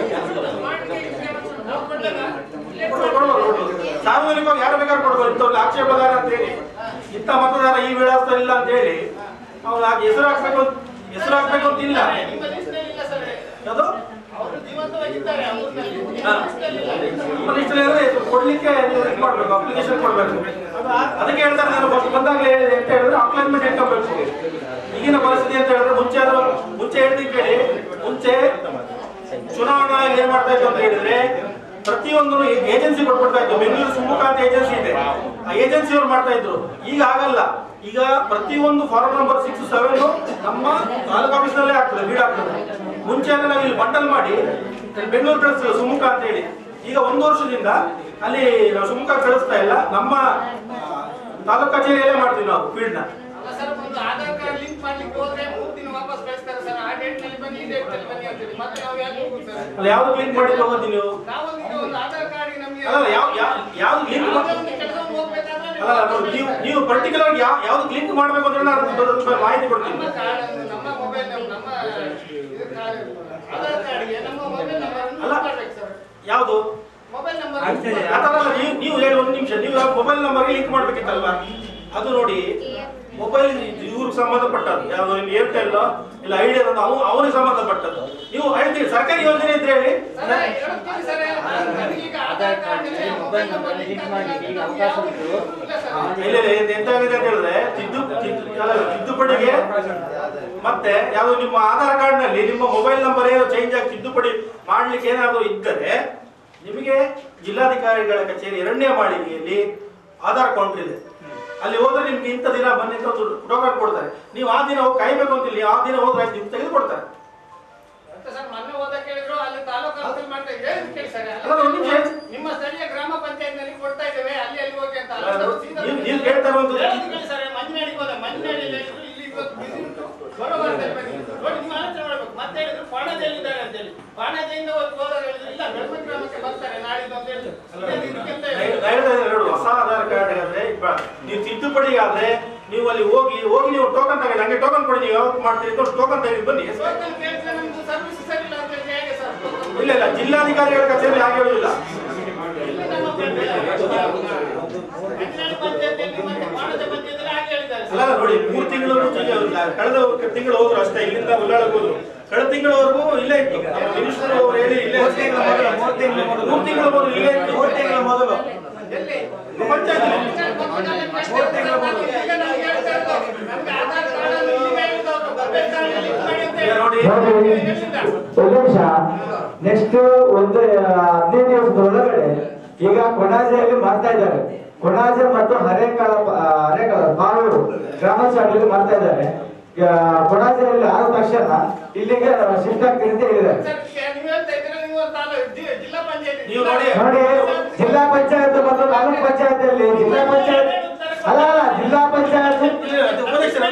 ಕೊಡ್ಬೋದು, ಕೊಡ್ಬೋದು, ಕೊಡ್ಬೋದು. ಸಾರ್ವಜನಿಕವಾಗಿ ಯಾರು ಬೇಕಾದ್ರೂ ಕೊಡ್ಬೋದು ಇಂಥವ್ರಲ್ಲಿ ಆಕ್ಷೇಪದಾರ ಅಂತ ಹೇಳಿ ಇಂಥ ಮತದಾರ ಈ ವಿಳಾಸ ಇಲ್ಲ ಅಂತ ಹೇಳಿ ಅವ್ರು ಹಾಗೆ ಹೆಸರು ಹಾಕ್ಬೇಕು ಅಂತ- ಹೆಸರು ಹಾಕ್ಬೇಕು ಅಂತ ಇಲ್ಲ ಯಾವುದು ನಿಮ್ಮ ಲಿಸ್ಟಲ್ಲಿ ಇದ್ರೆ ಕೊಡ್ಲಿಕ್ಕೆ ನೀವು ಇದು ಮಾಡ್ಬೇಕು ಅಪ್ಲಿಕೇಶನ್ ಕೊಡ್ಬೇಕು ಅದಕ್ಕೆ ಹೇಳ್ತಾರೆ ನಾನು ಫಸ್ಟ್ ಬಂದಾಗಲೇ ಹೇಳಿದೆ ಅಂತ ಹೇಳಿದ್ರೆ ಅಪ್ಲೈನ್ಮೆಂಟ್ ಇಟ್ಕೋಬೇಕು ಈಗಿನ ಪರಿಸ್ಥಿತಿ ಅಂತ ಹೇಳಿದ್ರೆ ಮುಂಚೆ ಆದ್ರೂ ಮುಂಚೆ ಹೇಳ್ತೀನಿ ಕೇಳಿ ಮುಂಚೆ ಚುನಾವಣಾ ಆಯೋಗ ಏನ್ ಮಾಡ್ತಾ ಇತ್ತು ಅಂತ ಹೇಳಿದ್ರೆ ಪ್ರತಿಯೊಂದು ಏಜೆನ್ಸಿ ಕೊಟ್ಬಿಡ್ತಾ ಇತ್ತು ಬೆಂಗಳೂರು ಶಿವಮೊಗ್ಗ ಅಂತ ಏಜೆನ್ಸಿ ಇದೆ ಆ ಏಜೆನ್ಸಿ ಅವ್ರು ಮಾಡ್ತಾ ಇದ್ರು ಈಗ ಆಗಲ್ಲ ಈಗ ಪ್ರತಿಯೊಂದು ಫಾರ್ಮ್ ನಂಬರ್ ಸಿಕ್ಸ್ ಸೆವೆನ್ ನಮ್ಮ ತಾಲೂಕು ಆಫೀಸ್ನಲ್ಲೇ ಆಗ್ತದೆ ಬೀಡ್ ಆಗ್ತದೆ ಮುಂಚೆ ಎಲ್ಲ ನಾವು ಇಲ್ಲಿ ಬಂಡಲ್ ಮಾಡಿ ಬೆಂಗಳೂರು ಪ್ಲಸ್ ಶಿವಮೊಗ್ಗ ಅಂತ ಹೇಳಿ ಈಗ ಒಂದು ವರ್ಷದಿಂದ ಅಲ್ಲಿ ನಾವು ಶಿವಮೊಗ್ಗ ಕಳಿಸ್ತಾ ಇಲ್ಲ ನಮ್ಮ ಆ, ತಾಲೂಕು ಕಚೇರಿಯಲ್ಲೇ ಮಾಡ್ತೀವಿ ನಾವು ಫೀಲ್ಡ್ ನ ಸರ್ ಒಂದು ಆಧಾರ್ ಕಾರ್ಡ್ ಲಿಂಕ್ ಮಾಡ್ಲಿಕ್ಕೆ ಹೋದ್ರೆ ಮೂರು ದಿನ ವಾಪಸ್ ಕಳಿಸ್ತಾರೆ ಸರ್ ಆ ಡೇಟ್ ನಲ್ಲಿ ಬನ್ನಿ ಈ ಡೇಟ್ ನಲ್ಲಿ ಬನ್ನಿ ಅಂತೇಳಿ ಮತ್ತೆ ನಾವು ಯಾಕೆ ಹೋಗುದು ಸರ್ ಅಲ್ಲಿ ಯಾವ್ದು ಕ್ಲಿಕ್ ಮಾಡಿ ಹೋಗೋದು ನೀವು ನಾವೊಂದು ಈಗ ಒಂದು ಆಧಾರ್ ಕಾರ್ಡ್ ನಮ್ಗೆ ಅಲ್ಲ ಯಾವ ಯಾವ್ದು ಲಿಂಕ್ ಯಾವುದೇ ಒಂದು ಕೆಲಸ ಹೋಗ್ಬೇಕಾದ್ರೆ ಅಲ್ಲ ನೋಡಿ, ನೀವು ನೀವು ಪರ್ಟಿಕ್ಯುಲರ್ ಯಾವ ಯಾವ್ದು ಲಿಂಕ್ ಮಾಡ್ಬೇಕು ಅಂದ್ರೆ ನಾನು ಅದ್ರ ಬಗ್ಗೆ ಮಾಹಿತಿ ಕೊಡ್ತೀನಿ ನಮ್ಮ ಕಾರ್ಡ್ ನಮ್ಮ ಮೊಬೈಲ್ ನಮ್ಮ ಇದು ಕಾರ್ಡ್ ಆಧಾರ್ ಕಾರ್ಡ್ಗೆ ನಮ್ಮ ಮೊಬೈಲ್ ನಂಬರ್ ಮಾಡ್ಬೇಕು ಸರ್ ಯಾವ್ದು ಮೊಬೈಲ್ ನಂಬರ್ ಆ ಥರ ಅಲ್ಲ, ನೀವು ನೀವು ಹೇಳಿ ಒಂದು ನಿಮಿಷ ನೀವು ಮೊಬೈಲ್ ನಂಬರ್ ಲಿಂಕ್ ಮಾಡ್ಬೇಕಿತ್ತಲ್ವಾ ಅದು ನೋಡಿ ಮೊಬೈಲ್ ಇವ್ರಿಗೆ ಸಂಬಂಧಪಟ್ಟದ್ದು ಯಾವ್ದು ಇಲ್ಲಿ ಏರ್ಟೆಲ್ ಇಲ್ಲ ಐಡಿಯಾ ಅಂತ ಅವು ಅವನಿಗೆ ಸಂಬಂಧಪಟ್ಟದ್ದು ನೀವು ಹೇಳ್ತೀರಿ ಸರ್ಕಾರಿ ಯೋಜನೆ ಇದ್ರೆ ಹೇಳಿ ಇಲ್ಲ ಇಲ್ಲ, ಇದು ಎಂತಾಗಿದೆ ಅಂತ ಹೇಳಿದ್ರೆ ತಿದ್ದು ತಿದ್ದು- ಅಲ್ಲ, ತಿದ್ದುಪಡಿಗೆ ಮತ್ತೆ ಯಾವ್ದು ನಿಮ್ಮ ಆಧಾರ್ ಕಾರ್ಡ್ ನಲ್ಲಿ ನಿಮ್ಮ ಮೊಬೈಲ್ ನಂಬರ್ ಏನೋ ಚೇಂಜ್ ಆಗಿ ತಿದ್ದುಪಡಿ ಮಾಡ್ಲಿಕ್ಕೆ ಏನಾದ್ರು ಇದ್ದರೆ ನಿಮಗೆ ಜಿಲ್ಲಾಧಿಕಾರಿಗಳ ಕಚೇರಿ ಎರಡನೇ ಮಾಳಿಗೆಯಲ್ಲಿ ಆಧಾರ್ ಕೌಂಟರ್ ಇದೆ ಅಲ್ಲಿ ಹೋದ್ರೆ ನಿಮ್ಗೆ ಇಂಥ ದಿನ ಬನ್ನಿ ಅಂತ ಒಂದು ಟೋಕನ್ ಕೊಡ್ತಾರೆ ನೀವು ಆ ದಿನ ಹೋಗಿ ಕಾಯ್ಬೇಕು ಅಂತಿಲ್ಲ ನೀವು ಆ ದಿನ ಹೋದ್ರೆ ಆಯ್ತು ನಿಮ್ಗೆ ತೆಗೆದು ಕೊಡ್ತಾರೆ ಸರ್ ಮೊನ್ನೆ ಹೋದ ಕೇಳಿದ್ರು ಅಲ್ಲಿ ತಾಲೂಕು ಆಫೀಸಲ್ಲಿ ಮಾಡ್ತಾ ಇದ್ರೆ ಏನ್ ಕೇಳಿ ಸರ್ ಅಲ್ಲ, ಒಂದು ನಿಮಿಷ. ನಿಮ್ಮ ಸ್ಥಳೀಯ ಗ್ರಾಮ ಪಂಚಾಯತ್ ನಲ್ಲಿ ಕೊಡ್ತಾ ಇದ್ದೇವೆ ಅಲ್ಲಿ ಅಲ್ಲಿ ಹೋಗಿ ಅಂತ ಅಲ್ಲ ಅಲ್ಲ, ಸರ್, ಸೀದಾ ನೀವು- ನೀವು ಕೇಳ್ತಾ ಇರುವಂತದ್ದು- ಹೇಳೋದು ಕೇಳಿ ಸರ್ ಮಂಜನಹಳ್ಳಿಗೆ ಹೋದ ಮಂಜನಹಳ್ಳಿಯಲ್ಲಿ ಇದ್ರು, ಇಲ್ಲಿ ಇವತ್ತು busy ಉಂಟು ಬರೋಬರ ಬನ್ನಿ ನೋಡಿ ನಿಮ್ಮ ಆಲೋಚನೆ ಮಾಡ್ಬೇಕು ಮತ್ತೆ ಹೇಳಿದ್ರು ಪಾಣಾಜೆಯಲ್ಲಿ ಇದ್ದಾರೆ ಅಂತ ಹೇಳಿ ಪಾಣಾಜೆಯಿಂದ ಹೋಗಿ ಹೋದಾಗ ಹೇಳಿದ್ರು ಇಲ್ಲ ಬೆಳಗುಂದಿ ಗ್ರಾಮಕ್ಕೆ ಬರ್ತಾರೆ ನಾಡಿದ್ದು ಅಂತ ಹೇಳಿದ್ರು ಇದೇನು ಇದಕ್ಕಿಂತ ನಾ- ನಾ ಹೇಳ್ತಾ ಇದ್ದೀನಿ ನೋಡು ಹೊಸ ಆಧಾರ್ ಕಾರ್ಡ್ ಆದ್ರೆ ಇಪ್ಪ ನೀವು ತಿದ್ದುಪಡಿಗಾದ್ರೆ ನೀವು ಅಲ್ಲಿ ಹೋಗಿ ಹೋಗಿ ನೀವು ಟೋಕನ್ ತಗೊಂಡು ನಂಗೆ ಟೋಕನ್ ಕೊಡಿ ನೀವು ಯಾವತ್ತು ಮಾಡ್ತೀರಿ ಟೋಕನ್ ತೆಗೆದು ಬನ್ನಿ ಟೋಕನ್ ಕೇಳಿದ್ರೆ ನಮ್ದು ಸರ್ವಿಸ್ ಸರಿ ಇಲ್ಲ ಅಂತ ಹೇಳಿದ್ರೆ ಹೇಗೆ ಸರ್ ಇಲ್ಲ ಇಲ್ಲ ಜಿಲ್ಲಾಧಿಕಾರಿಗಳ ಕಚೇರಿ ಹಾಗೆ ಹೇಳುದಿಲ್ಲ ಮಂಜನಹಳ್ಳಿ ಪಂಚಾಯತಿಯಲ್ಲಿ ಮತ್ತೆ ಪಾಣಾಜೆ ಪಂಚಾಯತಿಯಲ್ಲಿ ಹಾಗೆ ಹೇಳಿದ್ದಾರೆ ಅಲ್ಲ ಅಲ್ಲ, ನೋಡಿ ಮೂರು ತಿಂಗಳು ಕಳೆದ ತಿಂಗಳು ಹೋದ್ರು ಅಷ್ಟೇ ಇಲ್ಲಿಂದ ಉಳ್ಳಾಳಕ್ಕೆ ಹೋದ್ರು ಕಳೆದ ತಿಂಗಳವರೆಗೂ ಇಲ್ಲೇ ಇತ್ತು ನಮ್ಮ ಮಿನಿಸ್ಟರ್ ಅವರು ಹೇಳಿ ಇಲ್ಲೇ ಮೂರು ತಿಂಗಳ ಮೊದಲು ಮೂರು ತಿಂಗಳ ಮೊದಲು ಇಲ್ಲೇ ಇತ್ತು ಮೂರು ತಿಂಗಳ ಮೊದಲು ಪಂಚಾಯತ್ ನೋಡಿ ಒಂದು ನಿಮಿಷ ನೆಕ್ಸ್ಟ್ ಒಂದು ಹದಿನೈದು ದಿವಸದ ಒಳಗಡೆ ಈಗ ಕೊಣಾಜೆಯಲ್ಲಿ ಮಾಡ್ತಾ ಇದ್ದಾರೆ ಕೊಣಾಜೆ ಮತ್ತು ಹರೇಕಾಳ ಹರೇಕಾಳ ಬಾಳೂರು ಗ್ರಾಮ ಶಾಲೆಯಲ್ಲಿ ಮಾಡ್ತಾ ಇದ್ದಾರೆ ಈಗ ಕೊಣಾಜೆಯಲ್ಲಿ ಆದ ತಕ್ಷಣ ಇಲ್ಲಿಗೆ ಶಿಫ್ಟ್ ಆಗ್ತೀನಿ ಅಂತ ಹೇಳಿದ್ದಾರೆ ನೀವು ಹೇಳ್ತಾ ಇದ್ದೀರಾ ನೀವು ತಾಲೂ- ಜಿ- ಜಿಲ್ಲಾ ಪಂಚಾಯತಿ ನೀವು ನೋಡಿ ನೋಡಿ ಜಿಲ್ಲಾ ಪಂಚಾಯತ್ ಮತ್ತು ತಾಲೂಕ್ ಪಂಚಾಯತಿಯಲ್ಲಿ ಜಿಲ್ಲಾ ಪಂಚಾಯತ್ ಅಲ್ಲ ಅಲ್ಲ ಜಿಲ್ಲಾ ಪಂಚಾಯತ್ ಉಪದೇಶ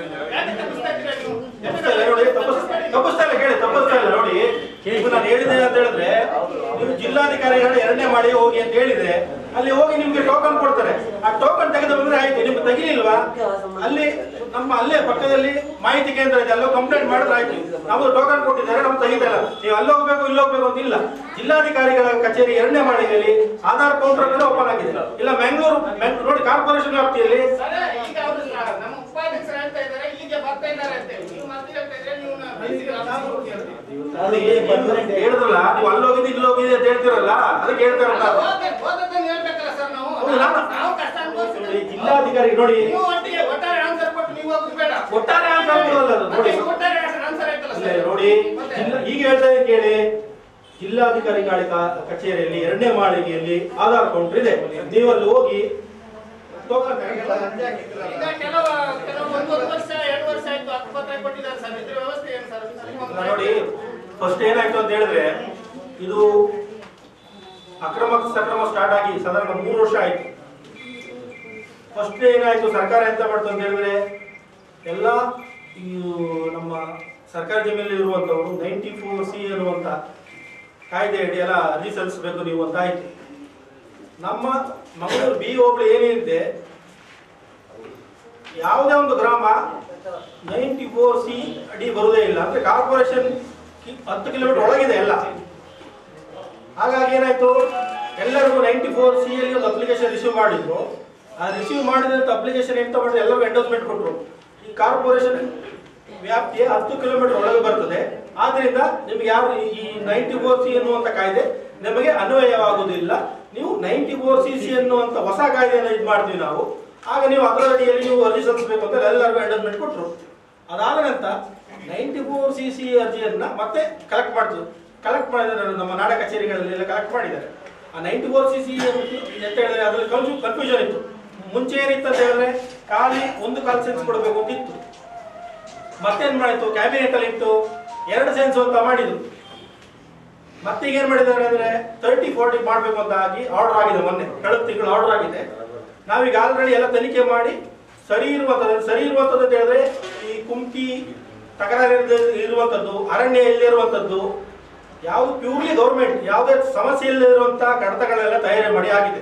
ತಪ್ಪಿಸ್ತಾ ಇಲ್ಲ ನೋಡಿ ತಪ್ಪಿಸ್ತಾ ತಪ್ಪಿಸ್ತಾ ಇಲ್ಲ ಕೇಳಿ ತಪ್ಪಿಸ್ತಾ ಇಲ್ಲ ನೋಡಿ ಈಗ ನಾನು ಹೇಳಿದೆ ಅಂತ ಹೇಳಿದ್ರೆ ನೀವು ಜಿಲ್ಲಾಧಿಕಾರಿಗಳ ಎರಡನೇ ಮಾಡಿ ಹೋಗಿ ಅಂತ ಹೇಳಿದ್ರೆ ಅಲ್ಲಿ ಹೋಗಿ ನಿಮ್ಗೆ ಟೋಕನ್ ಕೊಡ್ತಾರೆ ಆ ಟೋಕನ್ ತೆಗೆದು ಬಂದ್ರೆ ಆಯ್ತು ನಿಮ್ಗೆ ತೆಗಿಲಿಲ್ವಾ ಅಲ್ಲಿ ನಮ್ಮ ಅಲ್ಲೇ ಪಕ್ಕದಲ್ಲಿ ಮಾಹಿತಿ ಕೇಂದ್ರ ಇದೆ ಅಲ್ಲೋ ಕಂಪ್ಲೇಂಟ್ ಮಾಡಿದ್ರೆ ಆಯ್ತು ನಮ್ದು ಟೋಕನ್ ಕೊಟ್ಟಿದ್ದಾರೆ ನಮ್ಗೆ ತೆಗಿತಾ ಇಲ್ಲ ನೀವು ಅಲ್ಲಿ ಹೋಗ್ಬೇಕು ಇಲ್ಲಿ ಹೋಗ್ಬೇಕು ಅಂತ ಇಲ್ಲ ಜಿಲ್ಲಾಧಿಕಾರಿಗಳ ಕಚೇರಿ ಎರಡನೇ ಮಾಡಿದಲ್ಲಿ ಆಧಾರ್ ಕೌಂಟರ್ ಓಪನ್ ಆಗಿದೆ ಇಲ್ಲ ಮ್ಯಾಂಗ್ಳೂರು ಮ್ಯಾಂಗ್- ನೋಡಿ ಕಾರ್ಪೊರೇಷನ್ ವ್ಯಾಪ್ತಿಯಲ್ಲಿ ಸರ್, ಈಗ ಅವರು ನಮ್ಮ ಉಪಾಧ್ಯಕ್ಷರು ಹೇಳ್ತಾ ಇದ್ದಾರೆ ಇಲ್ಲಿಗೆ ಬರ್ತಾ ಇದ್ದಾರೆ ಅಂತ ಹೇಳಿ. ನೀವು ಮತ್ತೆ ಹೇಳ್ತಾ ಇದ್ರೆ ನೀವು ನ- ಬೀದಿಗೆ ನಾವು ಹೋಗಿ ಅಂತ. ಅಲ್ಲಿ ನೀವು ಹೇಳಿದ್ರಲ್ಲ ನೀವು ಅಲ್ಲಿ ಹೋಗಿದ್ದು ಇಲ್ಲಿ ಹೋಗಿದೆ ಅಂತ ಹೇಳ್ತಿರಲ್ಲ ಅದಕ್ಕೆ ಹೇಳ್ತಾ ಇರಲ್ಲ ಹೋದ- ಹೋದದ್ದನ್ನು ಹೇಳ್ಬೇಕಲ್ಲ ಸರ್ ನಾವು ಹೌದು, ನಾನು- ನಾವು ಕಷ್ಟ ಅನುಭವಿಸಿದ್ದೇವೆ. ಜಿಲ್ಲಾಧಿಕಾರಿ ನೋಡಿ ನೀವು ಒಟ್ಟಿಗೆ ಒಟ್ಟಾರೆ ಆನ್ಸರ್ ಕೊಟ್ಟು ನೀವು ಹೋಗುದು ಬೇಡ ಒಟ್ಟಾರೆ answer ಕೊಡೋದಲ್ಲ ಅದು, ನೋಡಿ. ಮತ್ತೆ ಒಟ್ಟಾರೆ ಆನ್ಸರ್ ಆಯ್ತಲ್ಲ ಇಲ್ಲ, ಸರ್ ನೋಡಿ ಜಿಲ್ಲಾ- ಈಗ ಹೇಳ್ತಾ ಇದ್ದೀನಿ ಕೇಳಿ ಜಿಲ್ಲಾಧಿಕಾರಿಗಳ ಕ- ಕಚೇರಿಯಲ್ಲಿ ಎರಡನೇ ಮಾಳಿಗೆಯಲ್ಲಿ ಆಧಾರ್ ಕೌಂಟರ್ ಇದೆ ನೀವು ಅಲ್ಲಿ ಹೋಗಿ ಟೋಕನ್ ಈಗ ಕೆಲವು ಕೆಲವು ಒಂದೊಂದು ವರ್ಷ ಎರಡು ವರ್ಷ ಆಯ್ತು ಹಕ್ಕುಪತ್ರ ಕೊಟ್ಟಿದ್ದಾರೆ ಸರ್ ಇದ್ರ ವ್ಯವಸ್ಥೆ ಏನು ಸರ್ ನಿಮ್ಮ ನೋಡಿ ಫಸ್ಟ್ ಏನಾಯ್ತು ಅಂತ ಹೇಳಿದ್ರೆ ಇದು ಅಕ್ರಮ ಸಕ್ರಮ ಸ್ಟಾರ್ಟ್ ಆಗಿ ಸಾಧಾರಣ ಮೂರು ವರ್ಷ ಆಯ್ತು ಫಸ್ಟ್ ಏನಾಯ್ತು ಸರ್ಕಾರ ಎಂತ ಮಾಡ್ತು ಅಂತ ಹೇಳಿದ್ರೆ ಎಲ್ಲ ಇವು ನಮ್ಮ ಸರ್ಕಾರಿ ಜಮೀನಲ್ಲಿ ಇರುವಂತವರು ನೈಂಟಿ ಫೋರ್ ಸಿ ಅನ್ನುವಂತ ಕಾಯ್ದೆ ಅಡಿ ಎಲ್ಲ ಅರ್ಜಿ ಸಲ್ಲಿಸಬೇಕು ನೀವು ಅಂತ ಆಯ್ತು ನಮ್ಮ ಮಂಗಳೂರು ಬಿ ಹೋಬಳಿ ಏನಿದೆ ಯಾವುದೇ ಒಂದು ಗ್ರಾಮ ನೈಂಟಿ ಫೋರ್ ಸಿ ಅಡಿ ಬರುವುದೇ ಇಲ್ಲ ಅಂದ್ರೆ ಕಾರ್ಪೊರೇಷನ್ ಹತ್ತು ಕಿಲೋಮೀಟರ್ ಒಳಗಿದೆ ಎಲ್ಲ ಹಾಗಾಗಿ ಏನಾಯ್ತು ಎಲ್ಲರಿಗೂ ನೈಂಟಿ ಫೋರ್ ಸಿ ಅಲ್ಲಿ ಒಂದು ಅಪ್ಲಿಕೇಶನ್ ರಿಸೀವ್ ಮಾಡಿದ್ರು ಆ ರಿಸೀವ್ ಮಾಡಿದಂತ ಅಪ್ಲಿಕೇಶನ್ ಎಂತ ಮಾಡಿದ್ರು ಎಲ್ಲರಿಗೂ ಎಂಡೋಸ್ಮೆಂಟ್ ಕೊಟ್ಟರು ಈ ಕಾರ್ಪೊರೇಷನ್ ವ್ಯಾಪ್ತಿಯ ಹತ್ತು ಕಿಲೋಮೀಟರ್ ಒಳಗೆ ಬರ್ತದೆ ಆದ್ರಿಂದ ನಿಮ್ಗೆ ಯಾವ ಈ ನೈಂಟಿ ಫೋರ್ ಸಿ ಅನ್ನುವಂತ ಕಾಯ್ದೆ ನಿಮಗೆ ಅನ್ವಯವಾಗುವುದಿಲ್ಲ ನೀವು ನೈಂಟಿ ಫೋರ್ ಸಿ ಸಿ ಅನ್ನುವಂತ ಹೊಸ ಕಾಯ್ದೆಯನ್ನು ಇದು ಮಾಡ್ತೀವಿ ನಾವು ಆಗ ನೀವು ಅದರ ಅಡಿಯಲ್ಲಿ ನೀವು ಅರ್ಜಿ ಸಲ್ಲಿಸಬೇಕು ಅಂತ ಎಲ್ಲರಿಗೂ ಎಂಡೋಸ್ಮೆಂಟ್ ಕೊಟ್ಟರು ಅದಾದ ನಂತರ ನೈಂಟಿ ಫೋರ್ ಸಿ ಸಿ ಅರ್ಜಿಯನ್ನ ಮತ್ತೆ ಕಲೆಕ್ಟ್ ಮಾಡ್ತು ಕಲೆಕ್ಟ್ ಮಾಡಿದ್ದಾರೆ ನಮ್ಮ ನಾಡ ಕಚೇರಿಗಳಲ್ಲಿ ಕಲೆಕ್ಟ್ ಮಾಡಿದ್ದಾರೆ ಆ ನೈಂಟಿ ಫೋರ್ ಸಿ ಸಿ ಅಂತ ಹೇಳಿದ್ರೆ ಅದ್ರಲ್ಲಿ ಕನ್ಫ್ಯೂ ಕನ್ಫ್ಯೂಷನ್ ಇತ್ತು ಮುಂಚೆ ಏನಿತ್ತು ಅಂತ ಹೇಳಿದ್ರೆ ಖಾಲಿ ಒಂದು ಕಾಲ್ ಸೆನ್ಸ್ ಕೊಡಬೇಕು ಅಂತ ಇತ್ತು ಮತ್ತೇನ್ ಮಾಡಿತ್ತು ಕ್ಯಾಬಿನೆಟ್ ಅಲ್ಲಿ ಇತ್ತು ಎರಡು ಸೆನ್ಸ್ ಅಂತ ಮಾಡಿದ್ರು ಮತ್ತೆ ಈಗ ಏನ್ ಮಾಡಿದ್ದಾರೆ ಅಂದ್ರೆ ತರ್ಟಿ ಫೋರ್ಟಿ ಮಾಡ್ಬೇಕು ಅಂತ ಆಗಿ ಆರ್ಡರ್ ಆಗಿದೆ ಮೊನ್ನೆ ಕಳೆದ ತಿಂಗಳು ಆರ್ಡರ್ ಆಗಿದೆ ನಾವೀಗ ಆಲ್ರೆಡಿ ಎಲ್ಲ ತನಿಖೆ ಮಾಡಿ ಸರಿ ಇರುವಂತದ್ದು ಸರಿ ಇರುವಂತದ್ದು ಅಂತ ಹೇಳಿದ್ರೆ ಈ ಕುಂಟಿ ತಕರಾರು ಇರುವಂತದ್ದು ಅರಣ್ಯ ಇಲ್ಲಿರುವಂತದ್ದು ಯಾವುದು ಪ್ಯೂರ್ಲಿ ಗೌರ್ಮೆಂಟ್ ಯಾವುದೇ ಸಮಸ್ಯೆ ಇಲ್ಲದಿರುವಂತಹ ಕಡತಗಳೆಲ್ಲ ತಯಾರಿ ಮಾಡಿ ಆಗಿದೆ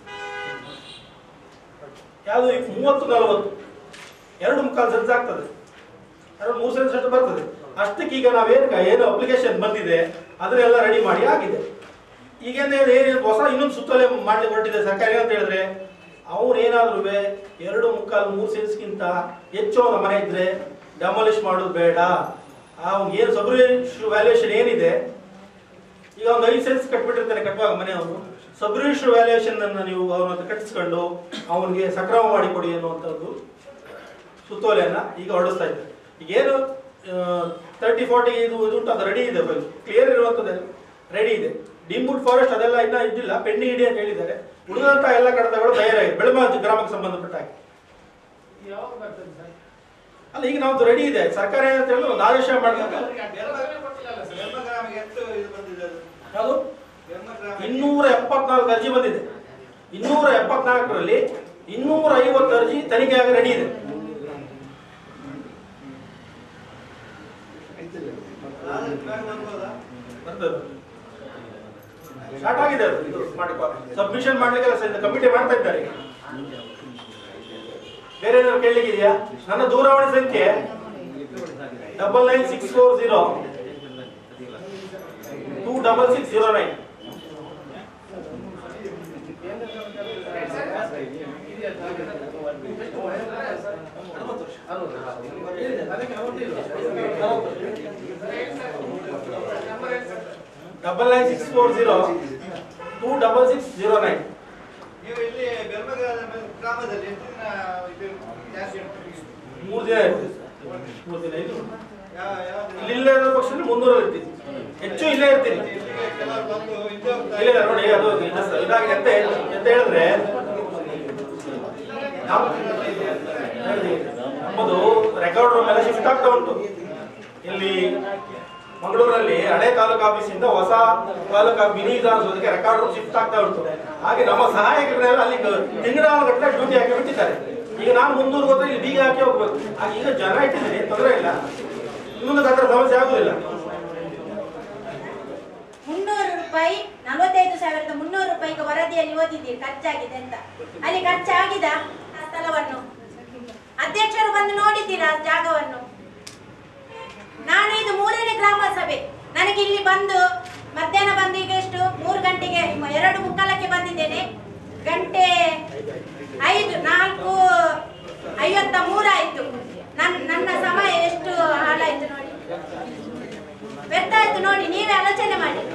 ಯಾವುದು ಈ ಮೂವತ್ತು ನಲವತ್ತು ಎರಡು ಮುಕ್ಕಾಲು ಸೆನ್ಸ್ ಆಗ್ತದೆ ಎರಡು ಮೂರು ಸೆನ್ಸ್ ಅಷ್ಟು ಬರ್ತದೆ ಅಷ್ಟಕ್ಕೆ ಈಗ ನಾವೇನು ಏನು ಅಪ್ಲಿಕೇಶನ್ ಬಂದಿದೆ ಅದನ್ನೆಲ್ಲ ರೆಡಿ ಮಾಡಿ ಆಗಿದೆ ಈಗ ಏನು ಹೊಸ ಇನ್ನೊಂದು ಸುತ್ತೋಲೆ ಮಾಡ್ಲಿಕ್ಕೆ ಹೊರಟಿದೆ ಸರ್ಕಾರ ಏನಂತ ಹೇಳಿದ್ರೆ ಅವ್ರು ಏನಾದ್ರೂ ಎರಡು ಮುಕ್ಕಾಲು ಮೂರು ಸೆನ್ಸ್ಗಿಂತ ಹೆಚ್ಚು ಅವನ ಮನೆ ಇದ್ರೆ ಡೆಮಾಲಿಷ್ ಮಾಡೋದು ಬೇಡ ಅವ್ನಿಗೆ ಏನು ಸಬ್ರಿಷ್ ವ್ಯಾಲ್ಯೂಯೇಷನ್ ಏನಿದೆ ಈಗ ಒಂದು ಐದು ಸೆನ್ಸ್ ಕಟ್ಬಿಟ್ಟಿರ್ತಾನೆ ಕಟ್ಟುವಾಗ ಮನೆ ಅವನು ಸಬ್ರಿಷ್ ವ್ಯಾಲ್ಯೂಯೇಷನ್ ಅನ್ನ ನೀವು ಅವನ ಹತ್ರ ಕಟ್ಟಿಸ್ಕೊಂಡು ಅವನಿಗೆ ಸಕ್ರಮ ಮಾಡಿಕೊಡಿ ಅನ್ನುವಂಥದ್ದು ಸುತ್ತೋಲೆಯನ್ನ ಈಗ ಹೊರಡಿಸ್ತಾ ಇದ್ದಾರೆ ಈಗ ಏನು ತರ್ಟಿ ಫಾರ್ಟಿ ಇದು ಇದು ಉಂಟು ಅದು ರೆಡಿ ಇದೆ ಕ್ಲಿಯರ್ ಇರುವಂಥದ್ದು ರೆಡಿ ಇದೆ ಡಿಂಬುಡ್ ಫಾರೆಸ್ಟ್ ಅದೆಲ್ಲ ಇನ್ನ ಇದ್ದಿಲ್ಲ ಪೆಂಡಿಂಗ್ ಇಡಿ ಅಂತ ಹೇಳಿದ್ದಾರೆ ಉಳಿದಂತ ಎಲ್ಲ ಕಡತಗಳು ತಯಾರಾಗಿದೆ ಬೆಳಗಾವಿ ಗ್ರಾಮಕ್ಕೆ ಸಂಬಂಧಪಟ್ಟ ಹಾಗೆ ಯಾವಾಗ ಬರ್ತದೆ ಸರ್ ಅಲ್ಲ ಈಗ ನಮ್ದು ರೆಡಿ ಇದೆ ಸರ್ಕಾರ ಏನಂತ ಹೇಳಿದ್ರೆ ಒಂದು ಆದೇಶ ಮಾಡಬೇಕು ಯಾವುದು ಇನ್ನೂರ ಎಪ್ಪತ್ನಾಲ್ಕು ಅರ್ಜಿ ಬಂದಿದೆ ಇನ್ನೂರ ಎಪ್ಪತ್ನಾಲ್ಕರಲ್ಲಿ ಇನ್ನೂರ ಐವತ್ತು ಅರ್ಜಿ ತನಿಖೆಯಾಗಿ ರೆಡಿ ಇದೆ ಬರ್ತದೆ ಸ್ಟಾರ್ಟ್ ಆಗಿದೆ ಅದು ಇದು ಮಾಡಿಕೊ ಸಬ್ಮಿಷನ್ ಮಾಡ್ಲಿಕ್ಕೆ ಕಮಿಟಿ ಮಾಡ್ತಾ ಇದ್ದಾರೆ ಈಗ. ಬೇರೆ ಏನಾದ್ರು ಕೇಳಲಿಕ್ಕೆ ಇದೆಯಾ ನನ್ನ ದೂರವಾಣಿ ಸಂಖ್ಯೆ double nine six four zero two double six zero nine double nine six four zero two double six zero nine ನೀವು ಇಲ್ಲಿ ಬೆಲ್ಮಗ್ರಾಮ ಗ್ರಾಮದಲ್ಲಿ ಎಷ್ಟು ದಿನ ಇದು ಜಾಸ್ತಿ ಉಂಟು? ಮೂರು ದಿನ ಇರ್ತೀವಿ ಮೂರು ದಿನ ಇದು ಯಾವ ಯಾವ ದಿನ? ಇಲ್ಲಿ ಇಲ್ಲೇ ಇರೋ ಪಕ್ಷದಲ್ಲಿ ಮುನ್ನೂರ ಇರ್ತೀನಿ ಹೆಚ್ಚು ಇಲ್ಲೇ ಇರ್ತೀನಿ ಕೆಲವರು ಬಂದು ಇದು ಹೋಗ್ತಾ ಇಲ್ಲ ಇಲ್ಲ, ನೋಡಿ ಅದು ಇದು ಇದಾಗಿದೆ ಅಂತ ಹೇಳಿ- ಅಂತ ಹೇಳಿದ್ರೆ ನಾವು ನಮ್ಮದು ರೆಕಾರ್ಡ್ ರೂಮ್ ಎಲ್ಲ ಶಿಫ್ಟ್ ಆಗ್ತಾ ಉಂಟು ಇಲ್ಲಿ ಮಂಗಳೂರಲ್ಲಿ ಹಳೆ ತಾಲೂಕು ಆಫೀಸಿಂದ ಹೊಸ ತಾಲೂಕು ಮಿನಿ ವಿಧಾನಸೌಧಕ್ಕೆ ರೆಕಾರ್ಡ್ ರೂಮ್ ಶಿಫ್ಟ್ ಆಗ್ತಾ ಉಂಟು ಹಾಗೆ ನಮ್ಮ ಸಹಾಯಕರನ್ನೆಲ್ಲ ಅಲ್ಲಿ ತಿಂಗಳ ಗಟ್ಟಲೆ ಡ್ಯೂಟಿ ಹಾಕಿ ಬಿಟ್ಟಿದ್ದಾರೆ ಈಗ ನಾನು ಮುಂದೂರು ಹೋದ್ರೆ ಇಲ್ಲಿ ಬೀಗ ಹಾಕಿ ಹೋಗ್ಬೇಕು ಹಾಗೆ ಈಗ ಜನ ಇಟ್ಟಿದ್ದೀನಿ ತೊಂದರೆ ಇಲ್ಲ ಇನ್ನೊಂದು ಹತ್ರ ಸಮಸ್ಯೆ ಆಗುದಿಲ್ಲ ಮುನ್ನೂರು ರೂಪಾಯಿ ನಲವತ್ತೈದು ಸಾವಿರದ ಮುನ್ನೂರು ರೂಪಾಯಿಗೆ ವರದಿಯಲ್ಲಿ ಓದಿದ್ದೀರಿ ಖರ್ಚಾಗಿದೆ ಅಂತ ಅಲ್ಲಿ ಖರ್ಚಾಗಿದ ಆ ಸ್ಥಳವನ್ನು ಅಧ್ಯಕ್ಷರು ಬಂದು ನೋಡಿದ್ದೀರಾ ಆ ಜಾಗವನ್ನು ನಾನು ಇದು ಮೂರನೇ ಗ್ರಾಮ ಸಭೆ ನನಗೆ ಇಲ್ಲಿ ಬಂದು ಮಧ್ಯಾಹ್ನ ಬಂದು ಈಗ ಎಷ್ಟು ಮೂರು ಗಂಟೆಗೆ ಎರಡು ಮುಕ್ಕಾಲಕ್ಕೆ ಬಂದಿದ್ದೇನೆ ಗಂಟೆ ಐದು ನಾಲ್ಕು ಐವತ್ತ ಮೂರಾಯ್ತು ನನ್ನ ನನ್ನ ಸಮಯ ಎಷ್ಟು ಹಾಳಾಯ್ತು ನೋಡಿ ವ್ಯರ್ಥ ಆಯ್ತು ನೋಡಿ ನೀವೇ ಆಲೋಚನೆ ಮಾಡಿ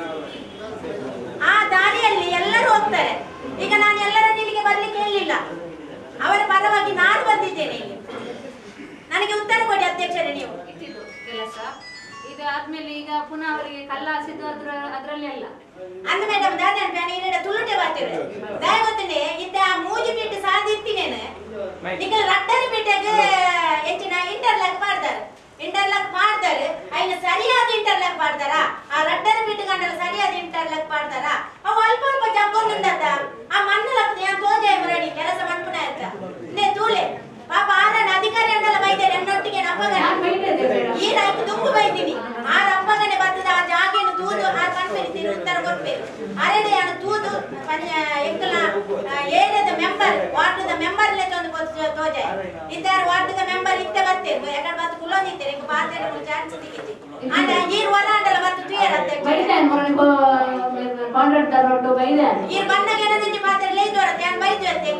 ಆ ದಾರಿಯಲ್ಲಿ ಎಲ್ಲರೂ ಹೋಗ್ತಾರೆ ಈಗ ನಾನು ಎಲ್ಲರನ್ನು ಇಲ್ಲಿಗೆ ಬರ್ಲಿಕ್ಕೆ ಹೇಳಿಲ್ಲ ಅವರ ಪರವಾಗಿ ನಾನು ಬಂದಿದ್ದೇನೆ ಇಲ್ಲಿ ನನಗೆ ಉತ್ತರ ಕೊಡಿ ಅಧ್ಯಕ್ಷರೇ ನೀವು ಇಟ್ಟಿದ್ದು ಕೆಲಸ ಇದು ಆದ್ಮೇಲೆ ಈಗ ಪುನಃ ಅವರಿಗೆ ಕಲ್ಲ ಹಾಸಿದ್ದು ಅದ್ರ ಅದ್ರಲ್ಲಿ ಅಲ್ಲ ಅಂದ ಮೇಡಮ್ ದಾದನ್ ಬ್ಯಾನ ಇಲ್ಲ ತುಳುಟೆ ಬಾತಿವೆ ದಯ ಗೊತ್ತನೆ ಇತ್ತ ಮೂಜಿ ಪೀಠ ಸಾಧಿಸ್ತೀನೇನೆ ಈಗ ರಟ್ಟರಿ ಪೀಠಗೆ ಹೆಚ್ಚಿನ ಇಂಟರ್ಲಾಕ್ ಮಾಡ್ತಾರೆ ಇಂಟರ್ಲಾಕ್ ಮಾಡ್ತಾರೆ ಐನ ಸರಿಯಾದ ಇಂಟರ್ಲಾಕ್ ಮಾಡ್ತಾರ ಆ ರಟ್ಟರಿ ಪೀಠ ಗಂಡಲ ಸರಿಯಾದ ಇಂಟರ್ಲಾಕ್ ಮಾಡ್ತಾರ ಅವು ಅಲ್ಪ ಅಲ್ಪ ಜಗ್ಗೊಂಡುಂಡದ ಆ ಮಣ್ಣು ಲಕ್ಷ್ಮಿ ಆ ತೋಜೆ ಮರಡಿ ಕೆಲಸ ಮಾಡ್ಪುಣ ಆಯ್ತ ನೇ ತೂಲೆ ಪಾಪ ಆರನ ಅಧಿಕಾರಿ ಅಂಡಲ್ಲ ಬೈತಾರೆ ಎನ್ನೊಟ್ಟಿಗೆ ನಮ್ಮಗನೆ ಈ ನಾಯ್ಕು ದುಂಬು ಬೈತೀನಿ ಆ ನಮ್ಮಗನೆ ಬರ್ತದ ಆ ಜಾಗೆಯನ್ನು ತೂದು ಆ ಕನ್ಫೆರಿತೀನಿ ಉತ್ತರ ಕೊಡ್ಬೇಕು ಅರೆಡೆ ಅನ್ನು ತೂದು ಪಂಚ ಎಂಕಲ ಏರಿಯಾದ ಮೆಂಬರ್ ವಾರ್ಡದ ಮೆಂಬರ್ ಲೆ ತಂದು ಕೊಟ್ಟು ತೋಜೆ ಇದ್ದಾರ ವಾರ್ಡದ ಮೆಂಬರ್ ಇತ್ತೆ ಬರ್ತೇವೆ ಯಾಕಂದ್ರೆ ಬತ್ತು ಕುಲೋದಿದ್ದೇನೆ ಇಂಕ ಪಾತ್ರೆ ಚಾನ್ಸ್ ಸಿಕ್ಕಿತಿ ಆಂಡ ಈ ವರ ಅಂಡಲ್ಲ ಬತ್ತು ತುಯರ ಬೈದಾನೆ ಮೊನ್ನೆ ಕಾಂಟ್ರಾಕ್ಟ್ ತರೋಟು ಬೈದಾನೆ ಈ ಬಣ್ಣಗೆ ನಂಜಿ ಪಾತ್ರೆ ಲೇದೋರ ತ್ಯಾನ್ ಬೈದು ಅತ್ತೆ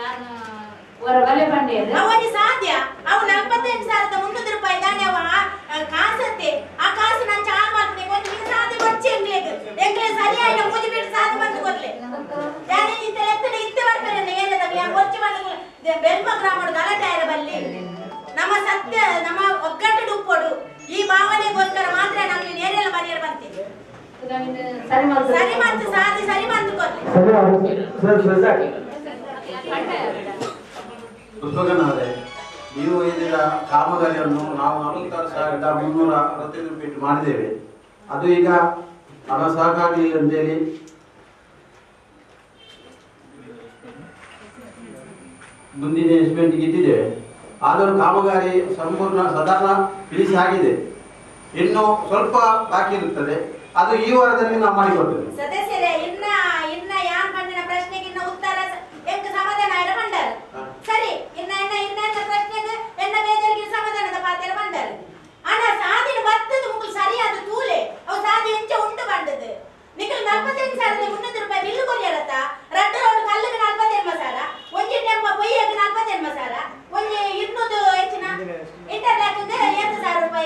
ಅವರ ಬಲೆ ಬಂಡೆ ಅದು ಅವನಿಗೆ ಸಾಧ್ಯ ಅವು ನಲ್ವತ್ತೆಂಟು ಸಾವಿರದ ಮುನ್ನೂರು ರೂಪಾಯಿ ದಾನೆ ಅವ ಆ ಕಾಸತ್ತೆ ಆ ಕಾಸು ನಾನು ಚಾಲ್ ಮಾಡ್ತೀನಿ ಒಂದು ನಿನ್ನ ಸಾಧಿ ಬಚ್ಚಿ ಎಂಗ್ಲೇಗ್ ಎಂಗ್ಲೇ ಸರಿಯಾಗಿ ಮೂಜಿ ಬಿಟ್ಟು ಸಾಧಿ ಬಂದು ಕೊಡ್ಲೆ ದಾನೆ ಇಂತ ಎತ್ತನೆ ಇತ್ತೆ ಬರ್ತಾರೆ ಏನದ ಯಾ ಬಚ್ಚಿ ಬಂದು ಬೆಲ್ಮ ಗ್ರಾಮದ ಗಲಾಟೆ ಆಯ್ರ ಬಲ್ಲಿ ನಮ್ಮ ಸತ್ಯ ನಮ್ಮ ಒಗ್ಗಟ್ಟು ಡುಪ್ಪೋಡು ಈ ಭಾವನೆಗೋಸ್ಕರ ಮಾತ್ರ ನಮ್ಗೆ ನೇರೆಲ್ಲ ಮನೆಯರು ಬಂತೀವಿ ಸರಿ ಮಾಡ್ತಾರೆ. ಸರಿ ಮತ್ತು ಸಾಧಿ ಸರಿ ಬಂದು ಕೊಡ್ಲಿ ಪುಷ್ಪಕನವರೇ ನೀವು ಹೇಳಿದ ಕಾಮಗಾರಿಯನ್ನು ನಾವು ನಲವತ್ತಾರು ಸಾವಿರದ ಮುನ್ನೂರ ಅರವತ್ತೈದು ರೂಪಾಯಿ ಮಾಡಿದ್ದೇವೆ ಅದು ಈಗ ಹಣ ಸಾಕಾಗಲಿ ಅಂತೇಳಿ ಮುಂದಿನ ಎಸ್ಟಿಮೇಟ್ಗೆ ಇಟ್ಟಿದ್ದೇವೆ ಆದರೂ ಕಾಮಗಾರಿ ಸಂಪೂರ್ಣ ಸಾಧಾರಣ ಫಿನಿಶ್ ಆಗಿದೆ ಇನ್ನು ಸ್ವಲ್ಪ ಬಾಕಿ ಇರುತ್ತದೆ ಅದು ಈ ವಾರದಲ್ಲಿ ನಾವು ಮಾಡಿಕೊಡ್ತೇವೆ ಸದಸ್ಯರೇ ಇನ್ನ ಇನ್ನ ಯಾನ್ ಮಣ್ಣಿನ ಪ್ರಶ್ನೆಗೆ ಇನ್ನ ಉತ್ತರ ಎಂಕ ಸಮಾಧಾನ ಆಯ್ರ ಬಂಡಾರ ಸರಿ ಇನ್ನ ಇನ್ನ ಇನ್ನ ಇನ್ನ ಪ್ರಶ್ನೆಗೆ ಎನ್ನ ಬೇಜಾರಿಗೆ ಸಮಾಧಾನದ ಪಾತ್ರ ಬಂಡಾರ ಆನ ಸಾಧಿನ ಬರ್ತದ ಮುಗುಲ್ ಸರಿಯಾದ ತೂಲೆ ಅವು ಸಾಧಿ ಎಂಚ ಉಂಟು ಬಂಡದು ನಿಖಲ್ ನಲ್ವತ್ತೆಂಟು ಸಾವಿರದ ಮುನ್ನೂರು ರೂಪಾಯಿ ಬಿಲ್ಲು ಕೊರಿಯಲತ್ತ ರಡ್ಡ ರೋಡ್ ಕಲ್ಲಿಗೆ ನಲ್ವತ್ತೆಂಬ ಸಾವಿರ ಒಂಜಿ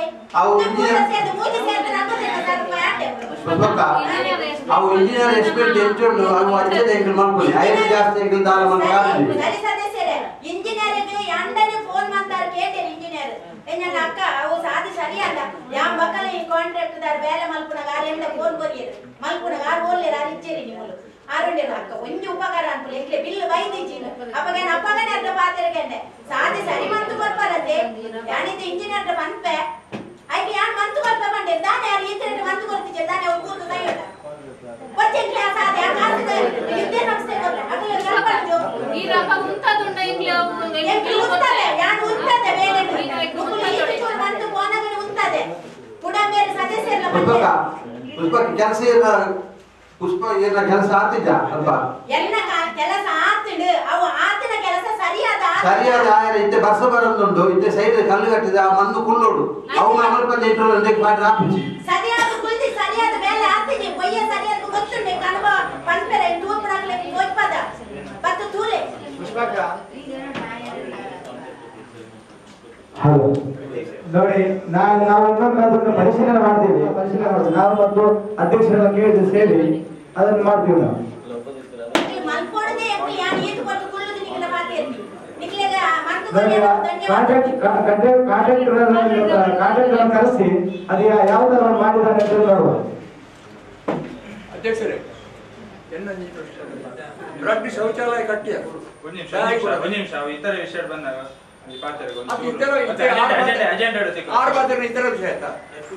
ಅವು ಮೂಲ ಇಂಜಿನಿಯರ್ ಸೇರಿದ ಮೂಜಿ ಸೇರಿದ ನಮ್ಮದೇನ ಸಾವಿರ ರೂಪಾಯಿ ಆಟೆ ಪುಷ್ಪಕ್ಕ ಅವು ಇಂಜಿನಿಯರ್ ಎಕ್ಸ್ಪೆಕ್ಟ್ ಹೆಚ್ಚುಂಡು ಅವು ಅಂಚೆ ಎಂಕ್ಲು ಮಾಡ್ಕೊಳ್ಳಿ ಐದು ಜಾಸ್ತಿ ಎಂಕ್ಲು ದಾನ ಮಾಡಿ ಸರಿ ಸದಸ್ಯರೇ ಇಂಜಿನಿಯರಿಂಗ್ ಎಂಡನೆ ಫೋನ್ ಮಾಡ್ತಾರೆ ಕೇಳ್ತೇನೆ ಇಂಜಿನಿಯರ್ ಎನ್ನಲ್ಲ ಅಕ್ಕ ಅವು ಸಾಧಿ ಸರಿ ಅಲ್ಲ ಯಾವ ಮಕ್ಕಳ ಈ ಕಾಂಟ್ರಾಕ್ಟ್ ದಾರ ಬೇರೆ ಮಲ್ಪುನಗ ಆರೆಂಡ ಫೋನ್ ಕೊರಿಯರು ಮಲ್ಪುನಗ ಆರು ಓಲ್ಲೇರ ಆರು ಇಚ್ಚೇರಿ ನೀವು ಆರುಂಡೇನು ಅಕ್ಕ ಒಂಜಿ ಉಪಕಾರ ಅನ್ಪುಲ ಎಂಕ್ಲೆ ಬಿಲ್ ಬೈದಿಜ್ಜಿನ ಅಪ್ಪಗೇನ ಅಪ್ಪಗನೆ ಅರ್ಧ ಪಾತಿರಕಂಡೆ ಸಾಧಿ ಸರಿ ಮಂತು ಕೊಡ್ಪಾರತ್ತೆ ಯಾನಿದ್ದು ಇಂಜಿನಿಯರ್ ಮನ್ಪೆ ಆಯ್ಕೆ ಯಾನ್ ಮಂತು ಕೊಡ್ಪ ಬಂದೆ ದಾನೆ ಯಾರು ಈತರ ಮಂತು ಕೊಡ್ತಿದ್ದೆ ದಾನೆ ಅವ್ರು ಕೂತು ಕೈಯೊಡ ಕೊಚ್ಚೆಂಕ್ಲೆ ಆ ಸಾಧಿ ಆ ಕಾಸಿದ ಯುದ್ಧ ಸಂಸ್ಥೆ ಕೊಡ್ಲೆ ಅಗಲ ಗಣಪತಿಯು ಈ ರಪ್ಪ ಉಂಟದುಂಡ ಇಂಗ್ಲಿ ಎಂಕ್ಲೆ ಉಂಟದೆ ಯಾನ್ ಉಂಟದೆ ಬೇರೆ ಮುಕ್ಕುಲು ಈಚೆ ಚೂರು ಮಂತು ಕೋನಗಡೆ ಉಂಟದೆ ಪುಡ ಬೇರೆ ಸದಸ್ಯರೆಲ್ಲ ಪುಷ್ಪಕ್ಕ ಬಂದೆ ಪುಷ್ಪಕ್ಕ ಕೆಲಸ ಏನ ಪುಷ್ಪ ಏನ ಕೆಲಸ ಆತಿದ್ದ ಅಲ್ಪ ಎಲ್ಲ ಕಾ- ಕೆಲಸ ಆತಿಡು ಅವು ಆತಿನ ಕೆಲಸ ಸರಿಯಾದ ಆತಿನ. ಸರಿಯಾದ ಆಯರ ಇತ್ತೆ ಬರ್ಸ ಬರೋದುಂಟು ಇತ್ತೆ ಸೈಡ್ ಕಲ್ಲು ಕಟ್ಟಿದ ಆ ಮಣ್ಣು ಕುಲ್ಲೋಡು ಅವು ಅಮಲ್ ಪಂಚಾಯತ್ ಎಂಟು ಮಾಡಿ ಹಾಪಿಸಿ ಸರಿಯಾದ ಕುಲ್ದಿ ಸರಿಯಾದ ಮೇಲೆ ಆತಿನಿ ಕೊಯ್ಯ ಸರಿಯಾದ ಗೊತ್ತುಂಡೆ ಕಣವ ಪಂಪೆರ ತೂಪಡಾಗ್ಲೆ ಹೋಯ್ಪದ ಬತ್ತು ತೂಲೆ ಹಲೋ ನೋಡಿ ನಾನು ನಾವು ಇನ್ನೊಮ್ಮೆ ಅದನ್ನು ಪರಿಶೀಲನೆ ಮಾಡ್ತೀವಿ ಪರಿಶೀಲನೆ ಮಾಡ್ತೀವಿ ನಾವು ಮತ್ತು ಅಧ್ಯಕ್ಷರೆಲ್ಲ ಕೇಳಿದ್ದು ಸೇರಿ ಅದನ್ನು ಮಾಡ್ತೀವಿ ನಾವು ಮಲ್ಕೊಡದೆ ಎಪ್ಪಿ ಯಾನ್ ಈತು ಕೊಟ್ಟು ಕುಳ್ಳುದು ನಿಕ್ಲ ಪಾತಿರ್ತಿ ನಿಕ್ಲೆಗ ಮಂತು ನೋಡಿ ಕಾಂಟ್ರಾಕ್ಟ್ ಕಾಂಟ್ರಾಕ್ಟ್ ಕಾಂಟ್ರಾಕ್ಟ್ ಕರೆಸಿ ಅದು ಯಾ- ಯಾವ ತರ ಮಾಡಿದ್ದಾನೆ ಅಂತ ನೋಡುವ ಅಧ್ಯಕ್ಷರೇ ಎನ್ನ ದೊಡ್ಡ ಶೌಚಾಲಯ ಕಟ್ಟಿಯ ಒಂದು ನಿಮಿಷ ಒಂದು ನಿಮಿಷ ಒಂದು ನಿಮಿಷ ಅವು ಇತರ ವಿಷಯ ಬಂದಾಗ ಅಲ್ಲಿ ಪಾತ್ರೆ ಒಂದು ಅದು ಚೂರು. ಇತರ ಮತ್ತೆ ಇತರ ಅಜೆಂಡಾ- ಆರು ಅಜೆಂಡಾ- ಬಾರಿ- ಅಜೆಂಡಾ ಇಡುತ್ತೆ. ಆರು ಬಾರಿ ಇತರ ವಿಷಯ ಆಯ್ತಾ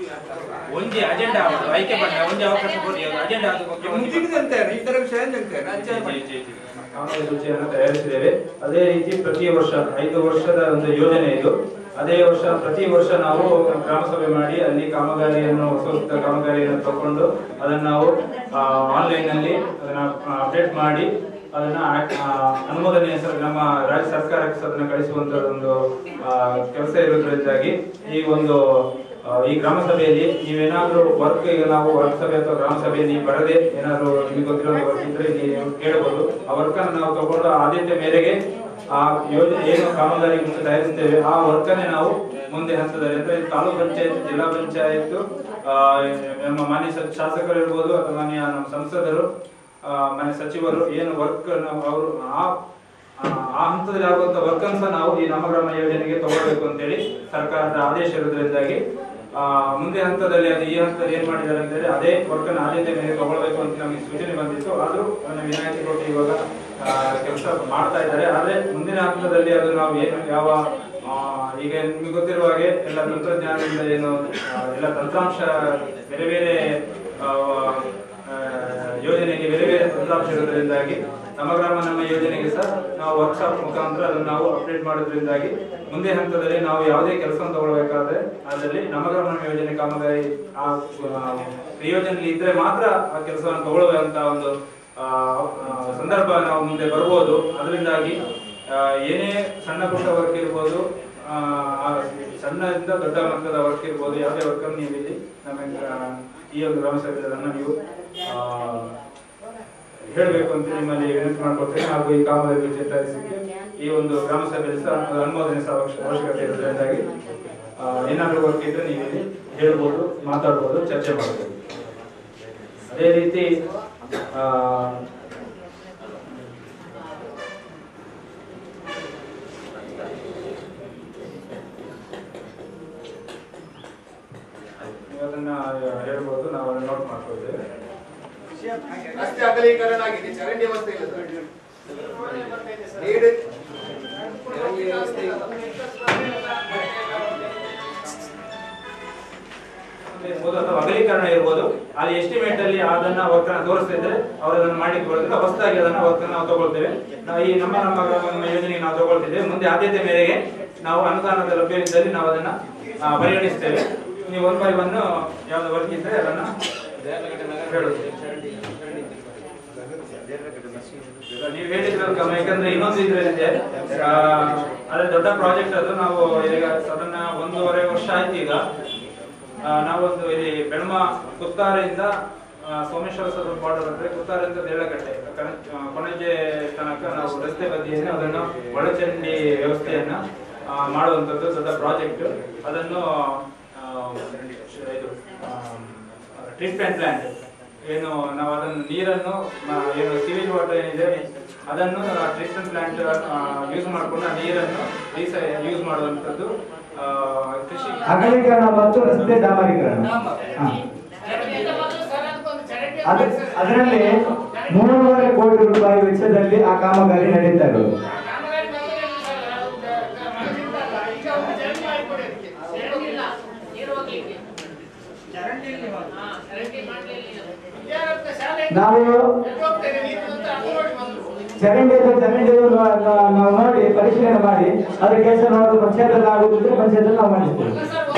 ಒಂಜಿ ಅಜೆಂಡಾ ಆವಡು ಆಯ್ಕೆ ಬಂದ ಒಂಜಿ ಅವಕಾಶ ಕೊಡಿ ಅದು ಅಜೆಂಡಾ ಅದು ಮುಖ್ಯ ಒಂದು- ಮುಗಿದಂತೇನೆ ಇತರ ವಿಷಯ ಅಂತೇನೆ ಜಿ, ಜಿ, ಜಿ, ಜಿ. ಕಾನೂನು ಸೂಚಿಯನ್ನು ತಯಾರಿಸಿದ್ದೇವೆ ಅದೇ ರೀತಿ ಪ್ರತಿ ವರ್ಷ ಐದು ವರ್ಷದ ಒಂದು ಯೋಜನೆ ಇದು ಅದೇ ವರ್ಷ ಪ್ರತಿ ವರ್ಷ ನಾವು ಗ್ರಾಮ ಸಭೆ ಮಾಡಿ ಅಲ್ಲಿ ಕಾಮಗಾರಿಯನ್ನು ಹೊಸ ಹೊಸ ಕಾಮಗಾರಿಯನ್ನು ತಗೊಂಡು ಅದನ್ನು ನಾವು ಆನ್ಲೈನ್ ನಲ್ಲಿ ಅದನ್ನ ಅಪ್ಡೇಟ್ ಮಾಡಿ ಅದನ್ನ ಆ, ಅನುಮೋದನೆ ಹೆಸರು ನಮ್ಮ ರಾಜ್ಯ ಸರ್ಕಾರಕ್ಕೆ ಅದನ್ನ ಕಳಿಸುವಂತ ಒಂದು ಕೆಲಸ ಇರೋದ್ರಿಂದಾಗಿ ಈ ಒಂದು ಆ, ಈ ಗ್ರಾಮ ಸಭೆಯಲ್ಲಿ ನೀವೇನಾದ್ರೂ ವರ್ಕ್ ಈಗ ನಾವು ವರ್ಕ್ ಸಭೆ ಅಥವಾ ಗ್ರಾಮ ಸಭೆಯಲ್ಲಿ ಬರದೆ ಏನಾದ್ರು ನಿಮಗೆ ಗೊತ್ತಿರೋ ವರ್ಕ್ ಇದ್ರೆ ನೀವು ಕೇಳಬಹುದು ಆ ವರ್ಕ್ ಅನ್ನು ನಾವು ತಗೊಂಡು ಆದ್ಯತೆ ಮೇರೆಗೆ ಆ ಯೋಜನೆ ಏನು ಕಾಮಗಾರಿ ಮುಂದೆ ತಯಾರಿಸ್ತೇವೆ ಆ ವರ್ಕ್ ಅನ್ನೇ ನಾವು ಮುಂದೆ ಹಂತದಲ್ಲಿ ಅಂದ್ರೆ ತಾಲೂಕ್ ಪಂಚಾಯತ್ ಜಿಲ್ಲಾ ಪಂಚಾಯತ್ ನಮ್ಮ ಮಾನ್ಯ ಸ- ಶಾಸಕರು ಇರ್ಬೋದು ಅಥವಾ ಮಾನ್ಯ ನಮ್ಮ ಸಂಸದರು ಆ, ಮಾನ್ಯ ಸಚಿವರು ಏನು ವರ್ಕ್ ಅವರು ಆ ಆ ಆ ಹಂತದಲ್ಲಿ ಆಗುವಂತ ವರ್ಕ್ ಸಹ ನಾವು ಈ ನಮ್ಮ ಗ್ರಾಮ ಯೋಜನೆಗೆ ತಗೊಳ್ಬೇಕು ಅಂತೇಳಿ ಸರ್ಕಾರದ ಆದೇಶ ಇರೋದ್ರಿಂದಾಗಿ ಆ, ಮುಂದೆ ಹಂತದಲ್ಲಿ ಅದು ಈ ಹಂತದಲ್ಲಿ ಏನ್ ಮಾಡಿದ್ದಾರೆ ಅಂತೇಳಿ ಅದೇ ವರ್ಕ್ ಅನ್ನು ಆದ್ಯತೆ ಮೇಲೆ ತಗೊಳ್ಬೇಕು ಅಂತ ನಮಗೆ ಸೂಚನೆ ಬಂದಿತ್ತು ಆದ್ರೂ ಅದನ್ನ ವಿನಾಯಿತಿ ಕೊಟ್ಟು ಇವಾಗ ಕೆಲಸ ಮಾಡ್ತಾ ಇದ್ದಾರೆ ಆದ್ರೆ ಮುಂದಿನ ಹಂತದಲ್ಲಿ ಅದು ನಾವು ಏನು ಯಾವ ಆ, ಈಗ ನಿಮಗೆ ಗೊತ್ತಿರುವ ಹಾಗೆ ಎಲ್ಲ ತಂತ್ರಜ್ಞಾನದಿಂದ ಏನು ಆ, ಎಲ್ಲ ತಂತ್ರಾಂಶ ಬೇರೆ ಬೇರೆ ಆ, ಆ, ಯೋಜನೆಗೆ ಬೇರೆ ಬೇರೆ ತಂತ್ರಾಂಶ ಇರೋದ್ರಿಂದಾಗಿ ನಮ್ಮ ಗ್ರಾಮ ನಮ್ಮ ಯೋಜನೆಗೆ ಸಹ ನಾವು ವರ್ಕ್ಶಾಪ್ ಮುಖಾಂತರ ಅದನ್ನು ನಾವು ಅಪ್ಡೇಟ್ ಮಾಡೋದ್ರಿಂದಾಗಿ ಮುಂದೆ ಹಂತದಲ್ಲಿ ನಾವು ಯಾವುದೇ ಕೆಲಸ ತಗೊಳ್ಬೇಕಾದ್ರೆ ಅದರಲ್ಲಿ ನಮ್ಮ ಗ್ರಾಮ ನಮ್ಮ ಯೋಜನೆ ಕಾಮಗಾರಿ ಆ ಆ, ಯೋಜನೆಯಲ್ಲಿ ಇದ್ರೆ ಮಾತ್ರ ಆ ಕೆಲಸವನ್ನು ತಗೊಳ್ಳುವಂತ ಒಂದು ಆ, ಆ, ಸಂದರ್ಭ ನಾವು ಮುಂದೆ ಬರ್ಬೋದು ಅದರಿಂದಾಗಿ ಆ, ಏನೇ ಸಣ್ಣ ಪುಟ್ಟ ವರ್ಕ್ ಇರ್ಬೋದು ಆ, ಆ ಸಣ್ಣದಿಂದ ದೊಡ್ಡ ಮಟ್ಟದ ವರ್ಕ್ ಇರ್ಬೋದು ಯಾವುದೇ ವರ್ಕ್ ಅನ್ನು ನೀವು ಇಲ್ಲಿ ನಮ್ಮ ಆ, ಈ ಒಂದು ಗ್ರಾಮ ಸಭೆಯನ್ನ ನೀವು ಆ, ಹೇಳಬೇಕು ಅಂತ ನಿಮ್ಮಲ್ಲಿ ವಿನಂತಿ ಮಾಡ್ಕೊಳ್ತೇನೆ ಹಾಗೂ ಈ ಕಾಮಗಾರಿ ಬಗ್ಗೆ ತಯಾರಿಸಲಿಕ್ಕೆ ಈ ಒಂದು ಗ್ರಾಮ ಸಭೆಯಲ್ಲಿ ಸಹ ಒಂದು ಅನುಮೋದನೆ ಸಹ ಅವಶ್ಯ- ಅವಶ್ಯಕತೆ ಇರೋದ್ರಿಂದಾಗಿ ಆ, ಏನಾದರೂ ವರ್ಕ್ ಇದ್ರೆ ನೀವು ಇಲ್ಲಿ ಹೇಳ್ಬೋದು ಮಾತಾಡ್ಬೋದು ಚರ್ಚೆ ಮಾಡ್ಬೋದು ಅದೇ ರೀತಿ ಆ, ನೀವು ಅದನ್ನ ಹೇಳ್ಬೋದು ನಾವು ಅದನ್ನ ನೋಟ್ ಮಾಡ್ಕೊಳ್ತೇವೆ ರಸ್ತೆ ಅಗಲೀಕರಣ ಆಗಿದೆ ಚರಂಡಿ ವ್ಯವಸ್ಥೆ ಇಲ್ಲ ಸರ್ ನೀರು ಚರಂಡಿ ವ್ಯವಸ್ಥೆ ಇಲ್ಲ ಇರ್ಬೋದು ಅಥವಾ ಅಗಲೀಕರಣ ಇರ್ಬೋದು ಅಲ್ಲಿ ಎಸ್ಟಿಮೇಟ್ ಅಲ್ಲಿ ಅದನ್ನ ವರ್ಕ್ ಅನ್ನ ತೋರಿಸ್ತಾ ಇದ್ರೆ ಅವರು ಅದನ್ನ ಮಾಡಿ ಕೊಡೋದ್ರಿಂದ ಹೊಸದಾಗಿ ಅದನ್ನ ವರ್ಕ್ ನಾವು ತಗೊಳ್ತೇವೆ ನಾವು ಈ ನಮ್ಮ ನಮ್ಮ ಗ್ರಾಮ ನಮ್ಮ ಯೋಜನೆಗೆ ನಾವು ತಗೊಳ್ತಿದ್ದೇವೆ ಮುಂದೆ ಆದ್ಯತೆ ಮೇರೆಗೆ ನಾವು ಅನುದಾನದ ಲಭ್ಯವಿದ್ದಲ್ಲಿ ನಾವು ಅದನ್ನ ಆ, ಪರಿಗಣಿಸ್ತೇವೆ ನೀವು ಒನ್ ಬೈ ಒನ್ ಯಾವ್ದು ವರ್ಕ್ ಇದ್ರೆ ಅದನ್ನ ಹೇಳುದು ನೀವು ಹೇಳಿದ್ರಲ್ಲ ಕಮ್ಮ ಯಾಕಂದ್ರೆ ಇನ್ನೊಂದು ಇದ್ರಲ್ಲಿದೆ ಆ, ಅದೇ ದೊಡ್ಡ ಪ್ರಾಜೆಕ್ಟ್ ಅದು ನಾವು ಈಗ ಅದನ್ನ ಒಂದೂವರೆ ವರ್ಷ ಆಯ್ತು ಈಗ ಆ, ನಾವೊಂದು ಇಲ್ಲಿ ಬೆಳ್ಮ ಕುತ್ತಾರೆಯಿಂದ ಆ, ಸೋಮೇಶ್ವರ ಸದನ ಬಾರ್ಡರ್ ಅಂದ್ರೆ ಕುತ್ತಾರೆಯಿಂದ ದೇಳಗಟ್ಟೆ ಕನ- ಆ, ಕೊಣಜೆ ತನಕ ನಾವು ರಸ್ತೆ ಬದಿಯಲ್ಲಿ ಅದನ್ನು ಒಳಚರಂಡಿ ವ್ಯವಸ್ಥೆಯನ್ನ ಆ, ಮಾಡುವಂತದ್ದು ದೊಡ್ಡ ಪ್ರಾಜೆಕ್ಟ್ ಅದನ್ನು ಆ, ಇದು ಟ್ರೀಟ್ಮೆಂಟ್ ಪ್ಲಾಂಟ್ ಏನು ನಾವು ಅದನ್ನು ನೀರನ್ನು ಮ- ಏನು ಸಿವೇಜ್ ವಾಟರ್ ಏನಿದೆ ಅದನ್ನು ಟ್ರೀಟ್ಮೆಂಟ್ ಪ್ಲಾಂಟ್ ಯೂಸ್ ಮಾಡಿಕೊಂಡು ಆ ನೀರನ್ನು ರೀಸ ಯೂಸ್ ಮಾಡುವಂಥದ್ದು ಆ, ಕೃಷಿ ಅಗಲೀಕರಣ ಮತ್ತು ರಸ್ತೆ ಡಾಮರೀಕರಣ ಹಾ. ಅದ ಅದರಲ್ಲಿ ಮೂರುವರೆ ಕೋಟಿ ರೂಪಾಯಿ ವೆಚ್ಚದಲ್ಲಿ ಆ ಕಾಮಗಾರಿ ನಡೀತಾ ಇರೋದು ನಾವು ಚರಂಡಿ ಇದೆ, ಚರಂಡಿ ಇದೆ, ನಾ- ನಾ- ನಾವು ನೋಡಿ ಪರಿಶೀಲನೆ ಮಾಡಿ ಅದ್ರ ಕೆಲಸ ನೋಡಿ ಪಂಚಾಯತ್ ಆಗುದಿದ್ರೆ ಪಂಚಾಯತ್ ನಾವು ಮಾಡಿಸ್ತೇವೆ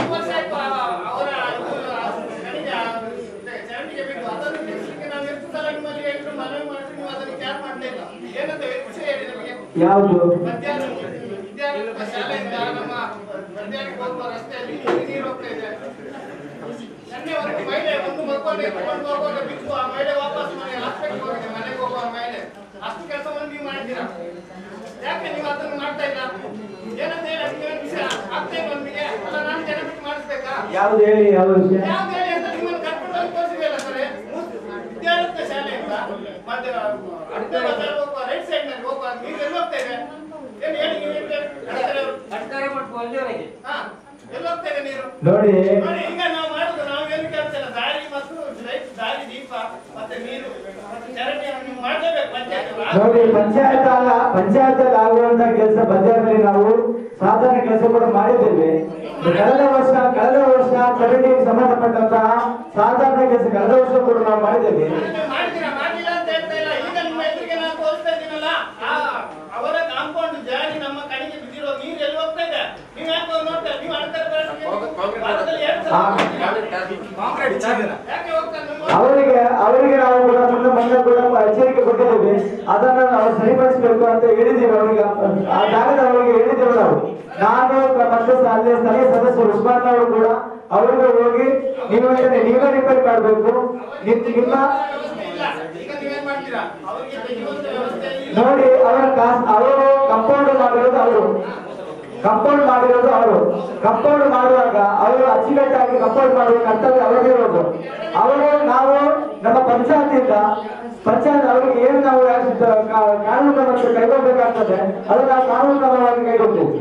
ಯಾವುದು ವಿದ್ಯಾರ್ಥಿ ಶಾಲೆಯಿಂದ ನಮ್ಮ ಮಧ್ಯಾಹ್ನಕ್ಕೆ ಹೋಗುವ ರಸ್ತೆಯಲ್ಲಿ ನೀರು ಹೋಗ್ತಾ ಇದೆ ನಿನ್ನೆ ಒಂದು ಮಹಿಳೆ ಒಂದು ಮಗುವನ್ನು ಎತ್ಕೊಂಡು ಹೋಗುವಾಗ ಬಿದ್ದು ಆ ಮಹಿಳೆ ವಾಪಸ್ ಮನೆ ಹಾಸ್ಪಿಟಲ್ ಹೋಗಿದೆ ಮನೆಗೆ ಹೋಗುವ ಮಹಿಳೆ ಅಷ್ಟು ಕೆಲಸವನ್ನು ನೀವು ಮಾಡಿದ್ದೀರಾ ಯಾಕೆ ನೀವು ಅದನ್ನು ಮಾಡ್ತಾ ಇಲ್ಲ ಏನಂತ ಹೇಳಿ ಅದಕ್ಕೆ ಏನು ವಿಷಯ ಆಗ್ತಾ ಇಲ್ಲ ನಿಮಗೆ ಅಲ್ಲ ನಾನು ಜನ ಬಿಟ್ಟು ಮಾಡಿಸ್ಬೇಕಾ ಯಾವ್ದು ಹೇಳಿ ಯಾವ ವಿಷಯ ಯಾವ್ದು ಹೇಳಿ ಅಂತ ನಿಮ್ಮನ್ನು ಕರ್ಕೊಂಡು ಹೋಗಿ ತೋರಿಸಿದೆಯಲ್ಲ ಸರ್ ವಿದ್ಯಾರ್ಥಿ ಶಾಲೆಯಿಂದ ಮತ್ತೆ ಅಡ್ಡ ಬಜಾರ್ ಹೋಗುವ ರೈಟ್ ಸೈಡ್ ನಲ್ಲಿ ಹೋಗುವ ನೀವು ಎಲ್ಲಿ ಹೋಗ್ತಾ ಇದೆ ಏನು ಹೇಳಿ ನೀವು ಎಲ್ಲಿ ಅಡ್ಡಾರೆ ಹಾ ಎಲ್ಲಿ ಹೋಗ್ತಾ ಇದೆ ನೀರು ನೋಡಿ ನೋಡಿ ಈಗ ನಾವು ಮಾಡುದು ನಾವು ಏನು ಕೆಲಸ ಇಲ್ಲ ದಾರಿ ಮತ್ತು ಲೈಟ್ ದಾರಿ ದೀಪ ಮತ್ತೆ ನೀರು ಮತ್ತೆ ಚರಂಡಿಯನ್ನು ನೀವು ಮಾಡಲೇಬೇಕು ಪಂಚಾಯತ್ ನೋಡಿ ಪಂಚಾಯತ್ ಅಲ್ಲ ಪಂಚಾಯತ್ ಅಲ್ಲಿ ಆಗುವಂತ ಕೆಲಸ ಬಜಾರ್ನಲ್ಲಿ ನಾವು ಸಾಧಾರಣ ಕೆಲಸ ಕೂಡ ಮಾಡಿದ್ದೇವೆ ಕಳೆದ ವರ್ಷ ಕಳೆದ ವರ್ಷ ಚರಂಡಿಗೆ ಸಂಬಂಧಪಟ್ಟಂತಹ ಸಾಧಾರಣ ಕೆಲಸ ಕಳೆದ ವರ್ಷ ಕೂಡ ನಾವು ಮಾಡಿದ್ದೇವೆ ಮಾಡ್ತೀರಾ ಮಾಡಿಲ್ಲ ಅಂತ ಹೇಳ್ತಾ ಇಲ್ಲ ಈಗ ನಿಮ್ಮ ಎದುರಿಗೆ ನಾನು ತೋರಿಸ್ತಾ ಇದ್ದೀನಲ್ಲ ಆ ಅವರ ಕಾಂಪೌಂಡ್ ಜಾರಿ ನಮ್ಮ ಕಡೆಗೆ ಬಿದ್ದಿರೋ ನೀರು ಎಲ್ಲಿ ಹೋಗ್ತಾ ಇದೆ ನೀವು ಯಾಕೆ ಹೋಗಿ ನೋಡ್ತಾ ಇಲ್ಲ? ನೀವು ಅಡ್ಡ ಭಾರತದಲ್ಲಿ ಎರಡು ಸಲ ಹೋಗ್ತೀರಾ? ಯಾಕೆ ಹೋಗ್ತಾರೆ ನಿಮ್ಮ ಅವರಿಗೆ ಅವರಿಗೆ ನಾವು ಕೂಡ ಮುನ್ನ ಮೊನ್ನೆ ಕೂಡ ಎಚ್ಚರಿಕೆ ಕೊಟ್ಟಿದ್ದೇವೆ ಅದನ್ನ ನಾವು ಸರಿಪಡಿಸಬೇಕು ಅಂತ ಹೇಳಿದ್ದೇವೆ ಅವರಿಗೆ ಆ ಜಾಗದ ಅವರಿಗೆ ಹೇಳಿದ್ದೇವೆ ನಾವು ನಾನು ಮತ್ತೆ ಸ- ಅಲ್ಲಿ ಸ್ಥಳೀಯ ಸದಸ್ಯರು ಉಸ್ಮಾನ್ ಅವರು ಕೂಡ ಅವರಿಗೆ ಹೋಗಿ ನೀವು ಹೇಳ್ತೇನೆ ನೀವೇ ರಿಪೇರಿ ಮಾಡಬೇಕು ನಿಮ್ಮ ಈಗ ನೀವೇನ್ ಮಾಡ್ತೀರಾ ಅವರಿಗೆ ಜೀವಂತ ವ್ಯವಸ್ಥೆಯಲ್ಲಿ ನೋಡಿ ಅವರ ಕಾಸ್ ಅವರು ಕಂಪೌಂಡ್ ಮಾಡಿರೋದು ಅವರು ಕಂಪೌಂಡ್ ಮಾಡಿರೋದು ಅವರು ಕಂಪೌಂಡ್ ಮಾಡುವಾಗ ಅವರು ಅಚ್ಚುಕಟ್ಟಾಗಿ ಕಂಪೌಂಡ್ ಮಾಡುವ ಕರ್ತವ್ಯ ಅವರಿಗೆ ಇರೋದು ಅವರು ನಾವು ನಮ್ಮ ಪಂಚಾಯತಿಂದ ಪಂಚಾಯತ್ ಅವರಿಗೆ ಏನು ನಾವು ಕಾನೂನು ಕ್ರಮಕ್ಕೆ ಕೈಗೊಳ್ಳಬೇಕಾಗ್ತದೆ ಅದು ನಾವು ಕಾನೂನು ಕ್ರಮವಾಗಿ ಕೈಗೊಳ್ತೇವೆ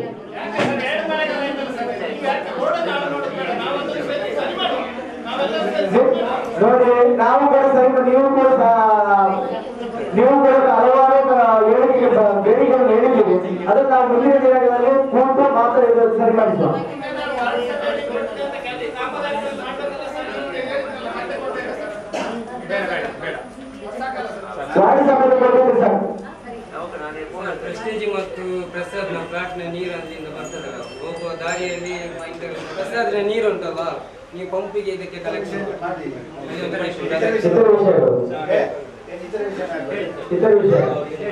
ನೋಡಿ ನಾವು ಕೂಡ ಸರಿ ನೀವು ಕೂಡ ಸಹ- ನೀವು ಕೂಡ ಹಲವಾರು ಹೇಳಿಕೆ ಬೇಡಿಕೆಗಳನ್ನು ಹೇಳಿದ್ದೀವಿ ಅದನ್ನು ನಾವು ಮುಂದಿನ ದಿನಗಳಲ್ಲಿ ಕೂತು ಮಾತ್ರ ಇದು ಸರಿಪಡಿಸುವ ವಾರ್ಡ್ ಸಭೆಗೆ ಕೊಡ್ಬೇಕು ಸರ್ ಪ್ರೆಸ್ಟೇಜ್ ಮತ್ತು ಪ್ರಸಾದ್ನ ಫ್ಲಾಟ್ನ ನೀರು ಅಲ್ಲಿಂದ ಬರ್ತದಲ್ಲ ಹೋಗುವ ದಾರಿಯಲ್ಲಿ ಇಂದ- ಪ್ರಸಾದ್ನ ನೀರು ಉಂಟಲ್ಲ ನೀವು ಪಂಪಿಗೆ ಇದಕ್ಕೆ ಕಲೆಕ್ಷನ್ ಇತರ ವಿಷಯಗಳು ಇತರ ವಿಷಯ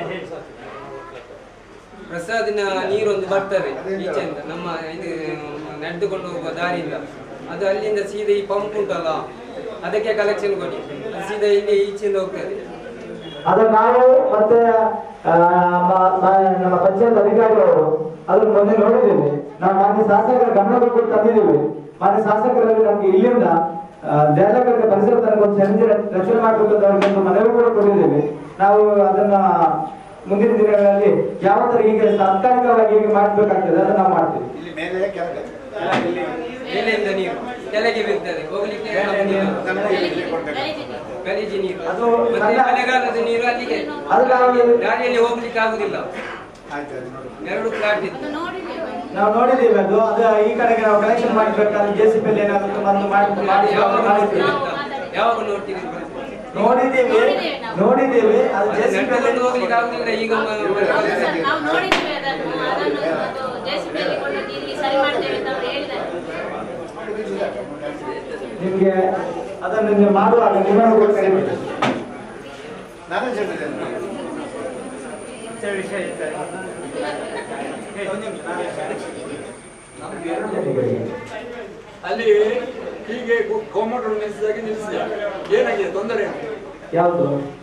ಪ್ರಸಾದಿನ ನೀರೊಂದು ಬರ್ತದೆ ಈಚೆಯಿಂದ ನಮ್ಮ ಇದು ನಡೆದುಕೊಂಡು ಹೋಗುವ ದಾರಿಯಿಂದ ಅದು ಅಲ್ಲಿಂದ ಸೀದಾ ಈ ಪಂಪ್ ಉಂಟಲ್ಲ ಅದಕ್ಕೆ ಕಲೆಕ್ಷನ್ ಕೊಡಿ ಅದು ಸೀದಾ ಇಲ್ಲಿ ಈಚೆಯಿಂದ ಹೋಗ್ತದೆ ಅದು ನಾವು ಮತ್ತೆ ಆ, ಮ- ಮ- ನಮ್ಮ ಪಂಚಾಯತ್ ಅಧಿಕಾರಿಗಳು ಅದನ್ನು ಮೊನ್ನೆ ನೋಡಿದ್ದೇವೆ ನಾವು ಮಾನ್ಯ ಶಾಸಕರ ಗಮನಕ್ಕೆ ಕೂಡ ತಂದಿದ್ದೇವೆ ಮಾನ್ಯ ಶಾಸಕರಲ್ಲಿ ನಮ್ಗೆ ಇಲ್ಲಿಂದ ದೇಹಕಟ್ಟೆ ಪರಿಸರ ತನಕ ಒಂದು ಸಂಜೆ ರಚನೆ ಮಾಡಬೇಕು ಅಂತ ಅವರಿಗೆ ಒಂದು ಮನವಿ ಕೂಡ ಕೊಟ್ಟಿದ್ದೇವೆ ನಾವು ಅದನ್ನ ಮುಂದಿನ ದಿನಗಳಲ್ಲಿ ಯಾವ ತರ ಈಗ ತಾತ್ಕಾಲಿಕವಾಗಿ ಹೇಗೆ ಮಾಡಬೇಕಾಗ್ತದೆ ಅದನ್ನ ನಾವು ಮಾಡ್ತೀವಿ ಇಲ್ಲಿ ಮೇಲೆ ಕೆಳಗೆ ಮೇಲಿಂದ ನೀರು ಕೆಳಗೆ ಬೀಳ್ತದೆ ಹೋಗ್ಲಿಕ್ಕೆ ಗಲೀಜು ನೀರು ಅದು ಮತ್ತೆ ನನ್ನ- ಮಳೆಗಾಲದ ನೀರು ಅಲ್ಲಿಗೆ ಅದು ನಾವು- ದಾರಿಯಲ್ಲಿ ಹೋಗ್ಲಿಕ್ಕೆ ಆಗುದಿಲ್ಲ ಎರಡು ಫ್ಲಾಟ್ ಇತ್ತು ನಾವು ನೋಡಿದ್ದೇವೆ ಅದು ಅದು ಈ ಕಡೆಗೆ ನಾವು ಕಲೆಕ್ಷನ್ ಮಾಡಬೇಕಾದ್ರೆ ಜೆ ಸಿ ಪಿ ಏನಾಗುತ್ತೆ ಬಂದು ಮಾಡಿ ಮಾಡಿ ಮಾಡಿಸ್ತೀವಿ ಯಾವಾಗ ನೋಡ್ತೀವಿ ನೋಡಿದ್ದೇವೆ ನೋಡಿದ್ದೇವೆ ಅದು ಜೆ ಸಿ ಪಿ ನಡ್ಕೊಂಡು ಹೋಗ್ಲಿಕ್ಕೆ ಆಗುದಿಲ್ಲ ಈಗ ಮ- ನಾವು ನೋಡಿದ್ವಿ ಅದನ್ನು ಅದನ್ನು ಅದು JCB ಯಲ್ಲಿ ಕೊಂಡು ಇಲ್ಲಿ ಸರಿ ಮಾಡ್ತೇವೆ ಅಂತ ಅವ್ರು ಹೇಳಿದ್ದಾರೆ ನಿಮ್ಗೆ ಅದನ್ನು ನೀವು ಮಾಡುವಾಗ ನಿಮ್ಮನ್ನು ಕೂಡ ಕರಿಬೇಕು ನಾನೇ ಹೇಳಿದ್ದೇನೆ ಅಲ್ಲಿ ಹೀಗೆ ಕೋಮೋಟರ್ ನಿಲ್ಲಿಸಿದಾಗ ನಿಲ್ಲಿಸಿದ ಏನಾಗಿದೆ ತೊಂದರೆ ಯಾವುದು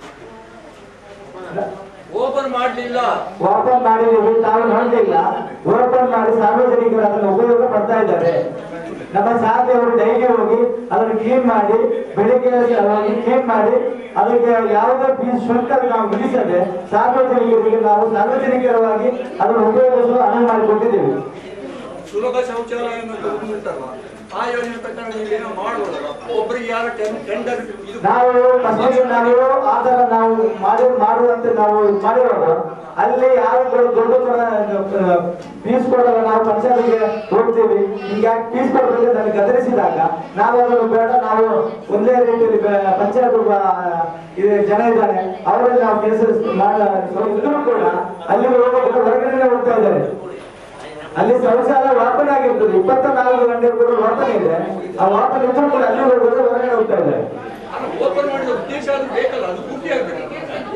ಓಪನ್ ಮಾಡಲಿಲ್ಲ ಓಪನ್ ಮಾಡಿದ್ದೀವಿ ತಾವು ನೋಡಲಿಲ್ಲ ಓಪನ್ ಮಾಡಿ ಸಾರ್ವಜನಿಕರು ಅದನ್ನು ಉಪಯೋಗ ಪಡ್ತಾ ಇದ್ದಾರೆ ನಮ್ಮ ಸಾಧ್ಯವರು ಡೈಲಿ ಹೋಗಿ ಅದನ್ನು ಕ್ಲೀನ್ ಮಾಡಿ ಬೆಳಿಗ್ಗೆ ಹೋಗಿ ಕ್ಲೀನ್ ಮಾಡಿ ಅದಕ್ಕೆ ಯಾವುದೇ ಫೀಸ್ ಶುಲ್ಕ ನಾವು ವಿಧಿಸದೆ ಸಾರ್ವಜನಿಕರಿಗೆ ನಾವು ಸಾರ್ವಜನಿಕರವಾಗಿ ಅದನ್ನು ಉಪಯೋಗಿಸಲು ಅನುವು ಮಾಡಿಕೊಟ್ಟಿದ್ದೇವೆ ಸುಲಭ ಶೌಚಾಲಯ ಅನ್ನೋದು ಒಂದು ಉಂಟಲ್ಲ ಆ ಯೋಜನೆ ಪ್ರಕಾರ ನೀವೇನೋ ಮಾಡುವುದಲ್ಲ ಒಬ್ಬರಿಗೆ ಯಾರ ಟೆಂಡರ್ ಇದು ನಾವು ಫಸ್ಟಿಗೆ ನಾವು ಆ ಥರ ನಾವು ಮಾಡಿ ಮಾಡುವಂತೆ ನಾವು ಮಾಡಿರೋದು ಅಲ್ಲಿ ಯಾರು ಕೂಡ ದೊಡ್ಡ ಫೀಸ್ ಕೊಡಲ್ಲ ನಾವು ಪಂಚಾಯತ್ಗೆ ಹೋಗ್ತೀವಿ ಹಿಂಗೆ ಯಾಕೆ ಫೀಸ್ ಕೊಡಬೇಕು ನನಗೆ ಗದರಿಸಿದಾಗ ನಾವು ಅದನ್ನು ಬೇಡ ನಾವು ಒಂದೇ ರೀತಿಯಲ್ಲಿ ಪಂಚಾಯತ್ ಇದು ಜನ ಇದ್ದಾನೆ ಅವರಲ್ಲಿ ನಾವು ಕೆಲಸ ಮಾಡ ಇದ್ರೂ ಕೂಡ ಅಲ್ಲಿ ಹೋಗೋದಕ್ಕೆ ಹೊರಗಡೆ ಹೋಗ್ತಾ ಇದ್ದಾರೆ ಅಲ್ಲಿ ಶೌಚಾಲಯ ವಾಪನೆ ಆಗಿರ್ತದೆ ಇಪ್ಪತ್ತ ನಾಲ್ಕು ಗಂಟೆ ಕೂಡ ವಾಪನೆ ಇದೆ ಆ ವಾಪನೆ ಇದ್ರೂ ಕೂಡ ಅಲ್ಲಿ ಹೋಗೋದು ಹೊರಗಡೆ ಹೋಗ್ತಾ ಇದ್ದಾರೆ ಓಪನ್ ಮಾಡಿದ ಉದ್ದೇಶ ಅದು ಬೇಕಲ್ಲ ಅದು ಪೂರ್ತಿ ಆಗ್ಬೇಕು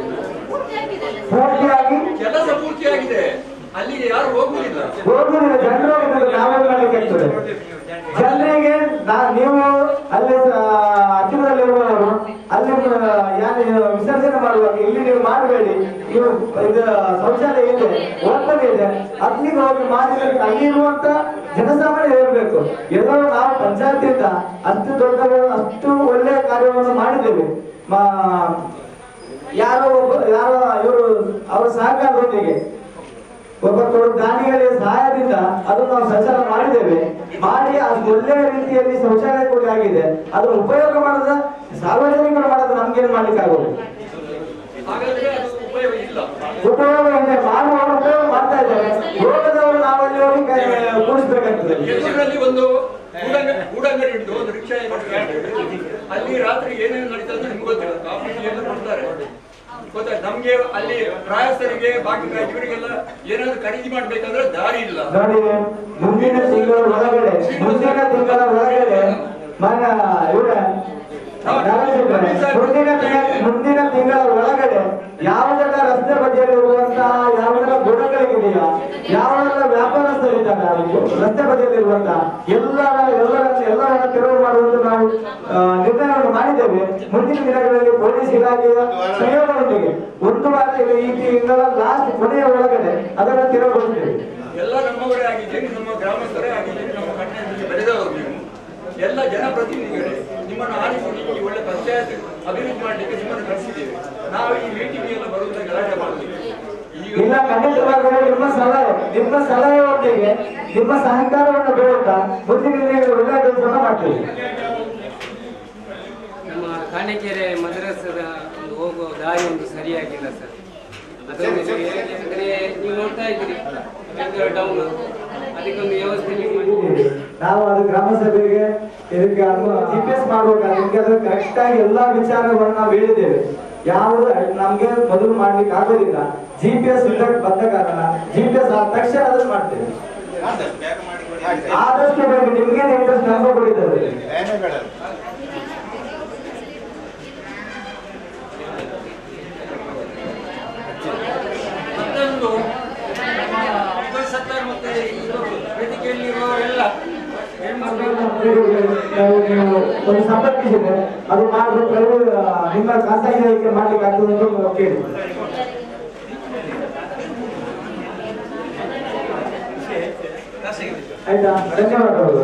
ಪೂರ್ತಿಯಾಗಿ ಕೆಲಸ ಪೂರ್ತಿಯಾಗಿದೆ ಅಲ್ಲಿಗೆ ಯಾರು ಹೋಗುವುದಿಲ್ಲ ಹೋಗುದಿಲ್ಲ ಜನರು ಇದನ್ನು ನಾವೇ ಮಾಡ್ಲಿಕ್ಕೆ ಆಗ್ತದೆ ಜನರಿಗೆ ನಾ- ನೀವು ಅಲ್ಲಿ ಸ- ಹತ್ತಿರದಲ್ಲಿರುವವರು ಅಲ್ಲಿ ಯಾರು ವಿಸರ್ಜನೆ ಮಾಡುವಾಗ ಇಲ್ಲಿ ನೀವು ಮಾಡಬೇಡಿ ನೀವು ಇದು ಶೌಚಾಲಯ ಇದೆ ಓಪನ್ ಇದೆ ಅಲ್ಲಿಗೆ ಹೋಗಿ ಮಾಡಿದ್ರೆ ಅಲ್ಲಿ ಇರುವಂತ ಜನಸಾಮಾನ್ಯ ಇರಬೇಕು ಎಲ್ಲರೂ ನಾವು ಪಂಚಾಯತಿಯಿಂದ ಅಷ್ಟು ದೊಡ್ಡ ಅಷ್ಟು ಒಳ್ಳೆಯ ಕಾರ್ಯವನ್ನು ಮಾಡಿದ್ದೇವೆ ಮಾ- ಯಾರೋ ಒಬ್ಬ ಯಾರೋ ಇವರು ಅವರ ಸಹಕಾರದೊಂದಿಗೆ ಒಬ್ಬ ಕೊಡು ದಾನಿಗಳ ಸಹಾಯದಿಂದ ಅದನ್ನು ನಾವು ಸಂಚಾರ ಮಾಡಿದ್ದೇವೆ ಮಾಡಿ ಅದು ಒಳ್ಳೆಯ ರೀತಿಯಲ್ಲಿ ಶೌಚಾಲಯ ಕೂಡ ಆಗಿದೆ ಅದನ್ನು ಉಪಯೋಗ ಮಾಡದ ಸಾರ್ವಜನಿಕರು ಮಾಡೋದು ನಮ್ಗೇನು ಮಾಡ್ಲಿಕ್ಕೆ ಆಗೋದು ಹಾಗಾದ್ರೆ ಅದು ಉಪಯೋಗ ಇಲ್ಲ ಉಪಯೋಗ ಇದೆ ಮಾಡುವವರು ಉಪಯೋಗ ಮಾಡ್ತಾ ಇದ್ದಾರೆ ಯೋಗದವರು ನಾವಲ್ಲಿ ಹೋಗಿ ಕೈ- ಕೂಡಿಸ್ಬೇಕಾಗ್ತದೆ ಎದುರಲ್ಲಿ ಒಂದು ಗೂಡಂಗ ಗೂಡಂಗಡಿ ಉಂಟು ಒಂದು ರಿಕ್ಷಾ ಅಲ್ಲಿ ರಾತ್ರಿ ಏನೇನು ನಡೀತದೆ ಅಂತ ನಿಮ್ಗೆ ಗೊತ್ತಿಲ್ಲ ಕಾಫಿ ಟೀ ಎಲ್ಲ ಕೊಡ್ತಾರೆ ಗೊತ್ತಾಯ್ತು ನಮ್ಗೆ ಅಲ್ಲಿ ಪ್ರಾಯಸ್ಥರಿಗೆ ಬಾಕಿ ಇವರಿಗೆಲ್ಲ ಏನಾದ್ರು ಖರೀದಿ ಮಾಡ್ಬೇಕಂದ್ರೆ ದಾರಿ ಇಲ್ಲ ನೋಡಿ ಮುಂದಿನ ತಿಂಗಳ ಒಳಗಡೆ ಮುಂದಿನ ತಿಂಗಳ ಒಳಗಡೆ ಮನ ಇವರ ಮುಂದಿನ ತಿಂಗಳ ಮುಂದಿನ ತಿಂಗಳ ಒಳಗಡೆ ಯಾವುದೆಲ್ಲ ರಸ್ತೆ ಬದಿಯಲ್ಲಿ ಇರುವಂತಹ ಯಾವುದೆಲ್ಲ ಗುಣಗಳಿದೆಯಾ ಯಾವುದೆಲ್ಲ ವ್ಯಾಪಾರಸ್ಥರಿದ್ದಾರೆ ರಸ್ತೆ ಬದಿಯಲ್ಲಿ ಇರುವಂತಹ ಎಲ್ಲರ ಎಲ್ಲರನ್ನು ಎಲ್ಲರನ್ನ ತೆರವು ಮಾಡುವಂತ ನಾವು ಆ, ನಿರ್ಣಯವನ್ನು ಮಾಡಿದ್ದೇವೆ ಮುಂದಿನ ದಿನಗಳಲ್ಲಿ ಪೊಲೀಸ್ ಇಲಾಖೆಯ ಸಹಯೋಗದೊಂದಿಗೆ ಒಂದು ವಾರ ಈ ತಿಂಗಳ ಲಾಸ್ಟ್ ಕೊನೆಯ ಒಳಗಡೆ ಅದನ್ನು ತೆರವುಗೊಳಿಸ್ತೇವೆ ಎಲ್ಲ ನಮ್ಮವರೇ ಆಗಿದ್ದೇನೆ ನಮ್ಮ ಗ್ರಾಮಸ್ಥರೇ ಆಗಿದ್ದೇನೆ ನಮ್ಮ ಕಣ್ಣಿನಲ್ಲಿ ಬೆಳೆದವರು ನೀವು ಎಲ್ಲ ಜನಪ್ರತಿನಿಧಿಗಳೇ ನಿಮ್ಮನ್ನು ಆರಿಸಿ ಈ ಒಳ್ಳೆ ಪಂಚಾಯತ್ ಅಭಿವೃದ್ಧಿ ಮಾಡಲಿಕ್ಕೆ ನಿಮ್ಮನ್ನು ಕಳಿಸಿದ್ದೇವೆ ನಾವು ಈ ಮೀಟಿಂಗ್ ಎಲ್ಲ ಬರುವುದಕ್ಕೆ ಗಲಾಟೆ ಮಾಡಲಿಕ್ಕೆ ಇಲ್ಲ ಖಂಡಿತವಾಗಲೂ ನಿಮ್ಮ ಸಲಹೆ ನಿಮ್ಮ ಸಲಹೆಯೊಂದಿಗೆ ನಿಮ್ಮ ಸಹಕಾರವನ್ನು ಬೇಡುತ್ತಾ ಮುಂದಿನ ದಿನಗಳಲ್ಲಿ ಒಳ್ಳೆಯ ಕೆಲಸವನ್ನು ಮಾಡ್ತೀವಿ ನಮ್ಮ ಕಾಣೆಕೆರೆ ಮದ್ರಸದ ಒಂದು ಹೋಗುವ ದಾರಿ ಒಂದು ಸರಿಯಾಗಿಲ್ಲ ಸರ್ ಅದೊಂದು ಯಾಕಂದ್ರೆ ನೀವು ನೋಡ್ತಾ ಇದ್ದೀರಿ ಬೆಂಗಳೂರು ಟೌನ್ ಅದಕ್ಕೊಂದು ವ್ಯವಸ್ಥೆ ನೀವು ಮಾಡಿ ನಾವು ಅದು ಗ್ರಾಮ ಸಭೆಗೆ ಇದಕ್ಕೆ ಜಿ ಪಿ ಎಸ್ ಮಾಡುವಾಗ ನಿಮ್ಗೆ ಅದು ಕರೆಕ್ಟ್ ಆಗಿ ಎಲ್ಲಾ ವಿಚಾರವನ್ನು ನಾವು ಹೇಳಿದ್ದೇವೆ ಯಾವುದು ನಮ್ಗೆ ಮೊದಲು ಮಾಡ್ಲಿಕ್ಕೆ ಆಗೋದಿಲ್ಲ ಜಿ ಪಿ ಎಸ್ ಬಂದ ಕಾರಣ ಜಿ ಪಿ ಎಸ್ ಆದ ತಕ್ಷಣ ಅದನ್ನು ಮಾಡ್ತೇವೆ ಆದಷ್ಟು ಬೇಗ ನಿಮ್ಗೆ ಇಂಟ್ರೆಸ್ಟ್ ನಮ್ಗೆ ಕೊಡಿದ್ದಾರೆ ಮತ್ತೊಂದು ನಮ್ಮ ಅಬ್ದುಲ್ ಸತ್ತಾರ್ ಮತ್ತೆ ಇವರು ವೇದಿಕೆಯಲ್ಲಿರುವವರೆಲ್ಲ ನಾವು ನೀವು ಒಂದು ಸಂಪರ್ಕಿಸಿದ್ರೆ ಅದು ಮಾಡಿಬಿಟ್ರೆ ನಿಮ್ಮ ಖಾಸಗಿ ಇದಕ್ಕೆ ಮಾಡ್ಲಿಕ್ಕೆ ಆಗ್ತದೆ ಅಂತ ಒಂದು ಕೇಳಿ ಆಯ್ತಾ ಧನ್ಯವಾದಗಳು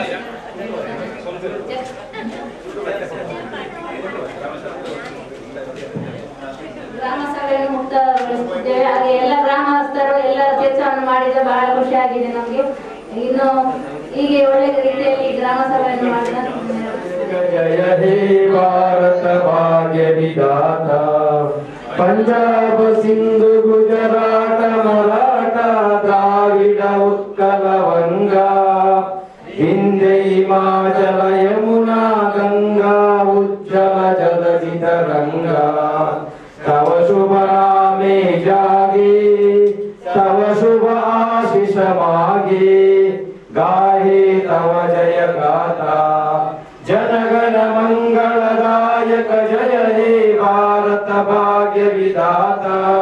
ಗ್ರಾಮ ಸಭೆಯನ್ನು ಮುಕ್ತಗೊಳಿಸುತ್ತಿದ್ದೇವೆ ಹಾಗೆ ಎಲ್ಲ ಗ್ರಾಮಸ್ಥರು ಎಲ್ಲ ಕೆಲಸವನ್ನು ಮಾಡಿದ್ರೆ ಬಹಳ ಖುಷಿ ಆಗಿದೆ ನಮಗೆ ಇನ್ನು ಹೀಗೆ ಒಳ್ಳೆ ರೀತಿಯಲ್ಲಿ ಗ್ರಾಮ ಸಭೆಯನ್ನು ಮಾಡಿದ जय हे भारत भाग्य विधाता पंजाब सिंधु गुजरात मराठा द्राविड उत्कल वंगा विंध्य हिमाचल यमुना गंगा उज्जल जलधि तरंगा तव शुभ नामे जागे तव शुभ आशीष मागे गाहे तव जय गाथा जनगण मंगलदायक जय हे भारत भाग्य विधाता